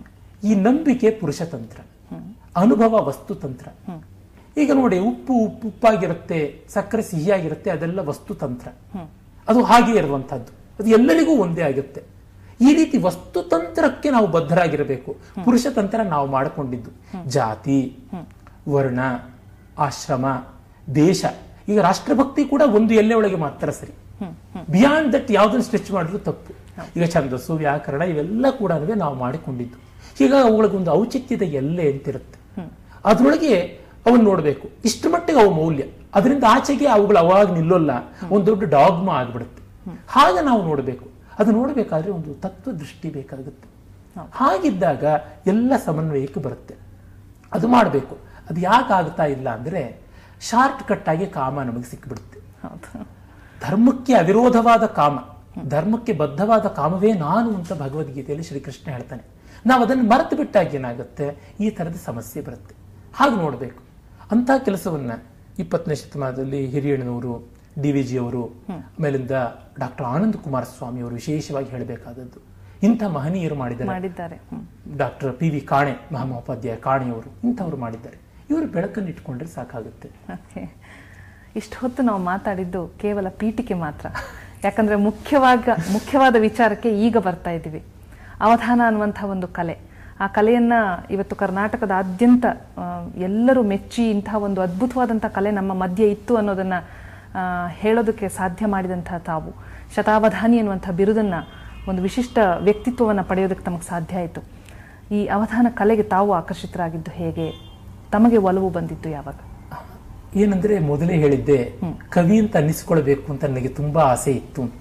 ಈ ನಂಬಿಕೆ ಪುರುಷತಂತ್ರ ಅನುಭವ ವಸ್ತುತಂತ್ರ ಈಗ ನೋಡಿ ಉಪ್ಪು ಉಪ್ಪು ಉಪ್ಪಾಗಿರುತ್ತೆ ಸಕ್ಕರೆ ಸಿಹಿಯಾಗಿರುತ್ತೆ ಅದೆಲ್ಲ ವಸ್ತುತಂತ್ರ ಅದು ಹಾಗೆ ಇರುವಂತಹದ್ದು ಅದು ಎಲ್ಲರಿಗೂ ಒಂದೇ ಆಗುತ್ತೆ ಈ ರೀತಿ ವಸ್ತುತಂತ್ರಕ್ಕೆ ನಾವು ಬದ್ಧರಾಗಿರಬೇಕು ಪುರುಷತಂತ್ರ ನಾವು ಮಾಡಿಕೊಂಡಿದ್ದು ಜಾತಿ ವರ್ಣ ಆಶ್ರಮ ದೇಶ ಈಗ ರಾಷ್ಟ್ರಭಕ್ತಿ ಕೂಡ ಒಂದು ಎಲ್ಲೆ ಒಳಗೆ ಮಾತ್ರ ಸರಿ ಬಿಯಾಂಡ್ ದಟ್ ಯಾವ್ದನ್ನು ಸ್ಟ್ರೆಚ್ ಮಾಡಿದ್ರು ತಪ್ಪು ಈಗ ಛಂದಸ್ಸು ವ್ಯಾಕರಣ ಇವೆಲ್ಲ ಕೂಡ ನಾವು ಮಾಡಿಕೊಂಡಿದ್ದು ಈಗ ಅವುಗಳಿಗೊಂದು ಔಚಿತ್ಯದ ಎಲ್ಲೆ ಅಂತಿರುತ್ತೆ ಅದ್ರೊಳಗೆ ಅವನ್ ನೋಡ್ಬೇಕು ಇಷ್ಟು ಮಟ್ಟಿಗೆ ಅವು ಮೌಲ್ಯ ಅದರಿಂದ ಆಚೆಗೆ ಅವುಗಳು ಅವಾಗ ನಿಲ್ಲೋಲ್ಲ ಒಂದು ದೊಡ್ಡ ಡಾಗ್ಮ ಆಗ್ಬಿಡುತ್ತೆ ಹಾಗೆ ನಾವು ನೋಡಬೇಕು ಅದು ನೋಡಬೇಕಾದ್ರೆ ಒಂದು ತತ್ವ ದೃಷ್ಟಿ ಬೇಕಾಗುತ್ತೆ ಹಾಗಿದ್ದಾಗ ಎಲ್ಲ ಸಮನ್ವಯಕ್ಕೆ ಬರುತ್ತೆ ಅದು ಮಾಡಬೇಕು ಅದು ಯಾಕೆ ಆಗ್ತಾ ಇಲ್ಲ ಅಂದ್ರೆ ಶಾರ್ಟ್ ಕಟ್ ಆಗಿ ಕಾಮ ನಮಗೆ ಸಿಕ್ಕಿಬಿಡುತ್ತೆ
ಹೌದು
ಧರ್ಮಕ್ಕೆ ಅವಿರೋಧವಾದ ಕಾಮ ಧರ್ಮಕ್ಕೆ ಬದ್ಧವಾದ ಕಾಮವೇ ನಾನು ಅಂತ ಭಗವದ್ಗೀತೆಯಲ್ಲಿ ಶ್ರೀಕೃಷ್ಣ ಹೇಳ್ತಾನೆ ನಾವು ಅದನ್ನು ಮರೆತು ಬಿಟ್ಟಾಗ ಏನಾಗುತ್ತೆ ಈ ತರದ ಸಮಸ್ಯೆ ಬರುತ್ತೆ ಹಾಗೆ ನೋಡಬೇಕು ಅಂತ ಕೆಲಸವನ್ನ ಇಪ್ಪತ್ತನೇ ಶತಮಾನದಲ್ಲಿ ಹಿರಿಯಣ್ಣನವರು ಡಿ ವಿ ಜಿ ಅವರು ಆಮೇಲಿಂದ ಡಾಕ್ಟರ್ ಆನಂದ್ ಕುಮಾರ ಸ್ವಾಮಿ ಅವರು ವಿಶೇಷವಾಗಿ ಹೇಳಬೇಕಾದದ್ದು ಇಂಥ ಮಹನೀಯರು ಮಾಡಿದ್ದಾರೆ
ಮಾಡಿದ್ದಾರೆ ಹ್ಮ್.
ಡಾಕ್ಟರ್ ಪಿ ವಿ ಕಾಣೆ ಮಹಾಮಹೋಪಾಧ್ಯಾಯ ಕಾಣೆಯವರು ಇಂಥವ್ರು ಮಾಡಿದ್ದಾರೆ ಇವರು ಬೆಳಕನ್ನು ಇಟ್ಕೊಂಡ್ರೆ ಸಾಕಾಗುತ್ತೆ
ಓಕೆ ಇಷ್ಟು ಹೊತ್ತು ನಾವು ಮಾತಾಡಿದ್ದು ಕೇವಲ ಪೀಠಿಕೆ ಮಾತ್ರ ಯಾಕಂದ್ರೆ ಮುಖ್ಯವಾಗ ಮುಖ್ಯವಾದ ವಿಚಾರಕ್ಕೆ ಈಗ ಬರ್ತಾ ಇದ್ದೀವಿ ಅವಧಾನ ಅನ್ನುವಂತಹ ಒಂದು ಕಲೆ ಆ ಕಲೆಯನ್ನ ಇವತ್ತು ಕರ್ನಾಟಕದಾದ್ಯಂತ ಆ, ಎಲ್ಲರೂ ಮೆಚ್ಚಿ ಇಂತಹ ಒಂದು ಅದ್ಭುತವಾದಂತಹ ಕಲೆ ನಮ್ಮ ಮಧ್ಯೆ ಇತ್ತು ಅನ್ನೋದನ್ನ ಆ, ಹೇಳೋದಕ್ಕೆ ಸಾಧ್ಯ ಮಾಡಿದಂತಹ ತಾವು ಶತಾವಧಾನಿ ಅನ್ನುವಂಥ ಬಿರುದನ್ನ ಒಂದು ವಿಶಿಷ್ಟ ವ್ಯಕ್ತಿತ್ವವನ್ನು ಪಡೆಯೋದಕ್ಕೆ ತಮಗೆ ಸಾಧ್ಯ ಆಯಿತು ಈ ಅವಧಾನ ಕಲೆಗೆ ತಾವು ಆಕರ್ಷಿತರಾಗಿದ್ದು ಹೇಗೆ ತಮಗೆ ಒಲವು ಬಂದಿದ್ದು ಯಾವಾಗ
ಏನಂದ್ರೆ ಮೊದಲೇ ಹೇಳಿದ್ದೆ ಕವಿ ಅಂತ ಅನ್ನಿಸ್ಕೊಳ್ಬೇಕು ಅಂತ ನನಗೆ ತುಂಬಾ ಆಸೆ ಇತ್ತು ಅಂತ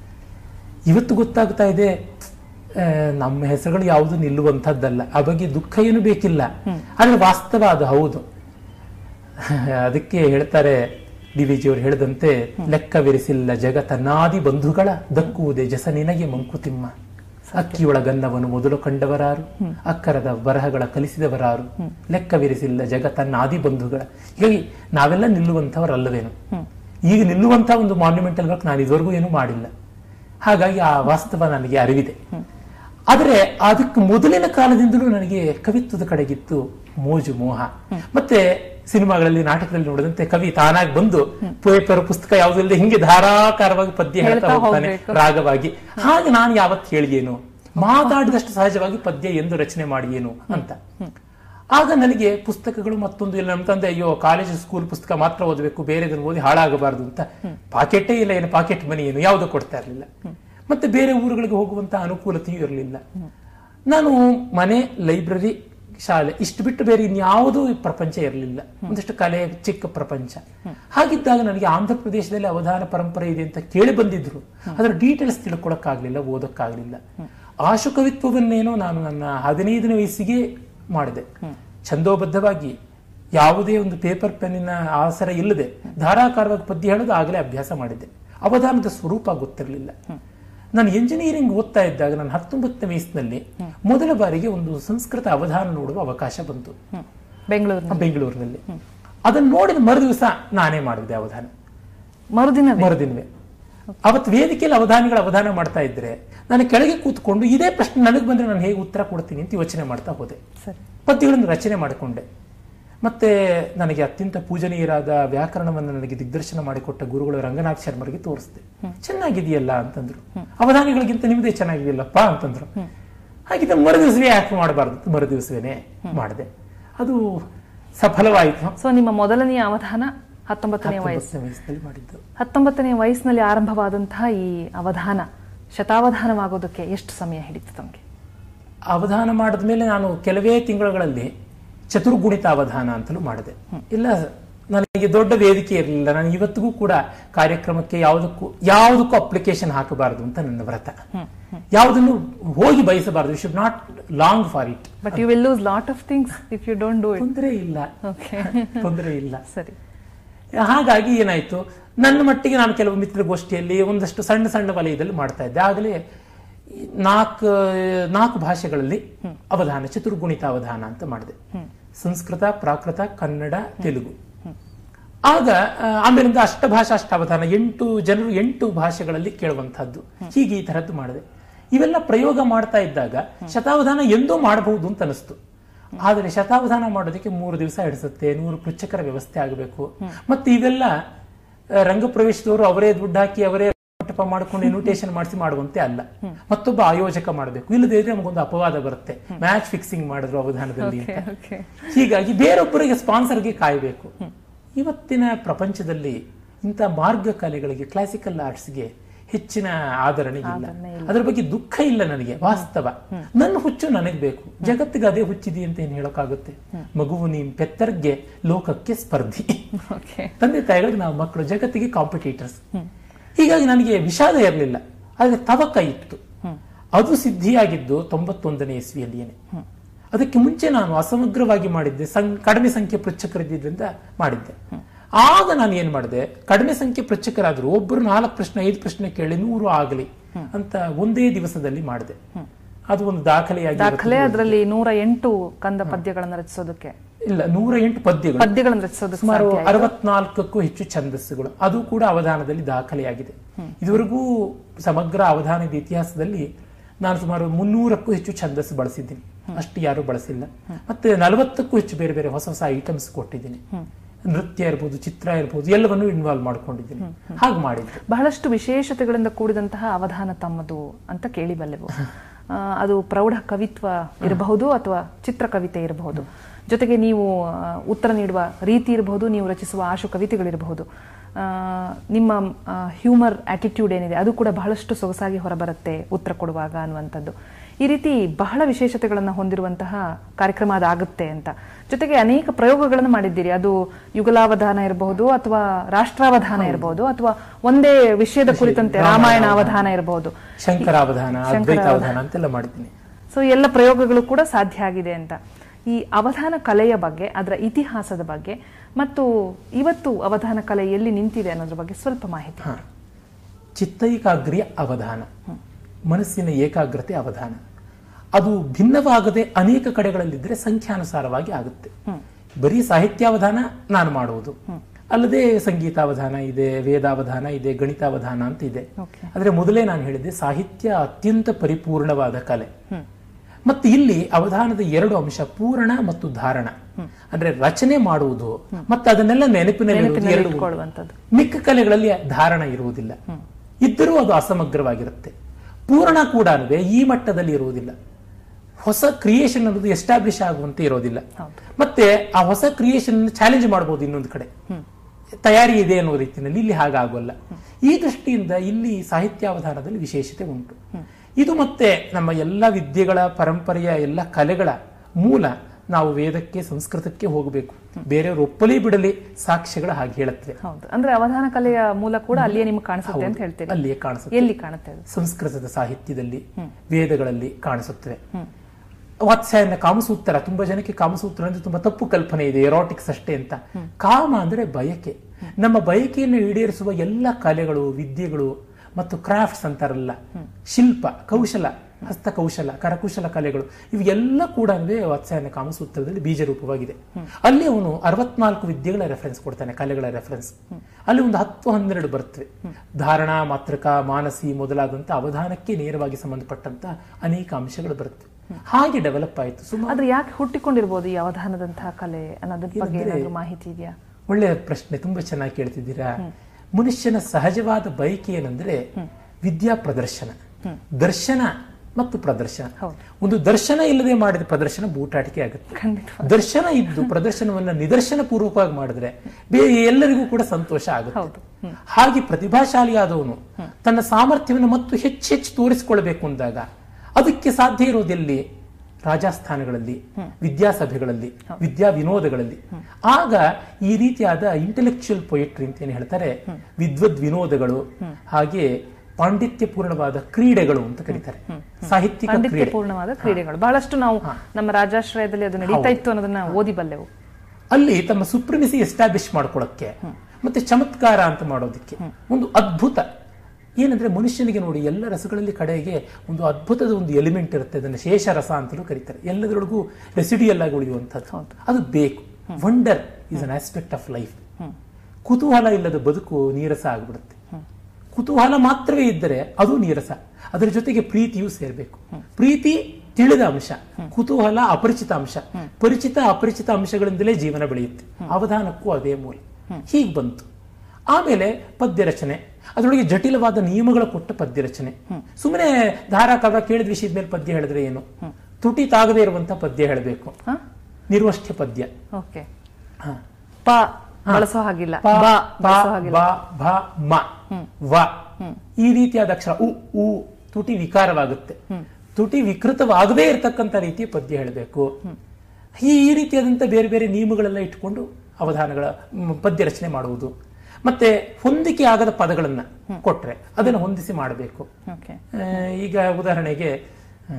ಇವತ್ತು ಗೊತ್ತಾಗ್ತಾ ಇದೆ ಆ, ನಮ್ಮ ಹೆಸರುಗಳು ಯಾವುದು ನಿಲ್ಲುವಂಥದ್ದಲ್ಲ ಆ ಬಗ್ಗೆ ದುಃಖ ಏನು ಬೇಕಿಲ್ಲ ಆದ್ರೆ ವಾಸ್ತವ ಅದು ಹೌದು ಅದಕ್ಕೆ ಹೇಳ್ತಾರೆ ಡಿ ವಿ ಜಿಯವರು ಹೇಳಿದಂತೆ ಲೆಕ್ಕವಿರಿಸಿಲ್ಲ ಜಗತ್ತನ್ನಾದಿ ಬಂಧುಗಳ ದಕ್ಕುವುದೇ ಜಸ ನಿನಗೆ ಮಂಕುತಿಮ್ಮ ಅಕ್ಕಿಯೊಳಗನ್ನವನ್ನು ಮೊದಲು ಕಂಡವರಾರು ಅಕ್ಕರದ ಬರಹಗಳ ಕಲಿಸಿದವರಾರು ಲೆಕ್ಕವಿರಿಸಿಲ್ಲ ಜಗತ್ತನ್ನಾದಿ ಬಂಧುಗಳ ಹೀಗಾಗಿ ನಾವೆಲ್ಲ ನಿಲ್ಲುವಂಥವರಲ್ಲವೇನು ಈಗ ನಿಲ್ಲುವಂತ ಒಂದು ಮಾನ್ಯುಮೆಂಟಲ್ ವರ್ಕ್ ನಾನು ಇದುವರೆಗೂ ಏನು ಮಾಡಿಲ್ಲ ಹಾಗಾಗಿ ಆ ವಾಸ್ತವ ನನಗೆ ಅರಿವಿದೆ ಆದರೆ ಅದಕ್ಕೆ ಮೊದಲಿನ ಕಾಲದಿಂದಲೂ ನನಗೆ ಕವಿತ್ವದ ಕಡೆಗಿತ್ತು ಮೋಜು ಮೋಹ ಮತ್ತೆ ಸಿನಿಮಾಗಳಲ್ಲಿ ನಾಟಕದಲ್ಲಿ ನೋಡಿದಂತೆ ಕವಿ ತಾನಾಗಿ ಬಂದು ಪೇಪರ್ ಪುಸ್ತಕ ಯಾವುದಿಲ್ಲದೆ ಹಿಂಗೆ ಧಾರಾಕಾರವಾಗಿ ಪದ್ಯ ಹೇಳ್ತಾ
ಹೇಳ್ತಾ
ಹೋಗ್ತಾನೆ
ಹೋಗ್ಬೇಕು.
ರಾಗವಾಗಿ ಹಾಗೆ ನಾನು ಯಾವತ್ತು ಹೇಳಿಯೇನು ಮಾತಾಡಿದಷ್ಟು ಸಹಜವಾಗಿ ಪದ್ಯ ಎಂದು ರಚನೆ ಮಾಡಿಯೇನು ಅಂತ ಆಗ ನನಗೆ ಪುಸ್ತಕಗಳು ಮತ್ತೊಂದು ಇಲ್ಲ ನಮ್ಮ ತಂದೆ ಅಯ್ಯೋ ಕಾಲೇಜ್ ಸ್ಕೂಲ್ ಪುಸ್ತಕ ಮಾತ್ರ ಓದಬೇಕು ಬೇರೆದನ್ನು ಓದಿ ಹಾಳಾಗಬಾರದು ಅಂತ ಪಾಕೆಟೇ ಇಲ್ಲ ಏನು ಪಾಕೆಟ್ ಮನಿ ಏನು ಯಾವುದು ಕೊಡ್ತಾ ಇರಲಿಲ್ಲ ಮತ್ತೆ ಬೇರೆ ಊರುಗಳಿಗೆ ಹೋಗುವಂತ ಅನುಕೂಲತೆಯೂ ಇರಲಿಲ್ಲ ನಾನು ಮನೆ ಲೈಬ್ರರಿ ಶಾಲೆ ಇಷ್ಟು ಬಿಟ್ಟು ಬೇರೆ ಇನ್ಯಾವುದೂ ಈ ಪ್ರಪಂಚ ಇರಲಿಲ್ಲ ಒಂದಷ್ಟು ಕಲೆ ಚಿಕ್ಕ ಪ್ರಪಂಚ ಹಾಗಿದ್ದಾಗ ನನಗೆ ಆಂಧ್ರ ಪ್ರದೇಶದಲ್ಲಿ ಅವಧಾನ ಪರಂಪರೆ ಇದೆ ಅಂತ ಕೇಳಿ ಬಂದಿದ್ರು ಅದರ ಡೀಟೇಲ್ಸ್ ತಿಳ್ಕೊಳಕ್ಕಾಗ್ಲಿಲ್ಲ ಓದಕ್ಕಾಗ್ಲಿಲ್ಲ ಆಶು ಕವಿತ್ವವನ್ನೇನೋ ನಾನು ನನ್ನ ಹದಿನೈದನೇ ವಯಸ್ಸಿಗೆ ಮಾಡಿದೆ ಛಂದೋಬದ್ಧವಾಗಿ ಯಾವುದೇ ಒಂದು ಪೇಪರ್ ಪೆನ್ನಿನ ಆಸರ ಇಲ್ಲದೆ ಧಾರಾಕಾರವಾಗಿ ಪದ್ಯ ಹೇಳೋದು ಆಗಲೇ ಅಭ್ಯಾಸ ಮಾಡಿದ್ದೆ ಅವಧಾನದ ಸ್ವರೂಪ ಗೊತ್ತಿರಲಿಲ್ಲ ನಾನು ಎಂಜಿನಿಯರಿಂಗ್ ಓದ್ತಾ ಇದ್ದಾಗ ನಾನು ಹತ್ತೊಂಬತ್ತನೇ ವಯಸ್ಸಿನಲ್ಲಿ ಮೊದಲ ಬಾರಿಗೆ ಒಂದು ಸಂಸ್ಕೃತ ಅವಧಾನ ನೋಡುವ ಅವಕಾಶ ಬಂತು
ಹ್ಮ್. ಬೆಂಗಳೂರಿನ
ಬೆಂಗಳೂರಿನಲ್ಲಿ ಅದನ್ನು ನೋಡಿದ ಮರುದಿವಸ ನಾನೇ ಮಾಡಿದೆ ಅವಧಾನ
ಮರುದಿನವೇ
ಮರುದಿನವೇ ಅವತ್ತು ವೇದಿಕೆಯಲ್ಲಿ ಅವಧಾನಿಗಳ ಅವಧಾನ ಮಾಡ್ತಾ ಇದ್ರೆ ನಾನು ಕೆಳಗೆ ಕೂತ್ಕೊಂಡು ಇದೇ ಪ್ರಶ್ನೆ ನನಗೆ ಬಂದ್ರೆ ನಾನು ಹೇಗೆ ಉತ್ತರ ಕೊಡ್ತೀನಿ ಅಂತ ಯೋಚನೆ ಮಾಡ್ತಾ ಹೋದೆ
ಸರಿ
ಪದ್ಯಗಳನ್ನು ರಚನೆ ಮಾಡಿಕೊಂಡೆ ಮತ್ತೆ ನನಗೆ ಅತ್ಯಂತ ಪೂಜನೀಯರಾದ ವ್ಯಾಕರಣವನ್ನು ನನಗೆ ದಿಗ್ದರ್ಶನ ಮಾಡಿಕೊಟ್ಟ ಗುರುಗಳು ರಂಗನಾಥ್ ಶರ್ಮರಿಗೆ ತೋರಿಸಿದೆ ಚೆನ್ನಾಗಿದೆಯಲ್ಲ ಅಂತಂದ್ರು ಅವಧಾನಿಗಳಿಗಿಂತ ನಿಮ್ಮದೇ ಚೆನ್ನಾಗಿದೆಯಲ್ಲಪ್ಪ ಅಂತಂದ್ರು ಹಾಗಿದ್ರೆ ಮರುದಿವಸವೇ ಯಾಕೆ ಮಾಡಬಾರ್ದು ಮರುದಿವಸವೇನೆ ಮಾಡಿದೆ ಅದು ಸಫಲವಾಯಿತು
ಸೊ ನಿಮ್ಮ ಮೊದಲನೆಯ ಅವಧಾನ ಹತ್ತೊಂಬತ್ತನೇ ವಯಸ್ಸು
ಹತ್ತೊಂಬತ್ತನೇ ವಯಸ್ಸಿನಲ್ಲಿ ಮಾಡಿದ್ದು
ಹತ್ತೊಂಬತ್ತನೇ ವಯಸ್ಸಿನಲ್ಲಿ ಆರಂಭವಾದಂತಹ ಈ ಅವಧಾನ ಶತಾವಧಾನವಾಗೋದಕ್ಕೆ ಎಷ್ಟು ಸಮಯ ಹಿಡಿತು ತಮಗೆ
ಅವಧಾನ ಮಾಡಿದ ಮೇಲೆ ನಾನು ಕೆಲವೇ ತಿಂಗಳುಗಳಲ್ಲಿ ಚತುರ್ಗುಣಿತ ಅವಧಾನ ಅಂತಲೂ ಮಾಡಿದೆ ಇಲ್ಲ ನನಗೆ ದೊಡ್ಡ ವೇದಿಕೆ ಇರಲಿಲ್ಲ ನಾನು ಇವತ್ತಿಗೂ ಕೂಡ ಕಾರ್ಯಕ್ರಮಕ್ಕೆ ಯಾವುದಕ್ಕೂ ಯಾವುದಕ್ಕೂ ಅಪ್ಲಿಕೇಶನ್ ಹಾಕಬಾರದು ಅಂತ ನನ್ನ ವ್ರತ ಯಾವುದನ್ನು ಹೋಗಿ ಬಯಸಬಾರದು you should not long for it
but you will lose lot of things if you don't do it
ತೊಂದರೆ ಇಲ್ಲ
ಓಕೆ
ತೊಂದರೆ ಇಲ್ಲ
ಸರಿ
ಹಾಗಾಗಿ ಏನಾಯ್ತು ನನ್ನ ಮಟ್ಟಿಗೆ ನಾನು ಕೆಲವು ಮಿತ್ರಗೋಷ್ಠಿಯಲ್ಲಿ ಒಂದಷ್ಟು ಸಣ್ಣ ಸಣ್ಣ ವಲಯದಲ್ಲಿ ಮಾಡ್ತಾ ಇದ್ದೆ ಆಗಲೇ ಈ ನಾಲ್ಕು ನಾಲ್ಕು ಭಾಷೆಗಳಲ್ಲಿ ಅವಧಾನ ಚತುರ್ಗುಣಿತ ಅವಧಾನ ಅಂತ ಮಾಡಿದೆ ಸಂಸ್ಕೃತ ಪ್ರಾಕೃತ ಕನ್ನಡ ತೆಲುಗು ಆಗ ಆ, ಆಮೇಲಿಂದ ಅಷ್ಟಭಾಷಾ ಅಷ್ಟಾವಧಾನ ಎಂಟು ಜನರು ಎಂಟು ಭಾಷೆಗಳಲ್ಲಿ ಕೇಳುವಂತಹದ್ದು ಹೀಗೆ ಈ ತರದ್ದು ಮಾಡಿದೆ ಇವೆಲ್ಲ ಪ್ರಯೋಗ ಮಾಡ್ತಾ ಇದ್ದಾಗ ಶತಾವಧಾನ ಎಂದೂ ಮಾಡಬಹುದು ಅಂತ ಅನಿಸ್ತು ಆದರೆ ಶತಾವಧಾನ ಮಾಡೋದಕ್ಕೆ ಮೂರು ದಿವಸ ಹಿಡಿಸುತ್ತೆ ನೂರು ಪೃಚ್ಛಕರ ವ್ಯವಸ್ಥೆ ಆಗಬೇಕು ಮತ್ತೆ ಇವೆಲ್ಲ ಆ, ರಂಗಪ್ರವೇಶದವರು ಅವರೇ ದುಡ್ಡು ಹಾಕಿ ಅವರೇ ಮಂಟಪ ಮಾಡ್ಕೊಂಡು ಇನ್ವಿಟೇಷನ್ ಮಾಡಿಸಿ ಮಾಡುವಂತೆ ಅಲ್ಲ ಮತ್ತೊಬ್ಬ ಆಯೋಜಕ ಮಾಡಬೇಕು ಇಲ್ಲದೇ ಇದ್ರೆ ನಮಗೊಂದು ಅಪವಾದ ಬರುತ್ತೆ ಮ್ಯಾಚ್ ಫಿಕ್ಸಿಂಗ್ ಮಾಡಿದ್ರು ಅವಧಾನದಲ್ಲಿ ಅಂತ
ಓಕೆ
ಹೀಗಾಗಿ ಬೇರೊಬ್ಬರಿಗೆ ಸ್ಪಾನ್ಸರ್ಗೆ ಕಾಯಬೇಕು ಇವತ್ತಿನ ಪ್ರಪಂಚದಲ್ಲಿ ಇಂಥ ಮಾರ್ಗ ಕಲೆಗಳಿಗೆ ಕ್ಲಾಸಿಕಲ್ ಆರ್ಟ್ಸ್ಗೆ ಹೆಚ್ಚಿನ ಆದರಣೆ ಇಲ್ಲ ಅದರ ಬಗ್ಗೆ ದುಃಖ ಇಲ್ಲ ನನಗೆ ವಾಸ್ತವ ನನ್ನ ಹುಚ್ಚು ನನಗೆ ಬೇಕು ಜಗತ್ತಿಗೆ ಅದೇ ಹುಚ್ಚಿದೆ ಅಂತ ಏನ್ ಹೇಳೋಕ್ಕಾಗುತ್ತೆ ಮಗುವು ನೀನ್ ಪೆತ್ತರ್ಗೆ ಲೋಕಕ್ಕೆ ಸ್ಪರ್ಧಿ
ಓಕೆ
ತಂದೆ ತಾಯಿಗಳಿಗೆ ನಾವು ಮಕ್ಕಳು ಜಗತ್ತಿಗೆ ಕಾಂಪಿಟೇಟರ್ಸ್ ಹೀಗಾಗಿ ನನಗೆ ವಿಷಾದ ಇರಲಿಲ್ಲ ಆದ್ರೆ ತವಕ ಇತ್ತು ಅದು ಸಿದ್ಧಿಯಾಗಿದ್ದು ತೊಂಬತ್ತೊಂದನೇ ಇಸ್ವಿಯಲ್ಲಿಯೇನೆ ಅದಕ್ಕೆ ಮುಂಚೆ ನಾನು ಅಸಮಗ್ರವಾಗಿ ಮಾಡಿದ್ದೆ ಸಂ- ಕಡಿಮೆ ಸಂಖ್ಯೆ ಪೃಚ್ಛಕರಿದ್ದರಿಂದ ಮಾಡಿದ್ದೆ ಆಗ ನಾನು ಏನ್ ಮಾಡಿದೆ ಕಡಿಮೆ ಸಂಖ್ಯೆ ಪೃಚ್ಛಕರಾದ್ರು ಒಬ್ಬರು ನಾಲ್ಕು ಪ್ರಶ್ನೆ ಐದು ಪ್ರಶ್ನೆ ಕೇಳಿ ನೂರು ಆಗಲಿ ಅಂತ ಒಂದೇ ದಿವಸದಲ್ಲಿ ಮಾಡಿದೆ ಅದು ಒಂದು ದಾಖಲೆಯಾಗಿ
ದಾಖಲೆ ಅದರಲ್ಲಿ ನೂರ ಎಂಟು ಕಂದ ಪದ್ಯಗಳನ್ನು ರಚಿಸೋದಕ್ಕೆ
ಇಲ್ಲ ನೂರ ಎಂಟು ಪದ್ಯಗಳು
ಪದ್ಯಗಳನ್ನು ರಚಿಸೋದಕ್ಕೆ
ಸುಮಾರು
ಸಾಧ್ಯ ಆಯ್ತು.
ಅರವತ್ನಾಲ್ಕಕ್ಕೂ ಹೆಚ್ಚು ಛಂದಸ್ಸುಗಳು ಅದು ಕೂಡ ಅವಧಾನದಲ್ಲಿ ದಾಖಲೆಯಾಗಿದೆ ಇದುವರೆಗೂ ಸಮಗ್ರ ಅವಧಾನದ ಇತಿಹಾಸದಲ್ಲಿ ನಾನು ಸುಮಾರು ಮುನ್ನೂರಕ್ಕೂ ಹೆಚ್ಚು ಛಂದಸ್ಸು ಬಳಸಿದ್ದೀನಿ ಅಷ್ಟು ಯಾರು ಬಳಸಿಲ್ಲ ಮತ್ತೆ ನಲವತ್ತಕ್ಕೂ ಹೆಚ್ಚು ಬೇರೆ ಬೇರೆ ಹೊಸ ಹೊಸ ಐಟಮ್ಸ್ ಕೊಟ್ಟಿದ್ದೀನಿ ನೃತ್ಯ ಇರ್ಬೋದು ಚಿತ್ರ ಇರ್ಬೋದು ಎಲ್ಲವನ್ನೂ ಇನ್ವಾಲ್ವ್ ಮಾಡ್ಕೊಂಡಿದ್ದೀನಿ ಹಾಗೆ ಮಾಡಿದ್ದೆ
ಬಹಳಷ್ಟು ವಿಶೇಷತೆಗಳಿಂದ ಕೂಡಿದಂತಹ ಅವಧಾನ ತಮ್ಮದು ಅಂತ ಕೇಳಿಬಲ್ಲೆವು ಆ, ಅದು ಪ್ರೌಢ ಕವಿತ್ವ ಇರಬಹುದು ಅಥವಾ ಚಿತ್ರಕವಿತೆ ಇರಬಹುದು ಜೊತೆಗೆ ನೀವು ಆ, ಉತ್ತರ ನೀಡುವ ರೀತಿ ಇರಬಹುದು ನೀವು ರಚಿಸುವ ಆಶು ಕವಿತೆಗಳಿರಬಹುದು ಆ, ನಿಮ್ಮ ಹ್ಯೂಮರ್ ಆಟಿಟ್ಯೂಡ್ ಏನಿದೆ ಅದು ಕೂಡ ಬಹಳಷ್ಟು ಸೊಗಸಾಗಿ ಹೊರಬರುತ್ತೆ ಉತ್ತರ ಕೊಡುವಾಗ ಅನ್ನುವಂಥದ್ದು ಈ ರೀತಿ ಬಹಳ ವಿಶೇಷತೆಗಳನ್ನು ಹೊಂದಿರುವಂತಹ ಕಾರ್ಯಕ್ರಮ ಅದಾಗುತ್ತೆ ಅಂತ ಜೊತೆಗೆ ಅನೇಕ ಪ್ರಯೋಗಗಳನ್ನು ಮಾಡಿದ್ದೀರಿ ಅದು ಯುಗಲಾವಧಾನ ಇರಬಹುದು ಅಥವಾ ರಾಷ್ಟ್ರಾವಧಾನ ಇರಬಹುದು ಅಥವಾ ಒಂದೇ ವಿಷಯದ ಕುರಿತಂತೆ ರಾಮಾಯಣ ಅವಧಾನ ಇರಬಹುದು
ಶಂಕರಾವಧಾನ ಅದ್ವೈತಾವಧಾನ ಅಂತೆಲ್ಲ ಮಾಡಿದ್ದೀನಿ
ಸೊ ಎಲ್ಲ ಪ್ರಯೋಗಗಳು ಕೂಡ ಸಾಧ್ಯ ಆಗಿದೆ ಅಂತ ಈ ಅವಧಾನ ಕಲೆಯ ಬಗ್ಗೆ ಅದರ ಇತಿಹಾಸದ ಬಗ್ಗೆ ಮತ್ತು ಇವತ್ತು ಅವಧಾನ ಕಲೆ ಎಲ್ಲಿ ನಿಂತಿದೆ ಅನ್ನೋದ್ರ ಬಗ್ಗೆ ಸ್ವಲ್ಪ ಮಾಹಿತಿ
ಹ. ಚಿತ್ತೈಕಾಗ್ರಿಯ ಅವಧಾನ ಮನಸ್ಸಿನ ಏಕಾಗ್ರತೆ ಅವಧಾನ ಅದು ಭಿನ್ನವಾಗದೆ ಅನೇಕ ಕಡೆಗಳಲ್ಲಿದ್ದರೆ ಸಂಖ್ಯಾನುಸಾರವಾಗಿ ಆಗುತ್ತೆ ಬರೀ ಸಾಹಿತ್ಯಾವಧಾನ ನಾನು ಮಾಡುವುದು ಅಲ್ಲದೆ ಸಂಗೀತಾವಧಾನ ಇದೆ ವೇದಾವಧಾನ ಇದೆ ಗಣಿತಾವಧಾನ ಅಂತ ಇದೆ
Okay.
ಆದ್ರೆ ಮೊದಲೇ ನಾನು ಹೇಳಿದ್ದೆ ಸಾಹಿತ್ಯ ಅತ್ಯಂತ ಪರಿಪೂರ್ಣವಾದ ಕಲೆ ಮತ್ತೆ ಇಲ್ಲಿ ಅವಧಾನದ ಎರಡು ಅಂಶ ಪೂರಣ ಮತ್ತು ಧಾರಣ ಅಂದ್ರೆ ರಚನೆ ಮಾಡುವುದು ಮತ್ತೆ ಅದನ್ನೆಲ್ಲ ನೆನಪಿನಲ್ಲಿ
ನೆನಪಿನಲ್ಲಿ
ಎರಡು
ಇಟ್ಕೊಳ್ಳುವಂಥದ್ದು
ಮಿಕ್ಕ ಕಲೆಗಳಲ್ಲಿ ಧಾರಣ ಇರುವುದಿಲ್ಲ ಇದ್ದರೂ ಅದು ಅಸಮಗ್ರವಾಗಿರುತ್ತೆ ಪೂರ್ಣ ಕೂಡ ಈ ಮಟ್ಟದಲ್ಲಿ ಇರುವುದಿಲ್ಲ ಹೊಸ ಕ್ರಿಯೇಷನ್ ಅನ್ನೋದು ಎಸ್ಟಾಬ್ಲಿಷ್ ಆಗುವಂತೆ ಇರೋದಿಲ್ಲ ಮತ್ತೆ ಆ ಹೊಸ ಕ್ರಿಯೇಷನ್ ಚಾಲೆಂಜ್ ಮಾಡಬಹುದು ಇನ್ನೊಂದು ಕಡೆ ತಯಾರಿ ಇದೆ ಅನ್ನೋ ರೀತಿಯಲ್ಲಿ ಇಲ್ಲಿ ಹಾಗಾಗೋಲ್ಲ ಈ ದೃಷ್ಟಿಯಿಂದ ಇಲ್ಲಿ ಸಾಹಿತ್ಯಾವಧಾನದಲ್ಲಿ ವಿಶೇಷತೆ ಉಂಟು ಇದು ಮತ್ತೆ ನಮ್ಮ ಎಲ್ಲ ವಿದ್ಯೆಗಳ ಪರಂಪರೆಯ ಎಲ್ಲ ಕಲೆಗಳ ಮೂಲ ನಾವು ವೇದಕ್ಕೆ ಸಂಸ್ಕೃತಕ್ಕೆ ಹೋಗಬೇಕು ಬೇರೆಯವರು ಒಪ್ಪಲಿ ಬಿಡಲಿ ಸಾಕ್ಷ್ಯಗಳ ಹಾಗೆ ಹೇಳುತ್ತವೆ
ಹೌದು ಅಂದ್ರೆ ಅವಧಾನ ಕಲೆಯ ಮೂಲ ಕೂಡ ಅಲ್ಲಿಯೇ ನಿಮ್ಗೆ ಕಾಣಿಸುತ್ತೆ ಅಂತ ಹೇಳ್ತೀರಿ
ಅಲ್ಲಿಯೇ ಕಾಣಿಸುತ್ತೆ
ಎಲ್ಲಿ ಕಾಣುತ್ತೆ ಅದು
ಸಂಸ್ಕೃತದ ಸಾಹಿತ್ಯದಲ್ಲಿ ವೇದಗಳಲ್ಲಿ ಕಾಣಿಸುತ್ತವೆ ವಾತ್ಸಾಯನ ಕಾಮಸೂತ್ರ ತುಂಬಾ ಜನಕ್ಕೆ ಕಾಮಸೂತ್ರ ಅಂದ್ರೆ ತುಂಬಾ ತಪ್ಪು ಕಲ್ಪನೆ ಇದೆ ಎರೋಟಿಕ್ಸ್ ಅಷ್ಟೇ ಅಂತ ಕಾಮ ಅಂದ್ರೆ ಬಯಕೆ ನಮ್ಮ ಬಯಕೆಯನ್ನು ಈಡೇರಿಸುವ ಎಲ್ಲ ಕಲೆಗಳು ವಿದ್ಯೆಗಳು ಮತ್ತು ಕ್ರಾಫ್ಟ್ಸ್ ಅಂತಾರಲ್ಲ ಶಿಲ್ಪ ಕೌಶಲ ಹಸ್ತಕೌಶಲ ಕರಕುಶಲ ಕಲೆಗಳು ಇವೆಲ್ಲ ಕೂಡ ವಾತ್ಸಾಯನ ಕಾಮಸೂತ್ರದಲ್ಲಿ ಬೀಜ ರೂಪವಾಗಿದೆ ಅಲ್ಲಿ ಅವನು ಅರವತ್ನಾಲ್ಕು ವಿದ್ಯೆಗಳ ರೆಫರೆನ್ಸ್ ಕೊಡ್ತಾನೆ ಕಲೆಗಳ ರೆಫರೆನ್ಸ್ ಅಲ್ಲಿ ಒಂದು ಹತ್ತು ಹನ್ನೆರಡು ಬರ್ತವೆ ಧಾರಣ ಮಾತ್ರಕ ಮಾನಸಿ ಮೊದಲಾದಂತ ಅವಧಾನಕ್ಕೆ ನೇರವಾಗಿ ಸಂಬಂಧಪಟ್ಟಂತ ಅನೇಕ ಅಂಶಗಳು ಬರ್ತವೆ ಹಾಗೆ ಡೆವಲಪ್ ಆಯಿತು ಸುಮಾರು
ಆದ್ರೆ ಯಾಕೆ ಹುಟ್ಟಿಕೊಂಡಿರ್ಬೋದು ಈ ಅವಧಾನದಂತಹ ಕಲೆ ಅನ್ನೋದ್ರ ಬಗ್ಗೆ ಏನಾದ್ರು ಮಾಹಿತಿ ಇದೆಯಾ
ಒಳ್ಳೆಯ ಪ್ರಶ್ನೆ ತುಂಬಾ ಚೆನ್ನಾಗಿ ಕೇಳ್ತಿದ್ದೀರಾ ಮನುಷ್ಯನ ಸಹಜವಾದ ಬಯಕೆ ಏನಂದ್ರೆ ವಿದ್ಯಾ ಪ್ರದರ್ಶನ ದರ್ಶನ ಮತ್ತು ಪ್ರದರ್ಶನ
ಹೌದು.
ಒಂದು ದರ್ಶನ ಇಲ್ಲದೆ ಮಾಡಿದ ಪ್ರದರ್ಶನ ಬೂಟಾಟಿಕೆ ಆಗುತ್ತೆ
ಖಂಡಿತ
ದರ್ಶನ ಇದ್ದು ಪ್ರದರ್ಶನವನ್ನ ನಿದರ್ಶನ ಪೂರ್ವಕವಾಗಿ ಮಾಡಿದ್ರೆ ಬೇರೆ ಎಲ್ಲರಿಗೂ ಕೂಡ ಸಂತೋಷ
ಹೌದು.
ಆಗುತ್ತೆ ಹಾಗೆ ಪ್ರತಿಭಾಶಾಲಿಯಾದವನು ತನ್ನ ಸಾಮರ್ಥ್ಯವನ್ನು ಮತ್ತು ಹೆಚ್ಚು ಹೆಚ್ಚು ತೋರಿಸಿಕೊಳ್ಬೇಕು ಅಂದಾಗ ಅದಕ್ಕೆ ಸಾಧ್ಯ ಇರೋದೆಲ್ಲಿ ರಾಜಸ್ಥಾನಗಳಲ್ಲಿ ವಿದ್ಯಾಸಭೆಗಳಲ್ಲಿ ವಿದ್ಯಾ ವಿನೋದಗಳಲ್ಲಿ ಆಗ ಈ ರೀತಿಯಾದ ಇಂಟೆಲೆಕ್ಚುಯಲ್ ಪೊಯೆಟ್ರಿ ಅಂತ ಏನು ಹೇಳ್ತಾರೆ ವಿದ್ವದ್ ವಿನೋದಗಳು ಹಾಗೆ ಪಾಂಡಿತ್ಯಪೂರ್ಣವಾದ ಕ್ರೀಡೆಗಳು ಅಂತ ಕರೀತಾರೆ ಸಾಹಿತ್ಯಿಕ ಕ್ರೀಡೆ
ಪಾಂಡಿತ್ಯಪೂರ್ಣವಾದ ಕ್ರೀಡೆಗಳು ಬಹಳಷ್ಟು ನಾವು ನಮ್ಮ ರಾಜಾಶ್ರಯದಲ್ಲಿ ಅದು ನಡೀತಾ ಇತ್ತು ಅನ್ನೋದನ್ನ ಓದಿಬಲ್ಲೆವು
ಅಲ್ಲಿ ತಮ್ಮ ಸುಪ್ರಿಮಿಸಿ ಎಸ್ಟಾಬ್ಲಿಷ್ ಮಾಡ್ಕೊಳ್ಳೋಕ್ಕೆ ಮತ್ತೆ ಚಮತ್ಕಾರ ಅಂತ ಮಾಡೋದಕ್ಕೆ ಒಂದು ಅದ್ಭುತ ಏನಂದ್ರೆ ಮನುಷ್ಯನಿಗೆ ನೋಡಿ ಎಲ್ಲ ರಸಗಳಲ್ಲಿ ಕಡೆಗೆ ಒಂದು ಅದ್ಭುತದ ಒಂದು ಎಲಿಮೆಂಟ್ ಇರುತ್ತೆ ಅದನ್ನು ಶೇಷರಸ ಅಂತಲೂ ಕರೀತಾರೆ ಎಲ್ಲದರೊಳಗೂ ರೆಸಿಡಿಯಲ್ ಆಗಿ ಉಳಿಯುವಂಥದ್ದು ಅದು ಬೇಕು wonder is an aspect of life ಕುತೂಹಲ ಇಲ್ಲದ ಬದುಕು ನೀರಸ ಆಗ್ಬಿಡುತ್ತೆ ಕುತೂಹಲ ಮಾತ್ರವೇ ಇದ್ದರೆ ಅದು ನೀರಸ ಅದರ ಜೊತೆಗೆ ಪ್ರೀತಿಯೂ ಸೇರಬೇಕು ಪ್ರೀತಿ ತಿಳಿದ ಅಂಶ ಕುತೂಹಲ ಅಪರಿಚಿತ ಅಂಶ ಪರಿಚಿತ ಅಪರಿಚಿತ ಅಂಶಗಳಿಂದಲೇ ಜೀವನ ಬೆಳೆಯುತ್ತೆ ಅವಧಾನಕ್ಕೂ ಅದೇ ಮೂಲ ಹೀಗೆ ಬಂತು ಆಮೇಲೆ ಪದ್ಯ ರಚನೆ ಅದರೊಳಗೆ ಜಟಿಲವಾದ ನಿಯಮಗಳ ಕೊಟ್ಟ ಪದ್ಯ ರಚನೆ ಸುಮ್ಮನೆ ಧಾರಾಕಾವ್ಯ ಕೇಳಿದ ವಿಷಯದ ಮೇಲೆ ಪದ್ಯ ಹೇಳಿದ್ರೆ ಏನು ತುಟಿ ತಾಗದೇ ಇರುವಂತ ಪದ್ಯ ಹೇಳಬೇಕು
ಹ?
ನಿರ್ವಷ್ಟ್ಯ ಪದ್ಯ
ಓಕೆ
ಹ.
ಪ ಬಳಸೋ ಹಾಗಿಲ್ಲ
ಪ,
ಬ
ಪ,
ಬಳಸೋ ಹಾಗಿಲ್ಲ
ಬ, ಭ, ಮ, ವ ಈ ರೀತಿಯಾದ ಅಕ್ಷರ ಉ ಉ ತುಟಿ ವಿಕಾರವಾಗುತ್ತೆ ತುಟಿ ವಿಕೃತವಾಗದೇ ಇರತಕ್ಕಂತ ರೀತಿಯ ಪದ್ಯ ಹೇಳಬೇಕು ಈ ಈ ರೀತಿಯಾದಂತ ಬೇರೆ ಬೇರೆ ನಿಯಮಗಳೆಲ್ಲ ಇಟ್ಕೊಂಡು ಅವಧಾನಗಳ ಮ್, ಪದ್ಯ ರಚನೆ ಮಾಡುವುದು ಮತ್ತೆ ಹೊಂದಿಕೆ ಆಗದ ಪದಗಳನ್ನ ಕೊಟ್ರೆ ಅದನ್ನು ಹೊಂದಿಸಿ ಮಾಡಬೇಕು
ಓಕೆ
ಆ, ಈಗ ಉದಾಹರಣೆಗೆ ಆ,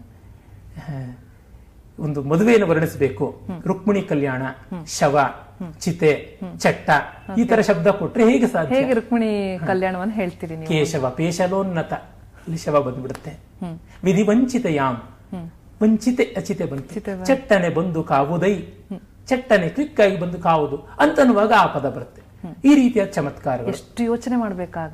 ಆ, ಒಂದು ಮದುವೆಯನ್ನು ವರ್ಣಿಸಬೇಕು ರುಕ್ಮಿಣಿ ಕಲ್ಯಾಣ ಶವ ಚಿತೆ ಚಟ್ಟ ಈ ತರ ಶಬ್ದ ಕೊಟ್ರೆ ಹೇಗೆ ಸಾಧ್ಯ
ಹೇಗೆ ರುಕ್ಮಿಣಿ ಕಲ್ಯಾಣವನ್ನು ಹೇಳ್ತೀರಿ ನೀವು
ಕೇಶವ ಪೇಶಲೋನ್ನತ ಅಲ್ಲಿ ಶವ ಬಂದ್ಬಿಡುತ್ತೆ ವಿಧಿ ವಂಚಿತ ಯಾಮ್ ವಂಚಿತೆ ಅಚಿತೆ ಬಂತು
ಚಿತೆ ಬ-
ಚಟ್ಟನೆ ಬಂದು ಕಾವುದೈ ಚಟ್ಟನೆ ಕ್ವಿಕ್ ಆಗಿ ಬಂದು ಕಾವುದು ಅಂತನ್ನುವಾಗ ಆ ಪದ ಬರುತ್ತೆ ಈ ರೀತಿಯ ಚಮತ್ಕಾರಗಳು
ಎಷ್ಟು ಯೋಚನೆ ಮಾಡ್ಬೇಕಾಗ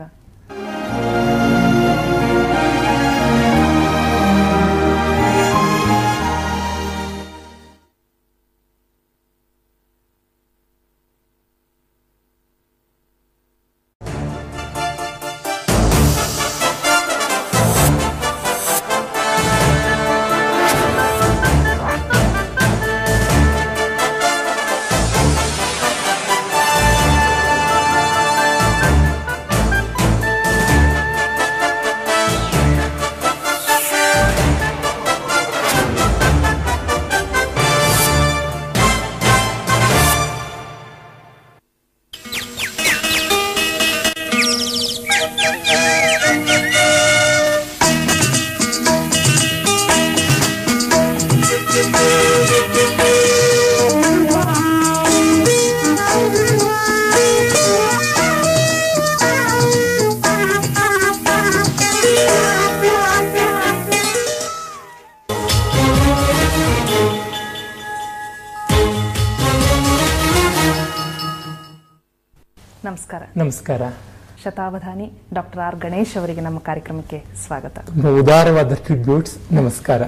ನಮಸ್ಕಾರ
ನಮಸ್ಕಾರ
ಶತಾವಧಾನಿ ಡಾಕ್ಟರ್ ಆರ್ ಗಣೇಶ್ ಅವರಿಗೆ ನಮ್ಮ ಕಾರ್ಯಕ್ರಮಕ್ಕೆ ಸ್ವಾಗತ
ತುಂಬಾ ಉದಾರವಾದ ಟ್ರಿಬ್ಯೂಟ್ಸ್ ನಮಸ್ಕಾರ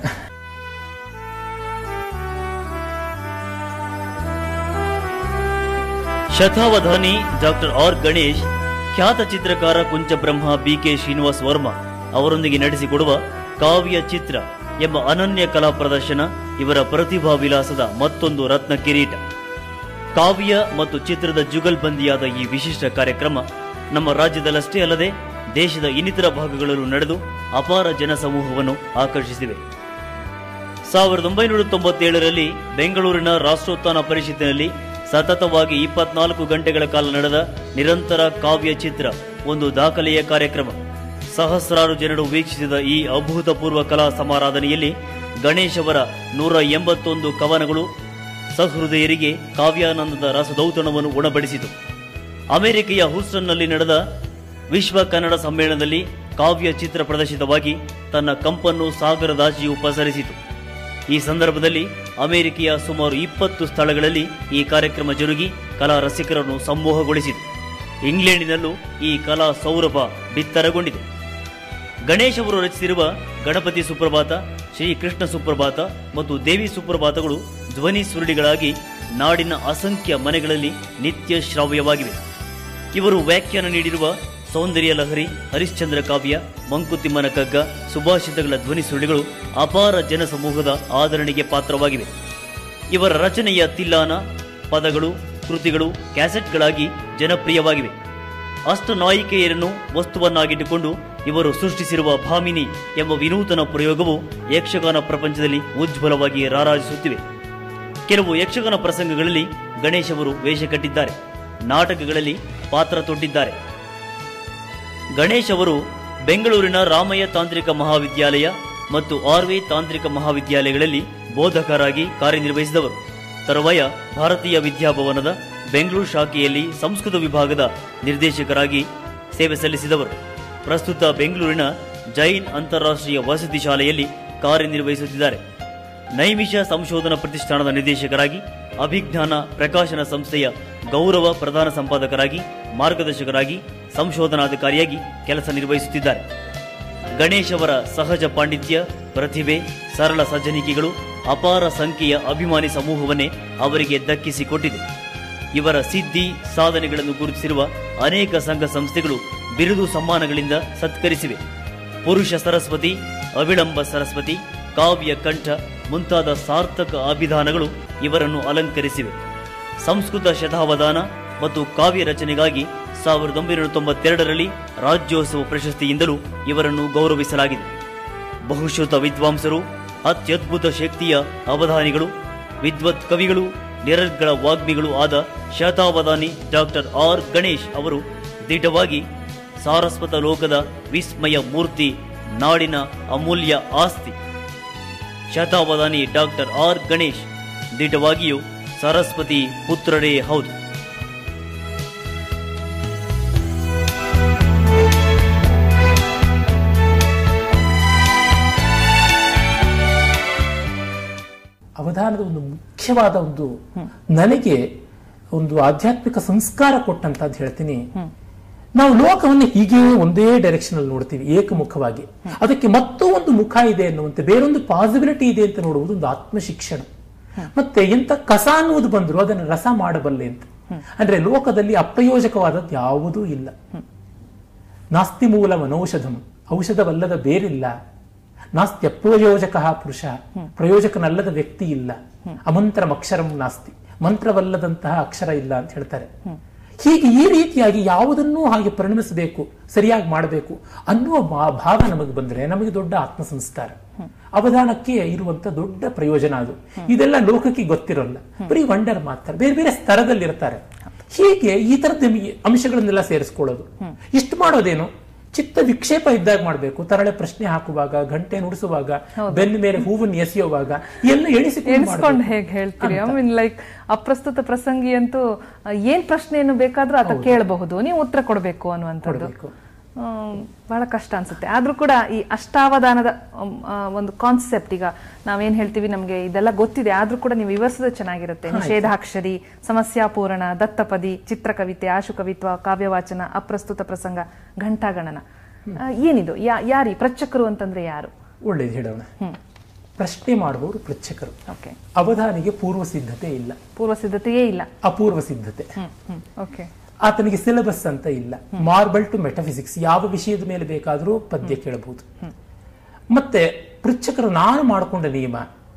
ಶತಾವಧಾನಿ ಡಾಕ್ಟರ್ ಆರ್ ಗಣೇಶ್ ಖ್ಯಾತ ಚಿತ್ರಕಾರ ಕುಂಚಬ್ರಹ್ಮ ಬಿಕೆ ಶ್ರೀನಿವಾಸ್ ವರ್ಮಾ ಅವರೊಂದಿಗೆ ನಡೆಸಿಕೊಡುವ ಕಾವ್ಯ ಚಿತ್ರ ಎಂಬ ಅನನ್ಯ ಕಲಾ ಪ್ರದರ್ಶನ ಇವರ ಪ್ರತಿಭಾ ವಿಲಾಸದ ಮತ್ತೊಂದು ರತ್ನ ಕಿರೀಟ ಕಾವ್ಯ ಮತ್ತು ಚಿತ್ರದ ಜುಗಲ್ಬಂದಿಯಾದ ಈ ವಿಶಿಷ್ಟ ಕಾರ್ಯಕ್ರಮ ನಮ್ಮ ರಾಜ್ಯದಲ್ಲಷ್ಟೇ ಅಲ್ಲದೆ ದೇಶದ ಇನ್ನಿತರ ಭಾಗಗಳಲ್ಲೂ ನಡೆದು ಅಪಾರ ಜನಸಮೂಹವನ್ನು ಆಕರ್ಷಿಸಿವೆ ಸಾವಿರದ ಒಂಬೈನೂರ ತೊಂಬತ್ತೇಳರಲ್ಲಿ ಬೆಂಗಳೂರಿನ ರಾಷ್ಟ್ರೋತ್ಥಾನ ಪರಿಷತ್ತಿನಲ್ಲಿ ಸತತವಾಗಿ ಇಪ್ಪತ್ನಾಲ್ಕು ಗಂಟೆಗಳ ಕಾಲ ನಡೆದ ನಿರಂತರ ಕಾವ್ಯ ಚಿತ್ರ ಒಂದು ದಾಖಲೆಯ ಕಾರ್ಯಕ್ರಮ ಸಹಸ್ರಾರು ಜನರು ವೀಕ್ಷಿಸಿದ ಈ ಅಭೂತಪೂರ್ವ ಕಲಾ ಸಮಾರಾಧನೆಯಲ್ಲಿ ಗಣೇಶ್ ಅವರ ನೂರ ಎಂಬತ್ತೊಂದು ಕವನಗಳು ಸಹೃದಯರಿಗೆ ಕಾವ್ಯಾನಂದದ ರಸದೌತಣವನ್ನು ಉಣಬಡಿಸಿತು ಅಮೆರಿಕೆಯ ಹೂಸ್ಟನ್ನಲ್ಲಿ ನಡೆದ ವಿಶ್ವ ಕನ್ನಡ ಸಮ್ಮೇಳನದಲ್ಲಿ ಕಾವ್ಯ ಚಿತ್ರ ಪ್ರದರ್ಶಿತವಾಗಿ ತನ್ನ ಕಂಪನ್ನು ಸಾಗರದಾಚಿಯು ಪಸರಿಸಿತು ಈ ಸಂದರ್ಭದಲ್ಲಿ ಅಮೆರಿಕೆಯ ಸುಮಾರು ಇಪ್ಪತ್ತು ಸ್ಥಳಗಳಲ್ಲಿ ಈ ಕಾರ್ಯಕ್ರಮ ಜರುಗಿ ಕಲಾ ರಸಿಕರನ್ನು ಸಂಮೋಹಗೊಳಿಸಿತು ಇಂಗ್ಲೆಂಡಿನಲ್ಲೂ ಈ ಕಲಾ ಸೌರಭ ಬಿತ್ತರಗೊಂಡಿದೆ ಗಣೇಶ್ ಅವರು ರಚಿಸಿರುವ ಗಣಪತಿ ಸುಪ್ರಭಾತ ಶ್ರೀ ಕೃಷ್ಣ ಸುಪ್ರಭಾತ ಮತ್ತು ದೇವಿ ಸುಪ್ರಭಾತಗಳು ಧ್ವನಿ ಸುರುಳಿಗಳಾಗಿ ನಾಡಿನ ಅಸಂಖ್ಯ ಮನೆಗಳಲ್ಲಿ ನಿತ್ಯ ಶ್ರಾವ್ಯವಾಗಿವೆ ಇವರು ವ್ಯಾಖ್ಯಾನ ನೀಡಿರುವ ಸೌಂದರ್ಯ ಲಹರಿ ಹರಿಶ್ಚಂದ್ರ ಕಾವ್ಯ ಮಂಕುತಿಮ್ಮನ ಕಗ್ಗ ಸುಭಾಷಿತಗಳ ಧ್ವನಿ ಸುರುಳಿಗಳು ಅಪಾರ ಜನಸಮೂಹದ ಆದರಣೆಗೆ ಪಾತ್ರವಾಗಿವೆ ಇವರ ರಚನೆಯ ತಿಲ್ಲಾನ ಪದಗಳು ಕೃತಿಗಳು ಕ್ಯಾಸೆಟ್ಗಳಾಗಿ ಜನಪ್ರಿಯವಾಗಿವೆ ಅಷ್ಟನಾಯಿಕೆಯರನ್ನು ವಸ್ತುವನ್ನಾಗಿಟ್ಟುಕೊಂಡು ಇವರು ಸೃಷ್ಟಿಸಿರುವ ಭಾಮಿನಿ ಎಂಬ ವಿನೂತನ ಪ್ರಯೋಗವು ಯಕ್ಷಗಾನ ಪ್ರಪಂಚದಲ್ಲಿ ಉಜ್ವಲವಾಗಿ ರಾರಾಜಿಸುತ್ತಿವೆ ಕೆಲವು ಯಕ್ಷಗಾನ ಪ್ರಸಂಗಗಳಲ್ಲಿ ಗಣೇಶ್ ಅವರು ವೇಷ ಕಟ್ಟಿದ್ದಾರೆ ನಾಟಕಗಳಲ್ಲಿ ಪಾತ್ರ ತೊಟ್ಟಿದ್ದಾರೆ ಗಣೇಶ್ ಅವರು ಬೆಂಗಳೂರಿನ ರಾಮಯ್ಯ ತಾಂತ್ರಿಕ ಮಹಾವಿದ್ಯಾಲಯ ಮತ್ತು ಆರ್ವೆ ತಾಂತ್ರಿಕ ಮಹಾವಿದ್ಯಾಲಯಗಳಲ್ಲಿ ಬೋಧಕರಾಗಿ ಕಾರ್ಯನಿರ್ವಹಿಸಿದವರು ತರುವಾಯ ಭಾರತೀಯ ವಿದ್ಯಾಭವನದ ಬೆಂಗಳೂರು ಶಾಖೆಯಲ್ಲಿ ಸಂಸ್ಕೃತ ವಿಭಾಗದ ನಿರ್ದೇಶಕರಾಗಿ ಸೇವೆ ಸಲ್ಲಿಸಿದವರು ಪ್ರಸ್ತುತ ಬೆಂಗಳೂರಿನ ಜೈನ್ ಅಂತಾರಾಷ್ಟ್ರೀಯ ವಸತಿ ಶಾಲೆಯಲ್ಲಿ ಕಾರ್ಯನಿರ್ವಹಿಸುತ್ತಿದ್ದಾರೆ ನೈಮಿಷ ಸಂಶೋಧನಾ ಪ್ರತಿಷ್ಠಾನದ ನಿರ್ದೇಶಕರಾಗಿ ಅಭಿಜ್ಞಾನ ಪ್ರಕಾಶನ ಸಂಸ್ಥೆಯ ಗೌರವ ಪ್ರಧಾನ ಸಂಪಾದಕರಾಗಿ ಮಾರ್ಗದರ್ಶಕರಾಗಿ ಸಂಶೋಧನಾಧಿಕಾರಿಯಾಗಿ ಕೆಲಸ ನಿರ್ವಹಿಸುತ್ತಿದ್ದಾರೆ ಗಣೇಶ್ ಅವರ ಸಹಜ ಪಾಂಡಿತ್ಯ ಪ್ರತಿಭೆ ಸರಳ ಸಜ್ಜನಿಕೆಗಳು ಅಪಾರ ಸಂಖ್ಯೆಯ ಅಭಿಮಾನಿ ಸಮೂಹವನ್ನೇ ಅವರಿಗೆ ದಕ್ಕಿಸಿಕೊಟ್ಟಿದೆ ಇವರ ಸಿದ್ಧಿ ಸಾಧನೆಗಳನ್ನು ಗುರುತಿಸಿರುವ ಅನೇಕ ಸಂಘ ಸಂಸ್ಥೆಗಳು ಬಿರುದು ಸಮ್ಮಾನಗಳಿಂದ ಸತ್ಕರಿಸಿವೆ ಪುರುಷ ಸರಸ್ವತಿ ಅವಿಳಂಬ ಸರಸ್ವತಿ ಕಾವ್ಯ ಕಂಠ ಮುಂತಾದ ಸಾರ್ಥಕ ಅಭಿಧಾನಗಳು ಇವರನ್ನು ಅಲಂಕರಿಸಿವೆ ಸಂಸ್ಕೃತ ಶತಾವಧಾನ ಮತ್ತು ಕಾವ್ಯ ರಚನೆಗಾಗಿ ಸಾವಿರದ ಒಂಬೈನೂರ ತೊಂಬತ್ತೆರಡರಲ್ಲಿ ರಾಜ್ಯೋತ್ಸವ ಪ್ರಶಸ್ತಿಯಿಂದಲೂ ಇವರನ್ನು ಗೌರವಿಸಲಾಗಿದೆ ಬಹುಶ್ರುತ ವಿದ್ವಾಂಸರು ಅತ್ಯದ್ಭುತ ಶಕ್ತಿಯ ಅವಧಾನಿಗಳು ವಿದ್ವತ್ ಕವಿಗಳು ನಿರರ್ಗಳ ವಾಗ್ಮಿಗಳು ಆದ ಶತಾವಧಾನಿ ಡಾಕ್ಟರ್ ಆರ್ ಗಣೇಶ್ ಅವರು ದಿಟವಾಗಿ ಸಾರಸ್ವತ ಲೋಕದ ವಿಸ್ಮಯ ಮೂರ್ತಿ ನಾಡಿನ ಅಮೂಲ್ಯ ಆಸ್ತಿ ಶತಾವಧಾನಿ ಡಾಕ್ಟರ್ ಆರ್ ಗಣೇಶ್ ದಿಟವಾಗಿಯೂ ಸರಸ್ವತಿ ಪುತ್ರರೇ ಹೌದು
ಅವಧಾನದ ಒಂದು ಮುಖ್ಯವಾದ ಒಂದು ನನಗೆ ಒಂದು ಆಧ್ಯಾತ್ಮಿಕ ಸಂಸ್ಕಾರ ಕೊಟ್ಟಂತ ಹೇಳ್ತೀನಿ ನಾವು ಲೋಕವನ್ನು ಹೀಗೆ ಒಂದೇ ಡೈರೆಕ್ಷನ್ ಅಲ್ಲಿ ನೋಡ್ತೀವಿ ಏಕಮುಖವಾಗಿ ಅದಕ್ಕೆ ಮತ್ತೂ ಒಂದು ಮುಖ ಇದೆ ಅನ್ನುವಂತೆ ಬೇರೊಂದು ಪಾಸಿಬಿಲಿಟಿ ಇದೆ ಅಂತ ನೋಡುವುದು ಒಂದು ಆತ್ಮಶಿಕ್ಷಣ ಮತ್ತೆ ಎಂತ ಕಸ ಅನ್ನುವುದು ಬಂದ್ರು ಅದನ್ನು ರಸ ಮಾಡಬಲ್ಲೆ ಅಂತ ಅಂದ್ರೆ ಲೋಕದಲ್ಲಿ ಅಪ್ರಯೋಜಕವಾದದ್ದು ಯಾವುದೂ ಇಲ್ಲ ನಾಸ್ತಿ ಮೂಲ ಮನೌಷಧಂ ಔಷಧವಲ್ಲದ ಬೇರಿಲ್ಲ ನಾಸ್ತಿ ಅಪ್ರಯೋಜಕ ಪುರುಷ ಪ್ರಯೋಜಕನಲ್ಲದ ವ್ಯಕ್ತಿ ಇಲ್ಲ ಅಮಂತ್ರಂ ಅಕ್ಷರಂ ನಾಸ್ತಿ ಮಂತ್ರವಲ್ಲದಂತಹ ಅಕ್ಷರ ಇಲ್ಲ ಅಂತ ಹೇಳ್ತಾರೆ ಹೀಗೆ ಈ ರೀತಿಯಾಗಿ ಯಾವುದನ್ನೂ ಹಾಗೆ ಪರಿಣಮಿಸಬೇಕು ಸರಿಯಾಗಿ ಮಾಡಬೇಕು ಅನ್ನುವ ಮಾ- ಭಾವ ನಮಗೆ ಬಂದ್ರೆ ನಮಗೆ ದೊಡ್ಡ ಆತ್ಮ ಸಂಸ್ಕಾರ ಅವಧಾನಕ್ಕೆ ಇರುವಂತ ದೊಡ್ಡ ಪ್ರಯೋಜನ ಅದು ಇದೆಲ್ಲ ಲೋಕಕ್ಕೆ ಗೊತ್ತಿರೋಲ್ಲ ಬರೀ ವಂಡರ್ ಮಾತ್ರ ಬೇರೆ ಬೇರೆ ಸ್ತರದಲ್ಲಿರ್ತಾರೆ ಹೀಗೆ ಈ ತರದ ಅಂಶಗಳನ್ನೆಲ್ಲ ಸೇರಿಸ್ಕೊಳ್ಳೋದು ಇಷ್ಟು ಮಾಡೋದೇನು ಚಿತ್ತ ವಿಕ್ಷೇಪ ಇದ್ದಾಗ ಮಾಡಬೇಕು ತರಳೆ ಪ್ರಶ್ನೆ ಹಾಕುವಾಗ ಗಂಟೆ ನುಡಿಸುವಾಗ ಬೆನ್ನ ಮೇಲೆ ಹೂವನ್ನು ಎಸೆಯುವಾಗ ಎಲ್ಲ ಎಣಿಸಿಕೊಂಡು
ಎಣಿಸ್ಕೊಂಡು
ಮಾಡ್ಬೇಕು.
ಹೇಗೆ ಹೇಳ್ತೀರಿ ಐ ಮೀನ್ ಲೈಕ್ ಅಪ್ರಸ್ತುತ ಪ್ರಸಂಗಿ ಅಂತೂ ಆ, ಏನ್ ಪ್ರಶ್ನೆಯನ್ನು ಬೇಕಾದ್ರೂ ಆತ ಕೇಳಬಹುದು ನೀವು ಉತ್ತರ ಕೊಡಬೇಕು ಅನ್ನುವಂಥದ್ದು
ಕೊಡ್ಬೇಕು.
ಹ್ಮ್, ಬಹಳ ಕಷ್ಟ ಅನ್ಸುತ್ತೆ ಆದ್ರೂ ಕೂಡ ಈ ಅಷ್ಟಾವಧಾನದ ಉಮ್, ಆ, ಒಂದು ಕಾನ್ಸೆಪ್ಟ್ ಈಗ ನಾವೇನ್ ಹೇಳ್ತೀವಿ ನಮ್ಗೆ ಇದೆಲ್ಲ ಗೊತ್ತಿದೆ ಆದ್ರೂ ಕೂಡ ನೀವು ವಿವರಿಸೋದು ಚೆನ್ನಾಗಿರುತ್ತೆ ನಿಷೇಧಾಕ್ಷರಿ ಸಮಸ್ಯಾಪೂರಣ ದತ್ತಪದಿ ಚಿತ್ರಕವಿತೆ ಆಶುಕವಿತ್ವ ಕಾವ್ಯವಾಚನ ಅಪ್ರಸ್ತುತ ಪ್ರಸಂಗ ಘಂಟಾಗಣನ ಆ, ಏನಿದು ಯಾ ಯಾರಿ ಪ್ರಚಕರು ಅಂತಂದ್ರೆ ಯಾರು
ಒಳ್ಳೇದು ಹೇಳೋಣ ಪ್ರಶ್ನೆ ಮಾಡುವವರು ಪೃಚ್ಛಕರು
ಓಕೆ
ಅವಧಾನಿಗೆ ಪೂರ್ವ ಸಿದ್ಧತೆ ಇಲ್ಲ
ಪೂರ್ವ ಸಿದ್ಧತೆಯೇ ಇಲ್ಲ
ಅಪೂರ್ವ ಸಿದ್ಧತೆ
ಹ್ಮ್ ಹ್ಮ್ ಓಕೆ
ಆತನಿಗೆ ಸಿಲೆಬಸ್ ಅಂತ ಇಲ್ಲ ಮಾರ್ಬಲ್ ಟು ಮೆಟಫಿಸಿಕ್ಸ್ ಯಾವ ವಿಷಯದ ಮೇಲೆ ಬೇಕಾದರೂ ಪದ್ಯ ಕೇಳಬಹುದು ಮತ್ತೆ ಪೃಚ್ಛಕರು ನಾನು ಮಾಡಿಕೊಂಡ ನಿಯಮ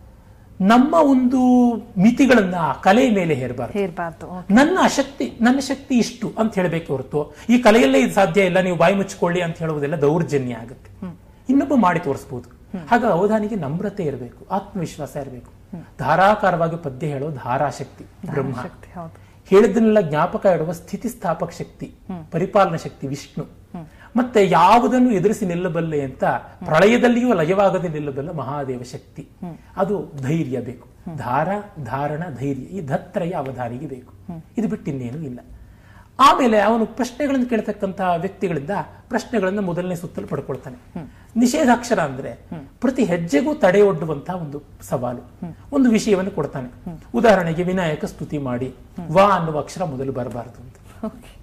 ನಮ್ಮ ಒಂದು ಮಿತಿಗಳನ್ನ ಆ ಕಲೆಯ ಮೇಲೆ ಹೇರಬಾರದು
ಹೇರ್ಬಾರ್ದು
ನನ್ನ ಅಶಕ್ತಿ ನನ್ನ ಶಕ್ತಿ ಇಷ್ಟು ಅಂತ ಹೇಳಬೇಕು ಹೊರತು ಈ ಕಲೆಯಲ್ಲೇ ಇದು ಸಾಧ್ಯ ಇಲ್ಲ ನೀವು ಬಾಯಿ ಮುಚ್ಚಿಕೊಳ್ಳಿ ಅಂತ ಹೇಳುವುದೆಲ್ಲ ದೌರ್ಜನ್ಯ ಆಗುತ್ತೆ ಇನ್ನೊಬ್ಬ ಮಾಡಿ ತೋರಿಸಬಹುದು ಹಾಗ ಅವಧಾನಿಗೆ ನಮ್ರತೆ ಇರಬೇಕು ಆತ್ಮವಿಶ್ವಾಸ ಇರಬೇಕು ಧಾರಾಕಾರವಾಗಿ ಪದ್ಯ ಹೇಳೋ ಧಾರಾಶಕ್ತಿ ಬ್ರಹ್ಮ
ಶಕ್ತಿ ಹೌದು
ಹೇಳಿದ್ದನ್ನೆಲ್ಲ ಜ್ಞಾಪಕ ಇಡುವ ಸ್ಥಿತಿಸ್ಥಾಪಕ ಶಕ್ತಿ ಪರಿಪಾಲನ ಶಕ್ತಿ ವಿಷ್ಣು ಮತ್ತೆ ಯಾವುದನ್ನು ಎದುರಿಸಿ ನಿಲ್ಲಬಲ್ಲೆ ಅಂತ ಪ್ರಳಯದಲ್ಲಿಯೂ ಲಯವಾಗದೆ ನಿಲ್ಲಬಲ್ಲ ಮಹಾದೇವ ಶಕ್ತಿ ಅದು ಧೈರ್ಯ ಬೇಕು ಧಾರ ಧಾರಣ ಧೈರ್ಯ ಈ ಧತ್ರಯ ಅವಧಾನಿಗೆ ಬೇಕು ಇದು ಬಿಟ್ಟು ಇನ್ನೇನು ಇಲ್ಲ ಆಮೇಲೆ ಅವನು ಪ್ರಶ್ನೆಗಳನ್ನು ಕೇಳ್ತಕ್ಕಂತಹ ವ್ಯಕ್ತಿಗಳಿಂದ ಪ್ರಶ್ನೆಗಳನ್ನು ಮೊದಲನೇ ಸುತ್ತಲು ಪಡ್ಕೊಳ್ತಾನೆ ನಿಷೇಧಾಕ್ಷರ ಅಂದ್ರೆ ಪ್ರತಿ ಹೆಜ್ಜೆಗೂ ತಡೆಯೊಡ್ಡುವಂತಹ ಒಂದು ಸವಾಲು ಒಂದು ವಿಷಯವನ್ನು ಕೊಡ್ತಾನೆ ಉದಾಹರಣೆಗೆ ವಿನಾಯಕ ಸ್ತುತಿ ಮಾಡಿ ವಾ ಅನ್ನುವ ಅಕ್ಷರ ಮೊದಲು ಬರಬಾರದು ಅಂತ
ಓಕೆ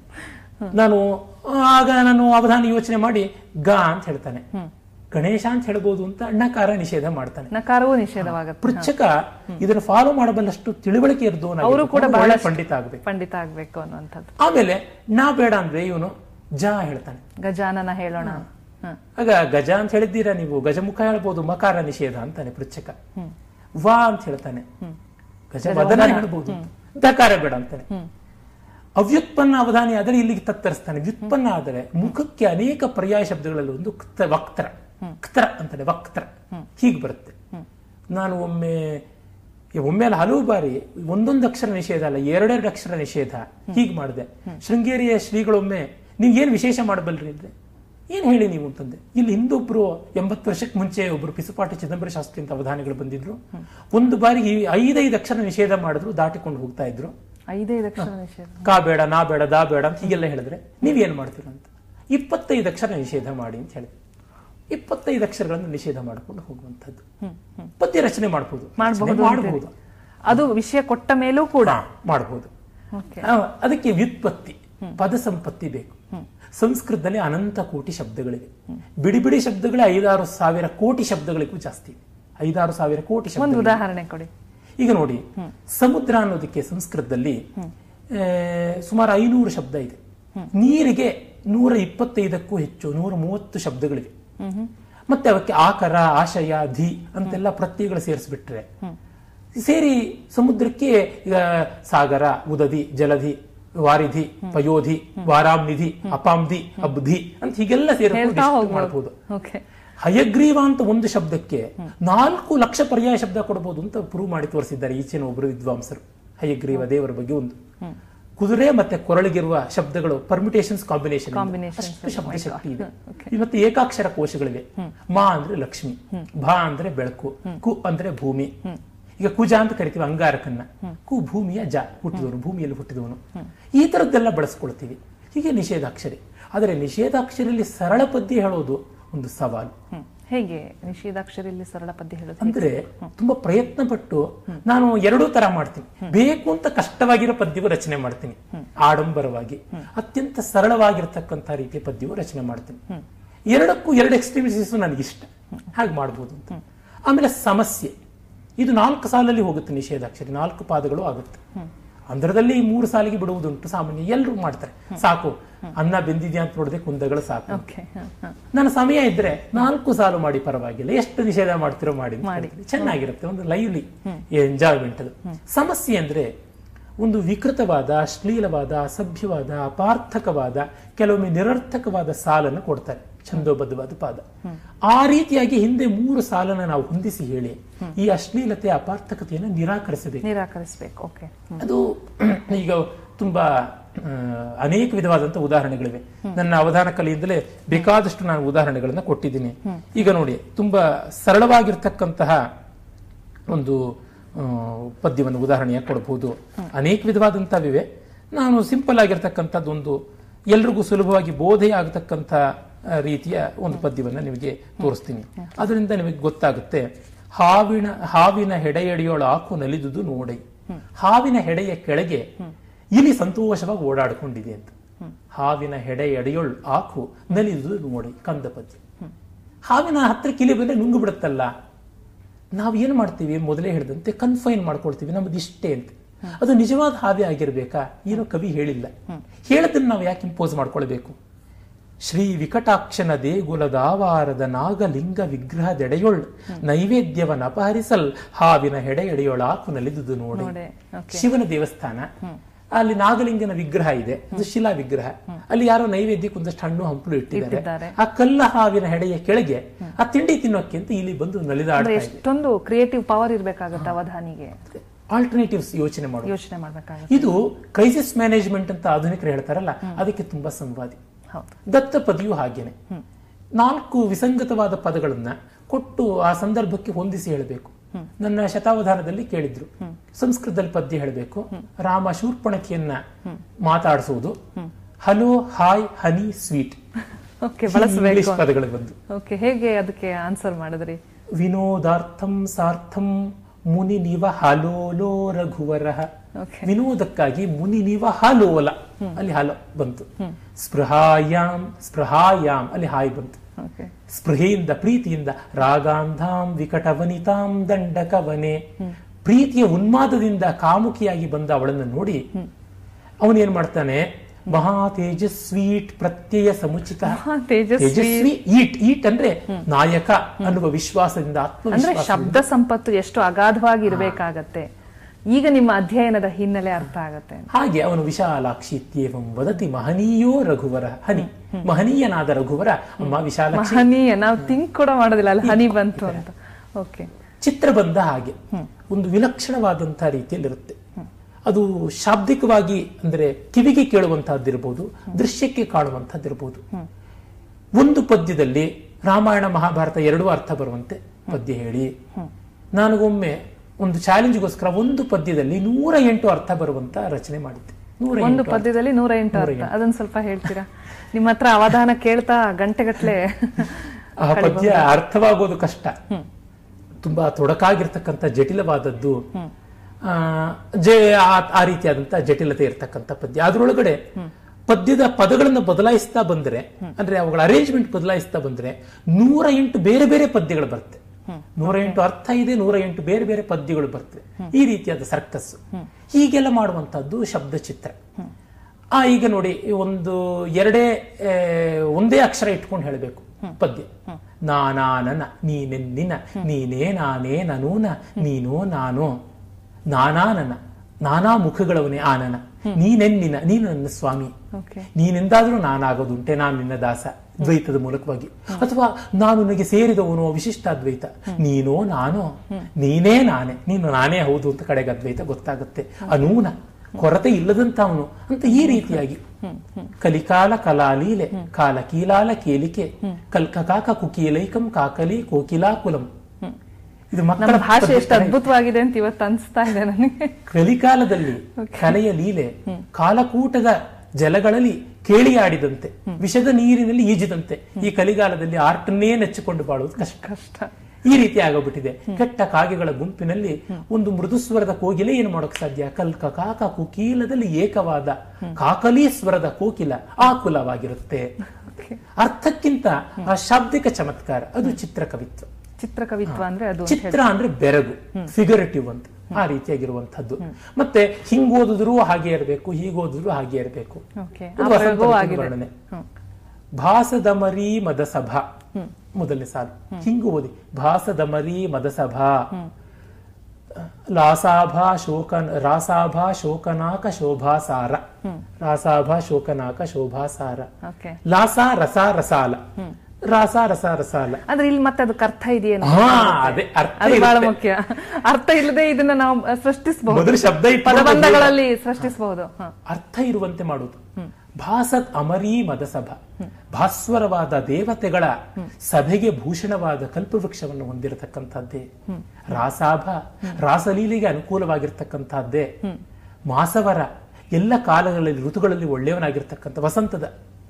ನಾನು ಆಗ ನಾನು ಅವಧಾನ ಯೋಚನೆ ಮಾಡಿ ಗ ಅಂತ ಹೇಳ್ತಾನೆ ಗಣೇಶ ಅಂತ ಹೇಳ್ಬೋದು ಅಂತ ಅಣ್ಣಕಾರ ನಿಷೇಧ ಮಾಡ್ತಾನೆ
ನಕಾರವೂ ನಿಷೇಧವಾಗುತ್ತೆ
ಪೃಚ್ಛಕ ಇದನ್ನು ಫಾಲೋ ಮಾಡಬಲ್ಲಷ್ಟು ತಿಳುವಳಿಕೆ ಇರ್ದು
ಅವರು ಕೂಡ ಬಹಳ
ಪಂಡಿತ ಆಗ್ಬೇಕು
ಪಂಡಿತ ಆಗ್ಬೇಕು ಅನ್ನುವಂಥದ್ದು
ಆಮೇಲೆ ನಾ ಬೇಡ ಅಂದ್ರೆ ಇವನು ಜ ಹೇಳ್ತಾನೆ
ಗಜಾನನ ಹೇಳೋಣ ಹ.
ಆಗ ಗಜ ಅಂತ ಹೇಳಿದ್ದೀರಾ ನೀವು ಗಜಮುಖ ಹೇಳ್ಬೋದು ಮಕಾರ ನಿಷೇಧ ಅಂತಾನೆ ಪೃಚ್ಛಕ ವಾ ಅಂತ ಹೇಳ್ತಾನೆ ಗಜ ವದನ ಹೇಳ್ಬೋದು ದಕಾರ ಬೇಡ ಅಂತಾನೆ ಅವ್ಯುತ್ಪನ್ನ ಅವಧಾನಿ ಆದರೆ ಇಲ್ಲಿಗೆ ತತ್ತರಿಸ್ತಾನೆ ವ್ಯುತ್ಪನ್ನ ಆದರೆ ಮುಖಕ್ಕೆ ಅನೇಕ ಪರ್ಯಾಯ ಶಬ್ದಗಳಲ್ಲಿ ಒಂದು ಕ್ತ- ವಕ್ತ್ರ ಕ್ತರ ಅಂತಾನೆ ವಕ್ತ್ರ ಹೀಗೆ ಬರುತ್ತೆ ನಾನು ಒಮ್ಮೆ ಒಮ್ಮೆ ಅಲ್ಲ ಹಲವು ಬಾರಿ ಒಂದೊಂದು ಅಕ್ಷರ ನಿಷೇಧ ಅಲ್ಲ ಎರಡೆರಡು ಅಕ್ಷರ ನಿಷೇಧ ಹೀಗೆ ಮಾಡಿದೆ ಶೃಂಗೇರಿಯ ಶ್ರೀಗಳೊಮ್ಮೆ ನೀವು ಏನು ವಿಶೇಷ ಮಾಡಬಲ್ರಿ ಅಂದ್ರೆ ಏನ್ ಹೇಳಿ ನೀವು ಅಂತಂದೆ ಇಲ್ಲಿ ಹಿಂದೊಬ್ರು ಎಂಬತ್ತು ವರ್ಷಕ್ಕೆ ಮುಂಚೆ ಒಬ್ರು ಪಿಸುಪಾಟಿ ಚಿದಂಬರ ಶಾಸ್ತ್ರಿ ಅಂತ ಅವಧಾನಿಗಳು ಬಂದಿದ್ರು ಒಂದು ಬಾರಿಗೆ ಈ ಐದೈದು ಅಕ್ಷರ ನಿಷೇಧ ಮಾಡಿದ್ರು ದಾಟಿಕೊಂಡು ಹೋಗ್ತಾ ಇದ್ರು
ಐದೈದು ಅಕ್ಷರ ನಿಷೇಧ
ಕಾ ಬೇಡ ನಾ ಬೇಡ ದಾ ಬೇಡ ಅಂತ ಹೀಗೆಲ್ಲ ಹೇಳಿದ್ರೆ ನೀವೇನ್ ಮಾಡ್ತೀರ ಅಂತ ಇಪ್ಪತ್ತೈದು ಅಕ್ಷರ ನಿಷೇಧ ಮಾಡಿ ಅಂತ ಹೇಳಿದೆ ಇಪ್ಪತ್ತೈದು ಅಕ್ಷರಗಳನ್ನು ನಿಷೇಧ ಮಾಡಿಕೊಂಡು ಹೋಗುವಂಥದ್ದು ಪದ್ಯ ರಚನೆ ಮಾಡಬಹುದು
ಮಾಡಬಹುದು
ಮಾಡಬಹುದು
ಅದು ವಿಷಯ ಕೊಟ್ಟ ಮೇಲೂ ಕೂಡ
ಮಾಡಬಹುದು
ಓಕೆ
ಅದಕ್ಕೆ ವ್ಯುತ್ಪತ್ತಿ ಪದ ಸಂಪತ್ತಿ ಬೇಕು ಸಂಸ್ಕೃತದಲ್ಲಿ ಅನಂತ ಕೋಟಿ ಶಬ್ದಗಳಿವೆ ಬಿಡಿ ಬಿಡಿ ಸುಮಾರು ಐದಾರು ಸಾವಿರ ಕೋಟಿ ಶಬ್ದಗಳಿಗೂ ಜಾಸ್ತಿ ಇದೆ ಐದಾರು ಸಾವಿರ ಕೋಟಿ
ಒಂದು
ಶಬ್ದ
ಉದಾಹರಣೆ ಕೊಡಿ
ಈಗ ನೋಡಿ ಸಮುದ್ರ ಅನ್ನೋದಕ್ಕೆ ಸಂಸ್ಕೃತದಲ್ಲಿ ಆ, ಸುಮಾರು ಐನೂರು ಶಬ್ದ ಇದೆ ನೀರಿಗೆ ನೂರ ಇಪ್ಪತ್ತೈದಕ್ಕೂ ಹೆಚ್ಚು ನೂರ ಮೂವತ್ತು ಶಬ್ದಗಳಿವೆ ಮತ್ತೆ ಅವಕ್ಕೆ ಆಕರ ಆಶಯ ಧಿ ಅಂತೆಲ್ಲ ಪ್ರತ್ಯಯಗಳು ಸೇರಿಸ್ಬಿಟ್ರೆ ಸೇರಿ ಸಮುದ್ರಕ್ಕೆ ಈಗ ಸಾಗರ ಉದದಿ ಜಲಧಿ ವಾರಿಧಿ ಪಯೋಧಿ ವಾರಾಮ್ನಿಧಿ ಅಪಾಮ್ಧಿ ಅಬ್ಧಿ ಅಂತ ಹೀಗೆಲ್ಲ ಸೇರಿಸ್ಕೊಂಡು
ಹೇಳ್ತಾ
ಇಷ್ಟು
ಹೋಗ್ಬೋದು
ಮಾಡ್ಬೋದು
ಓಕೆ
ಹಯಗ್ರೀವ ಅಂತ ಒಂದು ಶಬ್ದಕ್ಕೆ ನಾಲ್ಕು ಲಕ್ಷ ಪರ್ಯಾಯ ಶಬ್ದ ಕೊಡಬಹುದು ಅಂತ ಪ್ರೂವ್ ಮಾಡಿ ತೋರಿಸಿದ್ದಾರೆ ಈಚಿನ ಒಬ್ಬರು ವಿದ್ವಾಂಸರು ಹಯಗ್ರೀವ ದೇವರ ಬಗ್ಗೆ ಒಂದು ಕುದುರೆ ಮತ್ತೆ ಕೊರಳಿಗಿರುವ ಶಬ್ದಗಳು ಪರ್ಮಿಟೇಷನ್ಸ್ ಕಾಂಬಿನೇಷನ್
Combinations.
ಅಷ್ಟು ಶಬ್ದ ಶಕ್ತಿ ಇದೆ
Okay.
ಈ ಮತ್ತೆ ಏಕಾಕ್ಷರ ಕೋಶಗಳಿವೆ ಮಾ ಅಂದ್ರೆ ಲಕ್ಷ್ಮಿ ಭಾ ಅಂದ್ರೆ ಬೆಳಕು ಕು ಅಂದ್ರೆ ಭೂಮಿ ಈಗ ಕುಜ ಅಂತ ಕರಿತೀವಿ ಅಂಗಾರಕನ್ನ ಕು ಭೂಮಿಯ ಜ ಹುಟ್ಟಿದವನು ಭೂಮಿಯಲ್ಲಿ ಹುಟ್ಟಿದವನು ಈ ತರದ್ದೆಲ್ಲ ಬಳಸ್ಕೊಳ್ತೀವಿ ಹೀಗೆ ನಿಷೇಧಾಕ್ಷರಿ ಆದರೆ ನಿಷೇಧಾಕ್ಷರಿಯಲ್ಲಿ ಸರಳ ಪದ್ಯ ಹೇಳೋದು ಒಂದು ಸವಾಲು
ಹ್ಮ್ ಹೇಗೆ ನಿಷೇಧಾಕ್ಷರಿಯಲ್ಲಿ ಸರಳ ಪದ್ಯ ಹೇಳೋದು
ಅಂದ್ರೆ ತುಂಬಾ ಪ್ರಯತ್ನ ಪಟ್ಟು ನಾನು ಎರಡೂ ತರ ಮಾಡ್ತೀನಿ ಬೇಕು ಅಂತ ಕಷ್ಟವಾಗಿರೋ ಪದ್ಯವೂ ರಚನೆ ಮಾಡ್ತೀನಿ ಆಡಂಬರವಾಗಿ ಅತ್ಯಂತ ಸರಳವಾಗಿರ್ತಕ್ಕಂಥ ರೀತಿಯ ಪದ್ಯವೂ ರಚನೆ ಮಾಡ್ತೀನಿ ಎರಡಕ್ಕೂ ಎರಡು ಎಕ್ಸ್ಟ್ರೀಮಿಸಸ್ ನನಗಿಷ್ಟ ಹಾಗೆ ಮಾಡ್ಬೋದು ಅಂತ ಆಮೇಲೆ ಸಮಸ್ಯೆ ಇದು ನಾಲ್ಕು ಸಾಲಲ್ಲಿ ಹೋಗುತ್ತೆ ನಿಷೇಧಾಕ್ಷರಿ ನಾಲ್ಕು ಪಾದಗಳು ಆಗುತ್ತೆ ಅಂದ್ರದಲ್ಲಿ ಈ ಮೂರು ಸಾಲಿಗೆ ಬಿಡುವುದುಂಟು ಸಾಮಾನ್ಯ ಎಲ್ಲರೂ ಮಾಡ್ತಾರೆ ಸಾಕು ಅನ್ನ ಬೆಂದಿದ್ಯಾ ಅಂತ ನೋಡದೆ ಕುಂದಗಳು ಸಾಕು
ಓಕೆ
ನನ್ನ ಸಮಯ ಇದ್ರೆ ನಾಲ್ಕು ಸಾಲು ಮಾಡಿ ಪರವಾಗಿಲ್ಲ ಎಷ್ಟು ನಿಷೇಧ ಮಾಡ್ತಿರೋ ಮಾಡಿ ಅಂತ ಹೇಳ್ತೀನಿ. ಚೆನ್ನಾಗಿರುತ್ತೆ ಒಂದು ಲೈವ್ಲಿ ಎಂಜಾಯ್ಮೆಂಟ್ ಅದು ಸಮಸ್ಯೆ ಅಂದ್ರೆ ಒಂದು ವಿಕೃತವಾದ ಅಶ್ಲೀಲವಾದ ಅಸಭ್ಯವಾದ ಅಪಾರ್ಥಕವಾದ ಕೆಲವೊಮ್ಮೆ ನಿರರ್ಥಕವಾದ ಸಾಲನ್ನು ಕೊಡ್ತಾರೆ ಛಂದೋಬದ್ಧವಾದ ಪಾದ ಆ ರೀತಿಯಾಗಿ ಹಿಂದೆ ಮೂರು ಸಾಲನ್ನು ನಾವು ಹೊಂದಿಸಿ ಹೇಳಿ ಈ ಅಶ್ಲೀಲತೆ ಅಪಾರ್ಥಕತೆಯನ್ನು ನಿರಾಕರಿಸಬೇಕು
ನಿರಾಕರಿಸ್ಬೇಕು ಓಕೆ
ಅದು ಈಗ ತುಂಬಾ ಆ, ಅನೇಕ ವಿಧವಾದಂತಹ ಉದಾಹರಣೆಗಳಿವೆ ನನ್ನ ಅವಧಾನ ಕಲೆಯಿಂದಲೇ ಬೇಕಾದಷ್ಟು ನಾನು ಉದಾಹರಣೆಗಳನ್ನ ಕೊಟ್ಟಿದ್ದೀನಿ ಈಗ ನೋಡಿ ತುಂಬಾ ಸರಳವಾಗಿರ್ತಕ್ಕಂತಹ ಒಂದು ಆ, ಪದ್ಯವನ್ನು ಉದಾಹರಣೆಯಾಗಿ ಕೊಡಬಹುದು ಅನೇಕ ವಿಧವಾದಂತವಿವೆ ನಾನು ಸಿಂಪಲ್ ಆಗಿರ್ತಕ್ಕಂಥದ್ದು ಒಂದು ಎಲ್ರಿಗೂ ಸುಲಭವಾಗಿ ಬೋಧೆ ಆಗತಕ್ಕಂಥ ಆ, ರೀತಿಯ ಒಂದು ಪದ್ಯವನ್ನ ನಿಮಗೆ ತೋರಿಸ್ತೀನಿ ಅದರಿಂದ ನಿಮಗೆ ಗೊತ್ತಾಗುತ್ತೆ ಹಾವಿನ ಹಾವಿನ ಹೆಡೆಯಡಿಯೋಳ ಆಕು ನಲಿದುದು ನೋಡೈ ಹಾವಿನ ಹೆಡೆಯ ಕೆಳಗೆ ಇಲಿ ಸಂತೋಷವಾಗಿ ಓಡಾಡಿಕೊಂಡಿದೆ ಅಂತ ಹಾವಿನ ಹೆಡೆ ಎಡೆಯೊಳ್ ಆಕು ನಲಿದುದು ನೋಡಿ ಕಂದ ಪದ್ಯ ಹಾವಿನ ಹತ್ತಿರ ಕಿಲಿ ಬಂದ್ರೆ ನುಂಗು ಬಿಡುತ್ತಲ್ಲ ನಾವು ಏನು ಮಾಡ್ತೀವಿ ಮೊದಲೇ ಹೇಳಿದಂತೆ ಕನ್ಫೈನ್ ಮಾಡ್ಕೊಳ್ತೀವಿ ನಮ್ದು ಇಷ್ಟೇ ಅಂತ ಅದು ನಿಜವಾದ ಹಾವಿ ಆಗಿರ್ಬೇಕಾ ಏನೋ ಕವಿ ಹೇಳಿಲ್ಲ ಹೇಳದನ್ನ ನಾವು ಯಾಕೆ ಇಂಪೋಸ್ ಮಾಡ್ಕೊಳ್ಬೇಕು ಶ್ರೀ ವಿಕಟಾಕ್ಷನ ದೇಗುಲದ ಆವಾರದ ನಾಗಲಿಂಗ ವಿಗ್ರಹದೆಡೆಯೊಳ್ ನೈವೇದ್ಯವನ್ನ ಅಪಹರಿಸಲ್ ಹಾವಿನ ಹೆಡೆ ಎಡೆಯೊಳ ಆಕು ನಲಿದುದು ನೋಡಿ
ನೋಡಿ ಓಕೆ
ಶಿವನ ದೇವಸ್ಥಾನ ಅಲ್ಲಿ ನಾಗಲಿಂಗನ ವಿಗ್ರಹ ಇದೆ ಅದು ಶಿಲಾ ವಿಗ್ರಹ ಅಲ್ಲಿ ಯಾರೋ ನೈವೇದ್ಯಕ್ಕೆ ಒಂದಷ್ಟು ಹಣ್ಣು ಹಂಪಲು
ಇಟ್ಟಿದ್ದಾರೆ.
ಇಟ್ಟಿದ್ದಾರೆ ಆ ಕಲ್ಲ ಹಾವಿನ ಹೆಡೆಯ ಕೆಳಗೆ ಆ ತಿಂಡಿ ತಿನ್ನೋಕೆ ಅಂತ ಇಲ್ಲಿ ಬಂದು
ಅಂದ್ರೆ
ನಲಿದಾಡ್ತಾ ಇದೆ
ಎಷ್ಟೊಂದು ಕ್ರಿಯೇಟಿವ್ ಪವರ್ ಇರ್ಬೇಕಾಗತ್ತೆ ಅವಧಾನಿಗೆ
ಆಲ್ಟರ್ನೇಟಿವ್ಸ್ ಯೋಚನೆ ಮಾಡೋದು
ಯೋಚನೆ ಮಾಡ್ಬೇಕಾಗತ್ತೆ
ಇದು ಕ್ರೈಸಿಸ್ ಮ್ಯಾನೇಜ್ಮೆಂಟ್ ಅಂತ ಆಧುನಿಕರು ಹೇಳ್ತಾರಲ್ಲ ಅದಕ್ಕೆ ತುಂಬಾ ಸಂವಾದಿ
ಹೌದು
ದತ್ತ ಪದಿಯು ಹಾಗೇನೆ ನಾಲ್ಕು ವಿಸಂಗತವಾದ ಪದಗಳನ್ನ ಕೊಟ್ಟು ಆ ಸಂದರ್ಭಕ್ಕೆ ಹೊಂದಿಸಿ ಹೇಳಬೇಕು ನನ್ನ ಶತಾವಧಾನದಲ್ಲಿ ಕೇಳಿದ್ರು ಸಂಸ್ಕೃತದಲ್ಲಿ ಪದ್ಯ ಹೇಳಬೇಕು ರಾಮ ಶೂರ್ಪಣಕಿಯನ್ನ ಮಾತಾಡಿಸುವುದು hello hi honey sweet
okay ಬಳಸಬೇಕು
ಇಂಗ್ಲಿಷ್ ಪದಗಳು ಬಂದು
ಓಕೆ ಹೇಗೆ ಅದಕ್ಕೆ ಆನ್ಸರ್ ಮಾಡಿದ್ರಿ
ವಿನೋದಾರ್ಥಂ ಸಾರ್ಥಂ ಮುನಿ ನಿವ ಹಲೋಲೋ ರಘುವರಹ
ಓಕೆ
ವಿನೋದಕ್ಕಾಗಿ ಮುನಿ ನಿವ ಹಲೋಲ ಅಲ್ಲಿ ಹಲೋ ಬಂತು ಸ್ಪೃಹಾಯಾಂ ಸ್ಪೃಹಾಯಾಮ್ ಅಲ್ಲಿ ಹಾಯ್ ಬಂತು
ಓಕೆ
ಸ್ಪೃಹೆಯಿಂದ ಪ್ರೀತಿಯಿಂದ ರಾಗಾಂಧಾಂ ವಿಕಟವನಿತಾಂ ದಂಡಕವನೆ ಪ್ರೀತಿಯ ಉನ್ಮಾದದಿಂದ ಕಾಮುಕಿಯಾಗಿ ಬಂದ ಅವಳನ್ನು ನೋಡಿ ಅವನೇನ್ ಮಾಡ್ತಾನೆ ಮಹಾ ತೇಜಸ್ವೀಟ್ ಪ್ರತ್ಯಯ ಸಮುಚಿತ
ಮಹಾ ತೇಜಸ್ವಿ.
ತೇಜಸ್ವಿ ಈಟ್ ಈಟ್ ಅಂದ್ರೆ ನಾಯಕ ಅನ್ನುವ ವಿಶ್ವಾಸದಿಂದ
ಅಂದ್ರೆ
ಆತ್ಮವಿಶ್ವಾಸ
ಶಬ್ದ ಸಂಪತ್ತು ಎಷ್ಟು ಅಗಾಧವಾಗಿ ಇರಬೇಕಾಗತ್ತೆ ಈಗ ನಿಮ್ಮ ಅಧ್ಯಯನದ ಹಿನ್ನೆಲೆ ಅರ್ಥ ಆಗತ್ತೆ
ಹಾಗೆ ಅವನು ವಿಶಾಲಾಕ್ಷಿ ಇತ್ಯೇವಂ ವದತಿ ಮಹನೀಯೋ ರಘುವರ ಹನಿ ಮಹನೀಯನಾದ ರಘುವರ ಅಮ್ಮ ವಿಶಾಲಾಕ್ಷಿ
ಮಹನೀಯ ನಾವು ಥಿಂಕ್ ಕೂಡ ಮಾಡೋದಿಲ್ಲ ಅಲ್ಲಿ ಹನಿ ಬಂತು ಅಂತ ಓಕೆ
ಚಿತ್ರ ಬಂದ ಹಾಗೆ ಒಂದು ವಿಲಕ್ಷಣವಾದಂತಹ ರೀತಿಯಲ್ಲಿರುತ್ತೆ ಅದು ಶಾಬ್ದಿಕವಾಗಿ ಅಂದ್ರೆ ಕಿವಿಗೆ ಕೇಳುವಂತಹದ್ದಿರಬಹುದು ದೃಶ್ಯಕ್ಕೆ ಕಾಣುವಂತಹದ್ದಿರಬಹುದು ಒಂದು ಪದ್ಯದಲ್ಲಿ ರಾಮಾಯಣ ಮಹಾಭಾರತ ಎರಡೂ ಅರ್ಥ ಬರುವಂತೆ ಪದ್ಯ ಹೇಳಿ ನನಗೊಮ್ಮೆ ಒಂದು ಚಾಲೆಂಜ್ಗೋಸ್ಕರ ಒಂದು ಪದ್ಯದಲ್ಲಿ ನೂರ ಎಂಟು ಅರ್ಥ ಬರುವಂತ ರಚನೆ ಮಾಡಿದ್ದೆ ನೂರ
ಒಂದು
ಎಂಟು
ಪದ್ಯದಲ್ಲಿ ನೂರ ಎಂಟು ಅರ್ಥ ಅದನ್ನ ಸ್ವಲ್ಪ ಹೇಳ್ತೀರಾ ನಿಮ್ಮ ಹತ್ರ ಅವಧಾನ ಕೇಳ್ತಾ ಗಂಟೆಗಟ್ಲೆ
ಆ ಪದ್ಯ ಅರ್ಥವಾಗೋದು ಕಷ್ಟ ತುಂಬಾ ತೊಡಕಾಗಿರ್ತಕ್ಕಂಥ ಜಟಿಲವಾದದ್ದು ಆ, ಜೆ ಆ- ಆ ರೀತಿಯಾದಂತಹ ಜಟಿಲತೆ ಇರ್ತಕ್ಕಂಥ ಪದ್ಯ ಅದ್ರೊಳಗಡೆ ಪದ್ಯದ ಪದಗಳನ್ನು ಬದಲಾಯಿಸ್ತಾ ಬಂದ್ರೆ ಅಂದ್ರೆ ಅವುಗಳ ಅರೇಂಜ್ಮೆಂಟ್ ಬದಲಾಯಿಸ್ತಾ ಬಂದ್ರೆ ನೂರ ಎಂಟು ಬೇರೆ ಬೇರೆ ಪದ್ಯಗಳು ಬರುತ್ತೆ ನೂರ ಎಂಟು ಅರ್ಥ ಇದೆ ನೂರ ಎಂಟು ಬೇರೆ ಬೇರೆ ಪದ್ಯಗಳು ಬರ್ತವೆ ಈ ರೀತಿಯಾದ ಸರ್ಕಸ್ ಹೀಗೆಲ್ಲ ಮಾಡುವಂತಹದ್ದು ಶಬ್ದ ಚಿತ್ರ ಆ ಈಗ ನೋಡಿ ಒಂದು ಎರಡೇ ಆ, ಒಂದೇ ಅಕ್ಷರ ಇಟ್ಕೊಂಡು ಹೇಳಬೇಕು ಪದ್ಯ ನಾನಾ ನನ್ನ ನೀನೆನ್ನಿನ ನೀನೇ ನಾನೇ ನನೂನ ನೀನೋ ನಾನೋ ನಾನಾ ನನ್ನ ನಾನಾ ಮುಖಗಳವನೇ ಆನನ ನೀನೆನ್ನಿನ ನೀನು ನನ್ನ ಸ್ವಾಮಿ
ಓಕೆ
ನೀನೆಂದಾದ್ರೂ ನಾನಾಗೋದುಂಟೆ ನಾನು ನಿನ್ನ ದಾಸ ದ್ವೈತದ ಮೂಲಕವಾಗಿ ಅಥವಾ ನಾನು ನಿನಗೆ ಸೇರಿದವನು ವಿಶಿಷ್ಟ ಅದ್ವೈತ ನೀನೋ ನಾನೋ ನೀನೇ ನಾನೇ ನೀನು ನಾನೇ ಹೌದು ಅಂತ ಕಡೆಗೆ ಅದ್ವೈತ ಗೊತ್ತಾಗುತ್ತೆ ಅನೂನ ಕೊರತೆ ಇಲ್ಲದಂತವನು ಅಂತ ಈ ರೀತಿಯಾಗಿ ಕಲಿಕಾಲ ಕಲಾಲೀಲೆ ಕಾಲ ಕೀಲಾಲ ಕೇಲಿಕೆ ಕಲ್ಕ ಕಾಕ ಕುಕೀಲೈಕಂ ಕಾಕಲಿ ಕೋಕಿಲಾಕುಲಂ ಇದು ಮಕ್ಕಳ
ನಮ್ಮ ಭಾಷೆ ಎಷ್ಟು
ಪದ್ಧತಿ.
ಅದ್ಭುತವಾಗಿದೆ ಅಂತ ಇವತ್ತು ಅನ್ಸ್ತಾ ಇದೆ ನನಗೆ
ಕಲಿಕಾಲದಲ್ಲಿ ಕಲೆಯ ಲೀಲೆ ಕಾಲಕೂಟದ ಜಲಗಳಲ್ಲಿ ಕೇಳಿಯಾಡಿದಂತೆ ವಿಷದ ನೀರಿನಲ್ಲಿ ಈಜಿದಂತೆ ಈ ಕಲಿಗಾಲದಲ್ಲಿ ಆರ್ಟನ್ನೇ ನೆಚ್ಚಿಕೊಂಡು ಬಾಳುವುದು ಕಷ್ಟ
ಕಷ್ಟ
ಈ ರೀತಿ ಆಗೋಗ್ಬಿಟ್ಟಿದೆ ಕೆಟ್ಟ ಕಾಗೆಗಳ ಗುಂಪಿನಲ್ಲಿ ಒಂದು ಮೃದುಸ್ವರದ ಕೋಗಿಲೆ ಏನು ಮಾಡೋಕ್ ಸಾಧ್ಯ ಕಲ್ಕ ಕಾಕ ಕುಕೀಲದಲ್ಲಿ ಏಕವಾದ ಕಾಕಲಿ ಸ್ವರದ ಕೋಕಿಲ ಆಕುಲವಾಗಿರುತ್ತೆ
Okay.
ಅರ್ಥಕ್ಕಿಂತ ಆ ಶಾಬ್ದಿಕ ಚಮತ್ಕಾರ ಅದು ಚಿತ್ರಕವಿತ್ವ
ಚಿತ್ರಕವಿತ್ವ ಅಂದ್ರೆ ಅದು
ಚಿತ್ರ ಅಂದ್ರೆ ಬೆರಗು ಫಿಗರೇಟಿವ್ ಅಂತ ಆ ರೀತಿಯಾಗಿರುವಂತದ್ದು ಮತ್ತೆ ಹಿಂಗ್ ಓದಿದ್ರು ಹಾಗೆ ಇರಬೇಕು ಹೀಗ್ ಓದಿದ್ರು ಹಾಗೆ ಇರಬೇಕು
ಓಕೆ
ಇದು ವಸಂತ ಋತುವಿನ ವರ್ಣನೆ ಭಾಸದಮರಿ ಮದಸಭಾ ಮೊದಲನೇ ಸಾಲು ಹಿಂಗು ಓದಿ ಭಾಸದಮರಿ ಮದಸಭಾ ಲಾಸಾಭಾ ಶೋಕನ್ ರಾಸಾಭಾ ಶೋಕನಾಕ ಶೋಭಾಸಾರ ರಾಸಾಭಾ ಶೋಕನಾಕ ಶೋಭಾಸಾರ
ಓಕೆ
ಲಾಸ ರಸ ರಸಾಲ ರಾಸ ರಸ ರಸಾಲ
ಆದ್ರೆ ಇಲ್ಲಿ ಮತ್ತೆ ಅದಕ್ಕೆ ಅರ್ಥ ಇದೆಯೇನು
ಹಾ ಅದೇ ಅರ್ಥ
ಅದು ಬಹಳ
ಇರುತ್ತೆ.
ಮುಖ್ಯ ಅರ್ಥ ಇಲ್ಲದೆ ಇದನ್ನ ನಾವು ಅಹ್, ಸೃಷ್ಟಿಸಬಹುದು
ಮೊದಲು ಶಬ್ದ ಇಟ್ಕೊಂಡು
ಪದಬಂಧಗಳಲ್ಲಿ ಸೃಷ್ಟಿಸಬಹುದು ಹ.
ಅರ್ಥ ಇರುವಂತೆ ಮಾಡುವುದು ಭಾಸತ್ ಅಮರೀ ಮದಸಭ ಭಾಸ್ವರವಾದ ದೇವತೆಗಳ ಸಭೆಗೆ ಭೂಷಣವಾದ ಕಲ್ಪವೃಕ್ಷವನ್ನು ಹೊಂದಿರತಕ್ಕಂಥದ್ದೇ ರಾಸಾಭ ರಾಸಲೀಲೆಗೆ ಅನುಕೂಲವಾಗಿರ್ತಕ್ಕಂಥದ್ದೇ ಮಾಸವರ ಎಲ್ಲ ಕಾಲಗಳಲ್ಲಿ ಋತುಗಳಲ್ಲಿ ಒಳ್ಳೆಯವನಾಗಿರ್ತಕ್ಕಂಥ ವಸಂತದ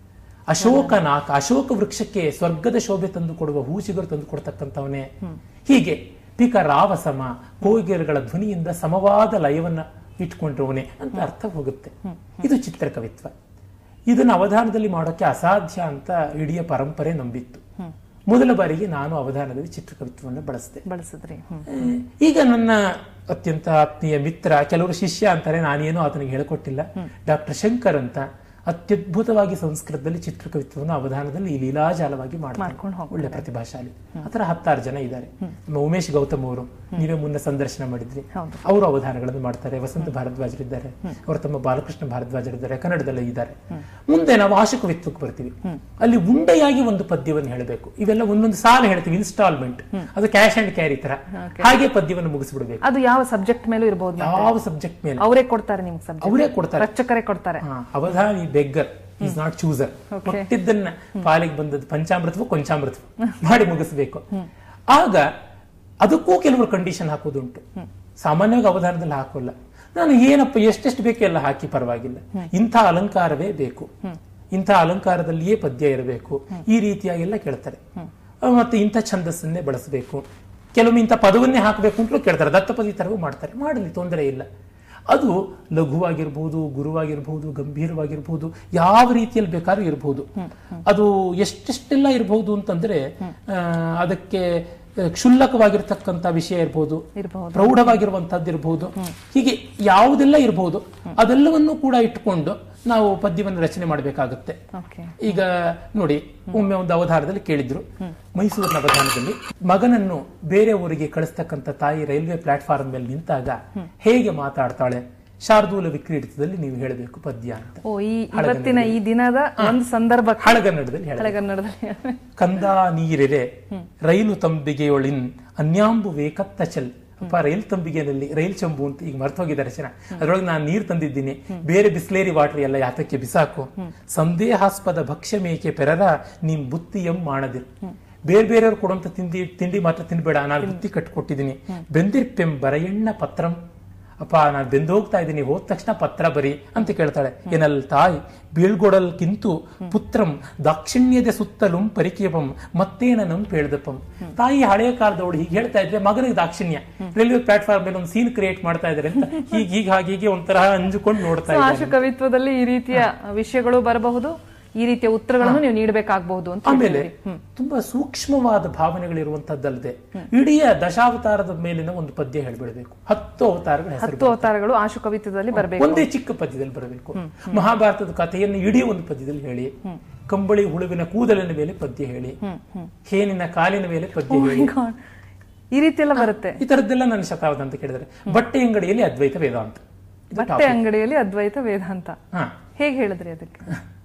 ಅಶೋಕ ನಾಕ ಅಶೋಕ ವೃಕ್ಷಕ್ಕೆ ಸ್ವರ್ಗದ ಶೋಭೆ ತಂದು ಕೊಡುವ ಹೂಚಿಗರು ತಂದು ಕೊಡ್ತಕ್ಕಂಥವನೇ ಹೀಗೆ ಪಿಕ ರಾವಸಮ ಕೋಗಿಲೆಗಳ ಧ್ವನಿಯಿಂದ ಸಮವಾದ ಲಯವನ್ನ ಇಟ್ಕೊಂಡಿರುವನೆ ಅಂತ ಅರ್ಥ ಹೋಗುತ್ತೆ ಇದು ಚಿತ್ರಕವಿತ್ವ ಇದನ್ನ ಅವಧಾನದಲ್ಲಿ ಮಾಡೋಕೆ ಅಸಾಧ್ಯ ಅಂತ ಇಡೀ ಪರಂಪರೆ ನಂಬಿತ್ತು ಮೊದಲ ಬಾರಿಗೆ ನಾನು ಅವಧಾನದಲ್ಲಿ ಚಿತ್ರಕವಿತ್ವವನ್ನು ಬಳಸಿದೆ
ಬಳಸಿದ್ರಿ ಹ್ಮ್.
ಆ, ಈಗ ನನ್ನ ಅತ್ಯಂತ ಆತ್ಮೀಯ ಮಿತ್ರ ಕೆಲವರು ಶಿಷ್ಯ ಅಂತಾರೆ ನಾನೇನು ಆತನಿಗೆ ಹೇಳಿಕೊಟ್ಟಿಲ್ಲ ಡಾಕ್ಟರ್ ಶಂಕರ್ ಅಂತ ಅತ್ಯದ್ಭುತವಾಗಿ ಸಂಸ್ಕೃತದಲ್ಲಿ ಚಿತ್ರಕವಿತ್ವವನ್ನು ಅವಧಾನದಲ್ಲಿ ಈ ಲೀಲಾಜಾಲವಾಗಿ
ಮಾಡ್ಕೊಂಡು
ಮಾಡ್ತಾರೆ
ಹೋಗ್ತಾರೆ.
ಒಳ್ಳೆ ಪ್ರತಿಭಾಶಾಲಿ ಆತರ ಹತ್ತಾರು ಜನ ಇದ್ದಾರೆ ನಮ್ಮ ಉಮೇಶ್ ಗೌತಮ್ ಅವರು ನೀವೇ ಮುನ್ನ ಸಂದರ್ಶನ ಮಾಡಿದ್ರಿ
ಹೌದು.
ಅವರು ಅವಧಾನಗಳನ್ನು ಮಾಡ್ತಾರೆ ವಸಂತ ಭಾರದ್ವಾಜರಿದ್ದಾರೆ ಅವರು ತಮ್ಮ ಬಾಲಕೃಷ್ಣ ಭಾರದ್ವಾಜರಿದ್ದಾರೆ ಕನ್ನಡದಲ್ಲೇ ಇದ್ದಾರೆ ಮುಂದೆ ನಾವು ಆಶುಕವಿತ್ವಕ್ಕೆ ಬರ್ತೀವಿ ಅಲ್ಲಿ ಉಂಡೆಯಾಗಿ ಒಂದು ಪದ್ಯವನ್ನು ಹೇಳಬೇಕು ಇವೆಲ್ಲ ಒಂದೊಂದು ಸಾಲು ಹೇಳ್ತೀವಿ ಇನ್ಸ್ಟಾಲ್ಮೆಂಟ್ ಅದು ಕ್ಯಾಶ್ ಅಂಡ್ ಕ್ಯಾರಿ ತರ ಹಾಗೆ ಪದ್ಯವನ್ನು ಮುಗಿಸ್ಬಿಡ್ಬೇಕು
ಅದು ಯಾವ ಸಬ್ಜೆಕ್ಟ್ ಮೇಲೂ ಇರಬಹುದು
ಯಾವ ಸಬ್ಜೆಕ್ಟ್ ಮೇಲೆ
ಅವರೇ ಕೊಡ್ತಾರೆ ನಿಮ್ಗೆ ಸಬ್ಜೆಕ್ಟ್
ಅವರೇ ಕೊಡ್ತಾರೆ
ರಚಕರೇ ಕೊಡ್ತಾರೆ
ಹಾ, ಅವಧಾನಿ beggar is not chooser
Okay.
ಕೊಟ್ಟಿದ್ದನ್ನ ಪಾಲಿಗೆ ಬಂದದ್ದು ಪಂಚಾಮೃತವೋ ಕೊಂಚಾಮೃತವೋ ಮಾಡಿ ಮುಗಿಸ್ಬೇಕು ಆಗ ಅದಕ್ಕೂ ಕೆಲವರು ಕಂಡೀಷನ್ ಹಾಕೋದುಂಟು ಸಾಮಾನ್ಯವಾಗಿ ಅವಧಾನದಲ್ಲಿ ಹಾಕೋಲ್ಲ ನಾನು ಏನಪ್ಪ ಎಷ್ಟೆಷ್ಟು ಬೇಕು ಎಲ್ಲ ಹಾಕಿ ಪರವಾಗಿಲ್ಲ ಇಂಥ ಅಲಂಕಾರವೇ ಬೇಕು ಇಂಥ ಅಲಂಕಾರದಲ್ಲಿಯೇ ಪದ್ಯ ಇರಬೇಕು ಈ ರೀತಿಯಾಗೆಲ್ಲ ಕೇಳ್ತಾರೆ ಆ, ಮತ್ತೆ ಇಂಥ ಛಂದಸ್ಸನ್ನೇ ಬಳಸಬೇಕು ಕೆಲವೊಮ್ಮೆ ಇಂಥ ಪದವನ್ನೇ ಹಾಕಬೇಕು ಅಂತಲೂ ಕೇಳ್ತಾರೆ ದತ್ತಪದಿ ತರವೂ ಮಾಡ್ತಾರೆ ಮಾಡಲಿ ತೊಂದರೆ ಇಲ್ಲ ಅದು ಲಘುವಾಗಿರ್ಬೋದು ಗುರುವಾಗಿರ್ಬೋದು ಗಂಭೀರವಾಗಿರ್ಬೋದು ಯಾವ ರೀತಿಯಲ್ಲಿ ಬೇಕಾದ್ರೂ ಇರಬಹುದು ಅದು ಎಷ್ಟೆಷ್ಟೆಲ್ಲ ಇರಬಹುದು ಅಂತಂದ್ರೆ ಆ, ಅದಕ್ಕೆ ಆ, ಕ್ಷುಲ್ಲಕವಾಗಿರ್ತಕ್ಕಂಥ ವಿಷಯ ಇರಬಹುದು
ಇರಬಹುದು
ಪ್ರೌಢವಾಗಿರುವಂತಹದ್ದು ಇರಬಹುದು ಹೀಗೆ ಯಾವುದೆಲ್ಲ ಇರಬಹುದು ಅದೆಲ್ಲವನ್ನೂ ಕೂಡ ಇಟ್ಟುಕೊಂಡು ನಾವು ಪದ್ಯವನ್ನು ರಚನೆ ಮಾಡಬೇಕಾಗುತ್ತೆ
ಓಕೆ
ಈಗ ನೋಡಿ ಒಮ್ಮೆ ಒಂದು ಅವಧಾನದಲ್ಲಿ ಕೇಳಿದ್ರು ಮೈಸೂರಿನ ಅವಧಾನದಲ್ಲಿ ಮಗನನ್ನು ಬೇರೆ ಊರಿಗೆ ಕಳಿಸ್ತಕ್ಕಂಥ ತಾಯಿ ರೈಲ್ವೆ ಪ್ಲಾಟ್ಫಾರ್ಮ್ ಮೇಲೆ ನಿಂತಾಗ ಹೇಗೆ ಮಾತಾಡ್ತಾಳೆ ಶಾರ್ದೂಲ ವಿಕ್ರೀಡಿತದಲ್ಲಿ ನೀವು ಹೇಳಬೇಕು ಪದ್ಯ ಅಂತ
ಓ ಈ ಇವತ್ತಿನ ಈ ದಿನದ ಒಂದು ಸಂದರ್ಭ
ಹಳಗನ್ನಡದಲ್ಲಿ ಹೇಳ
ಹಳೆಗನ್ನಡದಲ್ಲಿ
ಕಂದ ನೀರೆರೆ ರೈಲು ತಂಬಿಗೆಯೊಳಿನ್ ಅನ್ಯಾಂಬು ವೇಕತ್ತ ಚೆಲ್ ಅಪ್ಪ ರೈಲ್ ತಂಬಿಗೆನಲ್ಲಿ ರೈಲ್ ಚಂಬು ಅಂತ ಈಗ ಮರ್ತೋಗಿದ್ದಾರೆ ಜನ ಅದ್ರೊಳಗೆ ನಾನು ನೀರು ತಂದಿದ್ದೀನಿ ಬೇರೆ ಬಿಸ್ಲೇರಿ ವಾಟರ್ ಎಲ್ಲ ಯಾತಕ್ಕೆ ಬಿಸಾಕು ಸಂದೇಹಾಸ್ಪದ ಭಕ್ಷ್ಯ ಮೇಕೆ ಪೆರರ ನೀನ್ ಬುತ್ತಿಯಂ ಮಾಡದಿರು ಬೇರೆ ಬೇರೆಯವ್ರು ಕೊಡುವಂತ ತಿಂಡಿ ತಿಂಡಿ ಮಾತ್ರ ತಿನ್ಬೇಡ ನಾನು ಬುತ್ತಿ ಕಟ್ಕೊಟ್ಟಿದ್ದೀನಿ ಬೆಂದಿರ್ಪೆಂ ಬರಯಣ್ಣ ಪತ್ರಂ ಅಪ್ಪ ನಾನು ಬೆಂದು ಹೋಗ್ತಾ ಇದ್ದೀನಿ ಹೋದ ತಕ್ಷಣ ಪತ್ರ ಬರಿ ಅಂತ ಕೇಳ್ತಾಳೆ ಏನಲ್ ತಾಯಿ ಬೀಳ್ಗೊಡಲ್ಕಿಂತು ಪುತ್ರಂ ದಾಕ್ಷಿಣ್ಯದ ಸುತ್ತಲುಂ ಪರಿಕೇಪಂ ಮತ್ತೇನನಂ ಪೇಳ್ದಪ್ಪಂ ತಾಯಿ ಹಳೆಯ ಕಾಲದವಳು ಹೀಗೆ ಹೇಳ್ತಾ ಇದ್ರೆ ಮಗನಿಗೆ ದಾಕ್ಷಿಣ್ಯ ರೈಲ್ವೆ ಪ್ಲಾಟ್ಫಾರ್ಮ್ ಮೇಲೆ ಒಂದು ಸೀನ್ ಕ್ರಿಯೇಟ್ ಮಾಡ್ತಾ ಇದ್ದಾರೆ ಅಂತ ಹೀಗೆ ಹೀಗೆ ಹಾಗೆ ಹೀಗೆ ಒಂಥರ ಅಂಜುಕೊಂಡು ನೋಡ್ತಾ ಇದ್ದಾರೆ
ಆಶು ಕವಿತ್ವದಲ್ಲಿ ಈ ರೀತಿಯ ವಿಷಯಗಳು ಬರಬಹುದು ಈ ರೀತಿಯ ಉತ್ತರಗಳನ್ನು ನೀವು ನೀಡಬೇಕಾಗಬಹುದು ಅಂತ
ಆಮೇಲೆ ತುಂಬಾ ಸೂಕ್ಷ್ಮವಾದ ಭಾವನೆಗಳಿರುವಂತದ್ದಲ್ಲದೆ ಇಡೀ ದಶಾವತಾರದ ಮೇಲಿನ ಒಂದು ಪದ್ಯ ಹೇಳ್ಬಿಡ್ಬೇಕು ಹತ್ತು ಅವತಾರಗಳ ಹೆಸರು
ಹತ್ತು ಅವತಾರಗಳು ಆಶು ಕವಿತ್ವದಲ್ಲಿ ಬರಬೇಕು
ಒಂದೇ ಚಿಕ್ಕ ಪದ್ಯದಲ್ಲಿ ಬರಬೇಕು ಮಹಾಭಾರತದ ಕಥೆಯನ್ನು ಇಡೀ ಒಂದು ಪದ್ಯದಲ್ಲಿ ಹೇಳಿ ಕಂಬಳಿ ಹುಳುವಿನ ಕೂದಲಿನ ಮೇಲೆ ಪದ್ಯ ಹೇಳಿ ಹೇನಿನ ಕಾಲಿನ ಮೇಲೆ ಪದ್ಯ ಹೇಳಿ
ಈ ರೀತಿ ಎಲ್ಲ ಬರುತ್ತೆ
ಈ ತರದ್ದೆಲ್ಲ ನನ್ನ ಶತಾವಧ ಅಂತ ಕೇಳಿದರೆ ಬಟ್ಟೆ ಅಂಗಡಿಯಲ್ಲಿ ಅದ್ವೈತ ವೇದಾಂತ ಇದು
ಬಟ್ಟೆ ಅಂಗಡಿಯಲ್ಲಿ ಅದ್ವೈತ ವೇದಾಂತ
ಹಾ
ಹೇಗೆ ಹೇಳಿದ್ರಿ ಅದಕ್ಕೆ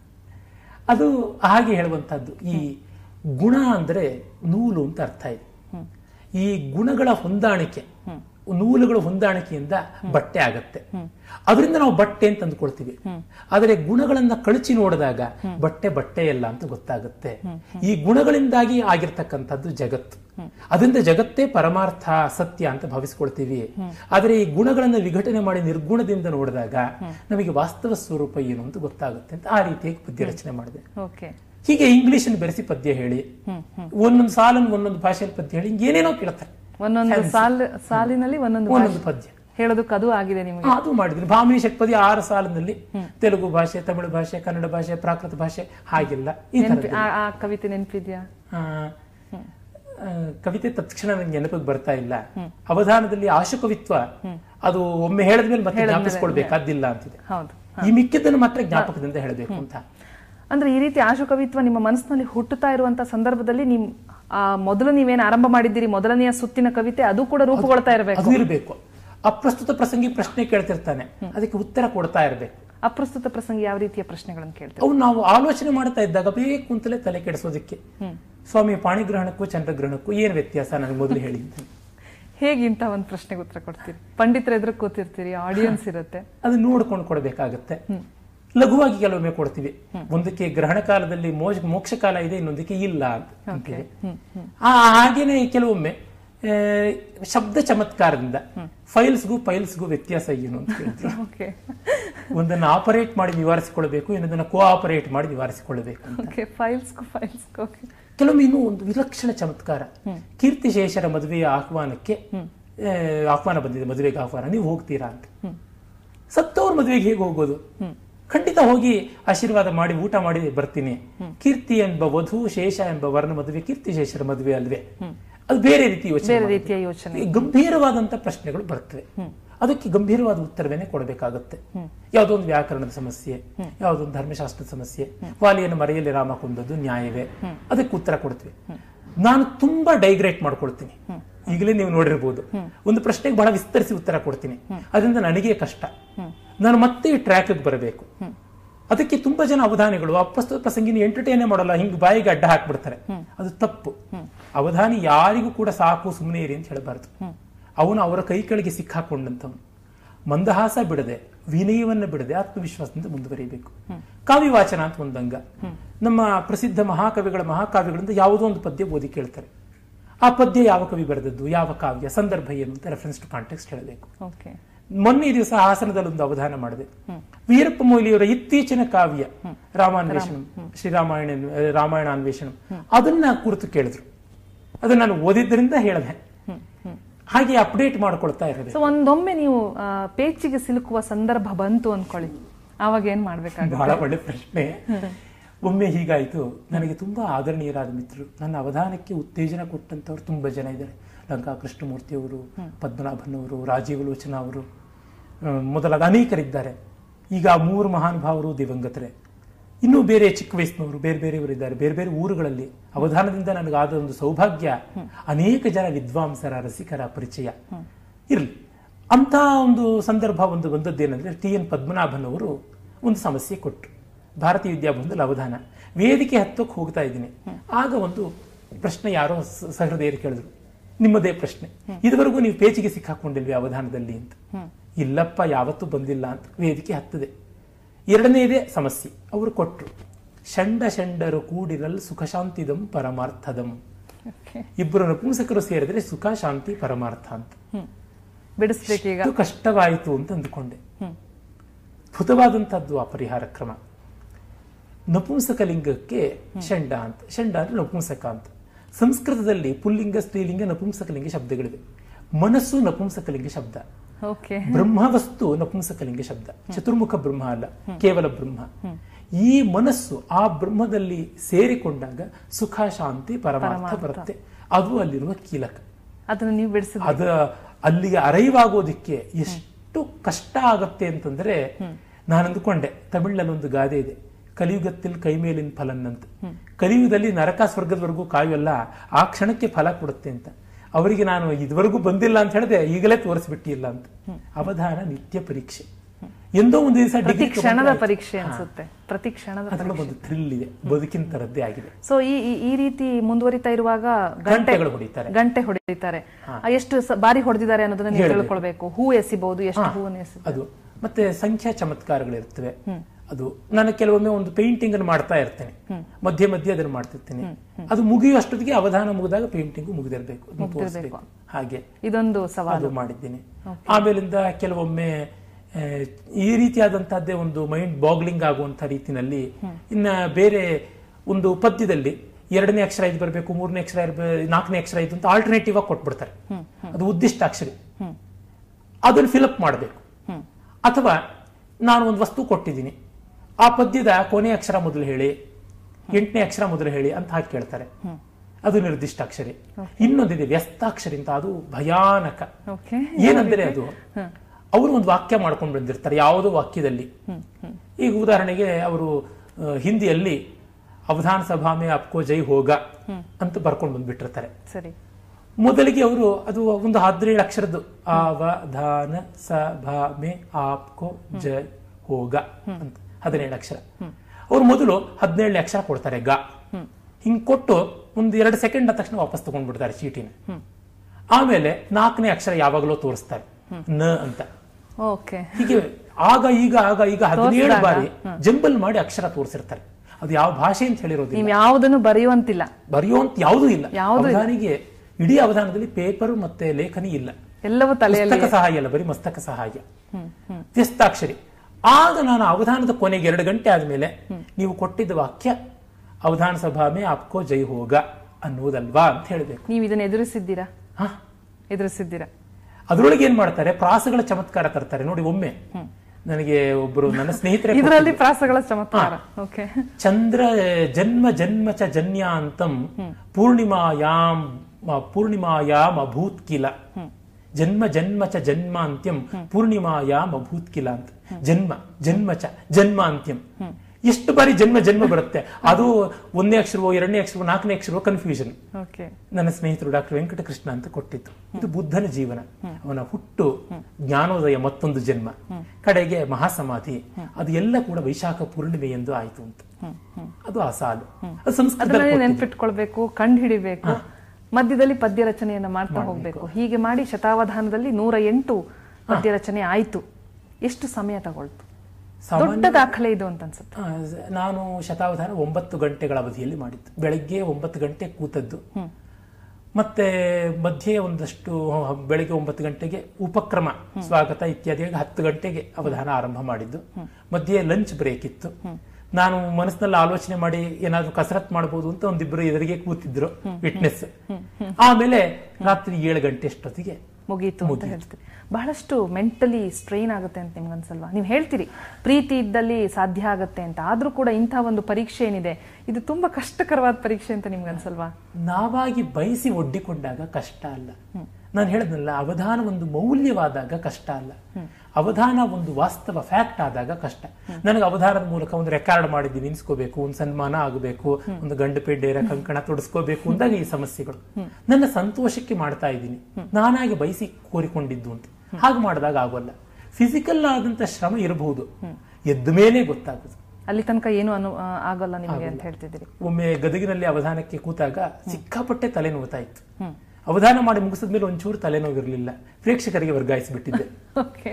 ಅದು ಹಾಗೆ ಹೇಳುವಂತಹದ್ದು ಈ ಗುಣ ಅಂದ್ರೆ ನೂಲು ಅಂತ ಅರ್ಥ ಇದೆ ಈ ಗುಣಗಳ ಹೊಂದಾಣಿಕೆ ನೂಲುಗಳ ಹೊಂದಾಣಿಕೆಯಿಂದ ಬಟ್ಟೆ ಆಗತ್ತೆ ಅದರಿಂದ ನಾವು ಬಟ್ಟೆ ಅಂತ ಅಂದ್ಕೊಳ್ತೀವಿ ಆದರೆ ಗುಣಗಳನ್ನ ಕಳಚಿ ನೋಡಿದಾಗ ಬಟ್ಟೆ ಬಟ್ಟೆಯಲ್ಲ ಅಂತ ಗೊತ್ತಾಗುತ್ತೆ ಈ ಗುಣಗಳಿಂದಾಗಿ ಆಗಿರ್ತಕ್ಕಂಥದ್ದು ಜಗತ್ತು ಅದರಿಂದ ಜಗತ್ತೇ ಪರಮಾರ್ಥ ಸತ್ಯ ಅಂತ ಭಾವಿಸ್ಕೊಳ್ತೀವಿ ಆದರೆ ಈ ಗುಣಗಳನ್ನ ವಿಘಟನೆ ಮಾಡಿ ನಿರ್ಗುಣದಿಂದ ನೋಡಿದಾಗ ನಮಗೆ ವಾಸ್ತವ ಸ್ವರೂಪ ಏನು ಅಂತ ಗೊತ್ತಾಗುತ್ತೆ ಅಂತ ಆ ರೀತಿಯಾಗಿ ಪದ್ಯ ರಚನೆ ಮಾಡಿದೆ
ಓಕೆ
ಹೀಗೆ ಇಂಗ್ಲಿಷ್ ಅನ್ನು ಬೆರೆಸಿ ಪದ್ಯ ಹೇಳಿ ಒಂದೊಂದು ಸಾಲನ್ನು ಒಂದೊಂದು ಭಾಷೆಯಲ್ಲಿ ಪದ್ಯ ಹೇಳಿ ಏನೇನೋ ಕೇಳ್ತಾರೆ
ಒಂದೊಂದು ಸಾಲ್ ಸಾಲಿನಲ್ಲಿ ಒಂದೊಂದು
ಒಂದೊಂದು ಪದ್ಯ
ಹೇಳೋದಕ್ಕೆ ಅದು ಆಗಿದೆ ನಿಮಗೆ
ಆ, ಅದು ಮಾಡಿದ್ದೀನಿ ಭಾಮಿನಿ ಷಟ್ಪದಿ ಆರು ಸಾಲಿನಲ್ಲಿ ತೆಲುಗು ಭಾಷೆ ತಮಿಳು ಭಾಷೆ ಕನ್ನಡ ಭಾಷೆ ಪ್ರಾಕೃತ ಭಾಷೆ ಹಾಗಿಲ್ಲ ಈ
ನೆನ್ಪಿ-
ಥರದ್ದು.
ಆ- ಆ ಕವಿತೆ ನೆನಪಿದ್ಯಾ
ಆ, ಆ, ಕವಿತೆ ತತ್ಕ್ಷಣ ನನಗೆ ನೆನಪಿಗೆ ಬರ್ತಾ ಇಲ್ಲ ಅವಧಾನದಲ್ಲಿ ಆಶುಕವಿತ್ವ ಅದು ಒಮ್ಮೆ ಹೇಳಿದ್ಮೇಲೆ ಮತ್ತೆ ಜ್ಞಾಪಿಸ್ಕೊಳ್ಬೇಕಾದಿಲ್ಲ ಅಂತಿದೆ
ಹೌದು
ಈ ಮಿಕ್ಕಿದ್ದನ್ನು ಮಾತ್ರ ಜ್ಞಾಪಕದಿಂದ ಹೇಳಬೇಕು ಅಂತ
ಅಂದ್ರೆ ಈ ರೀತಿ ಆಶು ಕವಿತ್ವ ನಿಮ್ಮ ಮನಸ್ಸಿನಲ್ಲಿ ಹುಟ್ಟುತ್ತಾ ಇರುವಂತ ಸಂದರ್ಭದಲ್ಲಿ ನಿಮ್ ಆ ಮೊದಲು ನೀವೇನು ಆರಂಭ ಮಾಡಿದ್ದೀರಿ ಮೊದಲನೆಯ ಸುತ್ತಿನ ಕವಿತೆ ಅದು ಕೂಡ ರೂಪುಗೊಳ್ತಾ ಇರಬೇಕು
ಅದು ಇರಬೇಕು ಅಪ್ರಸ್ತುತ ಪ್ರಸಂಗಿ ಪ್ರಶ್ನೆ ಕೇಳ್ತಿರ್ತಾನೆ ಅದಕ್ಕೆ ಉತ್ತರ ಕೊಡ್ತಾ ಇರಬೇಕು
ಅಪ್ರಸ್ತುತ ಪ್ರಸಂಗ ಯಾವ ರೀತಿಯ ಪ್ರಶ್ನೆಗಳನ್ನು ಕೇಳ್ತಾರೆ
ಅವು ನಾವು ಆಲೋಚನೆ ಮಾಡ್ತಾ ಇದ್ದಾಗ ಬೇಕು ಅಂತಲೇ ತಲೆ ಕೆಡಿಸೋದಕ್ಕೆ ಸ್ವಾಮಿ ಪಾಣಿಗ್ರಹಣಕ್ಕೂ ಚಂದ್ರಗ್ರಹಣಕ್ಕೂ ಏನ್ ವ್ಯತ್ಯಾಸ ನನಗೆ ಮೊದಲು ಹೇಳಿ ಅಂತ.
ಹೇಗೆ ಇಂಥ ಒಂದು ಪ್ರಶ್ನೆಗೆ ಉತ್ತರ ಕೊಡ್ತೀರಿ ಪಂಡಿತರ ಎದುರು ಕೂತಿರ್ತೀರಿ ಆಡಿಯನ್ಸ್ ಇರುತ್ತೆ
ಅದು ನೋಡ್ಕೊಂಡು ಕೊಡಬೇಕಾಗತ್ತೆ ಲಘುವಾಗಿ ಕೆಲವೊಮ್ಮೆ ಕೊಡ್ತೀವಿ ಒಂದಕ್ಕೆ ಗ್ರಹಣ ಕಾಲದಲ್ಲಿ ಮೋಜ ಮೋಕ್ಷ ಕಾಲ ಇದೆ ಇನ್ನೊಂದಕ್ಕೆ ಇಲ್ಲ ಅಂತ ಅಂತೀವಿ ಆ, ಹಾಗೇನೆ ಕೆಲವೊಮ್ಮೆ ಆ, ಶಬ್ದ ಚಮತ್ಕಾರದಿಂದ ಫೈಲ್ಸ್ಗೂ ಫೈಲ್ಸ್ಗೂ ವ್ಯತ್ಯಾಸ ಏನು ಅಂತ ಹೇಳಿದ್ರು
ಓಕೆ
ಒಂದನ್ನು ಆಪರೇಟ್ ಮಾಡಿ ನಿವಾರಿಸಿಕೊಳ್ಳಬೇಕು ಇನ್ನೊಂದನ್ನು ಕೋ ಆಪರೇಟ್ ಮಾಡಿ ನಿವಾರಿಸಿಕೊಳ್ಳಬೇಕು ಅಂತ
ಓಕೆ ಫೈಲ್ಸ್ ಫೈಲ್ಸ್ ಓಕೆ
ಕೆಲವೊಮ್ಮೆ ಇನ್ನೂ ಒಂದು ವಿಲಕ್ಷಣ ಚಮತ್ಕಾರ ಕೀರ್ತಿಶೇಷರ ಮದುವೆಯ ಆಹ್ವಾನಕ್ಕೆ ಆ, ಆಹ್ವಾನ ಬಂದಿದೆ ಮದುವೆಗೆ ಆಹ್ವಾನ ನೀವು ಹೋಗ್ತೀರಾ ಅಂತ ಸತ್ತವ್ರ ಮದುವೆಗೆ ಹೇಗೆ ಹೋಗೋದು ಖಂಡಿತ ಹೋಗಿ ಆಶೀರ್ವಾದ ಮಾಡಿ ಊಟ ಮಾಡಿ ಬರ್ತೀನಿ ಕೀರ್ತಿ ಎಂಬ ವಧು ಶೇಷ ಎಂಬ ವರ್ಣ ಮದುವೆ ಕೀರ್ತಿ ಶೇಷರ ಮದುವೆ ಅಲ್ವೇ ಅದು ಬೇರೆ ರೀತಿ ಯೋಚನೆ
ಬೇರೆ
ಮಾಡೋದು.
ರೀತಿಯ ಯೋಚನೆ
ಈ ಗಂಭೀರವಾದಂತ ಪ್ರಶ್ನೆಗಳು ಬರ್ತವೆ ಅದಕ್ಕೆ ಗಂಭೀರವಾದ ಉತ್ತರವೇನೆ ಕೊಡಬೇಕಾಗುತ್ತೆ ಯಾವುದೋ ಒಂದು ವ್ಯಾಕರಣದ ಸಮಸ್ಯೆ ಯಾವುದೋ ಒಂದು ಧರ್ಮಶಾಸ್ತ್ರದ ಸಮಸ್ಯೆ ವಾಲಿಯನ್ನು ಮರೆಯಲ್ಲಿ ರಾಮ ಕೊಂದದ್ದು ನ್ಯಾಯವೇ ಅದಕ್ಕೆ ಉತ್ತರ ಕೊಡ್ತೀವಿ ನಾನು ತುಂಬಾ ಡೈಗ್ರೇಟ್ ಮಾಡ್ಕೊಳ್ತೀನಿ ಈಗಲೇ ನೀವು ನೋಡಿರ್ಬೋದು ಒಂದು ಪ್ರಶ್ನೆಗೆ ಬಹಳ ವಿಸ್ತರಿಸಿ ಉತ್ತರ ಕೊಡ್ತೀನಿ ಅದರಿಂದ ನನಗೇ ಕಷ್ಟ ನಾನು ಮತ್ತೆ ಈ ಟ್ರ್ಯಾಕ್ ಬರಬೇಕು ಅದಕ್ಕೆ ತುಂಬಾ ಜನ ಅವಧಾನಿಗಳು ಅಪ್ರಸ್ತುತ ಪ್ರಸಂಗಿನ ಎಂಟರ್ಟೈನ್ ಮಾಡಲ್ಲ ಹಿಂಗ್ ಬಾಯಿಗೆ ಅಡ್ಡ ಹಾಕ್ಬಿಡ್ತಾರೆ ಅದು ತಪ್ಪು ಅವಧಾನಿ ಯಾರಿಗೂ ಕೂಡ ಸಾಕು ಸುಮ್ಮನೆ ಇರಿ ಅಂತ ಹೇಳಬಾರದು ಅವನು ಅವರ ಕೈ ಕೆಳಗೆ ಸಿಕ್ಕಾಕೊಂಡಂತವನು ಮಂದಹಾಸ ಬಿಡದೆ ವಿನಯವನ್ನ ಬಿಡದೆ ಆತ್ಮವಿಶ್ವಾಸದಿಂದ ಮುಂದುವರಿಯಬೇಕು ಕಾವ್ಯವಾಚನ ಅಂತ ಒಂದಂಗ ನಮ್ಮ ಪ್ರಸಿದ್ಧ ಮಹಾಕವಿಗಳ ಮಹಾಕಾವ್ಯಗಳಿಂದ ಯಾವುದೋ ಒಂದು ಪದ್ಯ ಓದಿ ಕೇಳ್ತಾರೆ ಆ ಪದ್ಯ ಯಾವ ಕವಿ ಬರೆದದ್ದು ಯಾವ ಕಾವ್ಯ ಸಂದರ್ಭ ಏನು ಅಂತ ರೆಫರೆನ್ಸ್ ಟು ಕಾಂಟೆಕ್ಸ್ಟ್ ಹೇಳಬೇಕು
ಓಕೆ
ಮೊನ್ನೆ ದಿವಸ ಹಾಸನದಲ್ಲಿ ಒಂದು ಅವಧಾನ ಮಾಡಿದೆ ವೀರಪ್ಪ ಮೊಯ್ಲಿಯವರ ಇತ್ತೀಚಿನ ಕಾವ್ಯ ರಾಮಾನ್ವೇಷಣಂ ಶ್ರೀರಾಮಾಯಣ ರಾಮಾಯಣಾನ್ವೇಷಣಂ ಅದನ್ನ ಕುರಿತು ಕೇಳಿದ್ರು ಅದನ್ನ ನಾನು ಓದಿದ್ರಿಂದ ಹೇಳಿದೆ ಹಾಗೆ ಅಪ್ಡೇಟ್ ಮಾಡ್ಕೊಳ್ತಾ ಇರಬೇಕು
ಸೊ ಒಂದೊಮ್ಮೆ ನೀವು ಆ, ಪೇಚಿಗೆ ಸಿಲುಕುವ ಸಂದರ್ಭ ಬಂತು ಅನ್ಕೊಳ್ಳಿ ಅವಾಗ ಏನ್ ಮಾಡ್ಬೇಕಾಗುತ್ತೆ
ಬಹಳ ಒಳ್ಳೆ ಪ್ರಶ್ನೆ ಒಮ್ಮೆ ಹೀಗಾಯ್ತು ನನಗೆ ತುಂಬಾ ಆದರಣೀಯರಾದ ಮಿತ್ರರು ನನ್ನ ಅವಧಾನಕ್ಕೆ ಉತ್ತೇಜನ ಕೊಟ್ಟಂತವ್ರು ತುಂಬಾ ಜನ ಇದ್ದಾರೆ ಲಂಕಾ ಕೃಷ್ಣಮೂರ್ತಿ ಅವರು ಪದ್ಮನಾಭನ್ ಅವರು ರಾಜೀವ್ ಲೋಚನ ಅವರು ಆ, ಮೊದಲಾದ ಅನೇಕರಿದ್ದಾರೆ ಈಗ ಆ ಮೂರು ಮಹಾನುಭಾವರು ದಿವಂಗತರೆ ಇನ್ನೂ ಬೇರೆ ಚಿಕ್ಕ ವಯಸ್ಸಿನವರು ಬೇರೆ ಬೇರೆಯವರು ಇದ್ದಾರೆ ಬೇರೆ ಬೇರೆ ಊರುಗಳಲ್ಲಿ ಅವಧಾನದಿಂದ ನನಗಾದ ಒಂದು ಸೌಭಾಗ್ಯ ಅನೇಕ ಜನ ವಿದ್ವಾಂಸರ ರಸಿಕರ ಪರಿಚಯ ಇರಲಿ ಅಂತ ಒಂದು ಸಂದರ್ಭ ಒಂದು ಬಂದದ್ದೇನೆಂದ್ರೆ ಟಿ ಎನ್ ಪದ್ಮನಾಭನ್ ಅವರು ಒಂದು ಸಮಸ್ಯೆ ಕೊಟ್ಟರು ಭಾರತೀಯ ವಿದ್ಯಾಭವನದಲ್ಲಿ ಅವಧಾನ ವೇದಿಕೆ ಹತ್ತಕ್ಕೆ ಹೋಗ್ತಾ ಇದ್ದೀನಿ ಆಗ ಒಂದು ಪ್ರಶ್ನೆ ಯಾರೋ ಸ- ಸಹೃದಯರು ಕೇಳಿದ್ರು ನಿಮ್ಮದೇ ಪ್ರಶ್ನೆ ಇದುವರೆಗೂ ನೀವು ಪೇಚಿಗೆ ಸಿಕ್ಕಾಕೊಂಡಿಲ್ವಿ ಅವಧಾನದಲ್ಲಿ ಅಂತ ಇಲ್ಲಪ್ಪ ಯಾವತ್ತೂ ಬಂದಿಲ್ಲ ಅಂತ ವೇದಿಕೆ ಹತ್ತದೆ ಎರಡನೇದೇ ಸಮಸ್ಯೆ ಅವರು ಕೊಟ್ಟರು ಷಂಡ ಷಂಡರು ಕೂಡಿರಲ್ ಸುಖ ಶಾಂತಿದಂ ಪರಮಾರ್ಥದಂ
Okay.
ಇಬ್ಬರು ನಪುಂಸಕರು ಸೇರಿದ್ರೆ ಸುಖ ಶಾಂತಿ ಪರಮಾರ್ಥ ಅಂತ
ಬಿಡಿಸ್ಬೇಕೀಗ
ಎಷ್ಟು ಕಷ್ಟವಾಯಿತು ಅಂತ ಅಂದುಕೊಂಡೆ ಅದ್ಭುತವಾದಂತಹದ್ದು ಆ ಪರಿಹಾರ ಕ್ರಮ ನಪುಂಸಕ ಲಿಂಗಕ್ಕೆ ಷಂಡ ಅಂತ ಷಂಡ ಅಂದ್ರೆ ನಪುಂಸಕ ಅಂತ ಸಂಸ್ಕೃತದಲ್ಲಿ ಪುಲ್ಲಿಂಗ ಸ್ತ್ರೀಲಿಂಗ ನಪುಂಸಕಲಿಂಗ ಶಬ್ದಗಳಿವೆ ಮನಸ್ಸು ನಪುಂಸಕಲಿಂಗ ಶಬ್ದ
ಓಕೆ
ಬ್ರಹ್ಮವಸ್ತು ನಪುಂಸಕಲಿಂಗ ಶಬ್ದ ಚತುರ್ಮುಖ ಬ್ರಹ್ಮ ಅಲ್ಲ ಕೇವಲ ಬ್ರಹ್ಮ ಈ ಮನಸ್ಸು ಆ ಬ್ರಹ್ಮದಲ್ಲಿ ಸೇರಿಕೊಂಡಾಗ ಸುಖ ಶಾಂತಿ ಪರಮಾರ್ಥ ಬರುತ್ತೆ ಅದು ಅಲ್ಲಿರುವ ಕೀಲಕ
ಅದನ್ನ ನೀವು ಬಿಡಿಸಿದ
ಅದ ಅಲ್ಲಿಗೆ ಅರೈವಾಗೋದಿಕ್ಕೆ ಎಷ್ಟು ಕಷ್ಟ ಆಗತ್ತೆ ಅಂತಂದ್ರೆ ನಾನು ಅಂದುಕೊಂಡೆ ತಮಿಳಿನಲ್ಲಿ ಒಂದು ಗಾದೆ ಇದೆ ಕಲಿಯುಗത്തിൽ ಕೈಮೇಲಿನ ಫಲನ್ ಅಂತ ಕಲಿಯುಗದಲ್ಲಿ ನರಕ ಸ್ವರ್ಗದವರೆಗೂ ಕಾಯುವಲ್ಲ ಆ ಕ್ಷಣಕ್ಕೆ ಫಲ ಕೊಡುತ್ತೆ ಅಂತ ಅವರಿಗೆ ನಾನು ಇದುವರೆಗೂ ಬಂದಿಲ್ಲ ಅಂತ ಹೇಳಿದೆ ಈಗಲೇ ತೋರಿಸ್ಬಿಟ್ಟಿಲ್ಲ ಅಂತ ಅವಧಾನ ನಿತ್ಯ ಪರೀಕ್ಷೆ ಎಂದೋ ಒಂದು ದಿವಸ
ಪ್ರತಿ
ಡಿಗ್ರಿ
ಕ್ಷಣದ ಪರೀಕ್ಷೆ ಅನ್ಸುತ್ತೆ ಪ್ರತಿ ಕ್ಷಣದ
ಅದರೊಳಗೆ ಒಂದು ಥ್ರಿಲ್ ಇದೆ ಬದುಕಿನ ತರದ್ದೇ ಆಗಿದೆ
ಸೊ ಈ ಈ- ಈ ರೀತಿ ಮುಂದುವರಿತಾ ಇರುವಾಗ ಗಂಟೆ
ಗಂಟೆಗಳು ಹೊಡಿತಾರೆ
ಗಂಟೆ ಹೊಡಿತಾರೆ ಆ, ಎಷ್ಟು ಸ- ಬಾರಿ ಹೊಡೆದಿದ್ದಾರೆ ಅನ್ನೋದನ್ನ ನೀವು ತಿಳ್ಕೊಳ್ಬೇಕು ಹೂ ಎಸಿಬಹುದು ಎಷ್ಟು ಹೂವನ್ನು ಎಸಿ
ಅದು ಮತ್ತೆ ಸಂಖ್ಯಾ ಚಮತ್ಕಾರಗಳಿರ್ತವೆ ಅದು ನಾನು ಕೆಲವೊಮ್ಮೆ ಒಂದು ಪೇಂಟಿಂಗ್ ಅನ್ನು ಮಾಡ್ತಾ ಇರ್ತೇನೆ ಮಧ್ಯೆ ಮಧ್ಯೆ ಅದನ್ನು ಮಾಡ್ತಿರ್ತೀನಿ ಅದು ಮುಗಿಯುವಷ್ಟೊತ್ತಿಗೆ ಅವಧಾನ ಮುಗಿದಾಗ ಪೇಂಟಿಂಗ್ ಮುಗಿದಿರ್ಬೇಕು ಅದನ್ನ ತೋರಿಸ್ಬೇಕು ಹಾಗೆ
ಇದೊಂದು ಸವಾಲು
ಅದು ಮಾಡಿದ್ದೀನಿ ಆಮೇಲಿಂದ ಕೆಲವೊಮ್ಮೆ ಆ, ಈ ರೀತಿಯಾದಂತಹದ್ದೇ ಒಂದು ಮೈಂಡ್ ಬಾಗ್ಲಿಂಗ್ ಆಗುವಂತ ರೀತಿನಲ್ಲಿ ಇನ್ನ ಬೇರೆ ಒಂದು ಪದ್ಯದಲ್ಲಿ ಎರಡನೇ ಅಕ್ಷರ ಇದು ಬರಬೇಕು ಮೂರನೇ ಅಕ್ಷರ ಇರ್ಬೇ- ನಾಲ್ಕನೇ ಅಕ್ಷರ ಇದು ಅಂತ ಆಲ್ಟರ್ನೇಟಿವ್ ಆಗಿ ಕೊಟ್ಬಿಡ್ತಾರೆ ಅದು ಉದ್ದಿಷ್ಟ ಅಕ್ಷರಿ ಅದನ್ನು ಫಿಲಪ್ ಮಾಡಬೇಕು ಅಥವಾ ನಾನು ಒಂದು ವಸ್ತು ಕೊಟ್ಟಿದ್ದೀನಿ ಆ ಪದ್ಯದ ಕೊನೆ ಅಕ್ಷರ ಮೊದಲು ಹೇಳಿ ಎಂಟನೇ ಅಕ್ಷರ ಮೊದಲು ಹೇಳಿ ಅಂತ ಹಾಕಿ ಕೇಳ್ತಾರೆ ಅದು ನಿರ್ದಿಷ್ಟ ಅಕ್ಷರಿ ಇನ್ನೊಂದಿದೆ ವ್ಯಸ್ತಾಕ್ಷರಿ ಅಂತ ಅದು ಭಯಾನಕ
ಓಕೆ
ಏನಂದ್ರೆ ಅದು ಅವರು ಒಂದು ವಾಕ್ಯ ಮಾಡ್ಕೊಂಡು ಬಂದಿರ್ತಾರೆ ಯಾವುದೋ ವಾಕ್ಯದಲ್ಲಿ ಈಗ ಉದಾಹರಣೆಗೆ ಅವರು ಆ, ಹಿಂದಿಯಲ್ಲಿ ಅವಧಾನ ಸಭಾ ಮೇ ಅಪ್ಕೋ ಜೈ ಹೋಗ ಅಂತ ಬರ್ಕೊಂಡು ಬಂದ್ಬಿಟ್ಟಿರ್ತಾರೆ
ಸರಿ
ಮೊದಲಿಗೆ ಅವರು ಅದು ಒಂದು ಹದಿನೇಳು ಅಕ್ಷರದ್ದು ಅವಧಾನ ಸಭಾ ಮೇ ಆಪ್ಕೋ ಜೈ ಹೋಗ ಅಂತ ಹದಿನೇಳು ಅಕ್ಷರ ಅವ್ರು ಮೊದಲು ಹದಿನೇಳನೇ ಅಕ್ಷರ ಕೊಡ್ತಾರೆ ಗ ಹಿಂಗ್ ಕೊಟ್ಟು ಒಂದು ಎರಡು ಸೆಕೆಂಡ್ ಆದ ತಕ್ಷಣ ವಾಪಸ್ ತಗೊಂಡ್ಬಿಡ್ತಾರೆ ಚೀಟಿನ ಆಮೇಲೆ ನಾಲ್ಕನೇ ಅಕ್ಷರ ಯಾವಾಗಲೂ ತೋರಿಸ್ತಾರೆ ನ ಅಂತ
ಓಕೆ
ಹೀಗೆ ಆಗ ಈಗ ಆಗ ಈಗ ಹದಿನೇಳು ಬಾರಿ ಜಂಬಲ್ ಮಾಡಿ ಅಕ್ಷರ ತೋರಿಸಿರ್ತಾರೆ ಅದು ಯಾವ ಭಾಷೆ ಅಂತ ಹೇಳಿರೋದಿಲ್ಲ
ನೀವ್ ಯಾವುದನ್ನು ಬರೆಯುವಂತಿಲ್ಲ
ಬರೆಯುವಂತ ಯಾವುದೂ ಇಲ್ಲ
ಯಾವುದೂ ಇಲ್ಲ.
ಅವಧಾನಿಗೆ ಇಡೀ ಅವಧಾನದಲ್ಲಿ ಪೇಪರ್ ಮತ್ತೆ ಲೇಖನಿ ಇಲ್ಲ
ಎಲ್ಲವೂ ತಲೆಯಲ್ಲಿ
ಪುಸ್ತಕ ಸಹಾಯ ಅಲ್ಲ ಬರೀ ಮಸ್ತಕ ಸಹಾಯ ವ್ಯಸ್ತಾಕ್ಷರಿ ಆಗ ನಾನು ಅವಧಾನದ ಕೊನೆಗೆ ಎರಡು ಗಂಟೆ ಆದ್ಮೇಲೆ ನೀವು ಕೊಟ್ಟಿದ್ದ ವಾಕ್ಯ ಅವಧಾನ ಸಭಾ ಮೇ ಆಪ್ಕೋ ಜೈ ಹೋಗ ಅನ್ನುವುದಲ್ವಾ ಅಂತ ಹೇಳಬೇಕು
ನೀವು ಇದನ್ನ ಎದುರಿಸಿದ್ದೀರಾ
ಹಾ
ಎದುರಿಸಿದ್ದೀರಾ
ಅದರೊಳಗೆ ಏನ್ ಮಾಡ್ತಾರೆ ಪ್ರಾಸಗಳ ಚಮತ್ಕಾರ ತರ್ತಾರೆ ನೋಡಿ ಒಮ್ಮೆ ನನಗೆ ಒಬ್ಬರು ನನ್ನ ಸ್ನೇಹಿತರೆ
ಇದರಲ್ಲಿ ಪ್ರಾಸಗಳ ಚಮತ್ಕಾರ ಓಕೆ
ಚಂದ್ರ ಜನ್ಮ ಜನ್ಮ ಚ ಜನ್ಯಾಂತಂ ಪೂರ್ಣಿಮಾಯಾಂ ಪೂರ್ಣಿಮಾಯಾಮ್ ಅಭೂತ್ ಕಿಲ ಜನ್ಮ ಜನ್ಮ ಚ ಜನ್ಮಾಂತ್ಯಂ ಪೂರ್ಣಿಮಾಯಾಮ್ ಅಭೂತ್ ಕಿಲ ಅಂತ ಜನ್ಮ ಜನ್ಮ ಚ ಜನ್ಮಾಂತ್ಯಂ ಎಷ್ಟು ಬಾರಿ ಜನ್ಮ ಜನ್ಮ ಬರುತ್ತೆ ಅದು ಒಂದನೇ ಅಕ್ಷರವೋ ಎರಡನೇ ಅಕ್ಷರವೋ ನಾಲ್ಕನೇ ಅಕ್ಷರವೋ ಕನ್ಫ್ಯೂಷನ್
ಓಕೆ
ನನ್ನ ಸ್ನೇಹಿತರು ಡಾಕ್ಟರ್ ವೆಂಕಟಕೃಷ್ಣ ಅಂತ ಕೊಟ್ಟಿತ್ತು ಇದು ಬುದ್ಧನ ಜೀವನ ಅವನ ಹುಟ್ಟು ಜ್ಞಾನೋದಯ ಮತ್ತೊಂದು ಜನ್ಮ ಕಡೆಗೆ ಮಹಾಸಮಾಧಿ ಅದು ಎಲ್ಲ ಕೂಡ ವೈಶಾಖ ಪೂರ್ಣಿಮೆ ಎಂದು ಆಯ್ತು ಅಂತ ಅದು ಆ ಸಾಲು ಅದು ಸಂಸ್ಕೃತದಲ್ಲಿ
ಅದನ್ನ
ಕೊಟ್ಟಿದ್ದು.
ನೆನ್ಪಿಟ್ಕೊಳ್ಬೇಕು ಕಂಡು ಹಿಡಿಬೇಕು ಮಧ್ಯದಲ್ಲಿ ಪದ್ಯ ರಚನೆಯನ್ನ ಮಾಡ್ತಾ ಹೋಗ್ಬೇಕು ಹೀಗೆ ಮಾಡಿ ಶತಾವಧಾನದಲ್ಲಿ ನೂರ ಎಂಟು ಪದ್ಯ ರಚನೆ ಆಯ್ತು ಎಷ್ಟು ಸಮಯ ತಗೊಳ್ತು
ಸಾಮಾನ್ಯ-
ದೊಡ್ಡ ದಾಖಲೆ ಇದು ಅಂತ ಅನ್ಸುತ್ತೆ
ಆ, ನಾನು ಶತಾವಧಾನ ಒಂಬತ್ತು ಗಂಟೆಗಳ ಅವಧಿಯಲ್ಲಿ ಮಾಡಿದ್ದು ಬೆಳಗ್ಗೆ ಒಂಬತ್ತು ಗಂಟೆ ಕೂತದ್ದು ಮತ್ತೆ ಮಧ್ಯೆ ಒಂದಷ್ಟು ಬೆಳಗ್ಗೆ ಒಂಬತ್ತು ಗಂಟೆಗೆ ಉಪಕ್ರಮ ಸ್ವಾಗತ ಇತ್ಯಾದಿಯಾಗಿ ಹತ್ತು ಗಂಟೆಗೆ ಅವಧಾನ ಆರಂಭ ಮಾಡಿದ್ದು ಮಧ್ಯೆ ಲಂಚ್ ಬ್ರೇಕ್ ಇತ್ತು ನಾನು ಮನಸ್ಸಿನಲ್ಲಿ ಆಲೋಚನೆ ಮಾಡಿ ಏನಾದ್ರೂ ಕಸರತ್ ಮಾಡಬಹುದು ಅಂತ ಒಂದಿಬ್ರು ಎದುರಿಗೆ ಕೂತಿದ್ರು ವಿಟ್ನೆಸ್ ಆಮೇಲೆ ರಾತ್ರಿ ಏಳು ಗಂಟೆ ಅಷ್ಟೊತ್ತಿಗೆ
ಮುಗೀತು ಅಂತ ಹೇಳ್ತೀರಿ ಬಹಳಷ್ಟು ಮೆಂಟಲಿ ಸ್ಟ್ರೈನ್ ಆಗುತ್ತೆ ಅಂತ ನಿಮ್ಗೆ ಅನ್ಸಲ್ವಾ ನೀವು ಹೇಳ್ತೀರಿ ಪ್ರೀತಿ ಇದ್ದಲ್ಲಿ ಸಾಧ್ಯ ಆಗತ್ತೆ ಅಂತ ಆದ್ರೂ ಕೂಡ ಇಂಥ ಒಂದು ಪರೀಕ್ಷೆ ಏನಿದೆ ಇದು ತುಂಬಾ ಕಷ್ಟಕರವಾದ ಪರೀಕ್ಷೆ ಅಂತ ನಿಮ್ಗೆ ಅನ್ಸಲ್ವಾ
ನಾವಾಗಿ ಬಯಸಿ ಒಡ್ಡಿಕೊಂಡಾಗ ಕಷ್ಟ ಅಲ್ಲ ನಾನು ಹೇಳಿದ್ನಲ್ಲ ಅವಧಾನ ಒಂದು ಮೌಲ್ಯವಾದಾಗ ಕಷ್ಟ ಅಲ್ಲ ಅವಧಾನ ಒಂದು ವಾಸ್ತವ ಫ್ಯಾಕ್ಟ್ ಆದಾಗ ಕಷ್ಟ ನನಗೆ ಅವಧಾನದ ಮೂಲಕ ಒಂದು ರೆಕಾರ್ಡ್ ಮಾಡಿದ್ದೀನಿ ನಿನ್ಸ್ಕೋಬೇಕು ಒಂದು ಸನ್ಮಾನ ಆಗಬೇಕು ಒಂದು ಗಂಡು ಪೆಡ್ಡೇರ ಕಂಕಣ ತೊಡಸ್ಕೋಬೇಕು ಅಂದಾಗ ಈ ಸಮಸ್ಯೆಗಳು ನನ್ನ ಸಂತೋಷಕ್ಕೆ ಮಾಡ್ತಾ ಇದ್ದೀನಿ ನಾನಾಗಿ ಬಯಸಿ ಕೋರಿಕೊಂಡಿದ್ದು ಅಂತ ಹಾಗೆ ಮಾಡಿದಾಗ ಆಗೋಲ್ಲ ಫಿಸಿಕಲ್ ಆದಂತ ಶ್ರಮ ಇರಬಹುದು ಎದ್ದ ಮೇಲೆ ಗೊತ್ತಾಗುದು
ಅಲ್ಲಿ ತನಕ ಏನು ಅನು ಆ, ಆಗೋಲ್ಲ ನಿಮಗೆ ಅಂತ ಹೇಳ್ತಿದ್ದೀರಿ
ಒಮ್ಮೆ ಗದಗಿನಲ್ಲಿ ಅವಧಾನಕ್ಕೆ ಕೂತಾಗ ಸಿಕ್ಕಾಪಟ್ಟೆ ತಲೆನೋವ್ತಾ ಇತ್ತು ಅವಧಾನ ಮಾಡಿ ಮುಗಿಸಿದ ಮೇಲೆ ಒಂಚೂರು ತಲೆನೋವಿರಲಿಲ್ಲ ಪ್ರೇಕ್ಷಕರಿಗೆ ವರ್ಗಾಯಿಸಿಬಿಟ್ಟಿದ್ದೆ
ಓಕೆ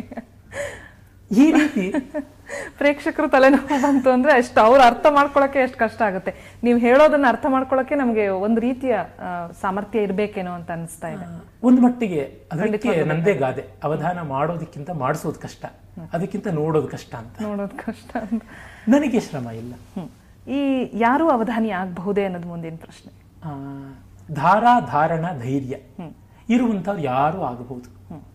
ಈ ರೀತಿ
ಪ್ರೇಕ್ಷಕರು ತಲೆನೋವು ಬಂತು ಅಂದ್ರೆ ಅಷ್ಟು ಅವ್ರು ಅರ್ಥ ಮಾಡ್ಕೊಳಕ್ಕೆ ಎಷ್ಟು ಕಷ್ಟ ಆಗುತ್ತೆ ನೀವು ಹೇಳೋದನ್ನ ಅರ್ಥ ಮಾಡ್ಕೊಳಕ್ಕೆ ನಮಗೆ ಒಂದು ರೀತಿಯ ಆ, ಸಾಮರ್ಥ್ಯ ಇರ್ಬೇಕೇನೋ ಅಂತ ಅನಿಸ್ತಾ ಇದೆ
ಒಂದು ಮಟ್ಟಿಗೆ ಅದಕ್ಕೆ ನಂದೇ ಗಾದೆ ಅವಧಾನ ಮಾಡೋದಕ್ಕಿಂತ ಮಾಡಿಸೋದು ಕಷ್ಟ ಅದಕ್ಕಿಂತ ನೋಡೋದು ಕಷ್ಟ ಅಂತ
ನೋಡೋದು ಕಷ್ಟ ಅಂತ
ನನಗೆ ಶ್ರಮ ಇಲ್ಲ
ಹ್ಮ್. ಈ ಯಾರು ಅವಧಾನಿ ಆಗಬಹುದೇ ಅನ್ನೋದು ಮುಂದಿನ ಪ್ರಶ್ನೆ
ಆ, ಧಾರಾ ಧಾರಣ ಧೈರ್ಯ ಇರುವಂತವ್ರು ಯಾರು ಆಗಬಹುದು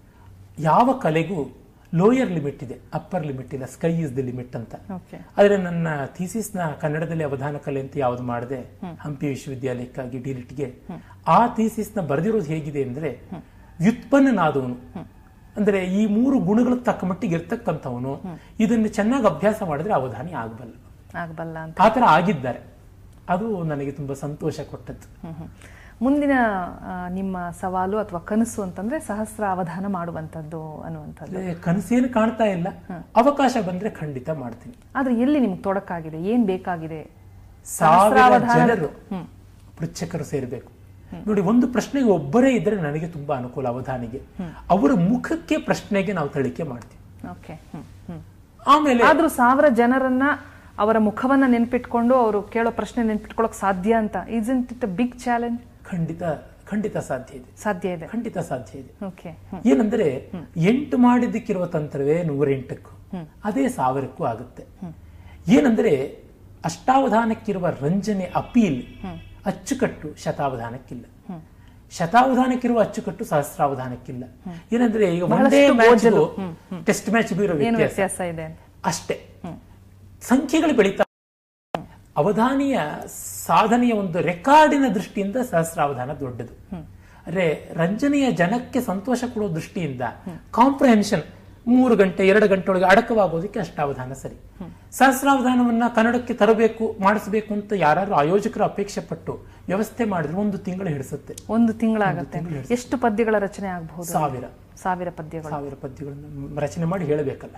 ಯಾವ ಕಲೆಗೂ ಲೋಯರ್ ಲಿಮಿಟ್ ಇದೆ ಅಪ್ಪರ್ ಲಿಮಿಟ್ ಇಲ್ಲ ಸ್ಕೈ ಇಸ್ ದಿ ಲಿಮಿಟ್ ಅಂತ
ಓಕೆ
ಆದ್ರೆ ನನ್ನ ಥೀಸಿಸ್ ನ ಕನ್ನಡದಲ್ಲಿ ಅವಧಾನ ಕಲೆ ಅಂತ ಯಾವ್ದು ಮಾಡಿದೆ ಹಂಪಿ ವಿಶ್ವವಿದ್ಯಾಲಯಕ್ಕಾಗಿ ಡಿಲಿಟ್ಗೆ ಆ ಥೀಸಿಸ್ ನ ಬರೆದಿರೋದು ಹೇಗಿದೆ ಅಂದ್ರೆ ವ್ಯುತ್ಪನ್ನನಾದವನು ಅಂದ್ರೆ ಈ ಮೂರು ಗುಣಗಳ ತಕ್ಕ ಮಟ್ಟಿಗೆ ಇರ್ತಕ್ಕಂಥವನು ಇದನ್ನು ಚೆನ್ನಾಗಿ ಅಭ್ಯಾಸ ಮಾಡಿದ್ರೆ ಅವಧಾನಿ ಆಗಬಲ್ಲ
ಆಗಬಲ್ಲ ಅಂತ
ಆ ತರ ಆಗಿದ್ದಾರೆ ಅದು ನನಗೆ ತುಂಬಾ ಸಂತೋಷ ಕೊಟ್ಟದ್ದು
ಹ್ಮ್ ಹ್ಮ್. ಮುಂದಿನ ಆ, ನಿಮ್ಮ ಸವಾಲು ಅಥವಾ ಕನಸು ಅಂತಂದ್ರೆ ಸಹಸ್ರ ಅವಧಾನ ಮಾಡುವಂತದ್ದು ಅನ್ನುವಂಥದ್ದು
ಅದೇ ಕನಸೇನು ಕಾಣ್ತಾ ಇಲ್ಲ ಅವಕಾಶ ಬಂದ್ರೆ ಖಂಡಿತ ಮಾಡ್ತೀನಿ
ಆದ್ರೆ ಎಲ್ಲಿ ನಿಮ್ಗೆ ತೊಡಕಾಗಿದೆ ಏನ್ ಬೇಕಾಗಿದೆ
ಸಾವಿರ
ಸಹಸ್ರಾವಧಾನ-
ಜನರು ಪೃಚ್ಛಕರು ಸೇರ್ಬೇಕು ನೋಡಿ ಒಂದು ಪ್ರಶ್ನೆಗೆ ಒಬ್ಬರೇ ಇದ್ರೆ ನನಗೆ ತುಂಬಾ ಅನುಕೂಲ ಅವಧಾನಿಗೆ ಅವರ ಮುಖಕ್ಕೆ ಪ್ರಶ್ನೆಗೆ ನಾವು ತಳಿಕೆ ಮಾಡ್ತೀವಿ
ಓಕೆ ಹ್ಮ್ ಹ್ಮ್
ಆಮೇಲೆ
ಆದ್ರೂ ಸಾವಿರ ಜನರನ್ನ ಅವರ ಮುಖವನ್ನ ನೆನ್ಪಿಟ್ಕೊಂಡು ಅವರು ಕೇಳೋ ಪ್ರಶ್ನೆ ನೆನ್ಪಿಟ್ಕೊಳಕ್ ಸಾಧ್ಯ ಅಂತ ಇಸ್ ಇಟ್ ಬಿಗ್ ಚಾಲೆಂಜ್
ಖಂಡಿತ ಖಂಡಿತ ಸಾಧ್ಯ ಇದೆ
ಸಾಧ್ಯ ಇದೆ
ಖಂಡಿತ ಸಾಧ್ಯ ಇದೆ
ಓಕೆ
ಏನಂದ್ರೆ ಎಂಟು ಮಾಡಿದ್ದಕ್ಕಿರುವ ತಂತ್ರವೇ ನೂರೆಂಟಕ್ಕೂ ಅದೇ ಸಾವಿರಕ್ಕೂ ಆಗುತ್ತೆ ಏನಂದ್ರೆ ಅಷ್ಟಾವಧಾನಕ್ಕಿರುವ ರಂಜನೆ ಅಪೀಲ್ ಅಚ್ಚುಕಟ್ಟು ಶತಾವಧಾನಕ್ಕಿಲ್ಲ ಶತಾವಧಾನಕ್ಕಿರುವ ಅಚ್ಚುಕಟ್ಟು ಸಹಸ್ರಾವಧಾನಕ್ಕಿಲ್ಲ ಏನಂದ್ರೆ ಈಗ ಒಂದೇ ಮ್ಯಾಚ್ ಟೆಸ್ಟ್ ಮ್ಯಾಚ್ ಇರೋ
ಏನು
ವ್ಯತ್ಯಾಸ
ವ್ಯತ್ಯಾಸ ಇದೆ ಅಂತ
ಅಷ್ಟೇ ಸಂಖ್ಯೆಗಳು ಬೆಳೀತಾ ಅವಧಾನಿಯ ಸಾಧನೆಯ ಒಂದು ರೆಕಾರ್ಡಿನ ದೃಷ್ಟಿಯಿಂದ ಸಹಸ್ರಾವಧಾನ ದೊಡ್ಡದು ಅಂದ್ರೆ ರಂಜನೆಯ ಜನಕ್ಕೆ ಸಂತೋಷ ಕೊಡೋ ದೃಷ್ಟಿಯಿಂದ ಕಾಂಪ್ರಹೆನ್ಷನ್ ಮೂರು ಗಂಟೆ ಎರಡು ಗಂಟೆ ಒಳಗೆ ಅಡಕವಾಗೋದಕ್ಕೆ ಅಷ್ಟಾವಧಾನ ಸರಿ ಸಹಸ್ರಾವಧಾನವನ್ನ ಕನ್ನಡಕ್ಕೆ ತರಬೇಕು ಮಾಡಿಸಬೇಕು ಅಂತ ಯಾರು ಆಯೋಜಕರು ಅಪೇಕ್ಷೆ ಪಟ್ಟು ವ್ಯವಸ್ಥೆ ಮಾಡಿದ್ರೆ ಒಂದು ತಿಂಗಳು ಹಿಡಿಸುತ್ತೆ
ಒಂದು ತಿಂಗಳಾಗತ್ತೆ ಎಷ್ಟು ಪದ್ಯಗಳ ರಚನೆ ಆಗಬಹುದು
ಸಾವಿರ
ಸಾವಿರ ಪದ್ಯಗಳು
ಸಾವಿರ ಪದ್ಯಗಳನ್ನು ರಚನೆ ಮಾಡಿ ಹೇಳಬೇಕಲ್ಲ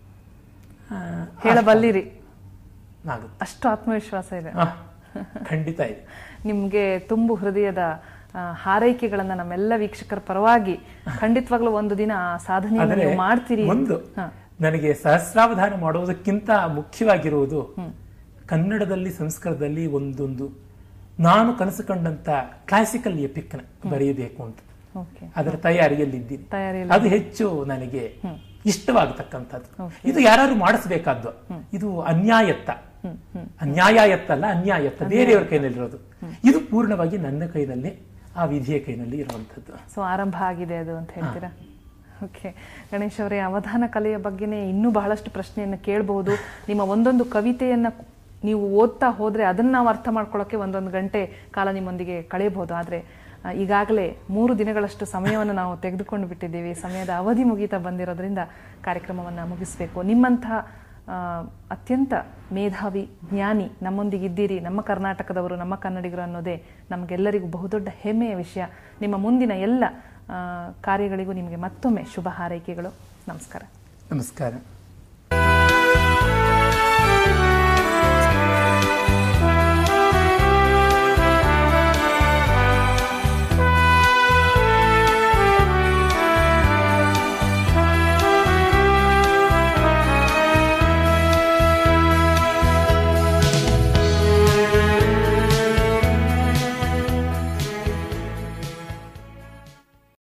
ಆ,
ಹೇಳಬಲ್ಲಿರಿ
ಆಗುತ್ತೆ
ಅಷ್ಟು ಆತ್ಮವಿಶ್ವಾಸ ಇದೆ
ಆ, ಖಂಡಿತ ಇದೆ
ನಿಮ್ಗೆ ತುಂಬು ಹೃದಯದ ಆ, ಹಾರೈಕೆಗಳನ್ನ ನಮ್ಮೆಲ್ಲ ವೀಕ್ಷಕರ ಪರವಾಗಿ ಖಂಡಿತವಾಗ್ಲೂ ಒಂದು ದಿನ ಆ ಸಾಧನೆಯನ್ನು
ಆದರೆ
ನೀವು ಮಾಡ್ತೀರಿ
ಒಂದು
ಹಾ.
ನನಗೆ ಸಹಸ್ರಾವಧಾನ ಮಾಡುವುದಕ್ಕಿಂತ ಮುಖ್ಯವಾಗಿರುವುದು ಕನ್ನಡದಲ್ಲಿ ಸಂಸ್ಕೃತದಲ್ಲಿ ಒಂದೊಂದು ನಾನು ಕನಸು ಕಂಡಂತ ಕ್ಲಾಸಿಕಲ್ ಎಪಿಕ್ನ ಬರೆಯಬೇಕು ಅಂತ
ಓಕೆ
ಅದರ ತಯಾರಿಯಲ್ಲಿದ್ದೀನಿ
ತಯಾರಿಯಲ್ಲಿ
ಅದು ಹೆಚ್ಚು ನನಗೆ ಇಷ್ಟವಾಗತಕ್ಕಂಥದ್ದು ಇದು ಯಾರು ಮಾಡಿಸ್ಬೇಕಾದ್ದು ಇದು ಅನ್ಯಾಯತ್ತ ಅನ್ಯಾಯತ್ತ ಅಲ್ಲ ಅನ್ಯಾಯತ್ತ ಬೇರೆಯವರ ಕೈನಲ್ಲಿರೋದು ಇದು ಪೂರ್ಣವಾಗಿ ನನ್ನ ಕೈನಲ್ಲಿ ಆ ವಿಧಿಯ ಕೈನಲ್ಲಿ ಇರುವಂತದ್ದು
ಸೊ ಆರಂಭ ಆಗಿದೆ ಅದು ಅಂತ ಹೇಳ್ತೀರಾ ಓಕೆ ಗಣೇಶ್ ಅವರೇ ಅವಧಾನ ಕಲೆಯ ಬಗ್ಗೆನೇ ಇನ್ನೂ ಬಹಳಷ್ಟು ಪ್ರಶ್ನೆಯನ್ನು ಕೇಳಬಹುದು ನಿಮ್ಮ ಒಂದೊಂದು ಕವಿತೆಯನ್ನ ನೀವು ಓದ್ತಾ ಹೋದ್ರೆ ಅದನ್ನ ನಾವು ಅರ್ಥ ಮಾಡ್ಕೊಳ್ಳೋಕೆ ಒಂದೊಂದು ಗಂಟೆ ಕಾಲ ನಿಮ್ಮೊಂದಿಗೆ ಕಳೆಯಬಹುದು ಆದ್ರೆ ಆ, ಈಗಾಗಲೇ ಮೂರು ದಿನಗಳಷ್ಟು ಸಮಯವನ್ನು ನಾವು ತೆಗೆದುಕೊಂಡು ಬಿಟ್ಟಿದ್ದೀವಿ ಸಮಯದ ಅವಧಿ ಮುಗೀತಾ ಬಂದಿರೋದ್ರಿಂದ ಕಾರ್ಯಕ್ರಮವನ್ನು ಮುಗಿಸಬೇಕು ನಿಮ್ಮಂತಹ ಆ, ಅತ್ಯಂತ ಮೇಧಾವಿ ಜ್ಞಾನಿ ನಮ್ಮೊಂದಿಗಿದ್ದೀರಿ ನಮ್ಮ ಕರ್ನಾಟಕದವರು ನಮ್ಮ ಕನ್ನಡಿಗರು ಅನ್ನೋದೇ ನಮಗೆಲ್ಲರಿಗೂ ಬಹುದೊಡ್ಡ ಹೆಮ್ಮೆಯ ವಿಷಯ ನಿಮ್ಮ ಮುಂದಿನ ಎಲ್ಲ ಆ, ಕಾರ್ಯಗಳಿಗೂ ನಿಮಗೆ ಮತ್ತೊಮ್ಮೆ ಶುಭ ಹಾರೈಕೆಗಳು ನಮಸ್ಕಾರ
ನಮಸ್ಕಾರ